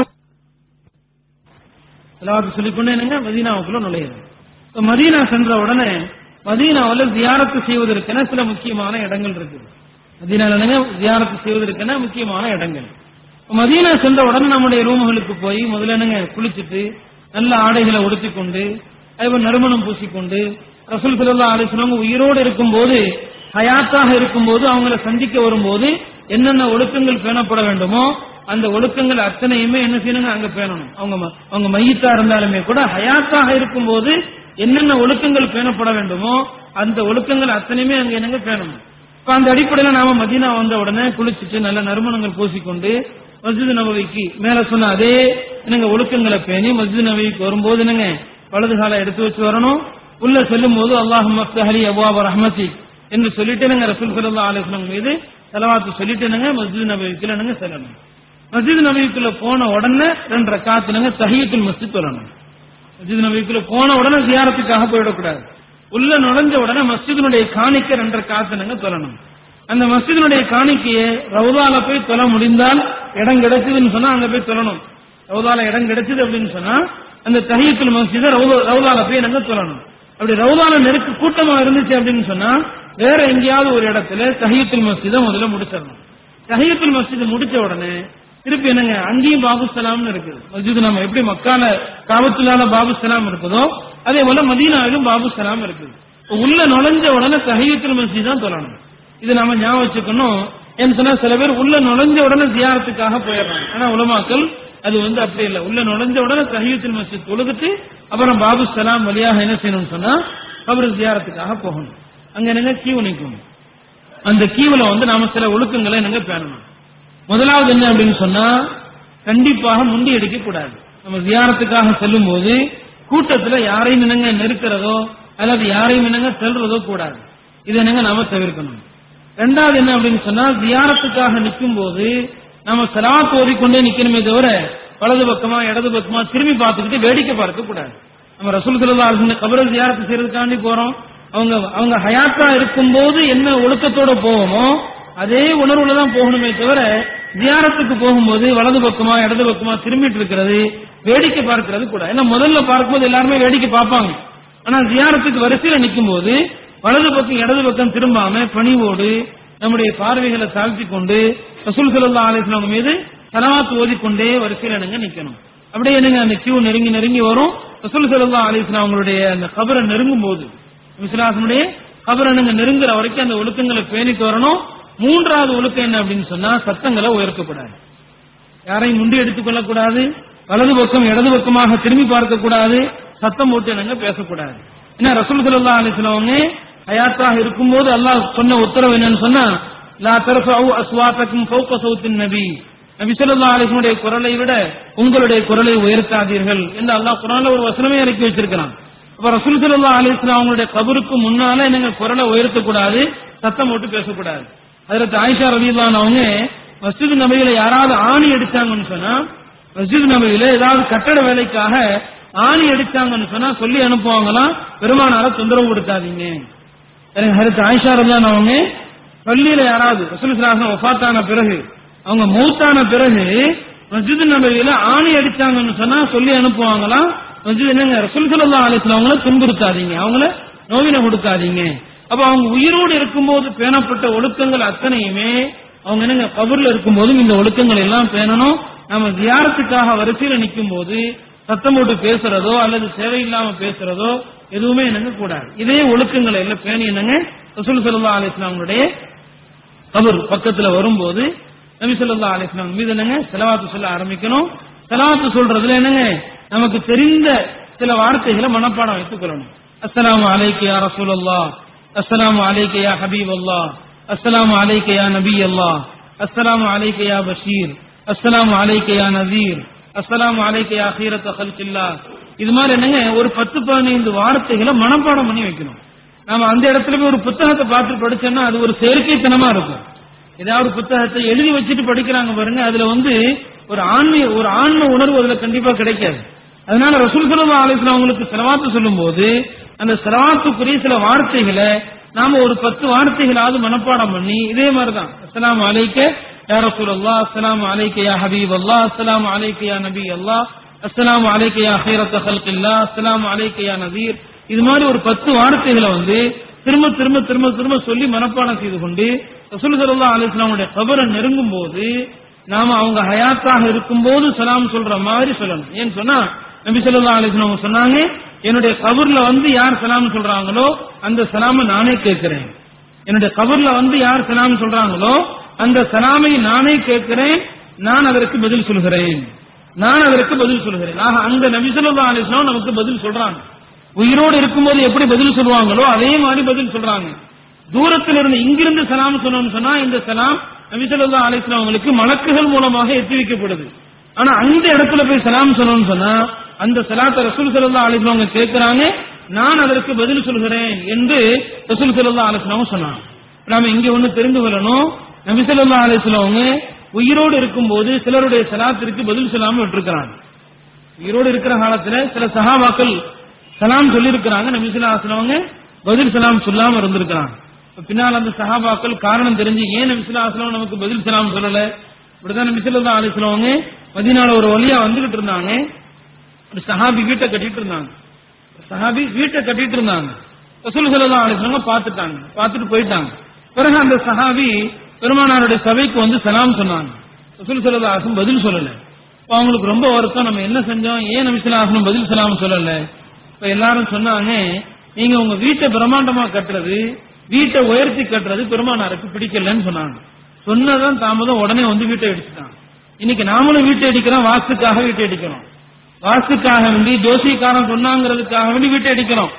எல்லாத்தையும் சொல்லிக்கொண்டே என்னங்க மதீனாவுக்குள்ள நுழையுது இப்ப மதீனா சென்ற உடனே மதீனாவுல ஜியாரத்து செய்வதற்கென சில முக்கியமான இடங்கள் இருக்குது மதீனால என்னங்க ஜியாரத்து செய்வதற்கென முக்கியமான இடங்கள் இப்ப மதீனா சென்ற உடனே நம்முடைய ரூம்களுக்கு போய் முதல்ல என்னங்க குளிச்சுட்டு நல்ல ஆடைகளை உடுத்திக் கொண்டு அதேபோல் நறுமணம் பூசிக்கொண்டு ரசூல் ஸல்லல்லாஹு அலைஹி வஸல்லம் உயிரோடு இருக்கும்போது ஹயாத்தாக இருக்கும்போது அவங்கள சந்திக்க வரும்போது என்னென்ன ஒழுக்கங்கள் பேணப்பட வேண்டுமோ அந்த ஒழுக்கங்கள் அத்தனையுமே என்ன செய்யணுங்க அங்க பேணணும் அவங்க ம- அவங்க மையத்தா இருந்தாலுமே கூட ஹயாத்தாக இருக்கும்போது என்னென்ன ஒழுக்கங்கள் பேணப்பட வேண்டுமோ அந்த ஒழுக்கங்கள் அத்தனையுமே அங்க என்னங்க பேணணும் இப்ப அந்த அடிப்படையில நாம மதீனா வந்த உடனே குளிச்சுட்டு நல்ல நறுமணங்கள் பூசிக்கொண்டு மஸ்ஜித் நபவிக்கு மேல சொன்ன அதே என்னங்க ஒழுக்கங்களை பேணி மஸ்ஜித் நபவிக்கு வரும்போது என்னங்க வலது காலை எடுத்து வச்சு வரணும் உள்ள செல்லும் போது அல்லாஹ் மஃப்தஹலி அபுவாப ரஹ்மதி என்று சொல்லிட்டு என்னங்க ரசூல் ஸல்லல்லாஹு அலைஹி வஸல்லம் மீது ஸலவாத்து சொல்லிட்டு என்னங்க மஸ்ஜித் நபவிக்குள்ள என்னங்க செல்லணும் மஸ்ஜித் நபவிக்குள்ள போன உடனே ரெண்டு ரக்காத்து என்னங்க தஹியத்துல் மஸ்ஜித் சொல்லணும் மஸ்ஜித் நபிக்குள்ள போன உடனே ஜியாரத்துக்காக போயிடக்கூடாது உள்ள நுழைஞ்ச உடனே மஸ்ஜிதினுடைய காணிக்கை ரெண்டரை காத்துனங்க தொழணும் அந்த மஸ்ஜிதினுடைய காணிக்கையை ரவுதால போய் தொழ முடிந்தால் இடம் கிடைச்சதுன்னு சொன்னா அங்க போய் தொழணும் ரவுதால இடம் கிடைச்சது அப்படின்னு சொன்னா அந்த தஹியத்துல் மஸ்ஜித ரவுதால போய் நாங்க தொழணும் அப்படி ரவுதால நெருக்கு கூட்டமா இருந்துச்சு அப்படின்னு சொன்னா வேற எங்கேயாவது ஒரு இடத்துல தஹியத்துல் மஸ்ஜிதை முதல்ல முடிச்சிடணும் தஹியத்துல் மஸ்ஜித் முடிச்ச உடனே திருப்பி என்னங்க அங்கேயும் பாபு சலாம்னு இருக்குது மஸ்ஜித் நம்ம எப்படி மக்கால காபத்துலால பாபு சலாம் இருக்குதோ அதே போல மதீனாவிலும் பாபு சலாம் இருக்குது இப்ப உள்ள நுழைஞ்ச உடனே தஹியத்துல் மஸ்ஜித் தான் தொழணும் இது நாம ஞாபகம் வச்சுக்கணும் ஏன்னு சொன்னா சில பேர் உள்ள நுழைஞ்ச உடனே ஜியாரத்துக்காக போயிடுறாங்க ஆனா உலமாக்கள் அது வந்து அப்படி இல்லை உள்ள நுழைஞ்ச உடனே தஹியத்துல் மஸ்ஜித் தொழுதுட்டு அப்புறம் பாபு சலாம் வழியாக என்ன செய்யணும்னு சொன்னா கபர் ஜியாரத்துக்காக போகணும் அங்க என்னங்க கியூ நிற்கும் அந்த கீவுல வந்து நாம சில ஒழுக்கங்களை என்னங்க பேணணும் முதலாவது என்ன அப்படின்னு சொன்னா கண்டிப்பாக முண்டி அடிக்க கூடாது நம்ம ஜியாரத்துக்காக செல்லும் போது கூட்டத்துல யாரையும் என்னங்க நெருக்கிறதோ அல்லது யாரையும் என்னங்க செல்றதோ கூடாது இதை என்னங்க நாம தவிர்க்கணும் ரெண்டாவது என்ன அப்படின்னு சொன்னா ஜியாரத்துக்காக நிற்கும் போது நம்ம சலாத் ஓதிக்கொண்டே நிக்கணுமே தவிர வலது பக்கமா இடது பக்கமா திரும்பி பார்த்துக்கிட்டு வேடிக்கை பார்க்க கூடாது நம்ம ரசூல் சல்லா அலுவலி கபர ஜியாரத்து செய்யறதுக்காண்டி போறோம் அவங்க அவங்க ஹயாத்தா இருக்கும்போது என்ன ஒழுக்கத்தோட போவோமோ அதே உணர்வுல தான் போகணுமே தவிர ஜியாரத்துக்கு போகும்போது வலது பக்கமா இடது பக்கமா திரும்பிட்டு இருக்கிறது வேடிக்கை பார்க்கிறது கூட ஏன்னா முதல்ல பார்க்கும்போது எல்லாருமே வேடிக்கை பார்ப்பாங்க ஆனா ஜியாரத்துக்கு வரிசையில நிற்கும் போது வலது பக்கம் இடது பக்கம் திரும்பாம பணிவோடு நம்முடைய பார்வைகளை தாழ்த்தி கொண்டு ரசூல் சல்லா அலிஸ்லாம் மீது தலவாத்து ஓதிக்கொண்டே வரிசையில நீங்க நிக்கணும் அப்படியே என்னங்க அந்த கியூ நெருங்கி நெருங்கி வரும் ரசூல் சல்லா அலிஸ்லாம் அவங்களுடைய அந்த கபரை நெருங்கும் போது விசுவாசனுடைய கபரை நீங்க நெருங்குற வரைக்கும் அந்த ஒழுக்கங்களை பேணிட்டு வரணும் மூன்றாவது ஒழுக்கம் என்ன அப்படின்னு சொன்னா சத்தங்களை உயர்த்தக்கூடாது யாரையும் முண்டி எடுத்துக் கொள்ளக்கூடாது வலது பக்கம் இடது பக்கமாக திரும்பி பார்க்க கூடாது சத்தம் போட்டு என்னங்க பேசக்கூடாது ஏன்னா ரசூல் சல்லா அலிஸ்லவங்க ஹயாத்தாக இருக்கும்போது அல்லாஹ் சொன்ன உத்தரவு என்னன்னு சொன்னா லா தரஃபு அஸ்வாத்தக்கும் ஃபௌக சௌத்தின் நபி நபி ஸல்லல்லாஹு அலைஹி வஸல்லம் உடைய குரலை விட உங்களுடைய குரலை உயர்த்தாதீர்கள் என்று அல்லாஹ் குர்ஆன்ல ஒரு வசனமே இறக்கி வச்சிருக்கிறான் அப்ப ரசூல் ஸல்லல்லாஹு அலைஹி வஸல்லம் அவங்களுடைய கபருக்கு முன்னால என்னங்க குரலை உயர்த்தக்கூடாது சத்தம் போட்டு பேசக்கூடாது ஹஜரத் ஆயிஷா ரலியல்லாஹு அவங்க மஸ்ஜித் நபியில யாராவது ஆணி அடிச்சாங்கன்னு சொன்னா மஸ்ஜித் நபையில ஏதாவது கட்டட வேலைக்காக ஆணி அடிச்சாங்கன்னு சொன்னா சொல்லி அனுப்புவாங்களாம் பெருமானார தொந்தரவு கொடுக்காதீங்க எனக்கு ஹரித் ஆயிஷா ரலியல்லாஹு அவங்க பள்ளியில யாராவது ரசூலுல்லாஹி வஃபாத்தான பிறகு அவங்க மௌத்தான பிறகு மஸ்ஜித் நபவியில ஆணி அடிச்சாங்கன்னு சொன்னா சொல்லி அனுப்புவாங்களாம் மஸ்ஜித் என்னங்க ரசூல் ஸல்லல்லாஹு அலைஹி வஸல்லம் அவங்கள துன்புறுத்தாதீங்க அவங்கள நோவினை கொடுக்காதீங்க அப்ப அவங்க உயிரோடு இருக்கும்போது பேணப்பட்ட ஒழுக்கங்கள் அத்தனையுமே அவங்க என்னங்க கபர்ல இருக்கும்போதும் இந்த ஒழுக்கங்கள் எல்லாம் பேணணும் நம்ம தியாரத்துக்காக வரிசையில நிற்கும் போது சத்தம் போட்டு பேசுறதோ அல்லது தேவையில்லாம பேசுறதோ எதுவுமே என்னங்க கூடாது இதே ஒழுக்கங்களை எல்லாம் பேணி என்னங்க ரசூல் ஸல்லல்லாஹு அலைஹி வஸல்லம் அவங்களுடைய கபர் பக்கத்துல வரும்போது நபி ஸல்லல்லாஹு அலைஹி வஸல்லம் மீது என்னங்க செலவாத்து சொல்ல ஆரம்பிக்கணும் செலவாத்து சொல்றதுல என்னங்க நமக்கு தெரிந்த சில வார்த்தைகளை மனப்பாடம் வைத்துக் கொள்ளணும் அஸ்ஸலாமு அலைக்கு யா ரசூலல்லாஹ் அஸ்ஸலாமு அலைக்கு யா ஹபீபல்லாஹ் அஸ்ஸலாமு அலைக்கு யா நபியல்லாஹ் அஸ்ஸலாமு அலைக்கு யா பஷீர் அஸ்ஸலாமு அலைக்கு யா நதீர் அஸ்ஸலாமு அலைக்கு யா ஹீரத்த ஹல்கில்லாஹ் இது மாதிரி என்னங்க ஒரு பத்து பதினைந்து வார்த்தைகளை மனப்பாடம் பண்ணி வைக்கணும் நாம அந்த இடத்துல போய் ஒரு புத்தகத்தை பார்த்து படிச்சோம்னா அது ஒரு செயற்கைத்தனமா இருக்கும் ஏதாவது ஒரு புத்தகத்தை எழுதி வச்சுட்டு படிக்கிறாங்க பாருங்க அதுல வந்து ஒரு ஆன்மீக ஒரு ஆன்ம உணர்வு அதுல கண்டிப்பா கிடைக்காது அதனால ரசூல் சல்லா அலிஸ்லாம் அவங்களுக்கு செலவாத்து சொல்லும் போது அந்த செலவாத்துக்குரிய சில வார்த்தைகளை நாம ஒரு பத்து வார்த்தைகளாவது மனப்பாடம் பண்ணி இதே மாதிரிதான் அஸ்ஸலாமு அலைக்க யா ரசூலல்லா அஸ்ஸலாமு அலைக்க யா ஹபீப் அல்லாஹ் அஸ்ஸலாமு அலைக்க யா நபி அல்லாஹ் அஸ்ஸலாமு அலைக்க யா ஹைரத்த ஹல்கில்லா அஸ்ஸலாமு அலைக்க யா நதீர் இது மாதிரி ஒரு பத்து வார்த்தைகளை வந்து திரும்ப திரும்ப திரும்ப திரும்ப சொல்லி மனப்பாடம் செய்து கொண்டு ரசூல் ஸல்லல்லாஹு அலைஹி வஸல்லம் கபரை நெருங்கும் போது நாம அவங்க ஹயாத்தாக இருக்கும்போது சலாம் சொல்ற மாதிரி சொல்லணும் ஏன்னு சொன்னா நபி ஸல்லல்லாஹு அலைஹி வஸல்லம் சொன்னாங்க என்னுடைய கபர்ல வந்து யார் சலாம் சொல்றாங்களோ அந்த சலாமை நானே கேட்கிறேன் என்னுடைய கபர்ல வந்து யார் சலாம் சொல்றாங்களோ அந்த சலாமை நானே கேட்கிறேன் நான் அதற்கு பதில் சொல்கிறேன் நான் அதற்கு பதில் சொல்கிறேன் ஆக அந்த நபி ஸல்லல்லாஹு அலைஹி வஸல்லம் நமக்கு பதில் சொல்றாங்க உயிரோடு இருக்கும்போது எப்படி பதில் சொல்லுவாங்களோ அதே மாதிரி பதில் சொல்றாங்க தூரத்தில் இருந்து இங்கிருந்து சலாம் சொல்லணும்னு சொன்னா இந்த சலாம் நபி ஸல்லல்லாஹு அலைஹி வஸல்லம் அவங்களுக்கு மலக்குகள் மூலமாக எத்தி வைக்கப்படுது ஆனா அந்த இடத்துல போய் சலாம் சொல்லணும்னு சொன்னா அந்த சலாத்தை ரசூல் ஸல்லல்லாஹு அலைஹி வஸல்லம் அவங்க கேட்கறாங்க நான் அதற்கு பதில் சொல்கிறேன் என்று ரசூல் ஸல்லல்லாஹு அலைஹி வஸல்லம் சொன்னாங்க நாம இங்க ஒண்ணு தெரிந்து கொள்ளணும் நபி ஸல்லல்லாஹு அலைஹி வஸல்லம் அவங்க உயிரோடு இருக்கும்போது சிலருடைய சலாத்திற்கு பதில் சொல்லாம விட்டுருக்கிறாங்க உயிரோடு இருக்கிற காலத்துல சில சஹாபாக்கள் சலாம் சொல்லியிருக்கிறாங்க நபி ஸல்லல்லாஹு அலைஹி வஸல்லம் அவங்க பதில் சலாம் சொல்லாம இருந்திருக்கிறாங்க இப்ப பின்னால் அந்த சஹாபாக்கள் காரணம் தெரிஞ்சு ஏன் நபி ஸல்லல்லாஹு அலைஹி வஸல்லம் நமக்கு பதில் சலாம் சொல்லல இப்படிதான் நபி ஸல்லல்லாஹு அலைஹி வஸல்லம் அவங்க மதீனால ஒரு வழியா வந்துகிட்டு இருந்தாங்க ஒரு சஹாபி வீட்டை கட்டிட்டு இருந்தாங்க ஒரு சஹாபி வீட்டை கட்டிட்டு இருந்தாங்க ரசூல் ஸல்லல்லாஹு அலைஹி வஸல்லம் பார்த்துட்டாங்க பார்த்துட்டு போயிட்டாங்க பிறகு அந்த சஹாபி பெருமானாருடைய சபைக்கு வந்து சலாம் சொன்னாங்க ரசூல் ஸல்லல்லாஹு அலைஹி வஸல்லம் பதில் சொல்லல இப்ப அவங்களுக்கு ரொம்ப வருத்தம் நம்ம என்ன செஞ்சோம் ஏன் நபி ஸல்லல்லாஹு அலைஹி வஸல்லம் பதில் சலாம் சொல்லல இப்ப எல்லாரும் சொன்னாங்க நீங்க உங்க வீட்டை பிரம்மாண்டமா கட்டுறது வீட்டை உயர்த்தி கட்டுறது பெருமானாருக்கு பிடிக்கலன்னு சொன்னாங்க சொன்னதான் தாமதம் உடனே வந்து வீட்டை அடிச்சுட்டாங்க இன்னைக்கு நாமளும் வீட்டை அடிக்கிறோம் வாஸ்துக்காக வீட்டை அடிக்கிறோம் வாஸ்துக்காக வேண்டி ஜோசிக்காரன் சொன்னாங்கிறதுக்காக வேண்டி வீட்டை அடிக்கிறோம்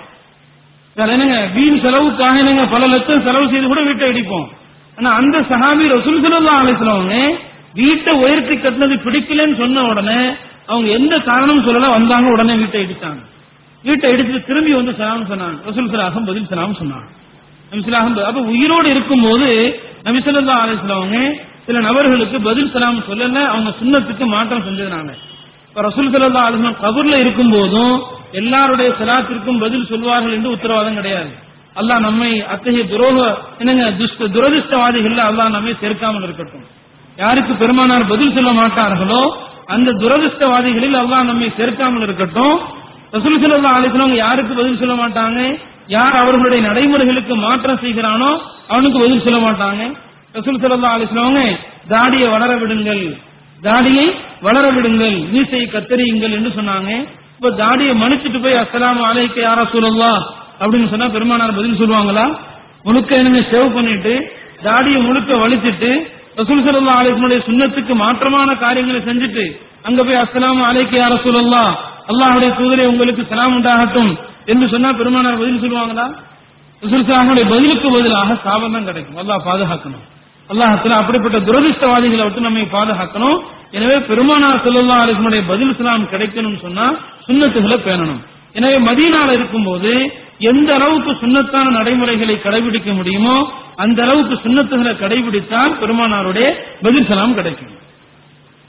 வேற என்னங்க வீண் செலவுக்காக என்னங்க பல லட்சம் செலவு செய்து கூட வீட்டை அடிப்போம் ஆனா அந்த சஹாபி ரசூல் ஸல்லல்லாஹு அலைஹி வஸல்லம் வீட்டை உயர்த்தி கட்டினது பிடிக்கலன்னு சொன்ன உடனே அவங்க எந்த காரணமும் சொல்லல வந்தாங்க உடனே வீட்டை இடிச்சாங்க வீட்டை இடிச்சு திரும்பி வந்து சலாம் சொன்னாங்க ரசூல் சலாஹம் பதில் சலாம் சொன்னாங்க நபி ஸல்லல்லாஹு அலைஹி அப்ப உயிரோடு இருக்கும்போது நபி ஸல்லல்லாஹு அலைஹி வஸல்லம் அவங்க சில நபர்களுக்கு பதில் சலாம் சொல்லல அவங்க சுன்னத்துக்கு மாற்றம் செஞ்சதுனால இப்ப ரசூல் ஸல்லல்லாஹு அலைஹி வஸல்லம் கபர்ல இருக்கும் போதும் எல்லாருடைய சலாத்திற்கும் பதில் சொல்வார்கள் என்று உத்தரவாதம் கிடையாது அல்லாஹ் நம்மை அத்தகைய துரோக என்னங்க துஷ்ட துரதிருஷ்டவாதிகள் அல்லாஹ் நம்மை சேர்க்காமல் இருக்கட்டும் யாருக்கு பெருமானார் பதில் சொல்ல மாட்டார்களோ அந்த துரதிருஷ்டவாதிகளில் அல்லாஹ் நம்மை சேர்க்காமல் இருக்கட்டும் ரசூல் ஸல்லல்லாஹு அலைஹி வஸல்லம் யாருக்கு பதில் சொல்ல மாட்டாங்க யார் அவர்களுடைய நடைமுறைகளுக்கு மாற்றம் செய்கிறானோ அவனுக்கு பதில் சொல்ல மாட்டாங்க ரசூல் ஸல்லல்லாஹு அலைஹி வஸல்லம் தாடியை வளர விடுங்கள் தாடியை வளர விடுங்கள் மீசையை கத்தரியுங்கள் என்று சொன்னாங்க இப்ப தாடியை மன்னிச்சிட்டு போய் அஸ்ஸலாமு அலைக்க யா ரசூலல்லாஹ் அப்படின்னு சொன்னா பெருமானார் பதில் சொல்லுவாங்களா முழுக்க என்னங்க சேவ் பண்ணிட்டு தாடியை முழுக்க வலிச்சிட்டு ரசூல் ஸல்லல்லாஹு அலைஹி வஸல்லம் சுன்னத்துக்கு மாற்றமான காரியங்களை செஞ்சுட்டு அங்க போய் அஸ்ஸலாமு அலைக்க யா ரசூலல்லாஹ் அல்லாஹ்வுடைய தூதரே உங்களுக்கு சலாம் உண்டாகட்டும் என்று சொன்னா பெருமானார் பதில் சொல்லுவாங்களா ரசூல் ஸல்லல்லாஹு பதிலுக்கு பதிலாக சாபம் தான் கிடைக்கும் அல்லாஹ் பாதுகாக்கணும் அல்லாஹத்துல அப்படிப்பட்ட துரதிருஷ்டவாதிகளை விட்டு நம்மை பாதுகாக்கணும் எனவே பெருமானார் ஸல்லல்லாஹு அலைஹி வஸல்லம் பதில் சலாம் கிடைக்கணும்னு சொன்னா சுன்னத்துகளை பேணணும் எனவே மதீனால இருக்கும்போது எந்த அளவுக்கு சுன்னத்தான நடைமுறைகளை கடைபிடிக்க முடியுமோ அந்த அளவுக்கு சுன்னத்துகளை கடைபிடித்தால் பெருமானாருடைய பதில் சலாம் கிடைக்கும்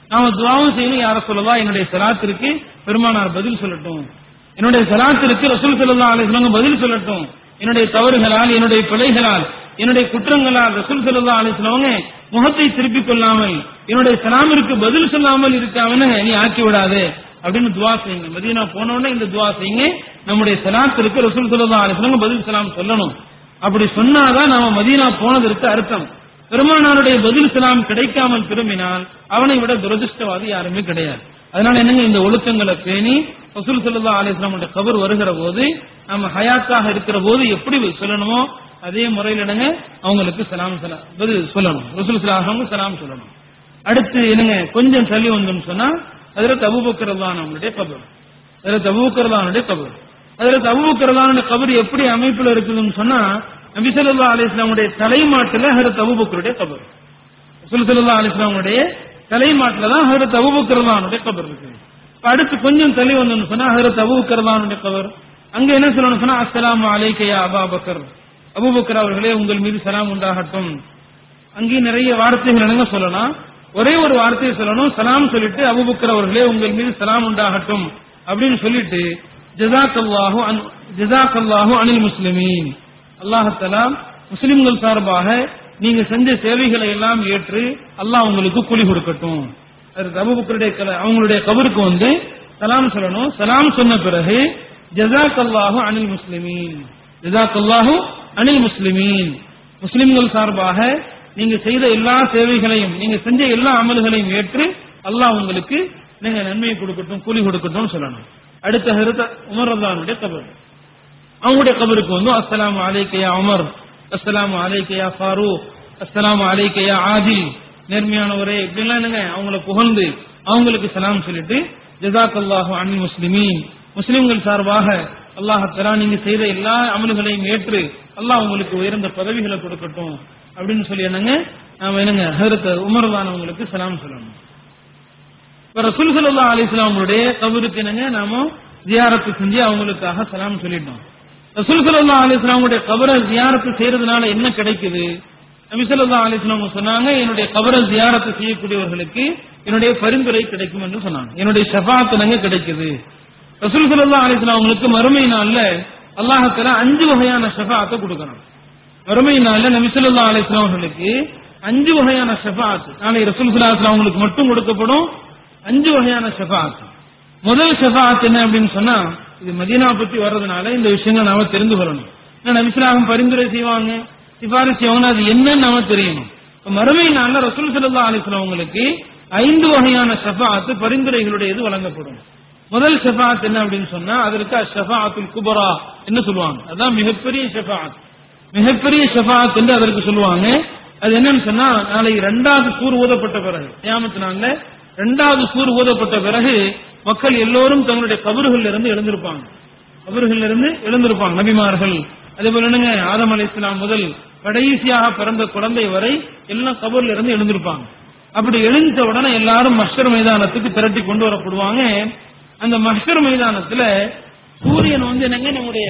நாம துவாவும் செய்யணும் யார சொல்லலாம் என்னுடைய சலாத்திற்கு பெருமானார் பதில் சொல்லட்டும் என்னுடைய சலாத்திற்கு ரசூல் ஸல்லல்லாஹு அலைஹி வஸல்லம் பதில் சொல்லட்டும் என்னுடைய தவறுகளால் என்னுடைய பிழைகளால் என்னுடைய குற்றங்களால் ரசூல் ஸல்லல்லாஹு அலைஹி வஸல்லம் முகத்தை திருப்பிக் கொள்ளாமல் என்னுடைய சலாமிற்கு பதில் சொல்லாமல் இருக்காமனு நீ ஆக்கி விடாதே அப்படின்னு துவா செய்யுங்க மதீனா போன உடனே இந்த துவா செய்யுங்க நம்முடைய சலாத்திற்கு ரசூல் ஸல்லல்லாஹு அலைஹி வஸல்லம் பதில் சலாம் சொல்லணும் அப்படி சொன்னாதான் நாம மதீனா போனதற்கு அர்த்தம் பெருமானாருடைய பதில் சலாம் கிடைக்காமல் திரும்பினால் அவனை விட துரதிருஷ்டவாதி யாருமே கிடையாது அதனால என்னங்க இந்த ஒழுக்கங்களை பேணி ரசூல் ஸல்லல்லாஹு அலைஹி வஸல்லம் கபர் வருகிற போது நம்ம ஹயாத்தாக இருக்கிற போது எப்படி சொல்லணுமோ அதே முறையில் என்னங்க அவங்களுக்கு சலாம் சலாம் பதில் சொல்லணும் ரசூல் ஸல்லல்லாஹு சலாம் சொல்லணும் அடுத்து என்னங்க கொஞ்சம் தள்ளி வந்தோம்னு சொன்னா அதுல தபுபக்கரதானவங்களுடைய கபர் அதுல தபுபக்கரதானுடைய கபர் அதுல தபுபக்கரதானுடைய கபர் எப்படி அமைப்புல இருக்குதுன்னு சொன்னா நபி ஸல்லல்லாஹு அலைஹி வஸல்லமுடைய தலைமாட்டுல ஹரத் அபூபக்கருடைய கபர் ரசூல் ஸல்லல்லாஹு அலைஹி வஸல்லமுடைய தலைமாட்டுல தான் ஹரத் அபூபக்கரதானுடைய கபர் இருக்கு இப்ப அடுத்து கொஞ்சம் தள்ளி வந்தோம்னு சொன்னா ஹரத் அபூபக்கரதானுடைய கபர் அங்க என்ன சொல்லணும் சொன்னா அஸ்ஸலாமு அலைக்க யா அபாபக்கர் அபூபக்கர் அவர்களே உங்கள் மீது சலாம் உண்டாகட்டும் அங்கேயும் நிறைய வார்த்தைகள் என்னங்க சொல்லலாம் ஒரே ஒரு வார்த்தையை சொல்லணும் சலாம் சொல்லிட்டு அபுபக்கர் அவர்களே உங்கள் மீது சலாம் உண்டாகட்டும் அப்படின்னு சொல்லிட்டு ஜசாக்கல்லாஹு அன் ஜசாக்கல்லாஹு அனில் முஸ்லிமீன் அல்லாஹத்தலா முஸ்லிம்கள் சார்பாக நீங்க செஞ்ச சேவைகளை எல்லாம் ஏற்று அல்லாஹ் உங்களுக்கு கூலி கொடுக்கட்டும் அது அபுபக்கருடைய கல- அவங்களுடைய கபருக்கு வந்து சலாம் சொல்லணும் சலாம் சொன்ன பிறகு ஜசாக்கல்லாஹு அனில் முஸ்லிமீன் ஜசாக்கல்லாஹு அனில் முஸ்லிமீன் முஸ்லிம்கள் சார்பாக நீங்க செய்த எல்லா சேவைகளையும் நீங்க செஞ்ச எல்லா அமல்களையும் ஏற்று அல்லாஹ் உங்களுக்கு நீங்க நன்மையை கொடுக்கட்டும் கூலி கொடுக்கட்டும் சொல்லணும் அடுத்த ஹெருத்த உமர் அல்லானுடைய கபர் அவங்களுடைய கபருக்கு வந்து அஸ்ஸலாமு அலைக்கயா உமர் அஸ்ஸலாமு அலைக்கயா ஃபாரூக் அஸ்ஸலாமு அலைக்கயா ஆதில் நேர்மையானவரே இப்படிலாம் என்னங்க அவங்கள புகழ்ந்து அவங்களுக்கு சலாம் சொல்லிட்டு ஜசாக்கல்லாஹு அனில் முஸ்லிமீன் முஸ்லிம்கள் சார்பாக அல்லாஹ் தலா நீங்க செய்த எல்லா அமல்களையும் ஏற்று அல்லாஹ் உங்களுக்கு உயர்ந்த பதவிகளை கொடுக்கட்டும் அப்படின்னு சொல்லி என்னங்க நாம என்னங்க ஹரத் உமர்தானவங்களுக்கு சலாம் சொல்லணும் இப்ப ரசூல் ஸல்லல்லாஹு அலைஹி வஸல்லம் அவங்களுடைய கபருக்கு என்னங்க நாம ஜியாரத்து செஞ்சு அவங்களுக்காக சலாம் சொல்லிட்டோம் ரசூல் ஸல்லல்லாஹு அலைஹி வஸல்லம் அவங்களுடைய கபரை ஜியாரத்து செய்யறதுனால என்ன கிடைக்குது நபி ஸல்லல்லாஹு அலைஹி வஸல்லம் அவங்க சொன்னாங்க என்னுடைய கபரை ஜியாரத்து செய்யக்கூடியவர்களுக்கு என்னுடைய பரிந்துரை கிடைக்கும் என்று சொன்னாங்க என்னுடைய ஷஃபாத் என்னங்க கிடைக்குது ரசூல் ஸல்லல்லாஹு அலைஹி வஸல்லம் அவங்களுக்கு மறுமை நாள்ல அல்லாஹ் தஆலா அஞ்சு வகையான ஷஃபாத்தை கொடுக்கணும் மறுமை நாள்ல நபி ஸல்லல்லாஹு அலைஹி வஸல்லம் அவர்களுக்கு அஞ்சு வகையான ஷஃபாத் நாளை ரசூல் ஸல்லல்லாஹு அலைஹி வஸல்லம் அவங்களுக்கு மட்டும் கொடுக்கப்படும் அஞ்சு வகையான ஷஃபாத் முதல் ஷஃபாத் என்ன அப்படின்னு சொன்னா இது மதீனா பத்தி வர்றதுனால இந்த விஷயங்கள் நாம தெரிந்து கொள்ளணும் ஏன்னா நபிஸ்லாகம் பரிந்துரை செய்வாங்க சிபாரிசு செய்வாங்க அது என்னன்னு நாம தெரியணும் இப்ப மறுமை நாள்ல ரசூல் ஸல்லல்லாஹு அலைஹி வஸல்லம் அவங்களுக்கு ஐந்து வகையான ஷஃபாத் பரிந்துரைகளுடையது வழங்கப்படும் முதல் ஷஃபாத் என்ன அப்படின்னு சொன்னா அதற்கு ஷஃபாத்துல் குபரா என்ன சொல்லுவாங்க அதான் மிகப்பெரிய ஷஃபாத் மிகப்பெரிய ஷஃபாத் என்று அதற்கு சொல்லுவாங்க அது என்னன்னு சொன்னா நாளை இரண்டாவது கூர் ஊதப்பட்ட பிறகு கியாமத்து நாள்ல இரண்டாவது கூர் ஊதப்பட்ட பிறகு மக்கள் எல்லோரும் தங்களுடைய கபறுகள்ல இருந்து எழுந்திருப்பாங்க கபறுகள்ல இருந்து எழுந்திருப்பாங்க நபிமார்கள் அதே போல என்னங்க ஆதம் அலைஹிஸ்ஸலாம் முதல் கடைசியாக பிறந்த குழந்தை வரை எல்லாம் கபர்ல இருந்து எழுந்திருப்பாங்க அப்படி எழுந்த உடனே எல்லாரும் மஷ்கர் மைதானத்துக்கு திரட்டி கொண்டு வரப்படுவாங்க அந்த மஷ்கர் மைதானத்துல சூரியன் வந்து என்னங்க நம்முடைய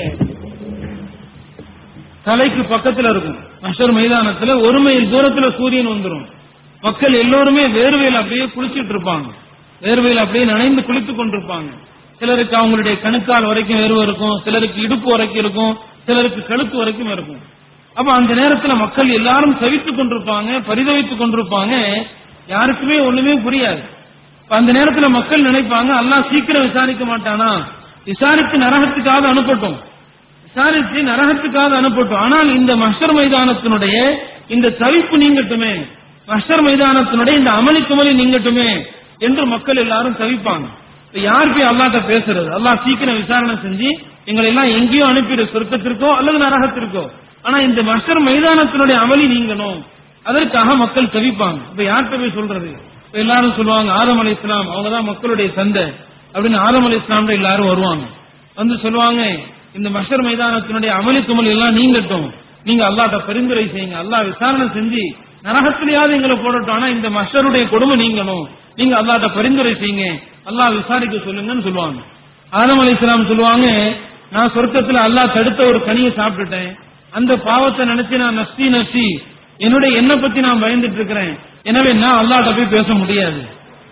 தலைக்கு பக்கத்துல இருக்கும் மஷர் மைதானத்துல ஒரு மைல் தூரத்துல சூரியன் வந்துரும் மக்கள் எல்லோருமே வேர்வையில் அப்படியே குளிச்சிட்டு இருப்பாங்க வேர்வையில் அப்படியே நனைந்து குளித்துக் கொண்டிருப்பாங்க சிலருக்கு அவங்களுடைய கணுக்கால் வரைக்கும் வேர்வை இருக்கும் சிலருக்கு இடுப்பு வரைக்கும் இருக்கும் சிலருக்கு கழுத்து வரைக்கும் இருக்கும் அப்ப அந்த நேரத்துல மக்கள் எல்லாரும் சவித்துக் கொண்டிருப்பாங்க பரிதவித்துக் கொண்டிருப்பாங்க யாருக்குமே ஒண்ணுமே புரியாது அப்ப அந்த நேரத்துல மக்கள் நினைப்பாங்க அல்லாஹ் சீக்கிரம் விசாரிக்க மாட்டானா விசாரித்து நரகத்துக்காக அனுப்பட்டும் விசாரித்து நரகத்துக்காக அனுப்பட்டும் ஆனால் இந்த மஷர் மைதானத்தினுடைய இந்த தவிப்பு நீங்கட்டுமே மஷர் மைதானத்தினுடைய இந்த அமளி குமளி நீங்கட்டுமே என்று மக்கள் எல்லாரும் தவிப்பாங்க இப்ப யார் போய் அல்லாட்ட பேசுறது அல்லாஹ் சீக்கிரம் விசாரணை செஞ்சு எங்களை எல்லாம் எங்கேயோ அனுப்பிடு சொர்க்கத்திற்கோ அல்லது நரகத்திற்கோ ஆனா இந்த மஷர் மைதானத்தினுடைய அமளி நீங்கணும் அதற்காக மக்கள் தவிப்பாங்க இப்ப யார்கிட்ட போய் சொல்றது இப்ப எல்லாரும் சொல்லுவாங்க ஆதம் அலி இஸ்லாம் அவங்கதான் மக்களுடைய சந்தை அப்படின்னு ஆதம் அலி இஸ்லாம்ல எல்லாரும் வருவாங்க வந்து சொல்லுவாங்க இந்த மஷர் மைதானத்தினுடைய அமளி துமல் எல்லாம் நீங்கட்டும் நீங்க அல்லாட்ட பரிந்துரை செய்யுங்க அல்லாஹ் விசாரணை செஞ்சு நரகத்திலேயாவது எங்களை போடட்டும் ஆனா இந்த மஷருடைய கொடுமை நீங்கணும் நீங்க அல்லாட்ட பரிந்துரை செய்யுங்க அல்லாஹ் விசாரிக்க சொல்லுங்கன்னு சொல்லுவாங்க ஆதம் அலி இஸ்லாம் சொல்லுவாங்க நான் சொர்க்கத்துல அல்லாஹ் தடுத்த ஒரு கனியை சாப்பிட்டுட்டேன் அந்த பாவத்தை நினைச்சு நான் நஸ்தி நஸ்தி என்னுடைய என்ன பத்தி நான் பயந்துட்டு இருக்கிறேன் எனவே நான் அல்லாட்ட போய் பேச முடியாது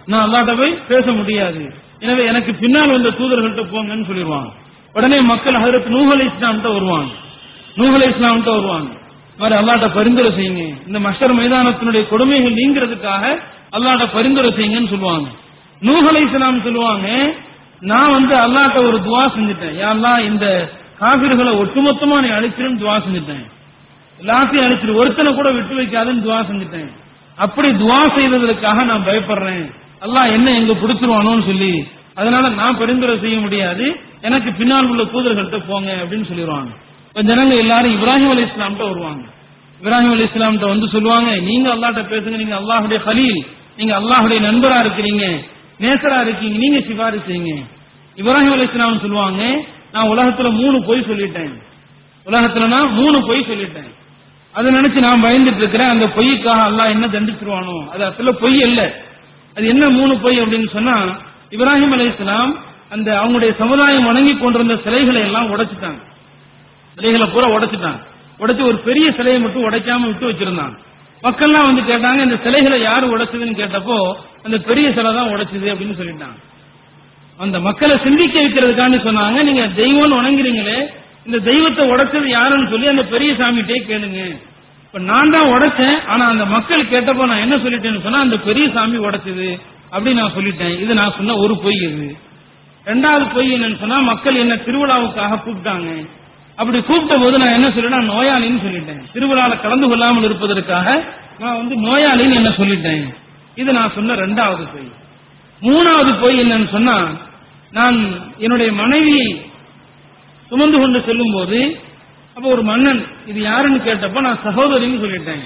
நான் அல்லாட்ட போய் பேச முடியாது எனவே எனக்கு பின்னால் வந்த தூதர்கள்ட்ட போங்கன்னு சொல்லிடுவாங்க உடனே மக்கள் ஹதரத் நூஹ் அலை இஸ்லாம்கிட்ட வருவாங்க நூஹ் அலை இஸ்லாம்கிட்ட வருவாங்க மாதிரி அல்லாட்ட பரிந்துரை செய்யுங்க இந்த மஷர் மைதானத்தினுடைய கொடுமைகள் நீங்கிறதுக்காக அல்லாட்ட பரிந்துரை செய்யுங்கன்னு சொல்லுவாங்க நூஹ் அலை இஸ்லாம் சொல்லுவாங்க நான் வந்து அல்லாட்ட ஒரு துவா செஞ்சுட்டேன் யா அல்லாஹ் இந்த காபிர்களை ஒட்டுமொத்தமா நீ அழிச்சிருன்னு துவா செஞ்சுட்டேன் எல்லாத்தையும் அழிச்சிரு ஒருத்தனை கூட விட்டு வைக்காதுன்னு துவா செஞ்சுட்டேன் அப்படி துவா செய்ததற்காக நான் பயப்படுறேன் அல்லாஹ் என்ன எங்க பிடிச்சிருவானோன்னு சொல்லி அதனால நான் பரிந்துரை செய்ய முடியாது எனக்கு பின்னால் உள்ள தூதர்கள்ட்ட போங்க அப்படின்னு சொல்லிடுவாங்க இப்ப ஜனங்க எல்லாரும் இப்ராஹிம் அலி இஸ்லாம்கிட்ட வருவாங்க இப்ராஹிம் அலி இஸ்லாம்கிட்ட வந்து சொல்லுவாங்க நீங்க அல்லாட்ட பேசுங்க நீங்க அல்லாஹுடைய கலீல் நீங்க அல்லாஹுடைய நண்பரா இருக்கிறீங்க நேசரா இருக்கீங்க நீங்க சிபாரிசு செய்யுங்க இப்ராஹிம் அலி இஸ்லாம் சொல்லுவாங்க நான் உலகத்துல மூணு பொய் சொல்லிட்டேன் உலகத்துல நான் மூணு பொய் சொல்லிட்டேன் அதை நினைச்சு நான் பயந்துட்டு இருக்கிறேன் அந்த பொய்யுக்காக அல்லாஹ் என்ன தண்டிச்சிருவானோ அது அசல பொய் இல்ல அது என்ன மூணு பொய் அப்படின்னு சொன்னா இப்ராஹிம் அலி இஸ்லாம் அந்த அவங்களுடைய சமுதாயம் வணங்கி கொண்டிருந்த சிலைகளை எல்லாம் உடைச்சிட்டாங்க சிலைகளை பூரா உடைச்சிட்டாங்க உடைச்சு ஒரு பெரிய சிலையை மட்டும் உடைக்காம விட்டு வச்சிருந்தாங்க மக்கள்லாம் வந்து கேட்டாங்க இந்த சிலைகளை யாரு உடைச்சதுன்னு கேட்டப்போ அந்த பெரிய சிலை தான் உடைச்சது அப்படின்னு சொல்லிட்டாங்க அந்த மக்களை சிந்திக்க வைக்கிறதுக்காண்டி சொன்னாங்க நீங்க தெய்வம்னு வணங்குறீங்களே இந்த தெய்வத்தை உடைச்சது யாருன்னு சொல்லி அந்த பெரிய சாமிகிட்டே கேளுங்க இப்ப நான் தான் உடைச்சேன் ஆனா அந்த மக்கள் கேட்டப்போ நான் என்ன சொல்லிட்டேன்னு சொன்னா அந்த பெரிய சாமி உடைச்சது அப்படின்னு நான் சொல்லிட்டேன் இது நான் சொன்ன ஒரு பொய் இது ரெண்டாவது பொய் என்னன்னு சொன்னா மக்கள் என்ன திருவிழாவுக்காக கூப்பிட்டாங்க அப்படி கூப்பிட்ட போது நான் என்ன சொல்லிட்டேன் நோயாளின்னு சொல்லிட்டேன் திருவிழால கலந்து கொள்ளாமல் இருப்பதற்காக நான் வந்து நோயாளின்னு என்ன சொல்லிட்டேன் இது நான் சொன்ன ரெண்டாவது பொய் மூணாவது பொய் என்னன்னு சொன்னா நான் என்னுடைய மனைவியை சுமந்து கொண்டு செல்லும் போது அப்ப ஒரு மன்னன் இது யாருன்னு கேட்டப்ப நான் சகோதரின்னு சொல்லிட்டேன்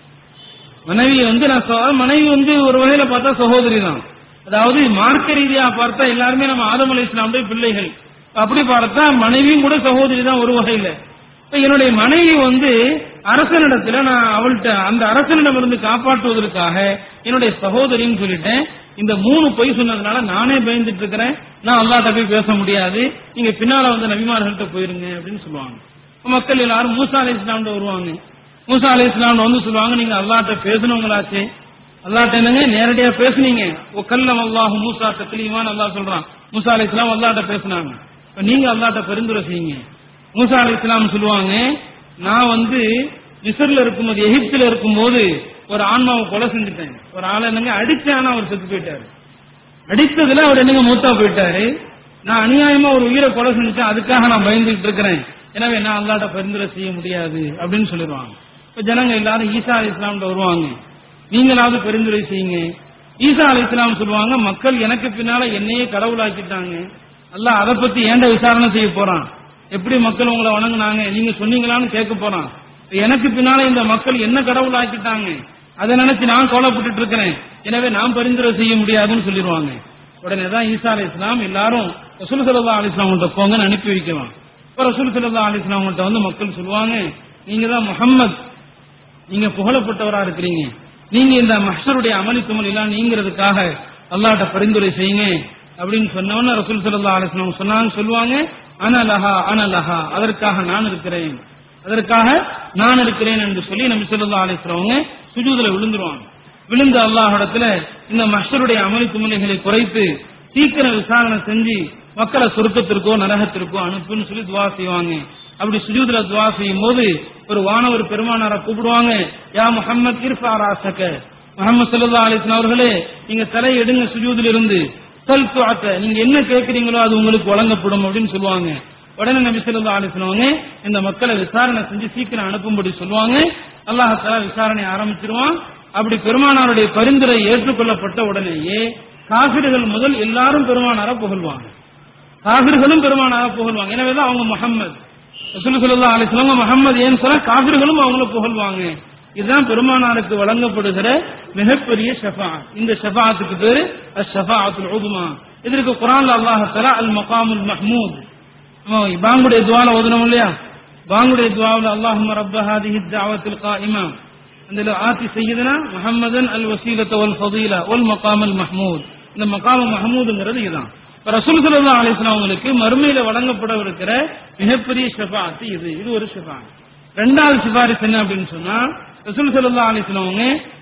மனைவி வந்து நான் ச- மனைவி வந்து ஒரு வகையில பார்த்தா சகோதரி தான் அதாவது மார்க்க ரீதியா பார்த்தா எல்லாருமே நம்ம ஆதம் அலி இஸ்லாமுடைய பிள்ளைகள் அப்படி பார்த்தா மனைவியும் கூட சகோதரி தான் ஒரு வகையில இப்ப என்னுடைய மனைவி வந்து அரசனிடத்துல நான் அவள்கிட்ட அந்த அரசனிடமிருந்து காப்பாற்றுவதற்காக என்னுடைய சகோதரின்னு சொல்லிட்டேன் இந்த மூணு பொய் சொன்னதுனால நானே பயந்துட்டு இருக்கிறேன் நான் அல்லாட்ட போய் பேச முடியாது நீங்க பின்னால வந்து நபிமார்கள்ட்ட போயிருங்க அப்படின்னு சொல்லுவாங்க இப்ப மக்கள் எல்லாரும் மூசா அலி இஸ்லாம்கிட்ட வருவாங்க மூசா அலி இஸ்லாம் வந்து சொல்லுவாங்க நீங்க அல்லாட்ட பேசணுங்களாச்சே அல்லாட்ட என்னங்க நேரடியா பேசுனீங்க ஒக்கல்லம் அல்லாஹ் மூசா தக்லீமான் அல்லாஹ் சொல்றான் மூசா அலி இஸ்லாம் அல்லாட்ட பேசுனாங்க இப்ப நீங்க அல்லாட்ட பரிந்துரை செய்யுங்க மூசா அலி இஸ்லாம் சொல்லுவாங்க நான் வந்து மிசர்ல இருக்கும்போது எகிப்துல இருக்கும்போது ஒரு ஆன்மாவை கொலை செஞ்சுட்டேன் ஒரு ஆளை என்னங்க அடிச்சேன் ஆனா அவர் செத்து போயிட்டாரு அடித்ததுல அவர் என்னங்க மூத்தா போயிட்டாரு நான் அநியாயமா ஒரு உயிரை கொலை செஞ்சுட்டேன் அதுக்காக நான் பயந்துட்டு இருக்கிறேன் எனவே நான் அல்லாட்ட பரிந்துரை செய்ய முடியாது அப்படின்னு சொல்லிடுவாங்க இப்ப ஜனங்க எல்லாரும் ஈசா அலி இஸ்லாம்கிட்ட வருவாங்க நீங்களாவது பரிந்துரை செய்யுங்க ஈசா அலி இஸ்லாம் சொல்லுவாங்க மக்கள் எனக்கு பின்னால என்னையே கடவுளாக்கிட்டாங்க அல்லாஹ் அதை பத்தி ஏண்ட விசாரணை செய்ய போறான் எப்படி மக்கள் உங்களை வணங்குனாங்க நீங்க சொன்னீங்களான்னு கேட்க போறான் இப்ப எனக்கு பின்னால இந்த மக்கள் என்ன கடவுளாக்கிட்டாங்க அதை நினைச்சு நான் கவலைப்பட்டுட்டு இருக்கிறேன் எனவே நான் பரிந்துரை செய்ய முடியாதுன்னு சொல்லிடுவாங்க உடனே தான் ஈசா அலி இஸ்லாம் எல்லாரும் ரசூல் சல்லா அலி இஸ்லாம் போங்கன்னு அனுப்பி வைக்குவான் இப்ப ரசூல் சல்லா அலி இஸ்லாம் வந்து மக்கள் சொல்லுவாங்க நீங்க தான் முஹம்மத் நீங்க புகழப்பட்டவரா இருக்கிறீங்க நீங்க இந்த மஹ்ஷருடைய அமளி துமல் எல்லாம் நீங்கிறதுக்காக அல்லாஹ்ட்ட பரிந்துரை செய்யுங்க அப்படின்னு சொன்னவன ரசூல் சல்லா அலிஸ்லாம் சொன்னாங்க சொல்லுவாங்க அனலஹா அனலஹா அதற்காக நான் இருக்கிறேன் அதற்காக நான் இருக்கிறேன் என்று சொல்லி நபி ஸல்லல்லாஹு அலைஹி வஸல்லம் சுஜூதுல விழுந்துருவாங்க விழுந்து அல்லாஹ்விடத்துல இந்த மஹ்ஷருடைய அமளி துமலைகளை குறைத்து சீக்கிரம் விசாரணை செஞ்சு மக்களை சொர்க்கத்திற்கோ நரகத்திற்கோ அனுப்புன்னு சொல்லி துவா செய்வாங்க அப்படி சுஜூதுல துவா செய்யும் போது ஒரு வானவர் பெருமானாரை கூப்பிடுவாங்க யா முஹம்மத் இர்ஃபா ராசக முஹம்மது ஸல்லல்லாஹு அலைஹி வஸல்லம் அவர்களே நீங்க தலை எடுங்க சுஜூதுல இருந்து சல் துஆத்த நீங்க என்ன கேக்குறீங்களோ அது உங்களுக்கு வழங்கப்படும் அப்படின்னு சொல்லுவாங்க உடனே நபி ஸல்லல்லாஹு அலைஹி வஸல்லம் இந்த மக்களை விசாரணை செஞ்சு சீக்கிரம் அனுப்பும்படி சொல்லுவாங்க அல்லாஹ் தஆலா விசாரணை ஆரம்பிச்சிருவான் அப்படி பெருமானாருடைய பரிந்துரை ஏற்றுக்கொள்ளப்பட்ட உடனேயே காபிர்கள் முதல் எல்லாரும் பெருமானாரை புகழ்வாங்க காபிர்களும் பெருமானாரை புகழ்வாங்க எனவேதான் அவங்க முஹம்மது ரசூல் ஸல்லல்லாஹு அலைஹி வஸல்லம் முஹம்மது ஏன்னு சொன்னா காபிர்களும் அவங்கள புகழ்வாங்க இதுதான் பெருமானாருக்கு வழங்கப்படுகிற மிகப்பெரிய ஷஃபா இந்த ஷஃபாத்துக்கு பேரு அஷஃபாத்துல் உதுமா இதற்கு குர்ஆன்ல அல்லாஹ் தஆலா அல் மகாமுல் மஹ்மூத் நம்ம பாங்குடைய துவால ஓதுனோம் இல்லையா பாங்குடைய துவாவில் அல்லாஹும்ம ரப்ப ஹாதிஹி தஅவத்தில் காயிமா அந்த ஆத்தி செய்யுதுனா முஹம்மதன் அல் வசீலத்த வல் ஃபதீலா வல் மகாமல் மஹ்மூத் இந்த மகாம மஹமூதுங்கிறது இதுதான் இப்ப ரசூல் ஸல்லல்லாஹு அலைஹி வஸல்லம் அவங்களுக்கு மறுமையில வழங்கப்படவிருக்கிற மிகப்பெரிய ஷஃபாத் இது இது ஒரு ஷஃபாத் ரெண்டாவது சிபாரிசு என்ன அப்படின்னு சொன்னா ரசூல் ஸல்லல்லாஹு அலைஹி வஸல்லம் அவங்க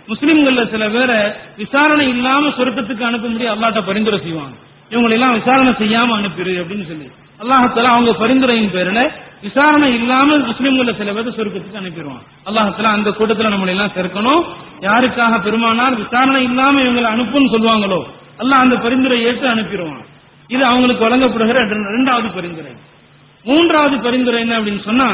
முஸ்லிம்கள்ல சில பேரை விசாரணை இல்லாம சொர்க்கத்துக்கு அனுப்ப முடியும் அல்லாட்ட பரிந்துரை செய்வாங்க இவங்களை எல்லாம் விசாரணை செய்யாம அனுப்பிடு அப்படின்னு சொல்லி அல்லாஹத்தால அவங்க பரிந்துரையின் பேர்ல விசாரணை இல்லாம முஸ்லிம்கள்ல சில பேர் சொர்க்கத்துக்கு அனுப்பிடுவான் அல்லாஹத்தால அந்த கூட்டத்துல நம்மளை எல்லாம் சேர்க்கணும் யாருக்காக பெருமானார் விசாரணை இல்லாம இவங்களை அனுப்புன்னு சொல்லுவாங்களோ அல்லாஹ் அந்த பரிந்துரை ஏற்று அனுப்பிடுவான் இது அவங்களுக்கு வழங்கப்படுகிற இரண்டாவது பரிந்துரை மூன்றாவது பரிந்துரை என்ன அப்படின்னு சொன்னா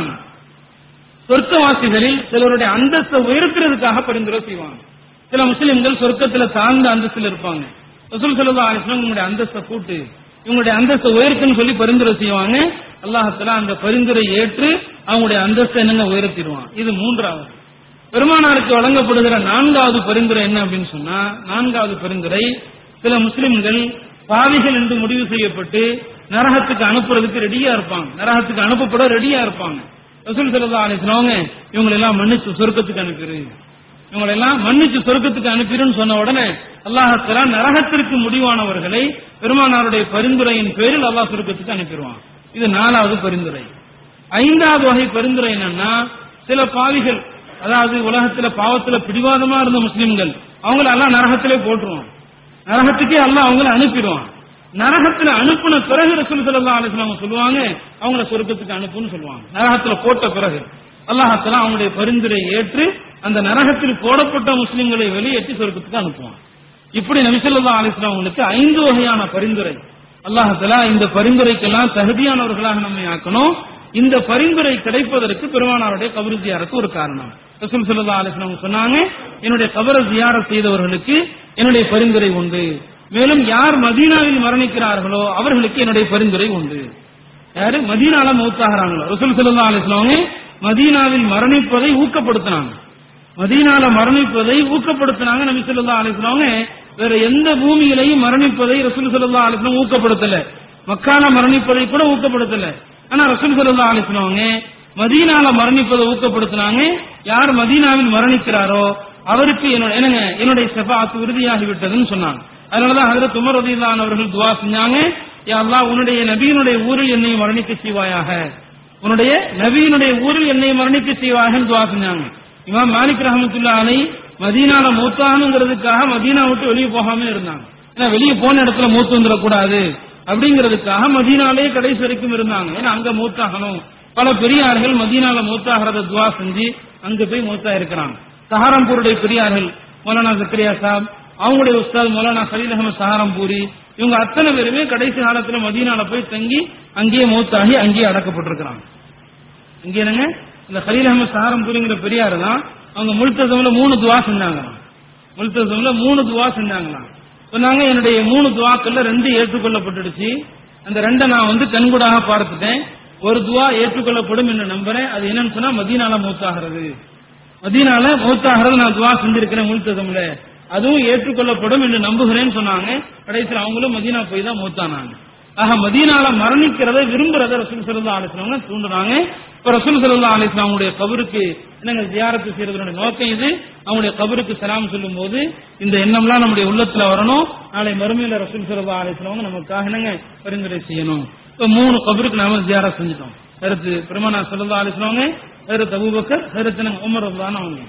சொர்க்கவாசிகளில் சிலருடைய அந்தஸ்தை உயர்த்துறதுக்காக பரிந்துரை செய்வாங்க சில முஸ்லிம்கள் சொர்க்கத்துல தாழ்ந்த அந்தஸ்தில் இருப்பாங்க ரசூல் சல்லா அலிஸ்லாம் உங்களுடைய அந்தஸ்தை கூட்டு இவங்களுடைய அந்தஸ்தை உயர்த்துன்னு சொல்லி பரிந்துரை செய்வாங்க அல்லாஹத்துல அந்த பரிந்துரை ஏற்று அவங்களுடைய அந்தஸ்தை என்னங்க உயர்த்திடுவான் இது மூன்றாவது பெருமானாருக்கு வழங்கப்படுகிற நான்காவது பரிந்துரை என்ன அப்படின்னு சொன்னா நான்காவது பரிந்துரை சில முஸ்லிம்கள் பாவிகள் என்று முடிவு செய்யப்பட்டு நரகத்துக்கு அனுப்புறதுக்கு ரெடியா இருப்பாங்க நரகத்துக்கு அனுப்பப்பட ரெடியா இருப்பாங்க ரசூல் சல்லா அலிஸ்லாங்க இவங்களை எல்லாம் மன்னிச்சு சொர்க்கத்துக்கு அனுப்பிடு இவங்களை எல்லாம் மன்னிச்சு சொர்க்கத்துக்கு அனுப்பிடுன்னு சொன்ன உடனே அல்லாஹத்தலா நரகத்திற்கு முடிவானவர்களை பெருமானாருடைய பரிந்துரையின் பேரில் அல்லாஹ் சொர்க்கத்துக்கு அனுப்பிடுவான் இது நாலாவது பரிந்துரை ஐந்தாவது வகை பரிந்துரை என்னன்னா சில பாவிகள் அதாவது உலகத்துல பாவத்துல பிடிவாதமா இருந்த முஸ்லிம்கள் அவங்கள எல்லாம் நரகத்திலே போட்டுருவான் நரகத்துக்கே அல்லாஹ் அவங்கள அனுப்பிடுவான் நரகத்துல அனுப்புன பிறகு ரசூல் சல்லா அலிஸ்லாம் சொல்லுவாங்க அவங்கள சொர்க்கத்துக்கு அனுப்புன்னு சொல்லுவாங்க நரகத்துல போட்ட பிறகு அல்லாஹால அவங்களுடைய பரிந்துரை ஏற்று அந்த நரகத்தில் போடப்பட்ட முஸ்லிம்களை வெளியேற்றி சொர்க்கத்துக்கு அனுப்புவான் இப்படி நபிசல்லா அலிஸ்லாம் அவங்களுக்கு ஐந்து வகையான பரிந்துரை அல்லாஹால இந்த பரிந்துரைக்கெல்லாம் தகுதியானவர்களாக நம்மை ஆக்கணும் இந்த பரிந்துரை கிடைப்பதற்கு பெருமானாருடைய கபரு ஜியாரத்து ஒரு காரணம் ரசூல் சல்லா அலிஸ்லாம் சொன்னாங்க என்னுடைய கபர ஜியாரத் செய்தவர்களுக்கு என்னுடைய பரிந்துரை உண்டு மேலும் யார் மதீனாவில் மரணிக்கிறார்களோ அவர்களுக்கு என்னுடைய பரிந்துரை உண்டு யாரு மதீனால மௌத்தாகிறாங்களோ ரசூல் சல்லா அலிஸ்லாங்க மதீனாவில் மரணிப்பதை ஊக்கப்படுத்தினாங்க மதீனால மரணிப்பதை ஊக்கப்படுத்தினாங்க நபி சொல்லா அலிஸ்லாங்க வேற எந்த பூமியிலையும் மரணிப்பதை ரசூல் சல்லா அலிஸ்லாம் ஊக்கப்படுத்தல மக்கால மரணிப்பதை கூட ஊக்கப்படுத்தல ஆனா ரசூல் சல்லா அலிஸ்லாங்க மதீனால மரணிப்பதை ஊக்கப்படுத்தினாங்க யார் மதீனாவில் மரணிக்கிறாரோ அவருக்கு என்னோட என்னங்க என்னுடைய செஃபாத்து உறுதியாகி விட்டதுன்னு சொன்னாங்க அதனாலதான் ஹதரத் உமர் ரதிலான் அவர்கள் துவா செஞ்சாங்க யா அல்லாஹ் உன்னுடைய நபியினுடைய ஊரில் என்னை மரணிக்க செய்வாயாக உன்னுடைய நபியினுடைய ஊரில் என்னை மரணிக்க செய்வாக துவா செஞ்சாங்க இமாம் மாலிக் ரஹமத்துல்லா அலை மதீனால மூத்தானுங்கிறதுக்காக மதீனா விட்டு வெளியே போகாம இருந்தாங்க ஏன்னா வெளியே போன இடத்துல மூத்து வந்துடக்கூடாது அப்படிங்கிறதுக்காக மதீனாலே கடைசி வரைக்கும் இருந்தாங்க ஏன்னா அங்க மூத்தாகணும் பல பெரியார்கள் மதீனால மூத்தாகிறத துவா செஞ்சு அங்க போய் மூத்தா இருக்கிறாங்க சஹாரம்பூருடைய பெரியார்கள் மௌலானா ஜக்கரியா சாப் அவங்களுடைய உஸ்தாத் மௌலானா சலீல் அகமது சஹாரம்பூரி இவங்க அத்தனை பேருமே கடைசி காலத்துல மதீனால போய் தங்கி அங்கேயே மூத்தாகி அங்கேயே அடக்கப்பட்டிருக்கிறாங்க இங்க என்னங்க இந்த ஹலீல் அகமது சஹாரம்பூரிங்கிற பெரியார் தான் அவங்க முல்தசம்ல மூணு துவா செஞ்சாங்களாம் முல்தசம்ல மூணு துவா செஞ்சாங்களாம் சொன்னாங்க என்னுடைய மூணு துவாக்கள்ல ரெண்டு ஏற்றுக்கொள்ளப்பட்டுடுச்சு அந்த ரெண்டை நான் வந்து கண்கூடாக பார்த்துட்டேன் ஒரு துவா ஏற்றுக்கொள்ளப்படும் என்று நம்புறேன் அது என்னன்னு சொன்னா மதீனால மூத்தாகிறது மதீனால மூத்தாகிறது நான் துவா செஞ்சிருக்கிறேன் முல்தசம்ல அதுவும் ஏற்றுக்கொள்ளப்படும் என்று நம்புகிறேன்னு சொன்னாங்க கடைசியில் அவங்களும் மதீனா போய் தான் மூத்தானாங்க ஆக மதீனால மரணிக்கிறத விரும்புறத ரசூல் சல்லா அலிஸ்லாம தூண்டுறாங்க இப்ப ரசூல் சல்லா அலிஸ்லாம் அவங்களுடைய கபருக்கு என்னங்க ஜியாரத்து செய்யறதுடைய நோக்கம் இது அவங்களுடைய கபருக்கு சலாம் சொல்லும் போது இந்த எண்ணம்லாம் நம்முடைய உள்ளத்துல வரணும் நாளை மறுமையில ரசூல் சல்லா அலிஸ்லாம் நமக்காக என்னங்க பரிந்துரை செய்யணும் இப்ப மூணு கபருக்கு நாம ஜியாரத் செஞ்சுட்டோம் கருத்து பெருமானா சல்லா அலிஸ்லாங்க கருத்து அபூபக்கர் கருத்து நாங்க உமர் தான் அவங்க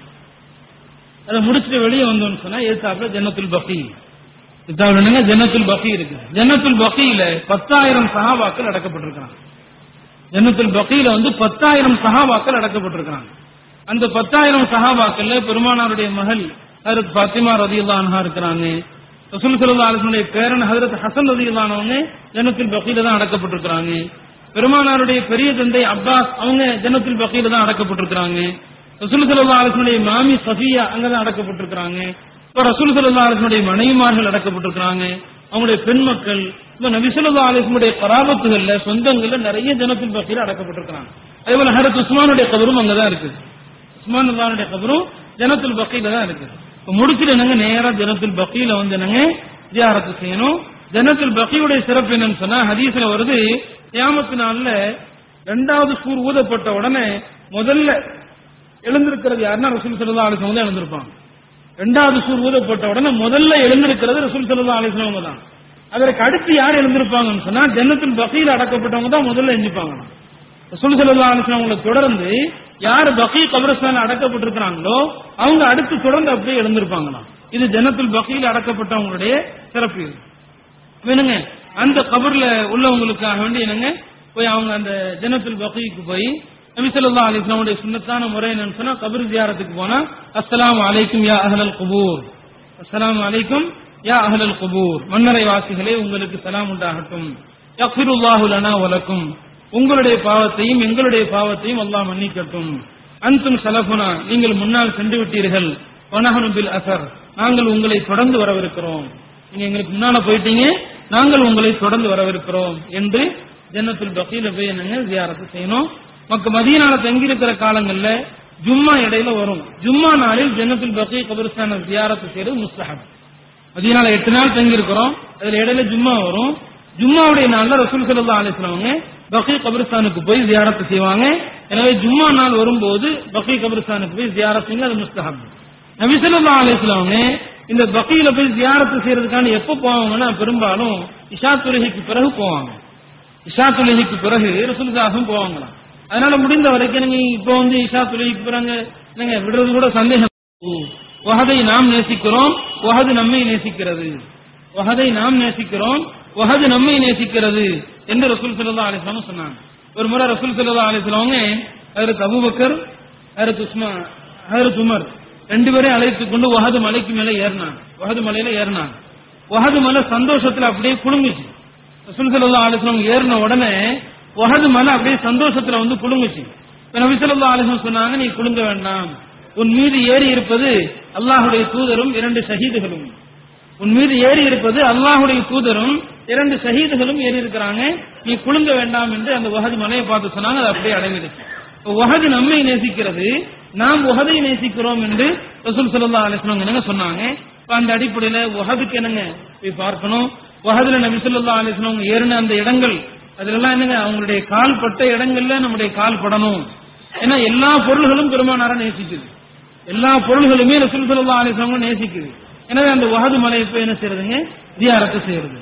அதை முடிச்சுட்டு வெளியே வந்தோம்னு சொன்னா ஏத்தாப்புல ஜன்னத்துல் பக்கி கிதாபுல என்னங்க ஜன்னத்துல் பக்கி இருக்கு ஜன்னத்துல் பக்கியில பத்தாயிரம் சஹாபாக்கள் அடக்கப்பட்டிருக்கிறாங்க ஜன்னத்துல் பக்கியில வந்து பத்தாயிரம் சஹாபாக்கள் அடக்கப்பட்டிருக்கிறாங்க அந்த பத்தாயிரம் சஹாபாக்கள்ல பெருமானாருடைய மகள் ஹரத் பாத்திமா ரதியுல்லான்ஹா இருக்கிறாங்க ரசூல் சல்லா அலிஸ்னுடைய பேரன் ஹதரத் ஹசன் ரதியுல்லானவங்க ஜன்னத்துல் பக்கியில தான் அடக்கப்பட்டிருக்கிறாங்க பெருமானாருடைய பெரிய தந்தை அப்பாஸ் அவங்க ஜன்னத்துல் பக்கியில தான் அடக்கப்பட்டிருக்கிறாங்க ரசூல் சல்லா அலிஸ்னுடைய மாமி சஃபியா அங்கதான் அடக்கப்பட்டிருக்கிறாங்க இப்ப ரசூல் சல்லா அலிஸ்னுடைய மனைவிமார்கள் அடக்கப்பட்டிருக்கிறாங்க அவங்களுடைய பெண் மக்கள் இப்ப நபிசுல்லா அலிஸ்னுடைய பராபத்துகள்ல சொந்தங்கள்ல நிறைய ஜனத்தில் பக்தியில அடக்கப்பட்டிருக்கிறாங்க அதே போல ஹரத் உஸ்மானுடைய கபரும் அங்கதான் இருக்கு உஸ்மான் அல்லானுடைய கபரும் ஜனத்துல் பக்கியில தான் இருக்கு இப்ப முடிச்சுட்டு என்னங்க நேரா ஜனத்துல் பக்கியில வந்து என்னங்க ஜியாரத்து செய்யணும் ஜனத்துல் பக்கியுடைய சிறப்பு என்னன்னு சொன்னா ஹதீஸ்ல வருது கியாமத்து நாள்ல ரெண்டாவது சூர் ஊதப்பட்ட உடனே முதல்ல எழுந்திருக்கிறது யாருன்னா ரசூல் சல்லா அலிஸ்லாம் தான் எழுந்திருப்பாங்க ரெண்டாவது சூர் ஊதப்பட்ட உடனே முதல்ல எழுந்திருக்கிறது ரசூல் சல்லா அலிஸ்லாம் தான் அதற்கு அடுத்து யார் எழுந்திருப்பாங்கன்னு சொன்னா ஜன்னத்தின் பகையில் அடக்கப்பட்டவங்க தான் முதல்ல எஞ்சிப்பாங்க ரசூல் ஸல்லல்லாஹு அலைஹி வஸல்லம் அவங்களை தொடர்ந்து யார் பகீ கபரஸ்தான் அடக்கப்பட்டிருக்கிறாங்களோ அவங்க அடுத்து தொடர்ந்து அப்படியே எழுந்திருப்பாங்களாம் இது ஜன்னத்துல் பகீல் அடக்கப்பட்டவங்களுடைய சிறப்பு இது வேணுங்க அந்த கபர்ல உள்ளவங்களுக்காக வேண்டி என்னங்க போய் அவங்க அந்த ஜன்னத்துல் பகீக்கு போய் நபி ஸல்லல்லாஹு அலைஹி வஸல்லமுடைய சுன்னத்தான முறை என்னன்னு சொன்னா கபர் ஜியாரத்துக்கு போனா அஸ்ஸலாமு அலைக்கும் யா அஹ்லல் குபூர் அஸ்ஸலாமு அலைக்கும் யா அஹ்லல் குபூர் மன்னரை வாசிகளே உங்களுக்கு சலாம் உண்டாகட்டும் யக்ஃபிருல்லாஹு லனா வலக்கும் உங்களுடைய பாவத்தையும் எங்களுடைய பாவத்தையும் அல்லாஹ் மன்னிக்கட்டும் அன்தும் சலஃபுனா நீங்கள் முன்னால் சென்று விட்டீர்கள் வனஹனு பில் அசர் நாங்கள் உங்களை தொடர்ந்து வரவிருக்கிறோம் நீங்க எங்களுக்கு முன்னால போயிட்டீங்க நாங்கள் உங்களை தொடர்ந்து வரவிருக்கிறோம் என்று ஜன்னத்துல் பகீல போய் என்னங்க ஜியாரத்து செய்யணும் மக்க மதியனால தங்கி இருக்கிற காலங்கள்ல ஜும்மா இடையில வரும் ஜும்மா நாளில் ஜன்னத்துல் பகீ கபரிஸ்தான ஜியாரத்து செய்யறது முஸ்தஹப் மதியனால எட்டு நாள் தங்கி இருக்கிறோம் அதுல இடையில ஜும்மா வரும் ஜும்மாவுடைய நாள்ல ரசூல் ஸல்லல்லாஹு அலைஹி வஸல்லம் அவங்க பகீ கபரிஸ்தானுக்கு போய் ஜியாரத்து செய்வாங்க எனவே ஜும்மா நாள் வரும்போது பகீ கபரிஸ்தானுக்கு போய் ஜியாரத் செய்யுங்க அது முஸ்தஹப் நபி ஸல்லல்லாஹு அலைஹி வஸல்லம் அவங்க இந்த பகீல போய் ஜியாரத்து செய்யறதுக்கான எப்ப போவாங்கன்னா பெரும்பாலும் இஷா தொழுகைக்கு பிறகு போவாங்க இஷா தொழுகைக்கு பிறகு ரசூலுல்லாஹும் போவாங்களாம் அதனால முடிந்த வரைக்கும் நீங்க இப்போ வந்து இஷா தொழுகைக்கு பிறகு நீங்க விடுறது கூட சந்தேகம் வஹதை நாம் நேசிக்கிறோம் வஹது நம்மை நேசிக்கிறது வஹதை நாம் நேசிக்கிறோம் வஹது நம்மை நேசிக்கிறது என்று ரசூல் ஸல்லல்லாஹு அலைஹி வஸல்லம் சொன்னாங்க ஒரு முறை ரசூல் ஸல்லல்லாஹு அலைஹி வஸல்லம் அவங்க ஹஜரத் அபூபக்கர் ஹஜரத் உஸ்மா ஹஜரத் உமர் ரெண்டு பேரையும் அழைத்துக் கொண்டு வஹது மலைக்கு மேல ஏறினாங்க வஹது மலையில ஏறினாங்க வஹது மலை சந்தோஷத்துல அப்படியே குலுங்குச்சு ரசூல் ஸல்லல்லாஹு அலைஹி வஸல்லம் ஏறின உடனே வஹது மலை அப்படியே சந்தோஷத்துல வந்து குலுங்குச்சு இப்ப நபி ஸல்லல்லாஹு அலைஹி வஸல்லம் சொன்னாங்க நீ குலுங்க வேண்டாம் உன் மீது ஏறி இருப்பது அல்லாஹ்வுடைய தூதரும் இரண்டு ஷஹீதுகளும் உன் மீது ஏறி இருப்பது அல்லாஹ்வுடைய தூதரும் இரண்டு ஷஹீதுகளும் ஏறி இருக்கிறாங்க நீ குலுங்க வேண்டாம் என்று அந்த வஹது மலையை பார்த்து சொன்னாங்க அது அப்படியே அடங்கிடுச்சு இப்ப வஹது நம்மை நேசிக்கிறது நாம் உஹதை நேசிக்கிறோம் என்று ரசூல் ஸல்லல்லாஹு அலைஹி வஸல்லம் என்னங்க சொன்னாங்க இப்ப அந்த அடிப்படையில உஹதுக்கு என்னங்க போய் பார்க்கணும் உஹதுல நபி ஸல்லல்லாஹு அலைஹி வஸல்லம் அவங்க ஏறின அந்த இடங்கள் அதுலலாம் என்னங்க அவங்களுடைய கால் பட்ட இடங்கள்ல நம்முடைய கால் படணும் ஏன்னா எல்லா பொருள்களும் பெருமானார நேசிக்குது எல்லா பொருள்களுமே ரசூல் ஸல்லல்லாஹு அலைஹி வஸல்லம் நேசிக்குது எனவே அந்த வஹது மலையை போய் என்ன செய்யறதுங்க தியாரத்து செய்யறது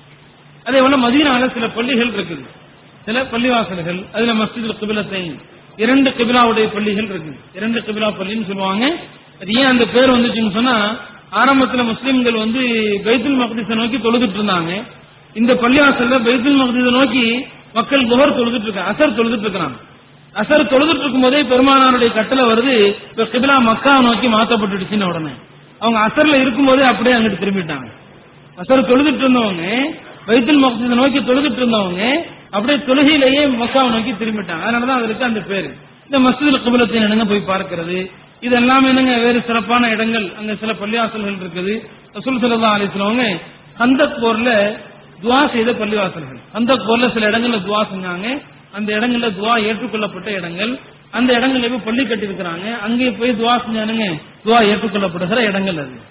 அதே போல மதீனால சில பள்ளிகள் இருக்குது சில பள்ளிவாசல்கள் அதுல மஸ்ஜிதுல் கிபிலத்தை இரண்டு கிபிலாவுடைய பள்ளிகள் இருக்குது இரண்டு கிபிலா பள்ளின்னு சொல்லுவாங்க அது ஏன் அந்த பேர் வந்துச்சுன்னு சொன்னா ஆரம்பத்துல முஸ்லிம்கள் வந்து பைத்துல் மக்திஸை நோக்கி தொழுதுட்டு இருந்தாங்க இந்த பள்ளிவாசல்ல பைத்துல் மக்திஸை நோக்கி மக்கள் குஹர் தொழுதுட்டு இருக்காங்க அசர் தொழுதுட்டு இருக்கிறாங்க அசர் தொழுதுட்டு இருக்கும் போதே பெருமானாருடைய கட்டளை வருது இப்ப கிபிலா மக்கா நோக்கி மாத்தப்பட்டுடுச்சுன்னு உடனே அவங்க அசர்ல இருக்கும்போதே அப்படியே அங்கிட்டு திரும்பிட்டாங்க அசர் தொழுதுட்டு இருந்தவங்க பைத்துல் மக்திஸை நோக்கி தொழுதுட்டு இருந்தவங்க அப்படியே தொழுகையிலேயே மக்காவை நோக்கி திரும்பிட்டாங்க அதனாலதான் அதற்கு அந்த பேரு இந்த மஸ்ஜிதுல் கிபிலத்தை என்னங்க போய் பார்க்கிறது இது எல்லாமே என்னங்க வேறு சிறப்பான இடங்கள் அங்க சில பள்ளிவாசல்கள் இருக்குது ரசூல் ஸல்லல்லாஹு அலைஹி வஸல்லம் கந்தக் போர்ல துவா செய்த பள்ளிவாசல்கள் கந்தக் போர்ல சில இடங்கள்ல துவா செஞ்சாங்க அந்த இடங்கள்ல துவா ஏற்றுக்கொள்ளப்பட்ட இடங்கள் அந்த இடங்கள்ல போய் பள்ளி கட்டியிருக்கிறாங்க அங்கே போய் துவா செஞ்சானுங்க துவா ஏற்றுக்கொள்ளப்படுகிற இடங்கள் அது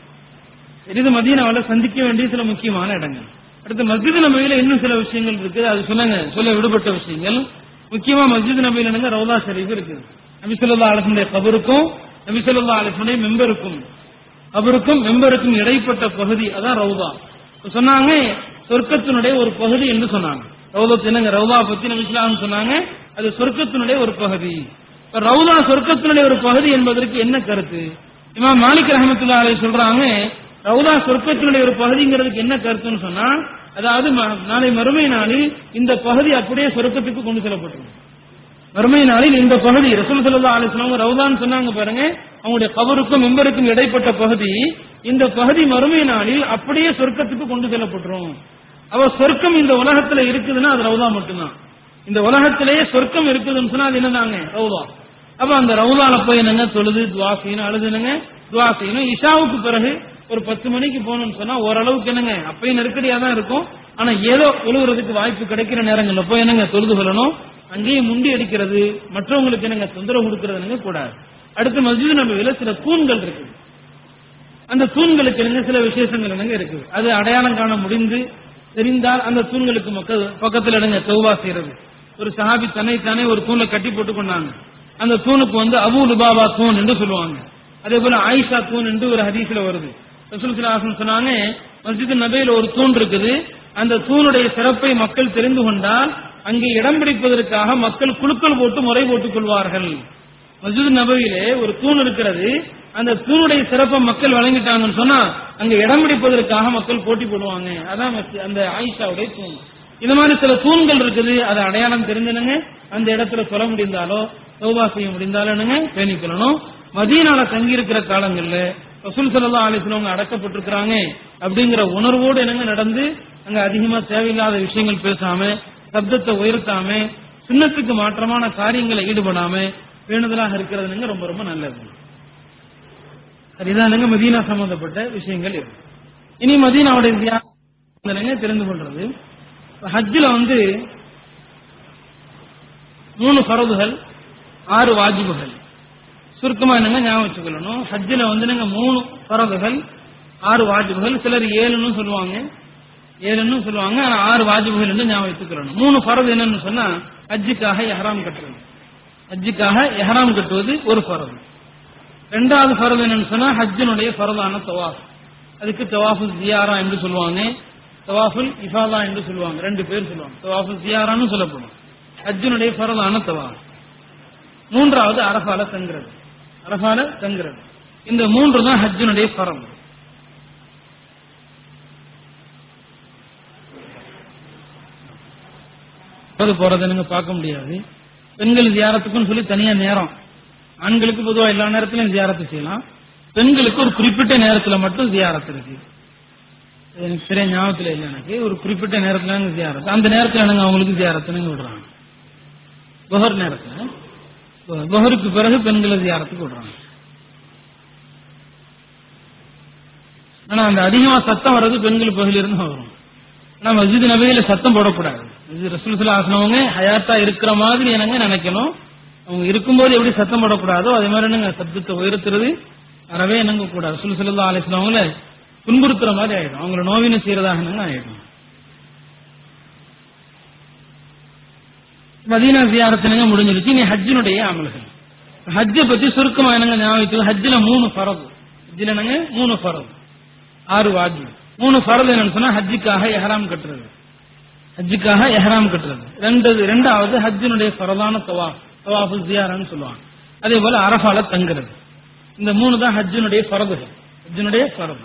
இது மதீனாவில் சந்திக்க வேண்டிய சில முக்கியமான இடங்கள் அடுத்து மஸ்ஜித் நபியில இன்னும் சில விஷயங்கள் இருக்குது அது சொன்னாங்க சொல்ல விடுபட்ட விஷயங்கள் முக்கியமா மஸ்ஜித் நபியில என்னங்க ரவுதா ஷரீஃப் இருக்குது நபி ஸல்லல்லாஹு அலைஹி வஸல்லம் கபருக்கும் நபி ஸல்லல்லாஹு அலைஹி வஸல்லம் மெம்பருக்கும் கபருக்கும் மெம்பருக்கும் இடைப்பட்ட பகுதி அதான் ரவுதா இப்ப சொன்னாங்க சொர்க்கத்தினுடைய ஒரு பகுதி என்று சொன்னாங்க ரவுதா என்னங்க ரவுதா பத்தி நபி ஸல்லல்லாஹு அலைஹி சொன்னாங்க அது சொர்க்கத்தினுடைய ஒரு பகுதி இப்ப ரவுதா சொர்க்கத்தினுடைய ஒரு பகுதி என்பதற்கு என்ன கருத்து இமாம் மாலிக் ரஹமத்துல்லாஹி அலைஹி சொல்றாங்க ரவுதா சொர்க்கத்தினுடைய ஒரு பகுதிங்கிறதுக்கு என்ன கருத்துன்னு சொன்னா அதாவது ம- நாளை மறுமை நாளில் இந்த பகுதி அப்படியே சொர்க்கத்துக்கு கொண்டு செல்லப்பட்டிருக்கும் மறுமை நாளில் இந்த பகுதி ரசூல் ஸல்லல்லாஹு அலைஹி வஸல்லம் ரவுதான் சொன்னாங்க பாருங்க அவங்களுடைய கபருக்கும் மெம்பருக்கும் இடைப்பட்ட பகுதி இந்த பகுதி மறுமை நாளில் அப்படியே சொர்க்கத்துக்கு கொண்டு செல்லப்பட்டுரும் அவ சொர்க்கம் இந்த உலகத்துல இருக்குதுன்னா அது ரவுதா மட்டும்தான் இந்த உலகத்திலேயே சொர்க்கம் இருக்குதுன்னு சொன்னா அது என்னதாங்க ரவுதா அப்ப அந்த ரவுதால போய் என்னங்க தொழுது துவா செய்யணும் அழுதுனுங்க துவா செய்யணும் இஷாவுக்கு பிறகு ஒரு பத்து மணிக்கு போகணும்னு சொன்னா ஓரளவுக்கு என்னங்க அப்பயும் நெருக்கடியா தான் இருக்கும் ஆனா ஏதோ தொழுகிறதுக்கு வாய்ப்பு கிடைக்கிற நேரங்கள்ல போய் என்னங்க தொழுது கொள்ளணும் அங்கேயே முண்டி அடிக்கிறது மற்றவங்களுக்கு என்னங்க தொந்தரவு கொடுக்கறது என்னங்க கூடாது அடுத்து மஸ்ஜித் நபியில சில தூண்கள் இருக்குது அந்த தூண்களுக்கு என்னங்க சில விசேஷங்கள் என்னங்க இருக்குது அது அடையாளம் காண முடிந்து தெரிந்தால் அந்த தூண்களுக்கு மக்கள் பக்கத்துல என்னங்க தௌபா செய்யறது ஒரு சஹாபி தன்னைத்தானே ஒரு தூண்ல கட்டி போட்டு கொண்டாங்க அந்த தூணுக்கு வந்து அபு லுபாபா தூண் என்று சொல்லுவாங்க அதே போல ஆயிஷா தூண் என்று ஒரு ஹதீஸ்ல வருது ரசூல் ஸல்லல்லாஹு சொன்னாங்க மஸ்ஜித் நபியில ஒரு தூண் இருக்குது அந்த தூணுடைய சிறப்பை மக்கள் தெரிந்து கொண்டால் அங்கே இடம் பிடிப்பதற்காக மக்கள் குழுக்கள் போட்டு முறை போட்டுக் கொள்வார்கள் மஸ்ஜித் நபவியிலே ஒரு தூண் இருக்கிறது அந்த தூணுடைய சிறப்பை மக்கள் வழங்கிட்டாங்கன்னு சொன்னா அங்க இடம் பிடிப்பதற்காக மக்கள் போட்டி போடுவாங்க அதான் மஸ்ஜி- அந்த ஆயிஷாவுடைய தூண் இந்த மாதிரி சில தூண்கள் இருக்குது அது அடையாளம் தெரிஞ்சுனுங்க அந்த இடத்துல சொல்ல முடிந்தாலோ சௌபா செய்ய முடிந்தாலோ என்னங்க பேணிக்கொள்ளணும் மதீனால தங்கி இருக்கிற காலங்கள்ல ரசூல் ஸல்லல்லாஹு அலைஹி வஸல்லம் அவங்க அடக்கப்பட்டிருக்கிறாங்க அப்படிங்கிற உணர்வோடு என்னங்க நடந்து அங்க அதிகமா தேவையில்லாத விஷயங்கள் பேசாம சப்தத்தை உயர்த்தாம சுண்ணத்துக்கு மாற்றமான காரியங்களை ஈடுபடாம பேணுதலாக இருக்கிறதுங்க ரொம்ப ரொம்ப நல்லது சரிதானுங்க மதீனா சம்பந்தப்பட்ட விஷயங்கள் இது இனி மதீனாவுடைய தியானங்க தெரிந்து கொள்றது ஹஜ்ஜில் வந்து மூணு பரவுகள் ஆறு வாஜிபுகள் சுருக்கமா என்னங்க ஞாபகம் வச்சுக்கொள்ளணும் ஹஜ்ஜில் வந்து நீங்க மூணு பரவுகள் ஆறு வாஜிபுகள் சிலர் ஏழுன்னு சொல்லுவாங்க ஏழுன்னு சொல்லுவாங்க ஆனா ஆறு வாஜிபுகள் என்று ஞாபகம் வச்சுக்கிறணும் மூணு பரவு என்னன்னு சொன்னா ஹஜ்ஜுக்காக எஹராம் கட்டுறது ஹஜ்ஜுக்காக எஹராம் கட்டுவது ஒரு பரவு ரெண்டாவது ஃபரது என்னன்னு சொன்னா ஹஜ்ஜினுடைய ஃபரதான தவாஃப் அதுக்கு தவாஃபு ஜியாரா என்று சொல்லுவாங்க தவாஃபுல் இஃபாதா என்று சொல்லுவாங்க ரெண்டு பேர் சொல்லுவாங்க தவாஃபு ஜியாரான்னு சொல்லப்படும் ஹஜ்ஜினுடைய ஃபரதான தவாஃப் மூன்றாவது அரஃபால தங்குறது அரஃபால தங்குறது இந்த மூன்று தான் ஹஜ்ஜினுடைய ஃபரம் போறது போறது நீங்க பார்க்க முடியாது பெண்கள் தியாரத்துக்குன்னு சொல்லி தனியா நேரம் ஆண்களுக்கு பொதுவா எல்லா நேரத்திலும் ஜியாரத்து செய்யலாம் பெண்களுக்கு ஒரு குறிப்பிட்ட நேரத்துல மட்டும் ஜியாரத்து இருக்கு இது எனக்கு சரியா ஞாபகத்துல இல்லை எனக்கு ஒரு குறிப்பிட்ட நேரத்துல நாங்க ஜியாரத்து அந்த நேரத்துல நாங்க அவங்களுக்கு ஜியாரத்துன்னு விடுறாங்க பஹர் நேரத்துல பஹருக்கு பிறகு பெண்களை ஜியாரத்துக்கு விடுறாங்க ஆனா அந்த அதிகமா சத்தம் வர்றது பெண்கள் பகுதியிலிருந்து வரும் ஆனா மஸ்ஜித் நபியில சத்தம் போடக்கூடாது இது ரசூல் ஆசனவங்க ஹயாத்தா இருக்கிற மாதிரி என்னங்க நினைக்கணும் அவங்க இருக்கும்போது எப்படி சத்தம் போடக்கூடாதோ அதே மாதிரி என்னங்க சத்தத்தை உயர்த்துறது அறவே என்னங்க கூடாது ரசூல் சல்லா அலிஸ்லாம் அவங்கள துன்புறுத்துற மாதிரி ஆயிடும் அவங்கள நோவினை செய்யறதாக என்னங்க ஆயிடும் மதீனா ஜியாரத்தினங்க முடிஞ்சிருச்சு இனி ஹஜ்ஜினுடைய அமல்கள் ஹஜ்ஜை பத்தி சுருக்கமா என்னங்க ஞாபகத்துக்கு ஹஜ்ஜில மூணு ஃபரது ஹஜ்ஜில என்னங்க மூணு ஃபரது ஆறு வாஜி மூணு ஃபரது என்னன்னு சொன்னா ஹஜ்ஜுக்காக எஹராம் கட்டுறது ஹஜ்ஜுக்காக எஹராம் கட்டுறது ரெண்டாவது ரெண்டாவது ஹஜ்ஜினுடைய ஃபரதான தவாஃப் தவாஃபு ஜியாரான்னு சொல்லுவாங்க அதே போல அரஃபால தங்குறது இந்த மூணு தான் ஹஜ்ஜினுடைய ஃபரதுகள் ஹஜ்ஜினுடைய ஃபரது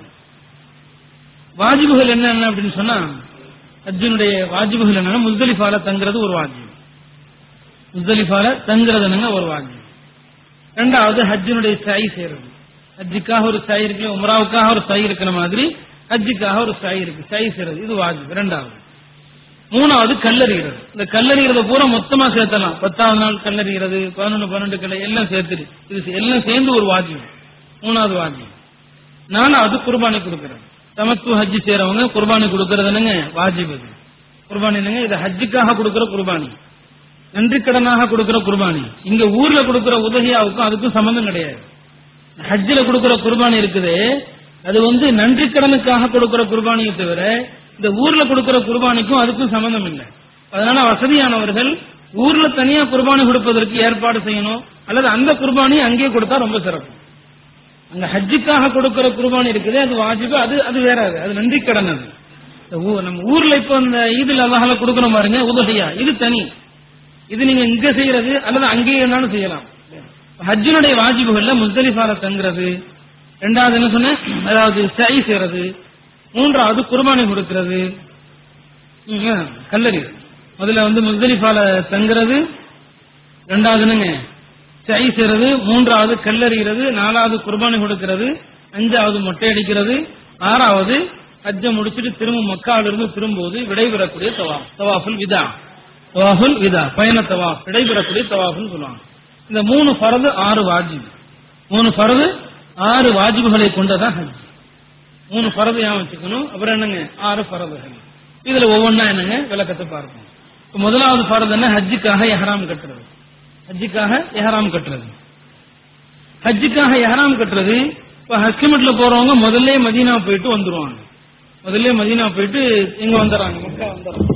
வாஜிபுகள் என்னென்ன அப்படின்னு சொன்னா ஹஜ்ஜினுடைய வாஜிபுகள் என்னன்னா முஸ்தலிஃபால தங்குறது ஒரு வாஜிப் முஸ்தலிஃபால தங்குறது என்னங்க ஒரு வாஜிப் ரெண்டாவது ஹஜ்ஜினுடைய சாய் செய்யறது ஹஜ்ஜுக்காக ஒரு சாய் இருக்கு உம்ராவுக்காக ஒரு சாய் இருக்கிற மாதிரி ஹஜ்ஜுக்காக ஒரு சாய் இருக்கு சாய் செய்யறது இது வாஜிப் ரெண்டாவது மூணாவது கல்லறிகிறது இந்த கல்லறிகிறத பூரா மொத்தமா சேர்த்தலாம் பத்தாவது நாள் கல்லறிகிறது பதினொன்று பன்னெண்டு கல்ல எல்லாம் சேர்த்துட்டு இது எல்லாம் சேர்ந்து ஒரு வாஜியம் மூணாவது வாஜியம் நாலாவது குர்பானி கொடுக்கறது தமத்து ஹஜ்ஜி செய்யறவங்க குர்பானி கொடுக்கறது என்னங்க வாஜிப் இது குர்பானி என்னங்க இது ஹஜ்ஜுக்காக கொடுக்கிற குர்பானி நன்றி கடனாக கொடுக்கிற குர்பானி இங்க ஊர்ல கொடுக்கிற உதவியாவுக்கும் அதுக்கும் சம்பந்தம் கிடையாது ஹஜ்ஜில கொடுக்கிற குர்பானி இருக்குது அது வந்து நன்றி கடனுக்காக கொடுக்கிற குர்பானியை தவிர இந்த ஊர்ல கொடுக்கிற குர்பானிக்கும் அதுக்கும் சம்பந்தம் இல்லை அதனால வசதியானவர்கள் ஊர்ல தனியா குர்பானி கொடுப்பதற்கு ஏற்பாடு செய்யணும் அல்லது அந்த குர்பானி அங்கேயே கொடுத்தா ரொம்ப சிறப்பு அங்க ஹஜ்ஜுக்காக கொடுக்கிற குர்பானி இருக்குது அது வாஜிபு அது அது வேற அது அது நன்றி கடன் அது இந்த ஊ- நம்ம ஊர்ல இப்ப இந்த ஈதில் அல்லாஹால கொடுக்கணும் பாருங்க உதகையா இது தனி இது நீங்க இங்க செய்யறது அல்லது அங்கேயே வேணாலும் செய்யலாம் ஹஜ்ஜினுடைய வாஜிபுகள்ல முஸ்தலிஃபால தங்குறது ரெண்டாவது என்ன சொன்னேன் அதாவது சை செய்யறது மூன்றாவது குர்பானி கொடுக்கிறது ம், கல்லறி முதல்ல வந்து முஸ்தலிஃபால தங்குறது ரெண்டாவது என்னங்க சை செய்யறது மூன்றாவது கல்லறிகிறது நாலாவது குர்பானி கொடுக்கிறது அஞ்சாவது மொட்டை அடிக்கிறது ஆறாவது ஹஜ்ஜை முடிச்சிட்டு திரும்ப மக்காவில இருந்து திரும்பும்போது விடைபெறக்கூடிய தவாஃப் தவாஃபுல் விதா தவாஃபுல் விதா பயண தவாஃப் விடைபெறக்கூடிய தவாஃப்னு சொல்லுவாங்க இந்த மூணு ஃபரது ஆறு வாஜிப் மூணு ஃபரது ஆறு வாஜிபுகளை கொண்டதான் ஹஜ் மூணு ஃபரது ஞாபகம் வச்சுக்கணும் அப்புறம் என்னங்க ஆறு ஃபரதுகள் இதுல ஒவ்வொன்றா என்னங்க விளக்கத்தை பார்ப்போம் இப்ப முதலாவது ஃபரது என்ன ஹஜ்ஜுக்காக எஹராம் கட்டுறது ஹஜ்ஜுக்காக எஹராம் கட்டுறது ஹஜ்ஜுக்காக எஹராம் கட்டுறது இப்ப ஹஸ்கிமெட்ல போறவங்க முதல்ல மதீனா போயிட்டு வந்துருவாங்க முதல்ல மதீனா போயிட்டு இங்க வந்துடுறாங்க மக்கா வந்துடுறாங்க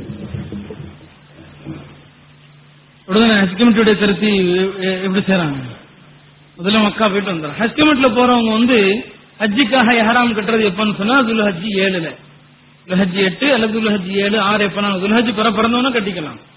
உடனே ஹஜ் கமிட்டியுடைய கருத்து எ- எ- எப்படி செய்றாங்க முதல்ல மக்கா போயிட்டு வந்துடுறாங்க ஹஜ் கமிட்டில போறவங்க வந்து ஹஜ்ஜுக்காக எஹராம் கட்டுறது எப்பன்னு சொன்னா துல் ஹஜ்ஜி ஏழுல துல்ஹஜ் எட்டு அல்லது துல்ஹஜ் ஏழு ஆறு எப்பனாலும் துல்ஹஜ் பிற பிறந்தவன கட்டிக்கலாம்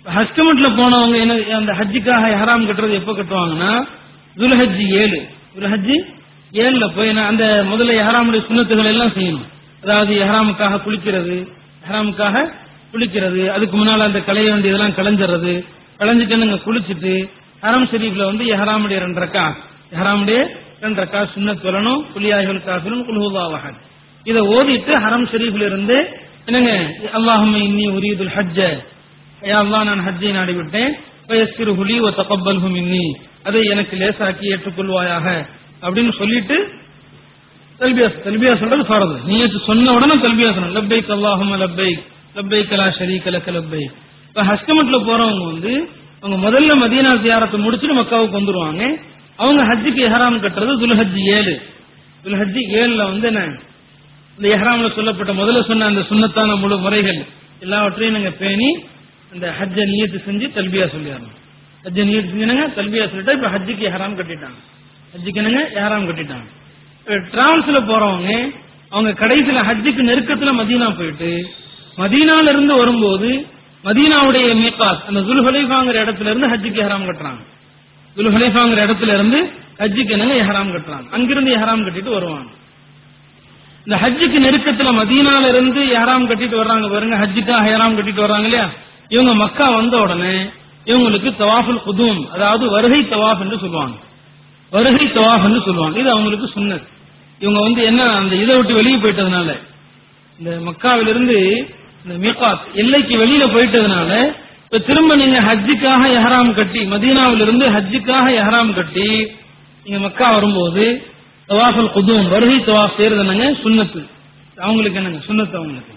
ஹஸ்கமெட்ல போனவங்க என்ன அந்த ஹஜ்ஜுக்காக எஹராம் கட்டுறது எப்ப கட்டுவாங்கன்னா துல்ஹஜ்ஜி ஏழு துல்ஹஜ்ஜி ஏழுல போய் நான் அந்த முதல்ல எஹராமுடைய சுண்ணத்துகள் எல்லாம் செய்யணும் அதாவது எஹராமுக்காக குளிக்கிறது எஹராமுக்காக குளிக்கிறது அதுக்கு முன்னால அந்த களைய வேண்டியதெல்லாம் களைஞ்சிடுறது களைஞ்சிட்டு நீங்க குளிச்சுட்டு ஹரம் ஷெரீஃப்ல வந்து எஹராமுடைய ரெண்டு ரக்கா எஹராமுடைய ரெண்டு ரக்கா சுண்ணத் சொல்லணும் குலியாய்கள் காஃபிலும் குல்ஹுல்லாவஹன் இதை ஓதிட்டு ஹரம் ஷெரீஃப்ல இருந்து என்னங்க அல்லாஹும்ம இன்னி உரியதுல் ஹஜ்ஜ யா அல்லாஹ் நான் ஹஜ்ஜை நாடி விட்டேன் வயஸ்கிரு ஹுலி ஒ தகப்பல்ஹு மின்னி அதை எனக்கு லேசாக்கி ஏற்றுக்கொள்வாயாக அப்படின்னு சொல்லிட்டு தல்பியா தல்பியா சொல்றது ஃபரது நீயத்து சொன்ன உடனே தல்பியா சொல்லணும் லப்பைக் அல்லாஹும்ம லப்பைக் லப்பைக் லா ஷரீக லக லப்பைக் இப்ப ஹஸ்கமட்ல போறவங்க வந்து அவங்க முதல்ல மதீனா ஜியாரத்தை முடிச்சுட்டு மக்காவுக்கு வந்துருவாங்க அவங்க ஹஜ்ஜுக்கு எஹராம் கட்டுறது துல்ஹஜ் ஏழு துல்ஹஜ் ஏழுல வந்து என்ன இந்த எஹ்ராம்ல சொல்லப்பட்ட முதல்ல சொன்ன அந்த சுன்னத்தான முழு முறைகள் எல்லாவற்றையும் நீங்க பேணி அந்த ஹஜ்ஜ நியத்து செஞ்சு தல்பியா சொல்லிடணும் ஹஜ்ஜ நியத்து செஞ்சுனாங்க தல்பியா சொல்லிட்டா இப்ப ஹஜ்ஜுக்கு எஹராம் கட்டிட்டாங்க ஹஜ்ஜுக்கு என்னங்க எஹராம் கட்டிட்டாங்க டிராவல்ஸ்ல போறவங்க அவங்க கடைசியில ஹஜ்ஜுக்கு நெருக்கத்துல மதீனா போயிட்டு மதீனால இருந்து வரும்போது மதீனாவுடைய மீகாத் அந்த துல்ஹலைஃபாங்கிற இடத்துல இருந்து ஹஜ்ஜுக்கு எஹராம் கட்டுறாங்க துல்ஹலைஃபாங்கிற இடத்துல இருந்து ஹஜ்ஜுக்கு என்னங்க எஹராம் கட்டுறாங்க அங்கிருந்து எஹராம் கட்டிட்டு வருவாங்க இந்த ஹஜ்ஜுக்கு நெருக்கத்துல மதீனால இருந்து எஹராம் கட்டிட்டு வர்றாங்க பாருங்க ஹஜ்ஜுக்காக எஹராம் கட்டிட்டு வர்றாங்க இல்லையா இவங்க மக்கா வந்த உடனே இவங்களுக்கு தவாஃபுல் குதூம் அதாவது வருகை தவாஃப் என்று சொல்லுவாங்க வருகை தவாஃப் என்று சொல்லுவாங்க இது அவங்களுக்கு சுன்னத் இவங்க வந்து என்ன அந்த இதை விட்டு வெளியே போயிட்டதுனால இந்த மக்காவிலிருந்து இந்த மீகாத் எல்லைக்கு வெளியில போயிட்டதுனால இப்ப திரும்ப நீங்க ஹஜ்ஜுக்காக எஹராம் கட்டி மதீனாவிலிருந்து ஹஜ்ஜுக்காக எஹராம் கட்டி நீங்க மக்கா வரும்போது தவாஃபுல் குதூம் வருகை தவாஃப் செய்யறது என்னங்க சுன்னத்து அவங்களுக்கு என்னங்க சுன்னத்து அவங்களுக்கு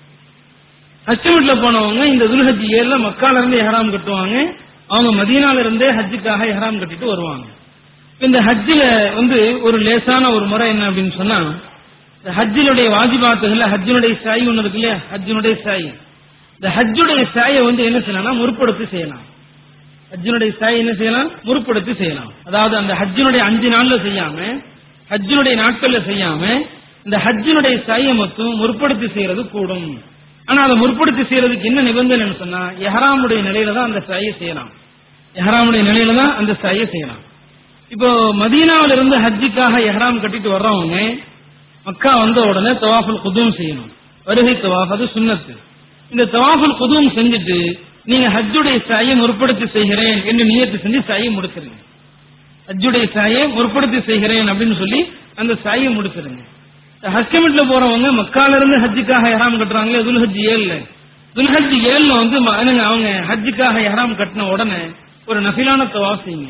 ஹஜ் வீட்டுல போனவங்க இந்த துல்ஹஜ் ஏழுல மக்கால இருந்து எஹராம் கட்டுவாங்க அவங்க மதீனால இருந்தே ஹஜ்ஜுக்காக எஹராம் கட்டிட்டு வருவாங்க இந்த ஹஜ்ஜில வந்து ஒரு லேசான ஒரு முறை என்ன அப்படின்னு சொன்னா இந்த ஹஜ்ஜினுடைய வாஜிபாத்துகள்ல ஹஜ்ஜினுடைய சாய் ஒண்ணு இருக்கு இல்லையா ஹஜ்ஜினுடைய சாய் இந்த ஹஜ்ஜுடைய சாயை வந்து என்ன செய்யலாம்னா முற்படுத்தி செய்யலாம் ஹஜ்ஜினுடைய சாய் என்ன செய்யலாம் முற்படுத்தி செய்யலாம் அதாவது அந்த ஹஜ்ஜினுடைய அஞ்சு நாள்ல செய்யாம ஹஜ்ஜினுடைய நாட்கள்ல செய்யாம இந்த ஹஜ்ஜினுடைய சாயை மட்டும் முற்படுத்தி செய்யறது கூடும் ஆனா அதை முற்படுத்தி செய்யறதுக்கு என்ன நிபந்தனைன்னு சொன்னா எஹராமுடைய நிலையில தான் அந்த சாயை செய்யலாம் எஹராமுடைய நிலையில தான் அந்த சாயை செய்யலாம் இப்போ மதீனாவில இருந்து ஹஜ்ஜுக்காக எஹராம் கட்டிட்டு வர்றவங்க மக்கா வந்த உடனே தவாஃபுல் குதூம் செய்யணும் வருகை தவாஃப் அது சுன்னத்து இந்த தவாஃபுல் குதூம் செஞ்சுட்டு நீங்க ஹஜ்ஜுடைய சாயை முற்படுத்தி செய்கிறேன் என்று நியத்து செஞ்சு சாயை முடிச்சிருங்க ஹஜ்ஜுடைய சாயை முற்படுத்தி செய்கிறேன் அப்படின்னு சொல்லி அந்த சாயை முடிச்சிருங்க ஹஸ்கமிட்ல போறவங்க மக்கால இருந்து ஹஜ்ஜுக்காக எஹராம் கட்டுறாங்களே துல்ஹஜ் ஏழுல துல்ஹஜ் ஏழுல வந்து ம- என்னங்க, அவங்க ஹஜ்ஜுக்காக எஹராம் கட்டின உடனே ஒரு நஃபிலான தவாஃப் செய்யுங்க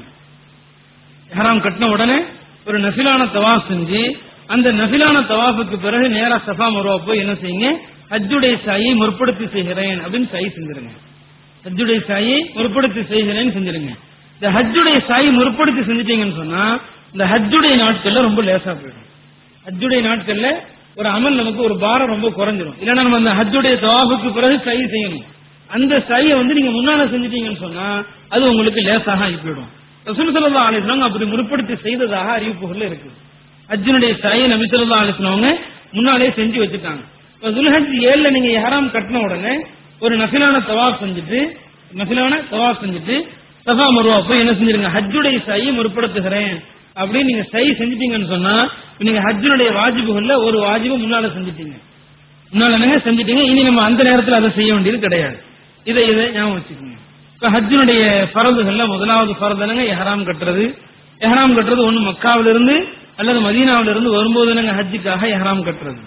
எஹராம் கட்டின உடனே ஒரு நஃபிலான தவாஃப் செஞ்சு அந்த நஃபிலான தவாஃபுக்கு பிறகு நேரா சஃபா மருவா போய் என்ன செய்யுங்க ஹஜ்ஜுடைய சாயை முற்படுத்தி செய்கிறேன் அப்படின்னு சாய் செஞ்சிருங்க ஹஜ்ஜுடைய சாயை முற்படுத்தி செய்கிறேன்னு செஞ்சிருங்க இந்த ஹஜ்ஜுடைய சாயை முற்படுத்தி செஞ்சிட்டீங்கன்னு சொன்னா இந்த ஹஜ்ஜுடைய நாட்கள்ல ரொம்ப லேசா போயிடும் ஹஜ்ஜுடைய நாட்கள்ல ஒரு அமல் நமக்கு ஒரு பாரம் ரொம்ப குறைஞ்சிரும் இல்லைன்னா நம்ம அந்த ஹஜ்ஜுடைய தவாஃபுக்கு பிறகு சை செய்யணும் அந்த சையை வந்து நீங்க முன்னால செஞ்சிட்டீங்கன்னு சொன்னா அது உங்களுக்கு லேசாக ஆகி போயிடும் ரசூல் ஸல்லல்லாஹு அலைஹி வஸல்லம் அப்படி முற்படுத்தி செய்ததாக அறிவிப்புகள்ல இருக்கு ஹஜ்ஜினுடைய சையை நபி ஸல்லல்லாஹு அலைஹி வஸல்லம் அவங்க முன்னாலே செஞ்சு வச்சுட்டாங்க இப்ப துல்ஹஜ் ஏழுல நீங்க எஹராம் கட்டின உடனே ஒரு நஃபிலான தவாஃப் செஞ்சுட்டு நஃபிலான தவாஃப் செஞ்சுட்டு சஃபா மருவா போய் என்ன செஞ்சிருங்க ஹஜ்ஜுடைய சையை முற்படுத்துகிறேன் அப்படின்னு நீங்க சை செஞ்சிட்டீங்கன்னு சொன்னா இப்ப நீங்க ஹஜ்ஜினுடைய வாஜிபுகள்ல ஒரு வாஜிபு முன்னால செஞ்சிட்டீங்க முன்னால என்னங்க செஞ்சிட்டீங்க இனி நம்ம அந்த நேரத்துல அதை செய்ய வேண்டியது கிடையாது இதை இதை ஞாபகம் வச்சுக்கோங்க இப்ப ஹஜ்ஜினுடைய பரதுகள்ல முதலாவது பரது என்னங்க எஹராம் கட்டுறது எஹராம் கட்டுறது ஒண்ணு மக்காவில இருந்து அல்லது மதீனாவில இருந்து வரும்போது என்னங்க ஹஜ்ஜுக்காக எஹராம் கட்டுறது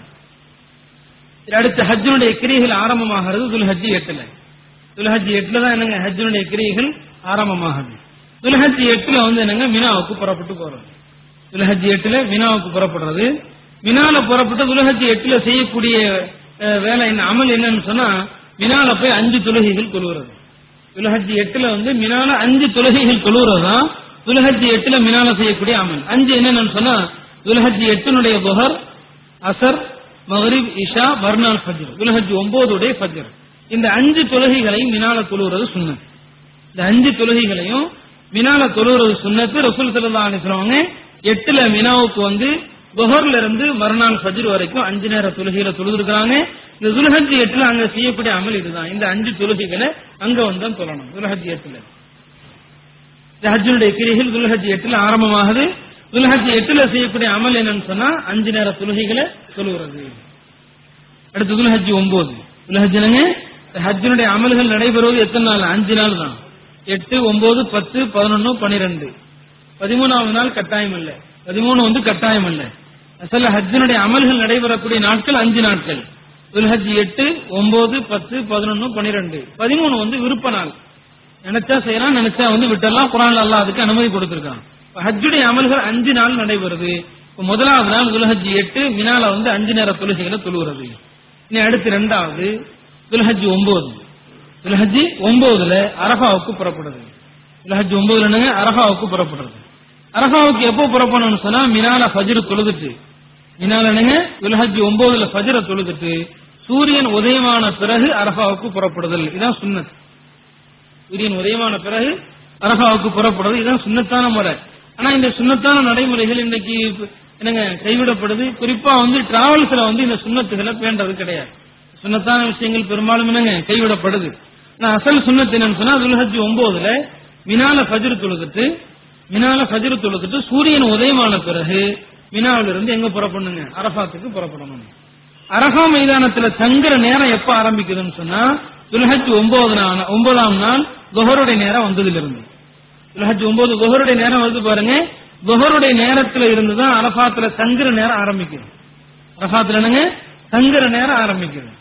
இது அடுத்து ஹஜ்ஜினுடைய கிரிகள் ஆரம்பமாகிறது துல்ஹஜ் எட்டுல துல்ஹஜ் எட்டுல தான் என்னங்க ஹஜ்ஜினுடைய கிரிகள் ஆரம்பமாகுது துல்ஹஜ் எட்டுல வந்து என்னங்க மினாவுக்கு புறப்பட்டு போறது துல்ஹஜ் எட்டுல மினாவுக்கு புறப்படுறது மினால புறப்பட்டு துல்ஹஜ் எட்டுல செய்யக்கூடிய அஹ், வேலை என்ன அமல் என்னன்னு சொன்னா மினால போய் அஞ்சு தொழுகைகள் கொள்வது துல்ஹஜ் எட்டுல வந்து மினால அஞ்சு தொழுகைகள் கொள்வது தான் துல்ஹஜ் எட்டுல மினால செய்யக்கூடிய அமல் அஞ்சு என்னன்னு சொன்னா துல்ஹஜ் எட்டினுடைய புகர் அசர் மகரிப் இஷா மறுநாள் ஃபஜ்ர் துல்ஹஜ் ஒன்பதுடைய ஃபஜ்ர் இந்த அஞ்சு தொழுகைகளையும் மினால தொழுகிறது சுன்னத் இந்த அஞ்சு தொழுகைகளையும் மினால தொழுகிறது சுன்னத்து ரசூல் ஸல்லல்லாஹு அலைஹி வஸல்லம் அவங்க எட்டுல மினாவுக்கு வந்து துஹர்ல இருந்து மறுநாள் ஃபஜ்ர் வரைக்கும் அஞ்சு நேர தொழுகையில தொழுதுருக்காங்க இந்த துல்ஹஜ் எட்டுல அங்க செய்யக்கூடிய அமல் இதுதான் இந்த அஞ்சு தொழுகைகளை அங்க வந்து தான் தொழணும் துல்ஹஜ் எட்டுல இந்த ஹஜ்ஜுடைய கிரிகள் துல்ஹஜ் எட்டுல ஆரம்பமாகுது துல்ஹஜ் எட்டுல செய்யக்கூடிய அமல் என்னன்னு சொன்னா அஞ்சு நேர தொழுகைகளை தொழுகிறது அடுத்து துல்ஹஜ் ஒன்பது துல்ஹஜ் என்னங்க ஹஜ்ஜினுடைய அமல்கள் நடைபெறுவது எத்தனை நாள் அஞ்சு நாள் தான் எட்டு ஒன்பது பத்து பதினொன்னு பனிரெண்டு பதிமூணாவது நாள் கட்டாயம் இல்ல பதிமூணு வந்து கட்டாயம் இல்ல அசல்ல ஹஜ்ஜினுடைய அமல்கள் நடைபெறக்கூடிய நாட்கள் அஞ்சு நாட்கள் துல்ஹஜ் எட்டு ஒன்பது பத்து பதினொன்னு பனிரெண்டு பதிமூணு வந்து விருப்ப நாள் நினைச்சா செய்யலாம் நினைச்சா வந்து விட்டெல்லாம் குரான் அல்லாஹ் அதுக்கு அனுமதி கொடுத்திருக்கான் இப்ப ஹஜ்ஜுடைய அமல்கள் அஞ்சு நாள் நடைபெறுது இப்ப முதலாவது நாள் துல்ஹஜ் எட்டு மினால வந்து அஞ்சு நேர தொழுகைகளை தொழுகிறது இனி அடுத்து ரெண்டாவது துல்ஹஜ் ஒன்பது துல்ஹஜ் ஒன்பதுல அரஃபாவுக்கு புறப்படுது துல்ஹஜ் ஒன்பதுல என்னங்க அரஃபாவுக்கு புறப்படுறது அரஃபாவுக்கு எப்போ புறப்படணும்னு சொன்னா மினால ஃபஜ்ர் தொழுதுட்டு மினால என்னங்க துல்ஹஜ் ஒன்பதுல ஃபஜ்ர தொழுதுட்டு சூரியன் உதயமான பிறகு அரஃபாவுக்கு புறப்படுதல் இதான் சுன்னத் சூரியன் உதயமான பிறகு அரபாவுக்கு புறப்படுறது இதுதான் சுண்ணத்தான முறை ஆனா இந்த சுண்ணத்தான நடைமுறைகள் இன்னைக்கு என்னங்க கைவிடப்படுது குறிப்பா வந்து டிராவல்ஸ்ல வந்து இந்த சுண்ணத்துகளை பேண்டது கிடையாது சுண்ணத்தான விஷயங்கள் பெரும்பாலும் என்னங்க கைவிடப்படுது ஆனா அசல் சுண்ணத்து என்னன்னு சொன்னா துல்ஹஜ் ஒன்பதுல மினால ஃபஜ்ர் தொழுதுட்டு மினால ஃபஜ்ர் தொழுதுட்டு சூரியன் உதயமான பிறகு மினாவில இருந்து எங்க புறப்படணுங்க அரபாத்துக்கு புறப்படணும் அரபா மைதானத்துல தங்குற நேரம் எப்ப ஆரம்பிக்குதுன்னு சொன்னா துல்ஹஜ் ஒன்பது நாள் ஒன்பதாம் நாள் குஹருடைய நேரம் வந்ததுல இருந்து துல்ஹஜ் ஒன்பது குஹருடைய நேரம் வந்து பாருங்க குஹருடைய நேரத்துல இருந்து தான் அரபாத்துல தங்குற நேரம் ஆரம்பிக்குது அரபாத்துல என்னங்க தங்குற நேரம் ஆரம்பிக்குது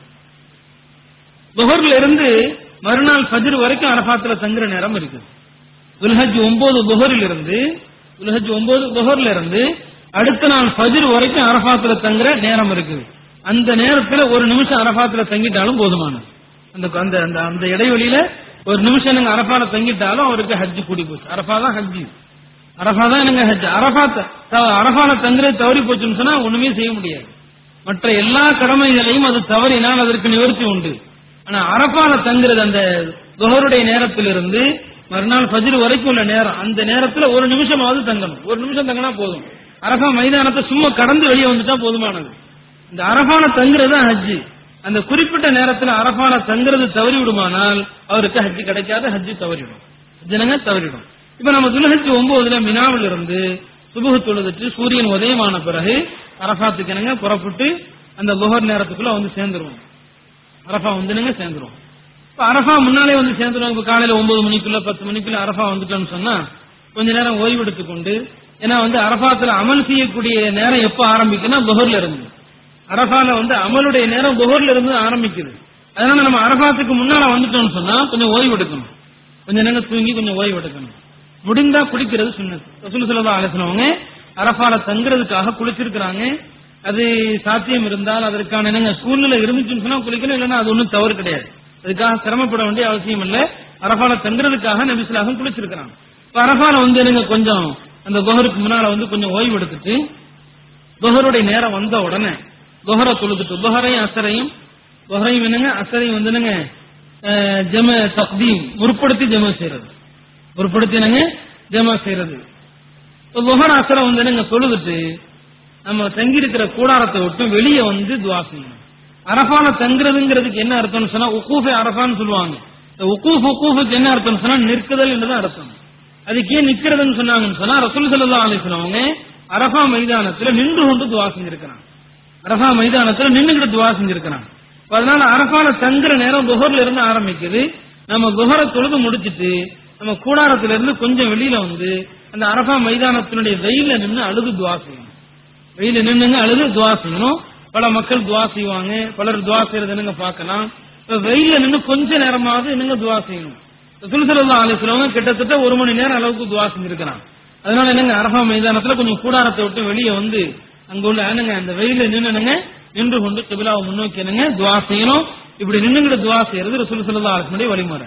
குஹர்ல இருந்து மறுநாள் ஃபஜ்ர் வரைக்கும் அரபாத்துல தங்குற நேரம் இருக்குது துல்ஹஜ் ஒன்பது குஹரில் இருந்து துல்ஹஜ் ஒன்பது குஹர்ல இருந்து அடுத்த நாள் ஃபஜ்ர் வரைக்கும் அரபாத்துல தங்குற நேரம் இருக்குது அந்த நேரத்துல ஒரு நிமிஷம் அரபாத்துல தங்கிட்டாலும் போதுமானது அந்த அந்த அந்த அந்த இடைவெளியில ஒரு நிமிஷம் நீங்க அரபால தங்கிட்டாலும் அவருக்கு ஹஜ் கூடி போச்சு அரபா தான் ஹஜ் அரபா தான் எனக்கு ஹஜ் அரபா த- த- அரபால தங்குறது தவறி போச்சுன்னு சொன்னா ஒண்ணுமே செய்ய முடியாது மற்ற எல்லா கடமைகளையும் அது தவறினால் அதற்கு நிவர்த்தி உண்டு ஆனா அரபால தங்குறது அந்த குஹருடைய நேரத்திலிருந்து மறுநாள் ஃபஜ்ர் வரைக்கும் உள்ள நேரம் அந்த நேரத்துல ஒரு நிமிஷமாவது தங்கணும் ஒரு நிமிஷம் தங்கினா போதும் அரபா மைதானத்தை சும்மா கடந்து வெளியே வந்துட்டா போதுமானது இந்த அரபால தங்குறது தான் ஹஜ்ஜி அந்த குறிப்பிட்ட நேரத்துல அரபால தங்குறது தவறி விடுமானால் அவருக்கு ஹஜ்ஜி கிடைக்காது ஹஜ்ஜி தவறிடும் ஜனங்க தவறிடும் இப்ப நம்ம துல்ஹஜ் ஒன்பதுல மினாவில் இருந்து சுபுகு தொழுதுட்டு சூரியன் உதயமான பிறகு அரபாத்துக்கு என்னங்க புறப்பட்டு அந்த குஹர் நேரத்துக்குள்ள வந்து சேர்ந்துருவோம் அரபா வந்து என்னங்க சேர்ந்துரும் இப்ப அரபா முன்னாலே வந்து சேர்ந்துரும் இப்ப காலையில ஒன்பது மணிக்குள்ள பத்து மணிக்குள்ள அரபா வந்துட்டோம்னு சொன்னா கொஞ்ச நேரம் ஓய்வு எடுத்துக்கொண்டு ஏன்னா வந்து அரபாத்துல அமல் செய்யக்கூடிய நேரம் எப்ப ஆரம்பிக்குன்னா குஹர்ல இருந்து அரபால வந்து அமலுடைய நேரம் குஹர்ல இருந்து ஆரம்பிக்குது அதனால நம்ம அரபாத்துக்கு முன்னால வந்துட்டோம்னு சொன்னா கொஞ்சம் ஓய்வு எடுக்கணும் கொஞ்சம் நேரம் தூங்கி கொஞ்சம் ஓய்வு எடுக்கணும் முடிந்தா குளிக்கிறது சுண்ணத்து ரசூல் ஸல்லல்லாஹு அலைஹி வஸல்லம் அவங்க அரபால தங்குறதுக்காக குளிச்சிருக்கிறாங்க அது சாத்தியம் இருந்தால் அதற்கான என்னங்க சூழ்நிலை இருந்துச்சுன்னு சொன்னா குளிக்கணும் இல்லைன்னா அது ஒண்ணும் தவறு கிடையாது அதுக்காக சிரமப்பட வேண்டிய அவசியம் இல்ல அரபால தங்குறதுக்காக நபிசுலாகம் குளிச்சிருக்கிறாங்க இப்ப அரபால வந்து என்னங்க கொஞ்சம் அந்த குஹருக்கு முன்னால வந்து கொஞ்சம் ஓய்வு எடுத்துட்டு குஹருடைய நேரம் வந்த உடனே குஹரை தொழுதுட்டு குஹரையும் அசரையும் குஹரையும் என்னங்க அசரையும் வந்து என்னங்க அஹ், ஜம தக்தீம் முற்படுத்தி ஜம செய்யறது முற்படுத்தி என்னங்க ஜம செய்யறது இப்ப குஹர் அசரை வந்து என்னங்க தொழுதுட்டு நம்ம தங்கி இருக்கிற கூடாரத்தை விட்டு வெளியே வந்து துவா செய்யணும் அரபால தங்குறதுங்கிறதுக்கு என்ன அர்த்தம்னு சொன்னா உக்கூஃபே அரபான்னு சொல்லுவாங்க இந்த உக்கூஃப் உக்கூஃபுக்கு என்ன அர்த்தம்னு சொன்னா நிற்குதல் என்றுதான் அர்த்தம் அதுக்கு ஏன் நிக்கிறதுன்னு சொன்னாங்கன்னு சொன்னா ரசூல் ஸல்லல்லாஹு அலைஹி வஸல்லம் அவங்க அரபா மைதானத்துல நின்று கொண்டு துவா செஞ்சிருக்கிறாங்க அரபா மைதானத்துல நின்னுகிட்டு துவா செஞ்சிருக்கிறாங்க அப்ப அதனால அரபால தங்குற நேரம் குஹர்ல இருந்து ஆரம்பிக்குது நம்ம குஹரை தொழுது முடிச்சிட்டு நம்ம கூடாரத்துல இருந்து கொஞ்சம் வெளியில வந்து அந்த அரபா மைதானத்தினுடைய வெயில நின்று அழுது துவா செய்யணும் வெயில நின்னுங்க அழுது துவா செய்யணும் பல மக்கள் துவா செய்வாங்க பலர் துவா செய்யறது என்னங்க பார்க்கலாம் இப்ப வெயில நின்னு கொஞ்ச நேரமாவது என்னங்க துவா செய்யணும் சுல்சலா ஆலோசனவங்க கிட்டத்தட்ட ஒரு மணி நேரம் அளவுக்கு துவா செஞ்சிருக்கிறாங்க அதனால என்னங்க அரபா மைதானத்துல கொஞ்சம் கூடாரத்தை விட்டு வெளியே வந்து அங்க உள்ள என்னங்க அந்த வெயில நின்னுங்க நின்று கொண்டு கிபிலாவை முன்னோக்கி என்னங்க துவா செய்யணும் இப்படி நின்னுங்கிட்டு துவா செய்யறது ரசூல் சல்லா ஆலோசனுடைய வழிமுறை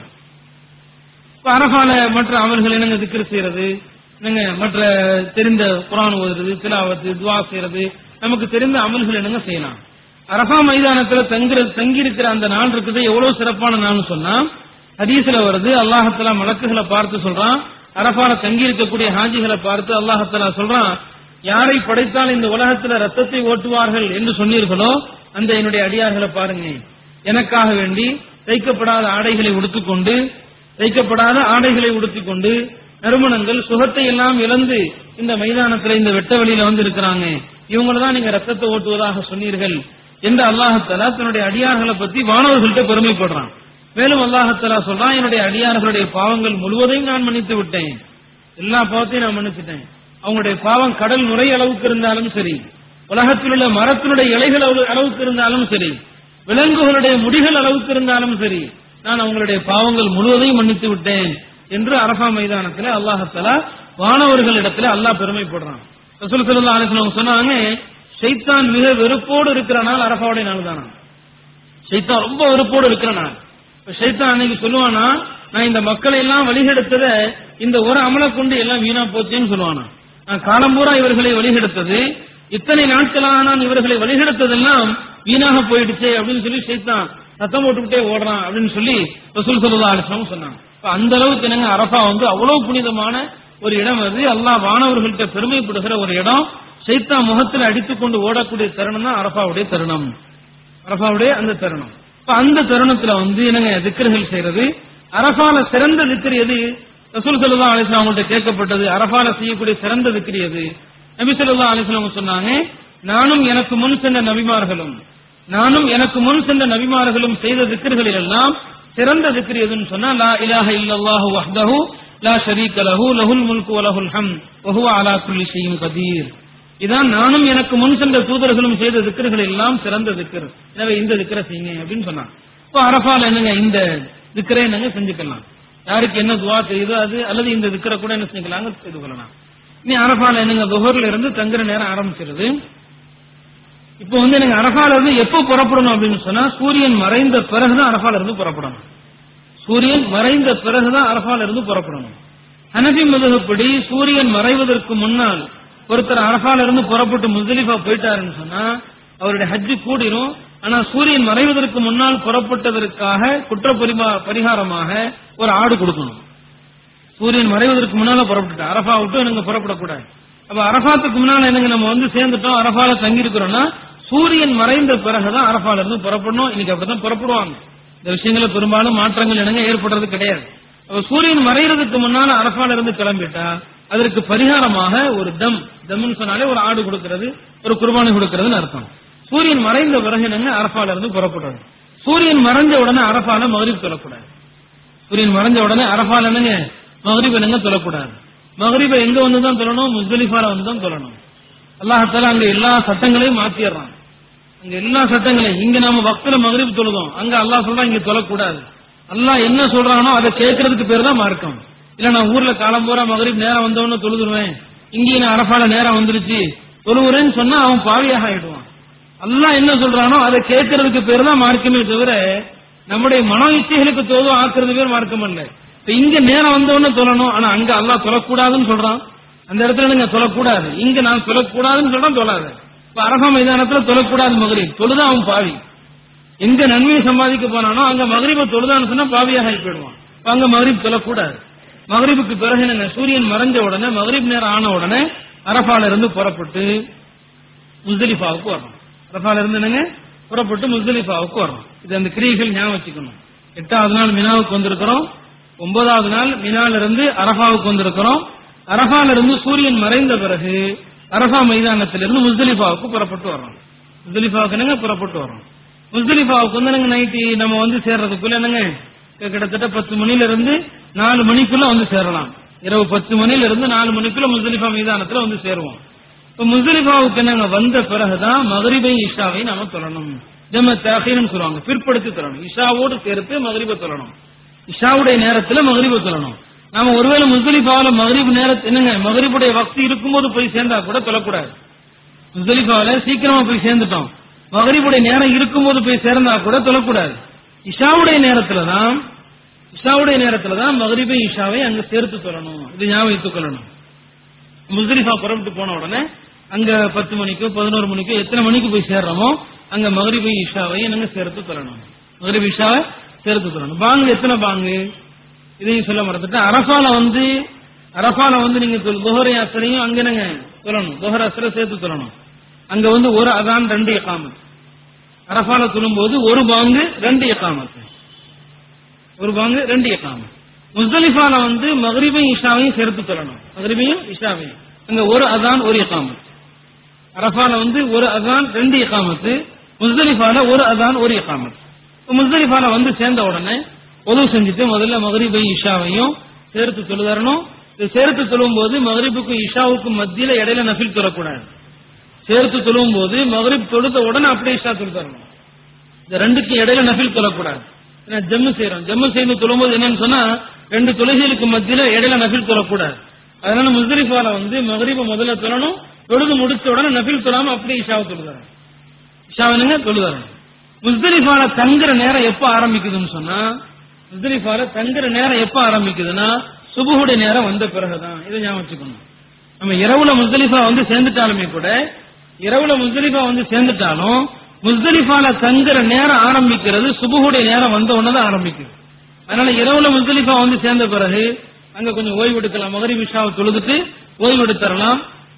இப்ப அரபால மற்ற அமல்கள் என்னங்க திக்ரு செய்யறது என்னங்க மற்ற தெரிந்த குரான் ஓதுறது திலாவத்து துவா செய்யறது நமக்கு தெரிந்த அமல்கள் என்னங்க செய்யலாம் அரபா மைதானத்துல தங்குற தங்கி இருக்கிற அந்த நாள் இருக்குது எவ்வளவு சிறப்பான நாள்னு சொன்னா ஹதீஸ்ல வருது அல்லாஹத்தலா மலக்குகளை பார்த்து சொல்றான் அரபால தங்கி இருக்கக்கூடிய ஹாஜிகளை பார்த்து அல்லாஹத்தலா சொல்றான் யாரை படைத்தால் இந்த உலகத்துல ரத்தத்தை ஓட்டுவார்கள் என்று சொன்னீர்களோ அந்த என்னுடைய அடியார்களை பாருங்க எனக்காக வேண்டி தைக்கப்படாத ஆடைகளை உடுத்திக்கொண்டு தைக்கப்படாத ஆடைகளை உடுத்திக்கொண்டு நறுமணங்கள் சுகத்தை எல்லாம் இழந்து இந்த மைதானத்துல இந்த வெட்ட வெளியில வந்து இருக்கிறாங்க இவங்கள தான் நீங்க ரத்தத்தை ஓட்டுவதாக சொன்னீர்கள் என்று அல்லாஹத்தலா தன்னுடைய அடியார்களை பத்தி வானவர்கள்ட்ட பெருமைப்படுறான் மேலும் அல்லாஹத்தலா சொல்றான் என்னுடைய அடியார்களுடைய பாவங்கள் முழுவதையும் நான் மன்னித்து விட்டேன் எல்லா பாவத்தையும் நான் மன்னிச்சிட்டேன் அவங்களுடைய பாவம் கடல் நுரை அளவுக்கு இருந்தாலும் சரி உலகத்தில் உள்ள மரத்தினுடைய இலைகள் அளவு- அளவுக்கு இருந்தாலும் சரி விலங்குகளுடைய முடிகள் அளவுக்கு இருந்தாலும் சரி நான் அவங்களுடைய பாவங்கள் முழுவதையும் மன்னித்து விட்டேன் என்று அரபா மைதானத்தில் அல்லாஹத்தலா வானவர்களிடத்துல அல்லாஹ் பெருமைப்படுறான் ரசூல் ஸல்லல்லாஹு அலைஹி வஸல்லம் சொன்னாங்க ஷைத்தான் மிக வெறுப்போடு இருக்கிற நாள் அரபாவுடைய நாள் தானா ஷைத்தான் ரொம்ப வெறுப்போடு இருக்கிற நாள் இப்ப ஷைத்தான் அன்னைக்கு சொல்லுவானா நான் இந்த மக்களை எல்லாம் வழிகெடுத்தத இந்த ஒரு அமலை கொண்டு எல்லாம் வீணா போச்சேன்னு சொல்லுவானா நான் காலம்பூரா இவர்களை வழிகெடுத்தது இத்தனை நாட்களாக நான் இவர்களை வழிகெடுத்ததெல்லாம் வீணாக போயிடுச்சே அப்படின்னு சொல்லி ஷைத்தான் சத்தம் போட்டுக்கிட்டே ஓடுறான் அப்படின்னு சொல்லி ரசூல் ஸல்லல்லாஹு அலைஹி வஸல்லம் சொன்னாங்க இப்ப அந்த அளவுக்கு என்னங்க அரபா வந்து அவ்வளவு புனிதமான ஒரு இடம் அது அல்லாஹ் வானவர்கள்ட்ட பெருமைப்படுகிற ஒரு இடம் ஷைத்தா முகத்தில் அடித்துக்கொண்டு ஓடக்கூடிய தருணம் தான் அரபாவுடைய தருணம் அரபாவுடைய அந்த தருணம் இப்ப அந்த தருணத்துல வந்து என்னங்க திக்கர்கள் செய்யறது அரபால சிறந்த திக்கர் எது ரசூல் ஸல்லல்லாஹு அலைஹி வஸல்லம் அவங்கள்ட்ட கேட்கப்பட்டது அரபால செய்யக்கூடிய சிறந்த திக்கர் எது நபி ஸல்லல்லாஹு அலைஹி வஸல்லம் சொன்னாங்க நானும் எனக்கு முன் சென்ற நபிமார்களும் நானும் எனக்கு முன் சென்ற நபிமார்களும் செய்த திக்கர்களில் எல்லாம் சிறந்த திக்கர் எதுன்னு சொன்னா லா இலாஹ இல்லல்லாஹு வஹ்தஹு லா ஷரீக லஹு லஹுல் முல்கு வ லஹுல் ஹம்த் வ ஹுவ அலா குல்லி ஷைஇன் கதீர் இதான் நானும் எனக்கு முன் சென்ற தூதர்களும் செய்த திக்கர்கள் எல்லாம் சிறந்த திக்கர் எனவே இந்த திக்கரை செய்யுங்க அப்படின்னு சொன்னான் இப்போ அரபால என்னங்க இந்த திக்கரை என்னங்க செஞ்சுக்கலாம் யாருக்கு என்ன துவா செய்யுதோ அது அல்லது இந்த திக்கரை கூட என்ன செஞ்சுக்கலாங்க செய்து கொள்ளலாம் இனி அரபால என்னங்க துஹர்ல இருந்து தங்குற நேரம் ஆரம்பிச்சிருது இப்போ வந்து எனக்கு அரபால இருந்து எப்போ புறப்படணும் அப்படின்னு சொன்னா சூரியன் மறைந்த பிறகுதான் அரபால இருந்து புறப்படணும் சூரியன் மறைந்த பிறகுதான் அரபால இருந்து புறப்படணும் ஹனபி மதுகப்படி சூரியன் மறைவதற்கு முன்னால் ஒருத்தர் அரபால இருந்து புறப்பட்டு முஸ்தலிஃபா போயிட்டாருன்னு சொன்னா அவருடைய ஹஜ்ஜு கூடிரும் ஆனா சூரியன் மறைவதற்கு முன்னால் புறப்பட்டதற்காக குற்ற பரிமா- பரிகாரமாக ஒரு ஆடு கொடுக்கணும் சூரியன் மறைவதற்கு முன்னால புறப்பட்டுட்டா அரபா விட்டு எனக்கு புறப்படக்கூடாது அப்ப அரபாத்துக்கு முன்னால என்னங்க நம்ம வந்து சேர்ந்துட்டோம் அரபால தங்கி இருக்கிறோம்னா சூரியன் மறைந்த பிறகுதான் அரபால இருந்து புறப்படணும் இன்னைக்கு அப்படிதான் புறப்படுவாங்க இந்த விஷயங்கள பெரும்பாலும் மாற்றங்கள் என்னங்க ஏற்படுறது கிடையாது அப்ப சூரியன் மறைகிறதுக்கு முன்னால அரபால இருந்து கிளம்பிட்டா அதற்கு பரிகாரமாக ஒரு தம் தம்னு சொன்னாலே ஒரு ஆடு கொடுக்கிறது ஒரு குர்பானி கொடுக்கிறதுன்னு அர்த்தம் சூரியன் மறைந்த பிறகு என்னங்க அரபால இருந்து புறப்படுறது சூரியன் மறைஞ்ச உடனே அரபால மகரிப் சொல்லக்கூடாது சூரியன் மறைஞ்ச உடனே அரபால் என்னங்க மகரிப் என்னங்க தொழக்கூடாது மகரிபை எங்க வந்து தான் தொழணும் முஸ்தலிஃபால வந்து தான் தொழணும் அல்லாஹால அங்க எல்லா சட்டங்களையும் மாத்திடுறான் அங்க எல்லா சட்டங்களையும் இங்க நாம பக்தல மகரிப் தொழுதோம் அங்க அல்லாஹ் சொல்றான் இங்க தொழக்கூடாது அல்லாஹ் என்ன சொல்றானோ அதை கேட்கறதுக்கு பேர் தான் மார்க்கம் இல்ல நான் ஊர்ல காலம் பூரா மகரிப் நேரம் வந்தவொன்னு தொழுதுருவேன் இங்கேயும் நான் அரபால நேரம் வந்துருச்சு தொழுவுறேன்னு சொன்னா அவன் பாவியாக ஆயிடுவான் அல்லாஹ் என்ன சொல்றானோ அதை கேட்கறதுக்கு பேர் தான் மார்க்கமே தவிர நம்முடைய மனோ இச்சைகளுக்கு தோதும் ஆக்குறது பேர் மார்க்கம் அல்ல இப்ப இங்க நேரம் வந்தவொன்னு சொல்லணும் ஆனா அங்க அல்லாஹ் சொல்லக்கூடாதுன்னு சொல்றான் அந்த இடத்துல நீங்க சொல்லக்கூடாது இங்க நான் சொல்லக்கூடாதுன்னு சொல்றான் சொல்லாது இப்ப அரபா மைதானத்துல சொல்லக்கூடாது மகரிப் தொழுதான் அவன் பாவி எங்க நன்மையை சம்பாதிக்க போனானோ அங்க மகரிப தொழுதான்னு சொன்னா பாவியாக ஆகி போயிடுவான் இப்ப அங்க மகரிப் சொல்லக்கூடாது மகரிபுக்கு பிறகு என்னங்க சூரியன் மறைஞ்ச உடனே மகரிப் நேரம் ஆன உடனே அரபால இருந்து புறப்பட்டு முஸ்தலிஃபாவுக்கு வரணும் அரபால இருந்து என்னங்க புறப்பட்டு முஸ்தலிஃபாவுக்கு வரணும் இது அந்த கிரியைகள் ஞாபகம் வச்சுக்கணும் எட்டாவது நாள் மினாவுக்கு வந்திருக்கிறோம் ஒன்பதாவது நாள் மினால இருந்து அரபாவுக்கு வந்திருக்கிறோம் அரபால இருந்து சூரியன் மறைந்த பிறகு அரபா மைதானத்திலிருந்து முஸ்தலிஃபாவுக்கு புறப்பட்டு வரோம் முஸ்தலிஃபாவுக்கு என்னங்க புறப்பட்டு வரோம் முஸ்தலிஃபாவுக்கு வந்து என்னங்க நைட்டு நம்ம வந்து சேர்றதுக்குள்ள என்னங்க கிட்டத்தட்ட பத்து மணில இருந்து நாலு மணிக்குள்ள வந்து சேரலாம் இரவு பத்து மணில இருந்து நாலு மணிக்குள்ள முஸ்தலிஃபா மைதானத்துல வந்து சேருவோம் இப்ப முஸ்தலிஃபாவுக்கு என்னங்க வந்த பிறகுதான் மகரிபை இஷாவை நாம தொழணும் ஜம்ம தாஹீர்னு சொல்லுவாங்க பிற்படுத்தி தொழணும் இஷாவோடு சேர்த்து மகரிபை தொழணும் இஷாவுடைய நேரத்துல மகரிபை தொழணும் நாம ஒருவேளை முஸ்தலிஃபாவில மகரிப் நேரத்து என்னங்க மகரிபுடைய வக்தி இருக்கும்போது போய் சேர்ந்தா கூட தொழக்கூடாது முஸ்தலிஃபாவில சீக்கிரமா போய் சேர்ந்துட்டோம் மகரிபுடைய நேரம் இருக்கும்போது போய் சேர்ந்தா கூட தொழக்கூடாது இஷாவுடைய நேரத்துல தான் இஷாவுடைய நேரத்துல தான் மகரிபை இஷாவை அங்க சேர்த்து தொழணும் இது ஞாபகம் வைத்துக் கொள்ளணும் முஸ்தலிஃபா புறப்பட்டு போன உடனே அங்க பத்து மணிக்கோ பதினோரு மணிக்கோ எத்தனை மணிக்கு போய் சேர்றோமோ அங்க மகரிபை இஷாவை என்னங்க சேர்த்து தொழணும் மகரிபை இஷாவை சேர்த்து தொழணும் பாங்கு எத்தனை பாங்கு இதையும் சொல்ல மறந்துட்டேன் அரபால வந்து அரஃபால வந்து நீங்க துஹரை அசரையும் அங்க நீங்க சொல்லணும் துஹர் அசரை சேர்த்து சொல்லணும் அங்க வந்து ஒரு அதான் ரெண்டு எக்காமத் அரஃபால சொல்லும்போது ஒரு பாங்கு ரெண்டு எக்காமத் ஒரு பாங்கு ரெண்டு எக்காமத் முஸ்தலிஃபால வந்து மகரிபையும் இஷாவையும் சேர்த்து சொல்லணும் மகரிபையும் இஷாவையும் அங்க ஒரு அதான் ஒரு எக்காமத் அரஃபால வந்து ஒரு அதான் ரெண்டு எக்காமத்து முஸ்தலிஃபால ஒரு அதான் ஒரு எக்காமத் முஸ்தலிஃபால வந்து சேர்ந்த உடனே உதவு செஞ்சுட்டு முதல்ல மகரிபையும் இஷாவையும் சேர்த்து சொல்லுதரணும் இது சேர்த்து சொல்லும் போது மகரிபுக்கும் இஷாவுக்கும் மத்தியில இடையில நஃபில் சொல்லக்கூடாது சேர்த்து சொல்லும் போது மகரிப் தொழுத உடனே அப்படியே இஷா சொல்லி தரணும் இந்த ரெண்டுக்கு இடையில நஃபில் சொல்லக்கூடாது ஏன்னா ஜம்மு செய்யறோம் ஜம்மு செய்து சொல்லும்போது என்னன்னு சொன்னா ரெண்டு தொழுகைகளுக்கு மத்தியில இடையில நஃபில் சொல்லக்கூடாது அதனால முஸ்தலிஃபால வந்து மகரிப முதல்ல சொல்லணும் தொழுது முடிச்ச உடனே நஃபில் சொல்லாம அப்படியே இஷாவை தொழுதாரணும் இஷாவனுங்க தொழுதாரணும் முஸ்தலிஃபால தங்குற நேரம் எப்ப ஆரம்பிக்குதுன்னு சொன்னா முஸ்தலிஃபால தங்குற நேரம் எப்ப ஆரம்பிக்குதுன்னா சுபுகுடைய நேரம் வந்த பிறகுதான் இதை ஞாபகம் வச்சுக்கணும் நம்ம இரவுல முஸ்தலிஃபா வந்து சேர்ந்துட்டாலுமே கூட இரவுல முஸ்தலிஃபா வந்து சேர்ந்துட்டாலும் முஸ்தலிஃபால தங்குற நேரம் ஆரம்பிக்கிறது சுபுகுடைய நேரம் வந்த உடனே தான் ஆரம்பிக்குது அதனால இரவுல முஸ்தலிஃபா வந்து சேர்ந்த பிறகு அங்க கொஞ்சம் ஓய்வு எடுக்கலாம் மகரி விஷாவை தொழுதுட்டு ஓய்வு எடுத்துறலாம்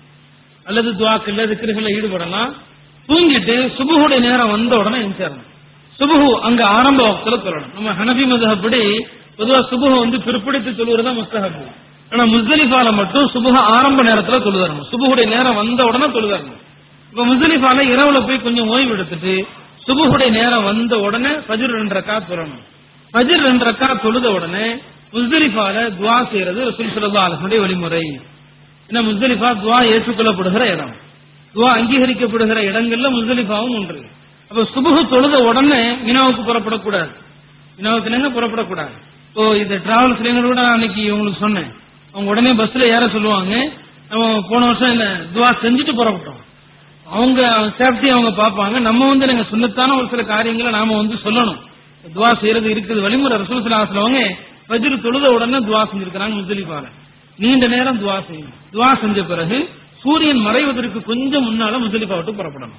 அல்லது துவாக்கில் திக்கிரிகளை ஈடுபடலாம் தூங்கிட்டு சுபுகுடைய நேரம் வந்த உடனே எஞ்சிடணும் சுபுகு அங்க ஆரம்ப வக்துல சொல்லணும் நம்ம ஹனபி மதுஹப்படி பொதுவா சுபுகு வந்து பிற்படுத்தி தொழுவுறதா முஸ்தஹப்பு ஆனா முஸ்தலிஃபால மட்டும் சுபுக ஆரம்ப நேரத்துல தொழுதரணும் சுபுகுடைய நேரம் வந்த உடனே தொழுதரணும் இப்ப முஸ்தலிஃபால இரவுல போய் கொஞ்சம் ஓய்வு எடுத்துட்டு சுபுகுடைய நேரம் வந்த உடனே ஃபஜ்ர் ரெண்டு ரக்கா தொழணும் ஃபஜ்ர் ரெண்டு ரக்கா தொழுத உடனே முஸ்தலிஃபால துவா செய்யறது ரசூல் ஸல்லல்லாஹு அலைஹி வஸல்லம் வழிமுறை ஏன்னா முஸ்தலிஃபா துவா ஏற்றுக்கொள்ளப்படுகிற இடம் துவா அங்கீகரிக்கப்படுகிற இடங்கள்ல முஸ்தலிஃபாவும் ஒன்று அப்ப சுபுகு தொழுத உடனே மினாவுக்கு புறப்படக்கூடாது மினாவுக்கு என்னங்க புறப்படக்கூடாது இப்போ இந்த டிராவல்ஸ்ல கூட நான் அன்னைக்கு உங்களுக்கு சொன்னேன் அவங்க உடனே பஸ்ல ஏற சொல்லுவாங்க நம்ம போன வருஷம் என்ன துவா செஞ்சுட்டு புறப்பட்டோம் அவங்க சேஃப்டி அவங்க பார்ப்பாங்க நம்ம வந்து நாங்க சுண்ணத்தான ஒரு சில காரியங்களை நாம வந்து சொல்லணும் துவா செய்யறது இருக்குது வழிமுறை ரசூல் அவங்க வஜ்ரு தொழுத உடனே துவா செஞ்சிருக்கிறாங்க முஸ்தலிஃபால நீண்ட நேரம் துவா செய்யணும் துவா செஞ்ச பிறகு சூரியன் மறைவதற்கு கொஞ்சம் முன்னால முஸ்தலிஃபா விட்டு புறப்படணும்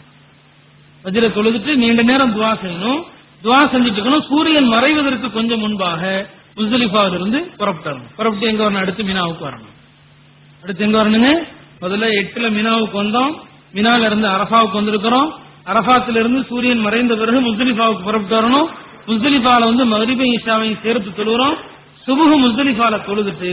வஜ்ர தொழுதுட்டு நீண்ட நேரம் துவா செய்யணும் துவா செஞ்சுட்டு இருக்கணும் சூரியன் மறைவதற்கு கொஞ்சம் முன்பாக முஸ்தலிஃபாவில இருந்து புறப்பட்டணும் புறப்பட்டு எங்க வரணும் அடுத்து மினாவுக்கு வரணும் அடுத்து எங்க வரணுங்க முதல்ல எட்டுல மினாவுக்கு வந்தோம் மினால இருந்து அரஃபாவுக்கு வந்திருக்கிறோம் அரஃபாத்துல இருந்து சூரியன் மறைந்த பிறகு முஸ்தலிஃபாவுக்கு புறப்பட்டு வரணும் முஸ்தலிஃபால வந்து மகரிபை இஷாவையும் சேர்த்து தொழுகிறோம் சுபுகு முஸ்தலிஃபால தொழுதுட்டு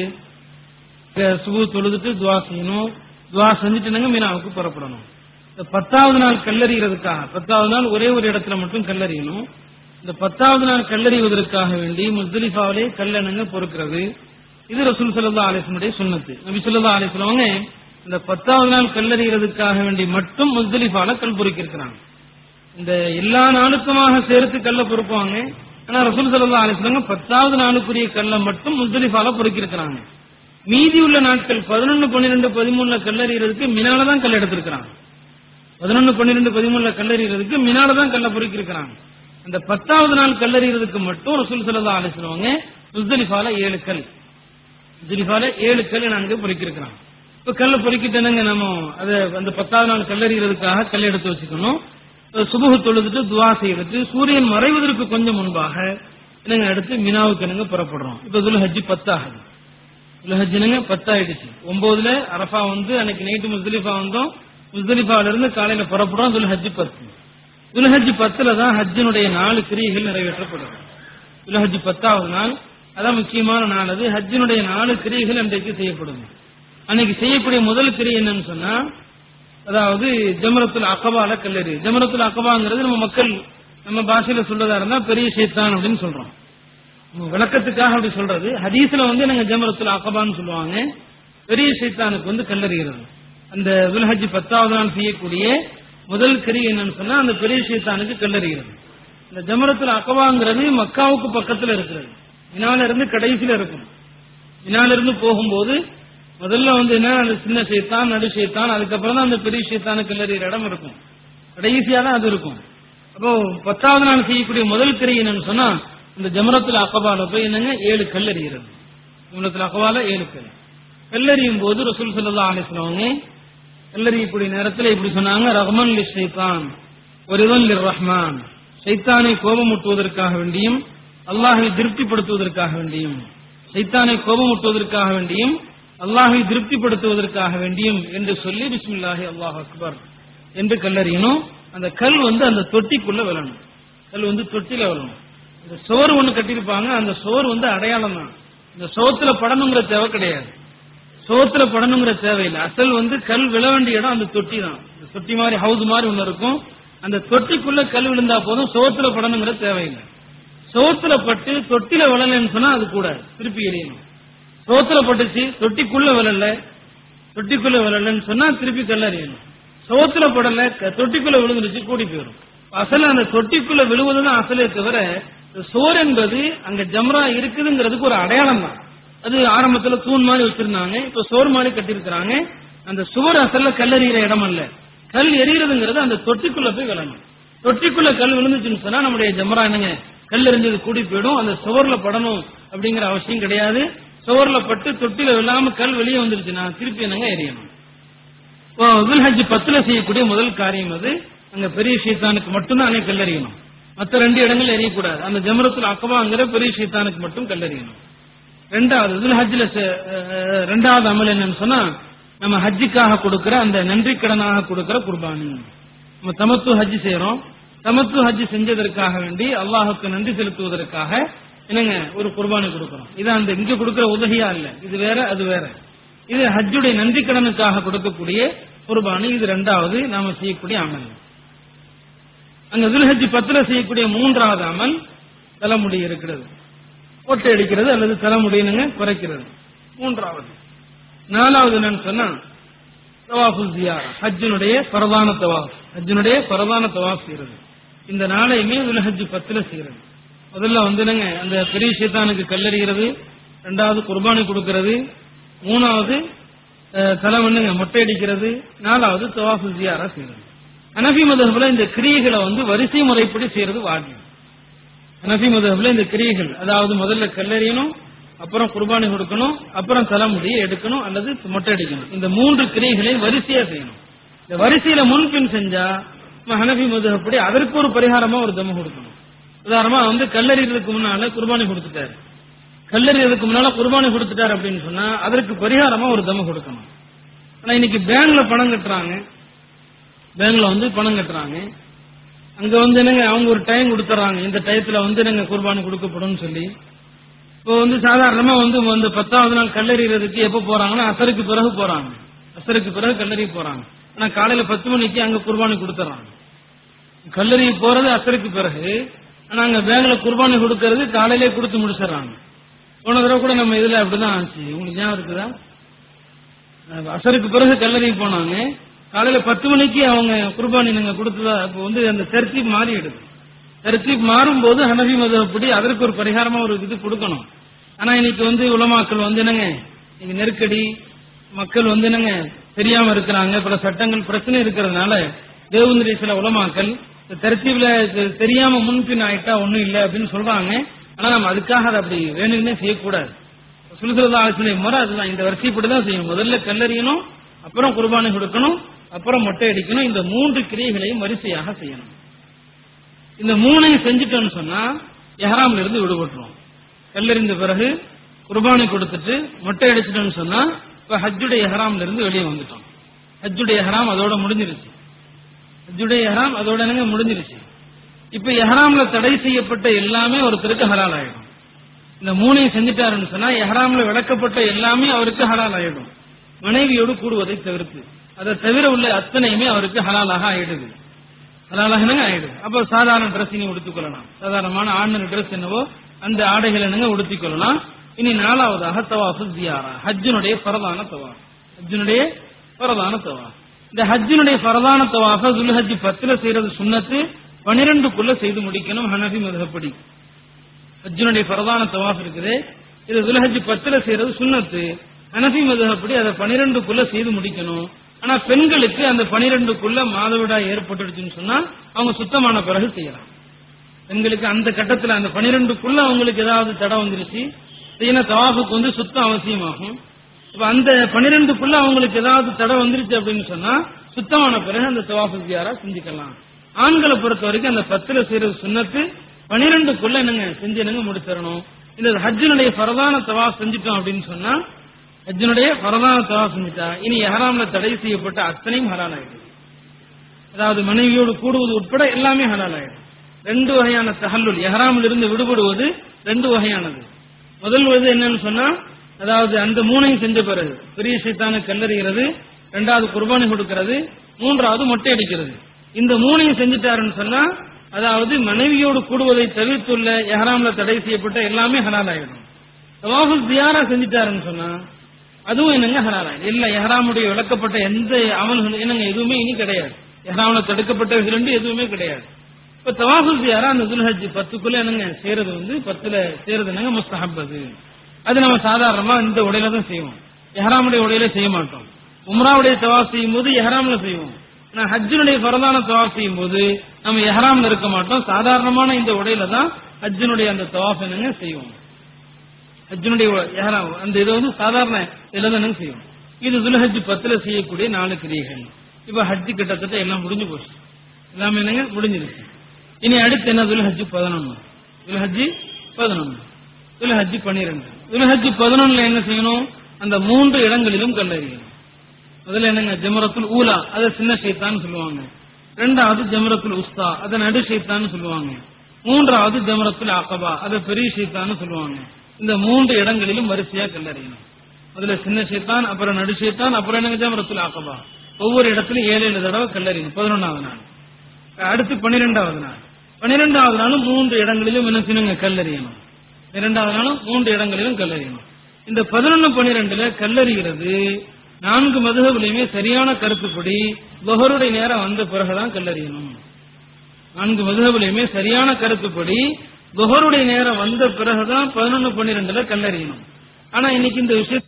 அஹ் சுபு தொழுதுட்டு துவா செய்யணும் துவா செஞ்சுட்டு மீனாவுக்கு புறப்படணும் இந்த பத்தாவது நாள் கல்லறிகிறதுக்காக பத்தாவது நாள் ஒரே ஒரு இடத்துல மட்டும் கல்லறியணும் இந்த பத்தாவது நாள் கல்லறிவதற்காக வேண்டி முஸ்தலிஃபாவிலே கல்லணங்க பொறுக்கிறது இது ரசூல் சல்லா அலிஸ்லமுடைய சுண்ணத்து நபி சொல்லா அலிஸ்லவங்க இந்த பத்தாவது நாள் கல்லறிகிறதுக்காக வேண்டி மட்டும் முஸ்தலிஃபால கல் பொறுக்கிருக்கிறாங்க இந்த எல்லா நாளுக்குமாக சேர்த்து கல்ல பொறுப்பாங்க ஆனா ரசூல் சல்லா அலிஸ்லவங்க பத்தாவது நாளுக்குரிய கல்லை மட்டும் முஸ்தலிஃபால பொறுக்கிருக்கிறாங்க மீதி உள்ள நாட்கள் பதினொன்னு பன்னிரெண்டு பதிமூணுல கல்லறிகிறதுக்கு மினால தான் கல் எடுத்திருக்கிறாங்க பதினொன்னு பன்னிரெண்டு பதிமூணுல கல்லறிகிறதுக்கு மினால தான் கல்ல பொறுக்கிருக்கிறாங்க அந்த பத்தாவது நாள் கல்லறிகிறதுக்கு மட்டும் ரசூல் சல்லா அலிஸ்லவங்க முஸ்தலிஃபால ஏழு கல் முஸ்தலிஃபால ஏழு கல் நான்கு பொறுக்கிருக்கிறாங்க இப்ப கல்ல பொறுக்கிட்டேனுங்க நம்ம அதை அந்த பத்தாவது நாள் கல்லறிகிறதுக்காக கல் எடுத்து வச்சுக்கணும் சுபுகு தொழுதுட்டு துவா செய்யறது சூரியன் மறைவதற்கு கொஞ்சம் முன்பாக என்னங்க அடுத்து மினாவுக்கு என்னங்க புறப்படுறோம் இப்ப இதுல ஹஜ்ஜி பத்தாகுது துல்ஹஜ்னுங்க பத்தாயிடுச்சு ஒன்பதுல அரஃபா வந்து அன்னைக்கு நைட்டு முஸ்தலிஃபா வந்தோம் முஸ்தலிஃபால இருந்து காலையில புறப்படுறோம் துல்ஹஜ் பத்து துல்ஹஜ் பத்துல தான் ஹஜ்ஜினுடைய நாலு கிரியைகள் நிறைவேற்றப்படும் துல்ஹஜ் பத்தாவது நாள் அதான் முக்கியமான நாள் அது ஹஜ்ஜினுடைய நாலு கிரியைகள் அன்றைக்கு செய்யப்படும் அன்னைக்கு செய்யக்கூடிய முதல் கிரியை என்னன்னு சொன்னா அதாவது ஜமரத்துல் அகபால கல்லறி ஜமரத்துல் அகபாங்கிறது நம்ம மக்கள் நம்ம பாஷையில சொல்றதா இருந்தா பெரிய சைத்தான் அப்படின்னு சொல்றோம் விளக்கத்துக்காக அப்படி சொல்றது ஹதீஸ்ல வந்து நாங்க ஜமரத்துல அகபான்னு சொல்லுவாங்க பெரிய சைத்தானுக்கு வந்து கல்லறிகிறது அந்த துல்ஹஜ் பத்தாவது நாள் செய்யக்கூடிய முதல் கறி என்னன்னு சொன்னா அந்த பெரிய சைத்தானுக்கு கல்லறிகிறது இந்த ஜமரத்துல அகபாங்கிறது மக்காவுக்கு பக்கத்துல இருக்கிறது மினால இருந்து கடைசியில இருக்கும் மினால இருந்து போகும்போது முதல்ல வந்து என்ன அந்த சின்ன சைத்தான் நடு சைத்தான் அதுக்கப்புறம் தான் அந்த பெரிய சைத்தானுக்கு கல்லறிகிற இடம் இருக்கும் கடைசியா தான் அது இருக்கும் அப்போ பத்தாவது நாள் செய்யக்கூடிய முதல் கறி என்னன்னு சொன்னா இந்த ஜமரத்துல அக்கபால போய் என்னங்க ஏழு கல் எறிகிறது ஜமரத்துல அக்கபால ஏழு கல் கல்லறியும் போது ரசூல் சல்லா அலிஸ்லவங்க கல்லறியக்கூடிய நேரத்தில் இப்படி சொன்னாங்க ரஹ்மன் லி ஷைத்தான் ஒருவன் லி ரஹ்மான் சைத்தானை கோபமூட்டுவதற்காக வேண்டியும் அல்லாஹை திருப்திப்படுத்துவதற்காக வேண்டியும் சைத்தானை கோபமூட்டுவதற்காக வேண்டியும் அல்லாஹை திருப்திப்படுத்துவதற்காக வேண்டியும் என்று சொல்லி பிஸ்மில்லாஹி அல்லாஹ் அக்பர் என்று கல்லறியணும் அந்த கல் வந்து அந்த தொட்டிக்குள்ள விழணும் கல் வந்து தொட்டில விழணும் இந்த சோறு ஒண்ணு கட்டியிருப்பாங்க அந்த சோறு வந்து அடையாளம் தான் இந்த சோத்துல படணுங்கிற தேவை கிடையாது சோத்துல படணுங்கிற தேவையில்லை அசல் வந்து கல் விழ வேண்டிய இடம் அந்த தொட்டி தான் இந்த தொட்டி மாதிரி ஹவுஸ் மாதிரி ஒண்ணு இருக்கும் அந்த தொட்டிக்குள்ள கல் விழுந்தா போதும் சோத்துல படணுங்கிற தேவையில்லை சோத்துல பட்டு தொட்டில விழலன்னு சொன்னா அது கூட திருப்பி எறியணும் சோத்துல பட்டுச்சு தொட்டிக்குள்ள விழல தொட்டிக்குள்ள விழலன்னு சொன்னா திருப்பி கல் எறியணும் சோத்துல படல க- தொட்டிக்குள்ள விழுந்துருச்சு கூடி போயிடும் அசல் அந்த தொட்டிக்குள்ள விழுவதுதான் அசலே தவிர இந்த சோர் என்பது அங்க ஜம்ரா இருக்குதுங்கிறதுக்கு ஒரு அடையாளம் தான் அது ஆரம்பத்துல தூண் மாதிரி வச்சிருந்தாங்க இப்ப சோறு மாதிரி கட்டியிருக்கிறாங்க அந்த சுவர் அசல்ல கல்லெறிகிற இடம் அல்ல கல் எறிகிறதுங்கிறது அந்த தொட்டிக்குள்ள போய் விழணும் தொட்டிக்குள்ள கல் விழுந்துச்சுன்னு சொன்னா நம்முடைய ஜமரா என்னங்க கல் எறிஞ்சது கூடி போயிடும் அந்த சுவர்ல படணும் அப்படிங்கிற அவசியம் கிடையாது சுவர்ல பட்டு தொட்டில விழாம கல் வெளியே வந்துருச்சுன்னா திருப்பி என்னங்க எறியணும் இப்போ ஹஜ் பத்துல செய்யக்கூடிய முதல் காரியம் அது அங்க பெரிய ஷீத்தானுக்கு மட்டும்தான் அங்கே கல்லறியணும் மற்ற ரெண்டு இடங்கள் எறியக்கூடாது அந்த ஜமரத்துல அக்கபாங்கிற பெரிய ஷீத்தானுக்கு மட்டும் கல்லறியணும் ரெண்டாவது இதுல ஹஜ்ல செ- அஹ், ரெண்டாவது அமல் என்னன்னு சொன்னா நம்ம ஹஜ்ஜுக்காக கொடுக்கிற அந்த நன்றி கடனாக கொடுக்கிற குர்பானி நம்ம தமத்து ஹஜ் செய்யறோம் தமத்து ஹஜ் செஞ்சதற்காக வேண்டி அல்லாஹுக்கு நன்றி செலுத்துவதற்காக என்னங்க ஒரு குர்பானி கொடுக்கிறோம் இது அந்த இங்க கொடுக்கிற உதவியா இல்ல இது வேற அது வேற இது ஹஜ்ஜுடைய நன்றி கடனுக்காக கொடுக்கக்கூடிய குர்பானி இது ரெண்டாவது நாம செய்யக்கூடிய அமல் அங்க துல்ஹஜ் பத்துல செய்யக்கூடிய மூன்றாவது அமல் தலைமுடி இருக்கிறது ஒட்டை அடிக்கிறது அல்லது தலைமுடியினுங்க குறைக்கிறது மூன்றாவது நாலாவது என்னன்னு சொன்னா தவாஃபு ஜியாரா ஹஜ்ஜினுடைய பரதான தவாஃப் ஹஜ்ஜினுடைய பரதான தவாஃப் செய்யறது இந்த நாளையுமே துல்ஹஜ் பத்துல செய்யறது முதல்ல வந்து என்னங்க அந்த பெரிய சைத்தானுக்கு கல்லறிகிறது ரெண்டாவது குர்பானி கொடுக்கிறது மூணாவது அஹ், தலை வந்துங்க மொட்டை அடிக்கிறது நாலாவது தவாஃபு ஜியாரா செய்யறது அனபி மதகுல இந்த கிரியைகளை வந்து வரிசை முறைப்படி செய்யறது வாஜிப் ஹனஃபி மதஹப்ல இந்த கிரியைகள் அதாவது முதல்ல கல்லறியணும் அப்புறம் குர்பானி கொடுக்கணும் அப்புறம் தலைமுடியை எடுக்கணும் அல்லது மொட்டை அடிக்கணும் இந்த மூன்று கிரியைகளை வரிசையா செய்யணும் இந்த வரிசையில முன்பின் செஞ்சா நம்ம ஹனஃபி மதஹப்படி அதற்கு ஒரு பரிகாரமா ஒரு தம கொடுக்கணும் உதாரணமா வந்து கல்லறிறதுக்கு முன்னால குர்பானி கொடுத்துட்டாரு கல்லறிறதுக்கு முன்னால குர்பானி கொடுத்துட்டாரு அப்படின்னு சொன்னா அதற்கு பரிகாரமா ஒரு தம கொடுக்கணும் ஆனா இன்னைக்கு பேங்க்ல பணம் கட்டுறாங்க பேங்க்ல வந்து பணம் கட்டுறாங்க அங்க வந்து என்னங்க அவங்க ஒரு டைம் கொடுத்துறாங்க இந்த டயத்துல வந்து என்னங்க குர்பானி கொடுக்கப்படும் சொல்லி இப்போ வந்து சாதாரணமா வந்து வந்து பத்தாவது நாள் கல்லறிறதுக்கு எப்ப போறாங்கன்னா அசருக்கு பிறகு போறாங்க அசருக்கு பிறகு கல்லறி போறாங்க ஆனா காலையில பத்து மணிக்கு அங்க குர்பானி கொடுத்துறாங்க கல்லறி போறது அசருக்கு பிறகு ஆனா அங்க பேங்க்ல குர்பானி கொடுக்கறது காலையிலே கொடுத்து முடிச்சிடறாங்க போன தடவை கூட நம்ம இதுல அப்படிதான் ஆச்சு உங்களுக்கு ஞாபகம் இருக்குதா அஹ் அசருக்கு பிறகு கல்லறி போனாங்க காலையில பத்து மணிக்கு அவங்க குர்பானி நீங்க கொடுத்ததா அப்போ வந்து அந்த தர்த்தீப் மாறிடுது தர்த்தீப் மாறும்போது ஹனபி மதப்படி அதற்கு ஒரு பரிகாரமா ஒரு இது கொடுக்கணும் ஆனா இன்னைக்கு வந்து உலமாக்கள் வந்து என்னங்க இன்னைக்கு நெருக்கடி மக்கள் வந்து என்னங்க தெரியாம இருக்கிறாங்க பல சட்டங்கள் பிரச்சனை இருக்கிறதுனால தேவந்திரி சில உலமாக்கள் இந்த தர்த்தீப்ல இது தெரியாம முன்பின் ஆயிட்டா ஒண்ணும் இல்லை அப்படின்னு சொல்றாங்க ஆனா நம்ம அதுக்காக அதை அப்படி வேணும்னே செய்யக்கூடாது சுலுசுலதா ஆலோசனை முறை அதுதான் இந்த வரிசைப்படி தான் செய்யணும் முதல்ல கல்லறியணும் அப்புறம் குர்பானி கொடுக்கணும் அப்புறம் மொட்டை அடிக்கணும் இந்த மூன்று கிரியைகளையும் வரிசையாக செய்யணும் இந்த மூணையும் செஞ்சுட்டோம்னு சொன்னா எஹராம்ல இருந்து விடுபட்டுரும் கல்லறிந்த பிறகு குர்பானி கொடுத்துட்டு மொட்டை அடிச்சிட்டோம்னு சொன்னா இப்ப ஹஜ்ஜுடைய எஹராம்ல இருந்து வெளியே வந்துட்டோம் ஹஜ்ஜுடைய எஹராம் அதோட முடிஞ்சிருச்சு ஹஜ்ஜுடைய எஹராம் அதோட என்னங்க முடிஞ்சிருச்சு இப்ப எஹராம்ல தடை செய்யப்பட்ட எல்லாமே ஒருத்தருக்கு ஹலால் ஆயிடும் இந்த மூணையும் செஞ்சுட்டாருன்னு சொன்னா எஹராம்ல விளக்கப்பட்ட எல்லாமே அவருக்கு ஹலால் ஆயிடும் மனைவியோடு கூடுவதை தவிர்த்து அதை தவிர உள்ள அத்தனையுமே அவருக்கு ஹலாலாக ஆயிடுது ஹலாலாக என்னங்க ஆயிடுது அப்ப சாதாரண ட்ரெஸ் நீங்க உடுத்திக்கொள்ளலாம் சாதாரணமான ஆண்கள் ட்ரெஸ் என்னவோ அந்த ஆடைகளை என்னங்க உடுத்திக் கொள்ளலாம் இனி நாலாவதாக தவாஃபு ஜியாரா ஹஜ்ஜினுடைய பரதான தவாஃப் ஹஜ்ஜினுடைய பரதான தவாஃப் இந்த ஹஜ்ஜினுடைய பரதான தவாஃப துல்ஹஜ் பத்துல செய்யறது சுன்னத்து பனிரெண்டுக்குள்ள செய்து முடிக்கணும் ஹனபி மதுகப்படி ஹஜ்ஜினுடைய பரதான தவாஃப் இருக்குது இது துல்ஹஜ் பத்துல செய்யறது சுன்னத்து ஹனபி மதுகப்படி அதை பனிரெண்டுக்குள்ள செய்து முடிக்கணும் ஆனா பெண்களுக்கு அந்த பனிரெண்டுக்குள்ள மாதவிடாய் ஏற்பட்டுடுச்சுன்னு சொன்னா அவங்க சுத்தமான பிறகு செய்யலாம் பெண்களுக்கு அந்த கட்டத்துல அந்த பனிரெண்டுக்குள்ள அவங்களுக்கு ஏதாவது தடை வந்துருச்சு செய்யணும் தவாஃபுக்கு வந்து சுத்தம் அவசியமாகும் இப்ப அந்த பனிரெண்டுக்குள்ள அவங்களுக்கு ஏதாவது தடை வந்துருச்சு அப்படின்னு சொன்னா சுத்தமான பிறகு அந்த தவாஃபு ஜியாரா செஞ்சுக்கலாம் ஆண்களை பொறுத்த வரைக்கும் அந்த பத்துல செய்யறது சுண்ணத்து பனிரெண்டுக்குள்ள என்னங்க செஞ்சு என்னங்க முடிச்சிடணும் இந்த ஹஜ்ஜினுடைய பரதான தவாஃப் செஞ்சுட்டோம் அப்படின்னு சொன்னா ஹஜ்ஜினுடைய பரதான தவாஃப் செஞ்சுட்டா இனி எஹராம்ல தடை செய்யப்பட்ட அத்தனையும் ஹலால் ஆயிடும் அதாவது மனைவியோடு கூடுவது உட்பட எல்லாமே ஹலால் ஆயிடும் ரெண்டு வகையான தஹல்லுல் எஹராமில் இருந்து விடுபடுவது ரெண்டு வகையானது முதல் இது என்னன்னு சொன்னா அதாவது அந்த மூணையும் செஞ்ச பிறகு பெரிய சைத்தானு கல்லறிகிறது ரெண்டாவது குர்பானி கொடுக்கிறது மூன்றாவது மொட்டை அடிக்கிறது இந்த மூணையும் செஞ்சுட்டாருன்னு சொன்னா அதாவது மனைவியோடு கூடுவதை தவிர்த்துள்ள எஹராம்ல தடை செய்யப்பட்ட எல்லாமே ஹலால் ஆயிடும் தவாஃபுல் ஜியாரா செஞ்சுட்டாருன்னு சொன்னா அதுவும் என்னங்க ஹலால் ஆயிடும் இல்ல எஹராமுடைய விளக்கப்பட்ட எந்த அமல்கள் என்னங்க எதுவுமே இனி கிடையாது எஹராம்ல தடுக்கப்பட்டவைகள் ரெண்டு எதுவுமே கிடையாது இப்ப தவாஃபுல் ஜியாரா அந்த துல்ஹஜ் பத்துக்குள்ள என்னங்க செய்யறது வந்து பத்துல செய்யறது என்னங்க முஸ்தஹப் அது அது நம்ம சாதாரணமா இந்த உடையில தான் செய்வோம் எஹராமுடைய உடையில செய்ய மாட்டோம் உம்ராவுடைய தவாஃப் செய்யும் போது எஹராம்ல செய்வோம் ஆனா ஹஜ்ஜினுடைய பரதான தவாஃப் செய்யும் போது நம்ம எஹராம்ல இருக்க மாட்டோம் சாதாரணமான இந்த உடையில தான் ஹஜ்ஜினுடைய அந்த தவாஃப் என்னங்க செய்வோம் ஹஜ்ஜினுடைய எஹராம் அந்த இதை வந்து சாதாரண இதுல தான் என்னங்க செய்வோம் இது துல்ஹஜ் பத்துல செய்யக்கூடிய நாலு கிரியைகள் இப்ப ஹஜ் கிட்டத்தட்ட எல்லாம் முடிஞ்சு போச்சு எல்லாமே என்னங்க முடிஞ்சிருச்சு இனி அடுத்து என்ன துல்ஹஜ் பதினொன்னு துல்ஹஜ் பதினொன்னு துல்ஹஜ் பன்னிரெண்டு துல்ஹஜ் பதினொன்னுல என்ன செய்யணும் அந்த மூன்று இடங்களிலும் கல்லறியணும் முதல்ல என்னங்க ஜமரத்துல் ஊலா அதை சின்ன ஷைத்தான் சொல்லுவாங்க ரெண்டாவது ஜமரத்துல் உஸ்தா அதை நடு ஷைத்தான்னு சொல்லுவாங்க மூன்றாவது ஜமரத்துல் அகபா அதை பெரிய ஷைத்தான்னு சொல்லுவாங்க இந்த மூன்று இடங்களிலும் வரிசையா கல்லறியணும் முதல்ல சின்ன ஷைத்தான் அப்புறம் நடு ஷைத்தான் அப்புறம் என்னங்க ஜமரத்துல் அகபா ஒவ்வொரு இடத்துலயும் ஏழு ஏழு தடவை கல்லறியணும் பதினொன்னாவது நாள் அடுத்து பன்னிரெண்டாவது நாள் பன்னிரெண்டாவது நாளும் மூன்று இடங்களிலும் என்ன செய்யணுங்க கல்லறியணும் இரண்டாவது நாளும் மூன்று இடங்களிலும் கல்லறியணும் இந்த பதினொன்னு பன்னிரெண்டுல கல்லறிகிறது நான்கு மதுகவிலையுமே சரியான கருத்துப்படி லொஹருடைய நேரம் வந்த பிறகுதான் கல்லறியணும் நான்கு மதுகவிலையுமே சரியான கருத்துப்படி லொஹருடைய நேரம் வந்த பிறகுதான் பதினொன்னு பன்னிரெண்டுல கல்லறியணும் ஆனா இன்னைக்கு இந்த விஷயம்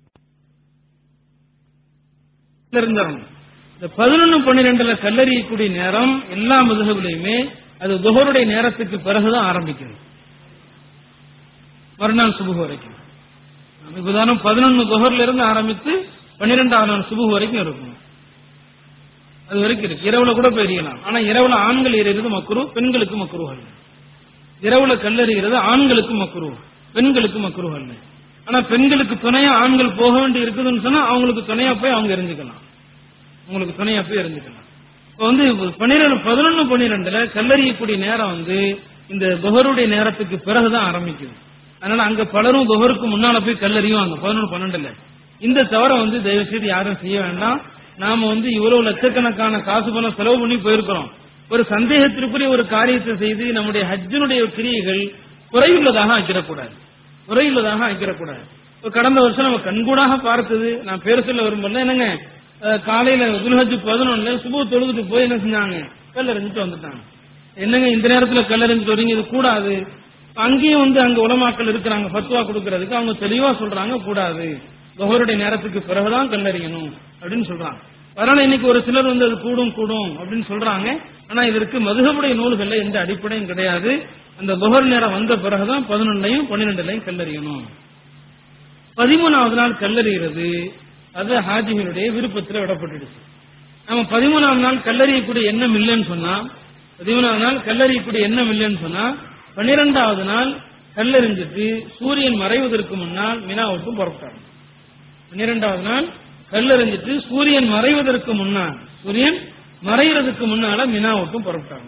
தெரிஞ்சிடணும் இந்த பதினொன்னு பன்னிரெண்டுல கல்லறியக்கூடிய நேரம் எல்லா மதுகவிலையுமே அது துஹருடைய நேரத்துக்கு பிறகுதான் ஆரம்பிக்குது மறுநாள் சுபு வரைக்கும் இப்பதானம் பதினொன்னு துஹர்ல இருந்து ஆரம்பித்து பன்னிரெண்டாவது நாள் சுபு வரைக்கும் இருக்கும் அது வரைக்கும் இருக்கு இரவுல கூட பெரியலாம் ஆனா இரவுல ஆண்கள் எறிகிறது மக்குரு பெண்களுக்கு மக்குரு அல்ல இரவுல கல்லறிகிறது ஆண்களுக்கு மக்குரு பெண்களுக்கு மக்குரு அல்ல ஆனா பெண்களுக்கு துணையா ஆண்கள் போக வேண்டி இருக்குதுன்னு சொன்னா அவங்களுக்கு துணையா போய் அவங்க எரிஞ்சுக்கலாம் உங்களுக்கு துணையா போய் எரிஞ்சுக்கலாம் இப்ப வந்து பன்னிரெண்டு பதினொன்னு பன்னிரெண்டுல கல்லறியக்கூடிய நேரம் வந்து இந்த துஹருடைய நேரத்துக்கு பிறகுதான் ஆரம்பிக்குது அதனால அங்க பலரும் துஹருக்கு முன்னால போய் கல்லறியுவாங்க பதினொன்று பன்னெண்டுல இந்த தவிர வந்து தயவு செய்து யாரும் செய்ய வேண்டாம் நாம வந்து இவ்வளவு லட்சக்கணக்கான காசு பணம் செலவு பண்ணி போயிருக்கிறோம் ஒரு சந்தேகத்திற்குரிய ஒரு காரியத்தை செய்து நம்முடைய ஹஜ்ஜினுடைய கிரியைகள் குறையுள்ளதாக ஆக்கிடக்கூடாது குறையுள்ளதாக ஆக்கிடக்கூடாது இப்ப கடந்த வருஷம் நம்ம கண்கூடாக பார்த்தது நான் பேர் சொல்ல விரும்பல என்னங்க அஹ், காலையில துல்ஹஜ் பதினொன்னுல சுபு தொழுதுட்டு போய் என்ன செஞ்சாங்க கல்லறிஞ்சிட்டு வந்துட்டாங்க என்னங்க இந்த நேரத்துல கல்லறிஞ்சிட்டு வரீங்க இது கூடாது அங்கேயும் வந்து அங்க உலமாக்கள் இருக்கிறாங்க ஃபத்வா கொடுக்கறதுக்கு அவங்க தெளிவா சொல்றாங்க கூடாது தொகருடைய நேரத்துக்கு பிறகுதான் கல்லறியணும் அப்படின்னு சொல்றாங்க அதனால இன்னைக்கு ஒரு சிலர் வந்து அது கூடும் கூடும் அப்படின்னு சொல்றாங்க ஆனா இதற்கு மதுகமுடைய நூல்கள்ல எந்த அடிப்படையும் கிடையாது அந்த தொகர் நேரம் வந்த பிறகுதான் பதினொன்னையும் பன்னிரெண்டுலையும் கல்லறியணும் பதிமூணாவது நாள் கல்லறிகிறது அது ஹாஜிகளுடைய விருப்பத்தில் விடப்பட்டுடுச்சு நம்ம பதிமூணாம் நாள் கல்லறியக்கூடிய எண்ணம் இல்லைன்னு சொன்னா பதிமூணாவது நாள் கல்லறியக்கூடிய எண்ணம் இல்லைன்னு சொன்னா பன்னிரெண்டாவது நாள் கல்லெறிஞ்சிட்டு சூரியன் மறைவதற்கு முன்னால் மினாவுக்கும் புறப்பட்டாங்க பன்னிரெண்டாவது நாள் கல்லெறிஞ்சிட்டு சூரியன் மறைவதற்கு முன்னால் சூரியன் மறைகிறதுக்கு முன்னால மினாவுக்கும் புறப்பட்டாங்க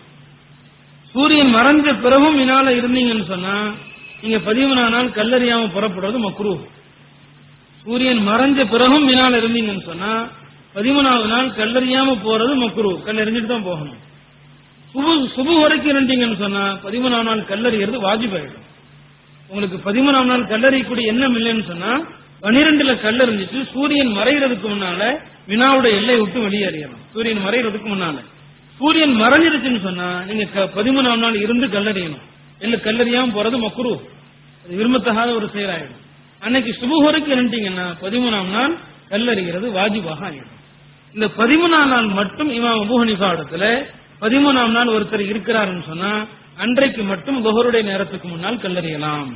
சூரியன் மறைஞ்ச பிறகும் மினால இருந்தீங்கன்னு சொன்னா நீங்க பதிமூணாம் நாள் கல்லறியாம புறப்படுவது மக்ரூ சூரியன் மறைஞ்ச பிறகும் மினால இருந்தீங்கன்னு சொன்னா பதிமூணாவது நாள் கல்லறியாம போறது மக்ரூ கல்லெறிஞ்சிட்டு தான் போகணும் சுபு சுபு வரைக்கும் இருந்தீங்கன்னு சொன்னா பதிமூணாம் நாள் கல்லறிகிறது வாஜிபாயிடும் உங்களுக்கு பதிமூணாம் நாள் கல்லறியக்கூடிய எண்ணம் இல்லைன்னு சொன்னா பனிரெண்டுல கல்லறிஞ்சிட்டு சூரியன் மறைகிறதுக்கு முன்னால வினாவுடைய எல்லை விட்டு வெளியேறியணும் சூரியன் மறைகிறதுக்கு முன்னால சூரியன் மறைஞ்சிருச்சுன்னு சொன்னா நீங்க க- பதிமூணாம் நாள் இருந்து கல்லறியணும் இல்ல கல்லறியாம போறது மக்குரு அது விரும்பத்தகாத ஒரு செயலாயிடும் அன்னைக்கு சுபு வரைக்கும் இருந்தீங்கன்னா பதிமூணாம் நாள் கல்லறிகிறது வாஜிபாக ஆயிடும் இந்த பதிமூணாம் நாள் மட்டும் இமாம் அபூ ஹனீஃபா இடத்துல பதிமூணாம் நாள் ஒருத்தர் இருக்கிறாருன்னு சொன்னா அன்றைக்கு மட்டும் குஹருடைய நேரத்துக்கு முன்னால் கல்லறியலாம்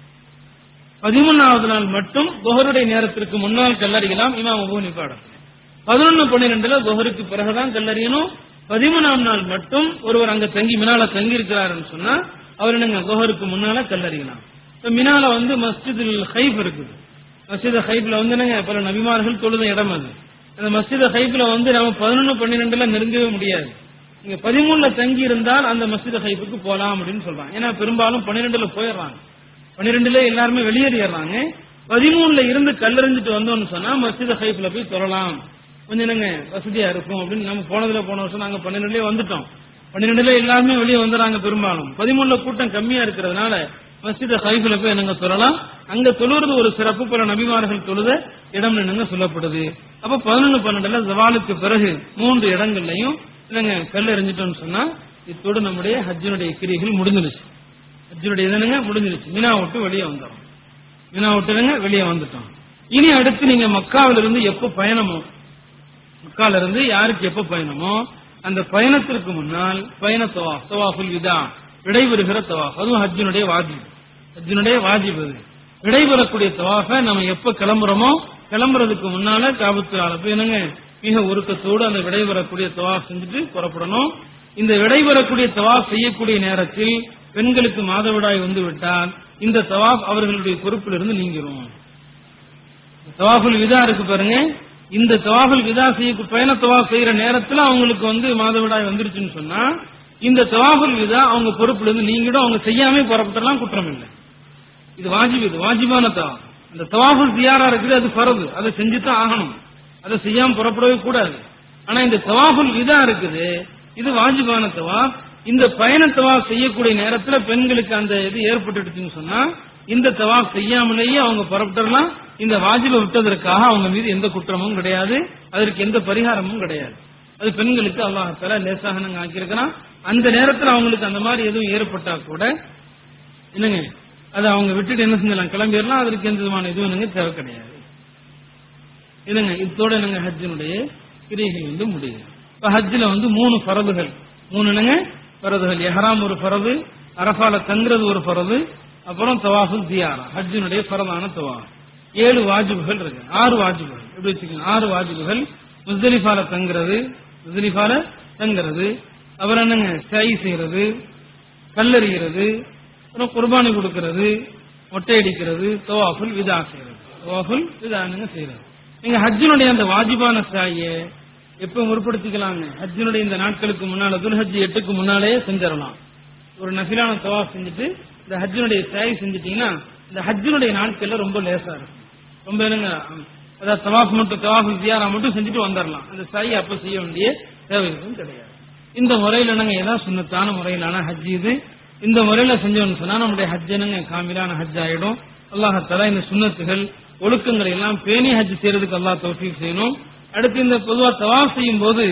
பதிமூணாவது நாள் மட்டும் குஹருடைய நேரத்திற்கு முன்னால் கல்லறியலாம் இமாம் அபூ ஹனீஃபா இடத்துல பதினொன்னு பன்னிரெண்டுல குஹருக்கு பிறகுதான் கல்லறியணும் பதிமூணாம் நாள் மட்டும் ஒருவர் அங்க தங்கி மினால தங்கி இருக்கிறாருன்னு சொன்னா அவர் என்னங்க குஹருக்கு முன்னால கல்லறியலாம் இப்ப மினால வந்து மஸ்ஜிதுல் ஹைஃப் இருக்குது மஸ்ஜித் ஹைப்ல வந்து என்னங்க பல நபிமார்கள் தொழுத இடம் அது அந்த மஸ்ஜித் ஹைப்ல வந்து நம்ம பதினொன்னு பன்னிரெண்டுல நெருங்கவே முடியாது நீங்க பதிமூணுல தங்கி இருந்தால் அந்த மஸ்ஜித் ஹைப்புக்கு போலாம் அப்படின்னு சொல்றாங்க ஏன்னா பெரும்பாலும் பன்னிரெண்டுல போயிடுறாங்க பன்னிரெண்டுல எல்லாருமே வெளியேறிடுறாங்க பதிமூணுல இருந்து கல்லறிஞ்சிட்டு வந்தோம்னு சொன்னா மஸ்ஜித் ஹைப்ல போய் தொழலாம் கொஞ்சம் என்னங்க வசதியா இருக்கும் அப்படின்னு நம்ம போனதுல போன வருஷம் நாங்க பன்னிரெண்டுலயே வந்துட்டோம் பன்னிரெண்டுல எல்லாருமே வெளியே வந்துடுறாங்க பெரும்பாலும் பதிமூணுல கூட்டம் கம்மியா இருக்கிறதுனால மஸ்ஜித் ஹைஃபில் போய் என்னங்க சொல்லலாம் அங்க தொழுறது ஒரு சிறப்பு பல நபிமார்கள் தொழுத இடம் என்னங்க சொல்லப்படுது அப்ப பதினொன்னு பன்னெண்டுல ஜவாலுக்கு பிறகு மூன்று இடங்கள்லையும் என்னங்க கல் எறிஞ்சிட்டோம்னு சொன்னா இத்தோடு நம்முடைய ஹஜ்ஜினுடைய கிரிகள் முடிஞ்சிருச்சு ஹஜ்ஜினுடைய இதனுங்க முடிஞ்சிருச்சு மினா விட்டு வெளியே வந்தோம் மினா விட்டுருங்க வெளியே வந்துட்டோம் இனி அடுத்து நீங்க மக்காவில இருந்து எப்ப பயணமோ மக்கால இருந்து யாருக்கு எப்ப பயணமோ அந்த பயணத்திற்கு முன்னால் பயண தவாஃப் தவாஃபுல் விதா விடைபெறுகிற தவாஃப் அதுவும் ஹஜ்ஜினுடைய வாஜிப் ஹஜ்ஜினுடைய வாஜிப் அது விடைபெறக்கூடிய தவாஃபை நம்ம எப்ப கிளம்புறோமோ கிளம்புறதுக்கு முன்னால காபத்துலால போய் என்னங்க மிக உருக்கத்தோடு அந்த விடைபெறக்கூடிய தவாஃப் செஞ்சுட்டு புறப்படணும் இந்த விடைபெறக்கூடிய தவாஃப் செய்யக்கூடிய நேரத்தில் பெண்களுக்கு மாதவிடாய் வந்து விட்டால் இந்த தவாஃப் அவர்களுடைய பொறுப்பிலிருந்து நீங்கிரும் தவாஃபுல் விதா இருக்கு பாருங்க இந்த தவாஃபுல் விதா செய்ய பயண தவாஃப் செய்யற நேரத்துல அவங்களுக்கு வந்து மாதவிடாய் வந்துருச்சுன்னு சொன்னா இந்த தவாஃபுல் விதா அவங்க பொறுப்புல இருந்து நீங்கிடும் அவங்க செய்யாம புறப்பட்டலாம் குற்றம் இல்லை இது வாஜிப் இது வாஜிபான தவாஃப் அந்த தவாஃபுல் தியாரா இருக்குது அது பரவு அதை செஞ்சுதான் ஆகணும் அதை செய்யாம புறப்படவே கூடாது ஆனா இந்த தவாஃபுல் விதா இருக்குது இது வாஜிபான தவாஃப் இந்த பயண தவாஃப் செய்யக்கூடிய நேரத்துல பெண்களுக்கு அந்த இது ஏற்பட்டுடுச்சுன்னு சொன்னா இந்த தவாஃப் செய்யாமலேயே அவங்க புறப்பட்டுலாம் இந்த வாஜிபை விட்டதற்காக அவங்க மீது எந்த குற்றமும் கிடையாது அதற்கு எந்த பரிகாரமும் கிடையாது அது பெண்களுக்கு அல்லாஹால லேசாக நாங்க ஆக்கியிருக்கிறான் அந்த நேரத்துல அவங்களுக்கு அந்த மாதிரி எதுவும் ஏற்பட்டா கூட என்னங்க அதை அவங்க விட்டுட்டு என்ன செஞ்சலாம் கிளம்பிடலாம் அதற்கு எந்த விதமான இதுவும் என்னங்க தேவை கிடையாது என்னங்க இதோட என்னங்க ஹஜ்ஜினுடைய கிரிகை வந்து முடியுது இப்ப ஹஜ்ஜில வந்து மூணு பரதுகள் மூணு என்னங்க பரதுகள் எஹராம் ஒரு பரது அரபால தங்குறது ஒரு பரது அப்புறம் தவாஃபுல் தியாரா ஹஜ்ஜினுடைய பரதான தவாஃப் ஏழு வாஜிபுகள் இருக்கு ஆறு வாஜிபுகள் எப்படி வச்சுக்கோங்க ஆறு வாஜிபுகள் முஸ்தலிஃபால தங்குறது முஸ்தலிஃபால தங்குறது அப்புறம் என்னங்க சை செய்யறது கல்லறிகிறது அப்புறம் குர்பானி கொடுக்கிறது மொட்டை அடிக்கிறது தவாஃபுல் விதா செய்யறது தவாஃபுல் விதா என்னங்க செய்யறது நீங்க ஹஜ்ஜினுடைய அந்த வாஜிபான சாய எப்ப முற்படுத்திக்கலாங்க ஹஜ்ஜினுடைய இந்த நாட்களுக்கு முன்னால துல்ஹஜ் எட்டுக்கு முன்னாலே செஞ்சிடலாம் ஒரு நஃபிலான தவாஃப் செஞ்சுட்டு இந்த ஹஜ்ஜினுடைய சாய் செஞ்சுட்டீங்கன்னா இந்த ஹஜ்ஜினுடைய நாட்கள்ல ரொம்ப லேசா இருக்கும் ரொம்ப என்னங்க அதாவது தவாஃப் மட்டும் தவாஃப் தியாரா மட்டும் செஞ்சுட்டு வந்துடலாம் அந்த சாய் அப்ப செய்ய வேண்டிய தேவை எதுவும் கிடையாது இந்த முறையில நாங்க ஏதாவது சுண்ணத்தான முறையிலான ஹஜ் இது இந்த முறையில செஞ்சோம்னு சொன்னா நம்முடைய ஹஜ் என்னங்க காமிலான ஹஜ் ஆயிடும் அல்லாஹால இந்த சுண்ணத்துகள் ஒழுக்கங்களை எல்லாம் பேணி ஹஜ் செய்யறதுக்கு அல்லாஹ் தௌஃபீக் செய்யணும் அடுத்து இந்த பொதுவா தவாஃப் செய்யும் போது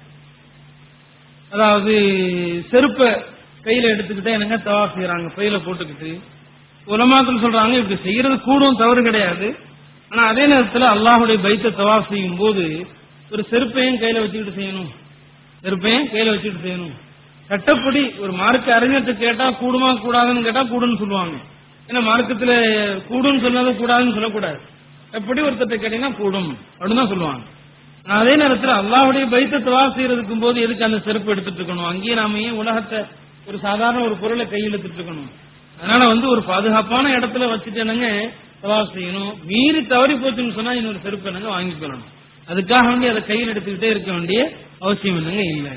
அதாவது செருப்ப கையில எடுத்துக்கிட்டே என்னங்க தவாஃப் செய்யறாங்க பையில போட்டுக்கிட்டு உலமாக்கள் சொல்றாங்க இப்படி செய்யறது கூடும் தவறு கிடையாது ஆனா அதே நேரத்துல அல்லாஹுடைய பைத்த தவாஃப் செய்யும் போது ஒரு செருப்பையும் கையில வச்சுக்கிட்டு செய்யணும் செருப்பையும் கையில வச்சுக்கிட்டு செய்யணும் சட்டப்படி ஒரு மார்க்க அறிஞர்கிட்ட கேட்டா கூடுமா கூடாதுன்னு கேட்டா கூடுன்னு சொல்லுவாங்க ஏன்னா மார்க்கத்துல கூடுன்னு சொன்னது கூடாதுன்னு சொல்லக்கூடாது எப்படி ஒருத்தட்ட கேட்டீங்கன்னா கூடும் அப்படின்னு தான் சொல்லுவாங்க ஆனா அதே நேரத்துல அல்லாஹுடைய பைத்த தவாஃப் செய்யறதுக்கும் போது எதுக்கு அந்த செருப்பு எடுத்துட்டு இருக்கணும் அங்கேயே நாம ஏன் உலகத்தை ஒரு சாதாரண ஒரு பொருளை கையில் எடுத்துட்டு இருக்கணும் அதனால வந்து ஒரு பாதுகாப்பான இடத்துல வச்சுட்டு என்னங்க தவாஃப் செய்யணும் மீறி தவறி போச்சுன்னு சொன்னா இன்னொரு செருப்பு என்னங்க வாங்கிக்கொள்ளணும் அதுக்காக வேண்டி அதை கையில் எடுத்துக்கிட்டே இருக்க வேண்டிய அவசியம் என்னங்க இல்லை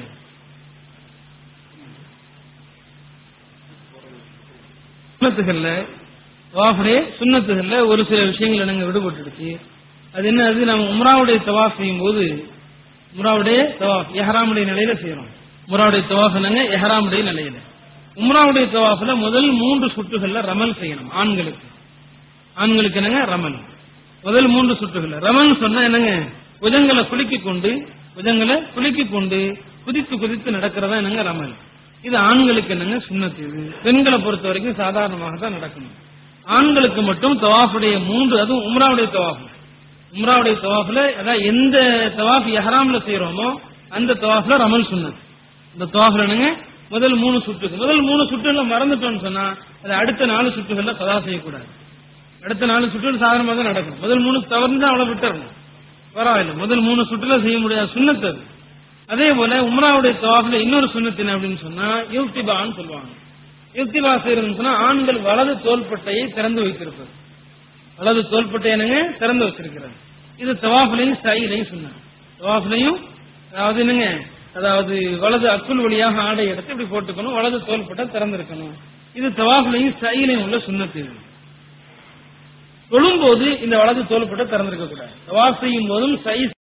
சுண்ணத்துகள்ல தவாஃபுடைய சுண்ணத்துகள்ல ஒரு சில விஷயங்கள் என்னங்க விடுபட்டுடுச்சு அது என்ன அது நம்ம உம்ராவுடைய தவாஃப் செய்யும் போது உம்ராவுடைய தவாஃப் எஹராமுடைய நிலையில செய்யறோம் உம்ராவுடைய தவாஃப் என்னங்க எஹராமுடைய நிலையில உம்ராவுடைய தவாஃப்ல முதல் மூன்று சுற்றுகள்ல ரமல் செய்யணும் ஆண்களுக்கு ஆண்களுக்கு என்னங்க ரமல் முதல் மூன்று சுற்றுகள்ல ரமல் சொன்னா என்னங்க புஜங்களை குலுக்கிக் கொண்டு புஜங்களை குலுக்கிக் கொண்டு குதித்து குதித்து நடக்கிறதா என்னங்க ரமல் இது ஆண்களுக்கு என்னங்க சுண்ணத்து இது பெண்களை பொறுத்த வரைக்கும் சாதாரணமாக தான் நடக்கணும் ஆண்களுக்கு மட்டும் தவாஃபுடைய மூன்று அதுவும் உம்ராவுடைய தவாஃப் உம்ராவுடைய தவாஃப்ல அதாவது எந்த தவாஃப் எஹராம்ல செய்யறோமோ அந்த தவாஃப்ல ரமல் சுன்னத் இந்த தவாஃப்ல என்னங்க முதல் மூணு சுற்றுக்கு முதல் மூணு சுற்றுல மறந்துட்டோம்னு சொன்னா அது அடுத்த நாலு சுற்றுகள்ல சதா செய்யக்கூடாது அடுத்த நாலு சுற்றுகள் சாதாரணமாக தான் நடக்கும் முதல் மூணு தவறுந்து அவ்வளவு விட்டுறணும் பரவாயில்ல முதல் மூணு சுற்றுல செய்ய முடியாத சுண்ணத்து அது அதே போல உம்ராவுடைய தவாஃப்ல இன்னொரு சுண்ணத்து என்ன அப்படின்னு சொன்னா யுக்திபான்னு சொல்லுவாங்க யுக்திபா செய்யறதுன்னு சொன்னா ஆண்கள் வலது தோள்பட்டையை திறந்து வைத்திருப்பது வலது தோள்பட்டை என்னங்க திறந்து வச்சிருக்கிறது இது தவாஃபிலையும் சைலையும் சொன்னாங்க தவாஃபிலையும் அதாவது என்னங்க அதாவது வலது அக்குள் வழியாக ஆடை எடுத்து இப்படி போட்டுக்கணும் வலது தோள்பட்டை திறந்திருக்கணும் இது தவாஃபிலையும் சைலையும் உள்ள சுண்ணத்து இது தொழும்போது இந்த வலது தோள்பட்டை திறந்திருக்க கூடாது தவாஃப் செய்யும் போதும் சை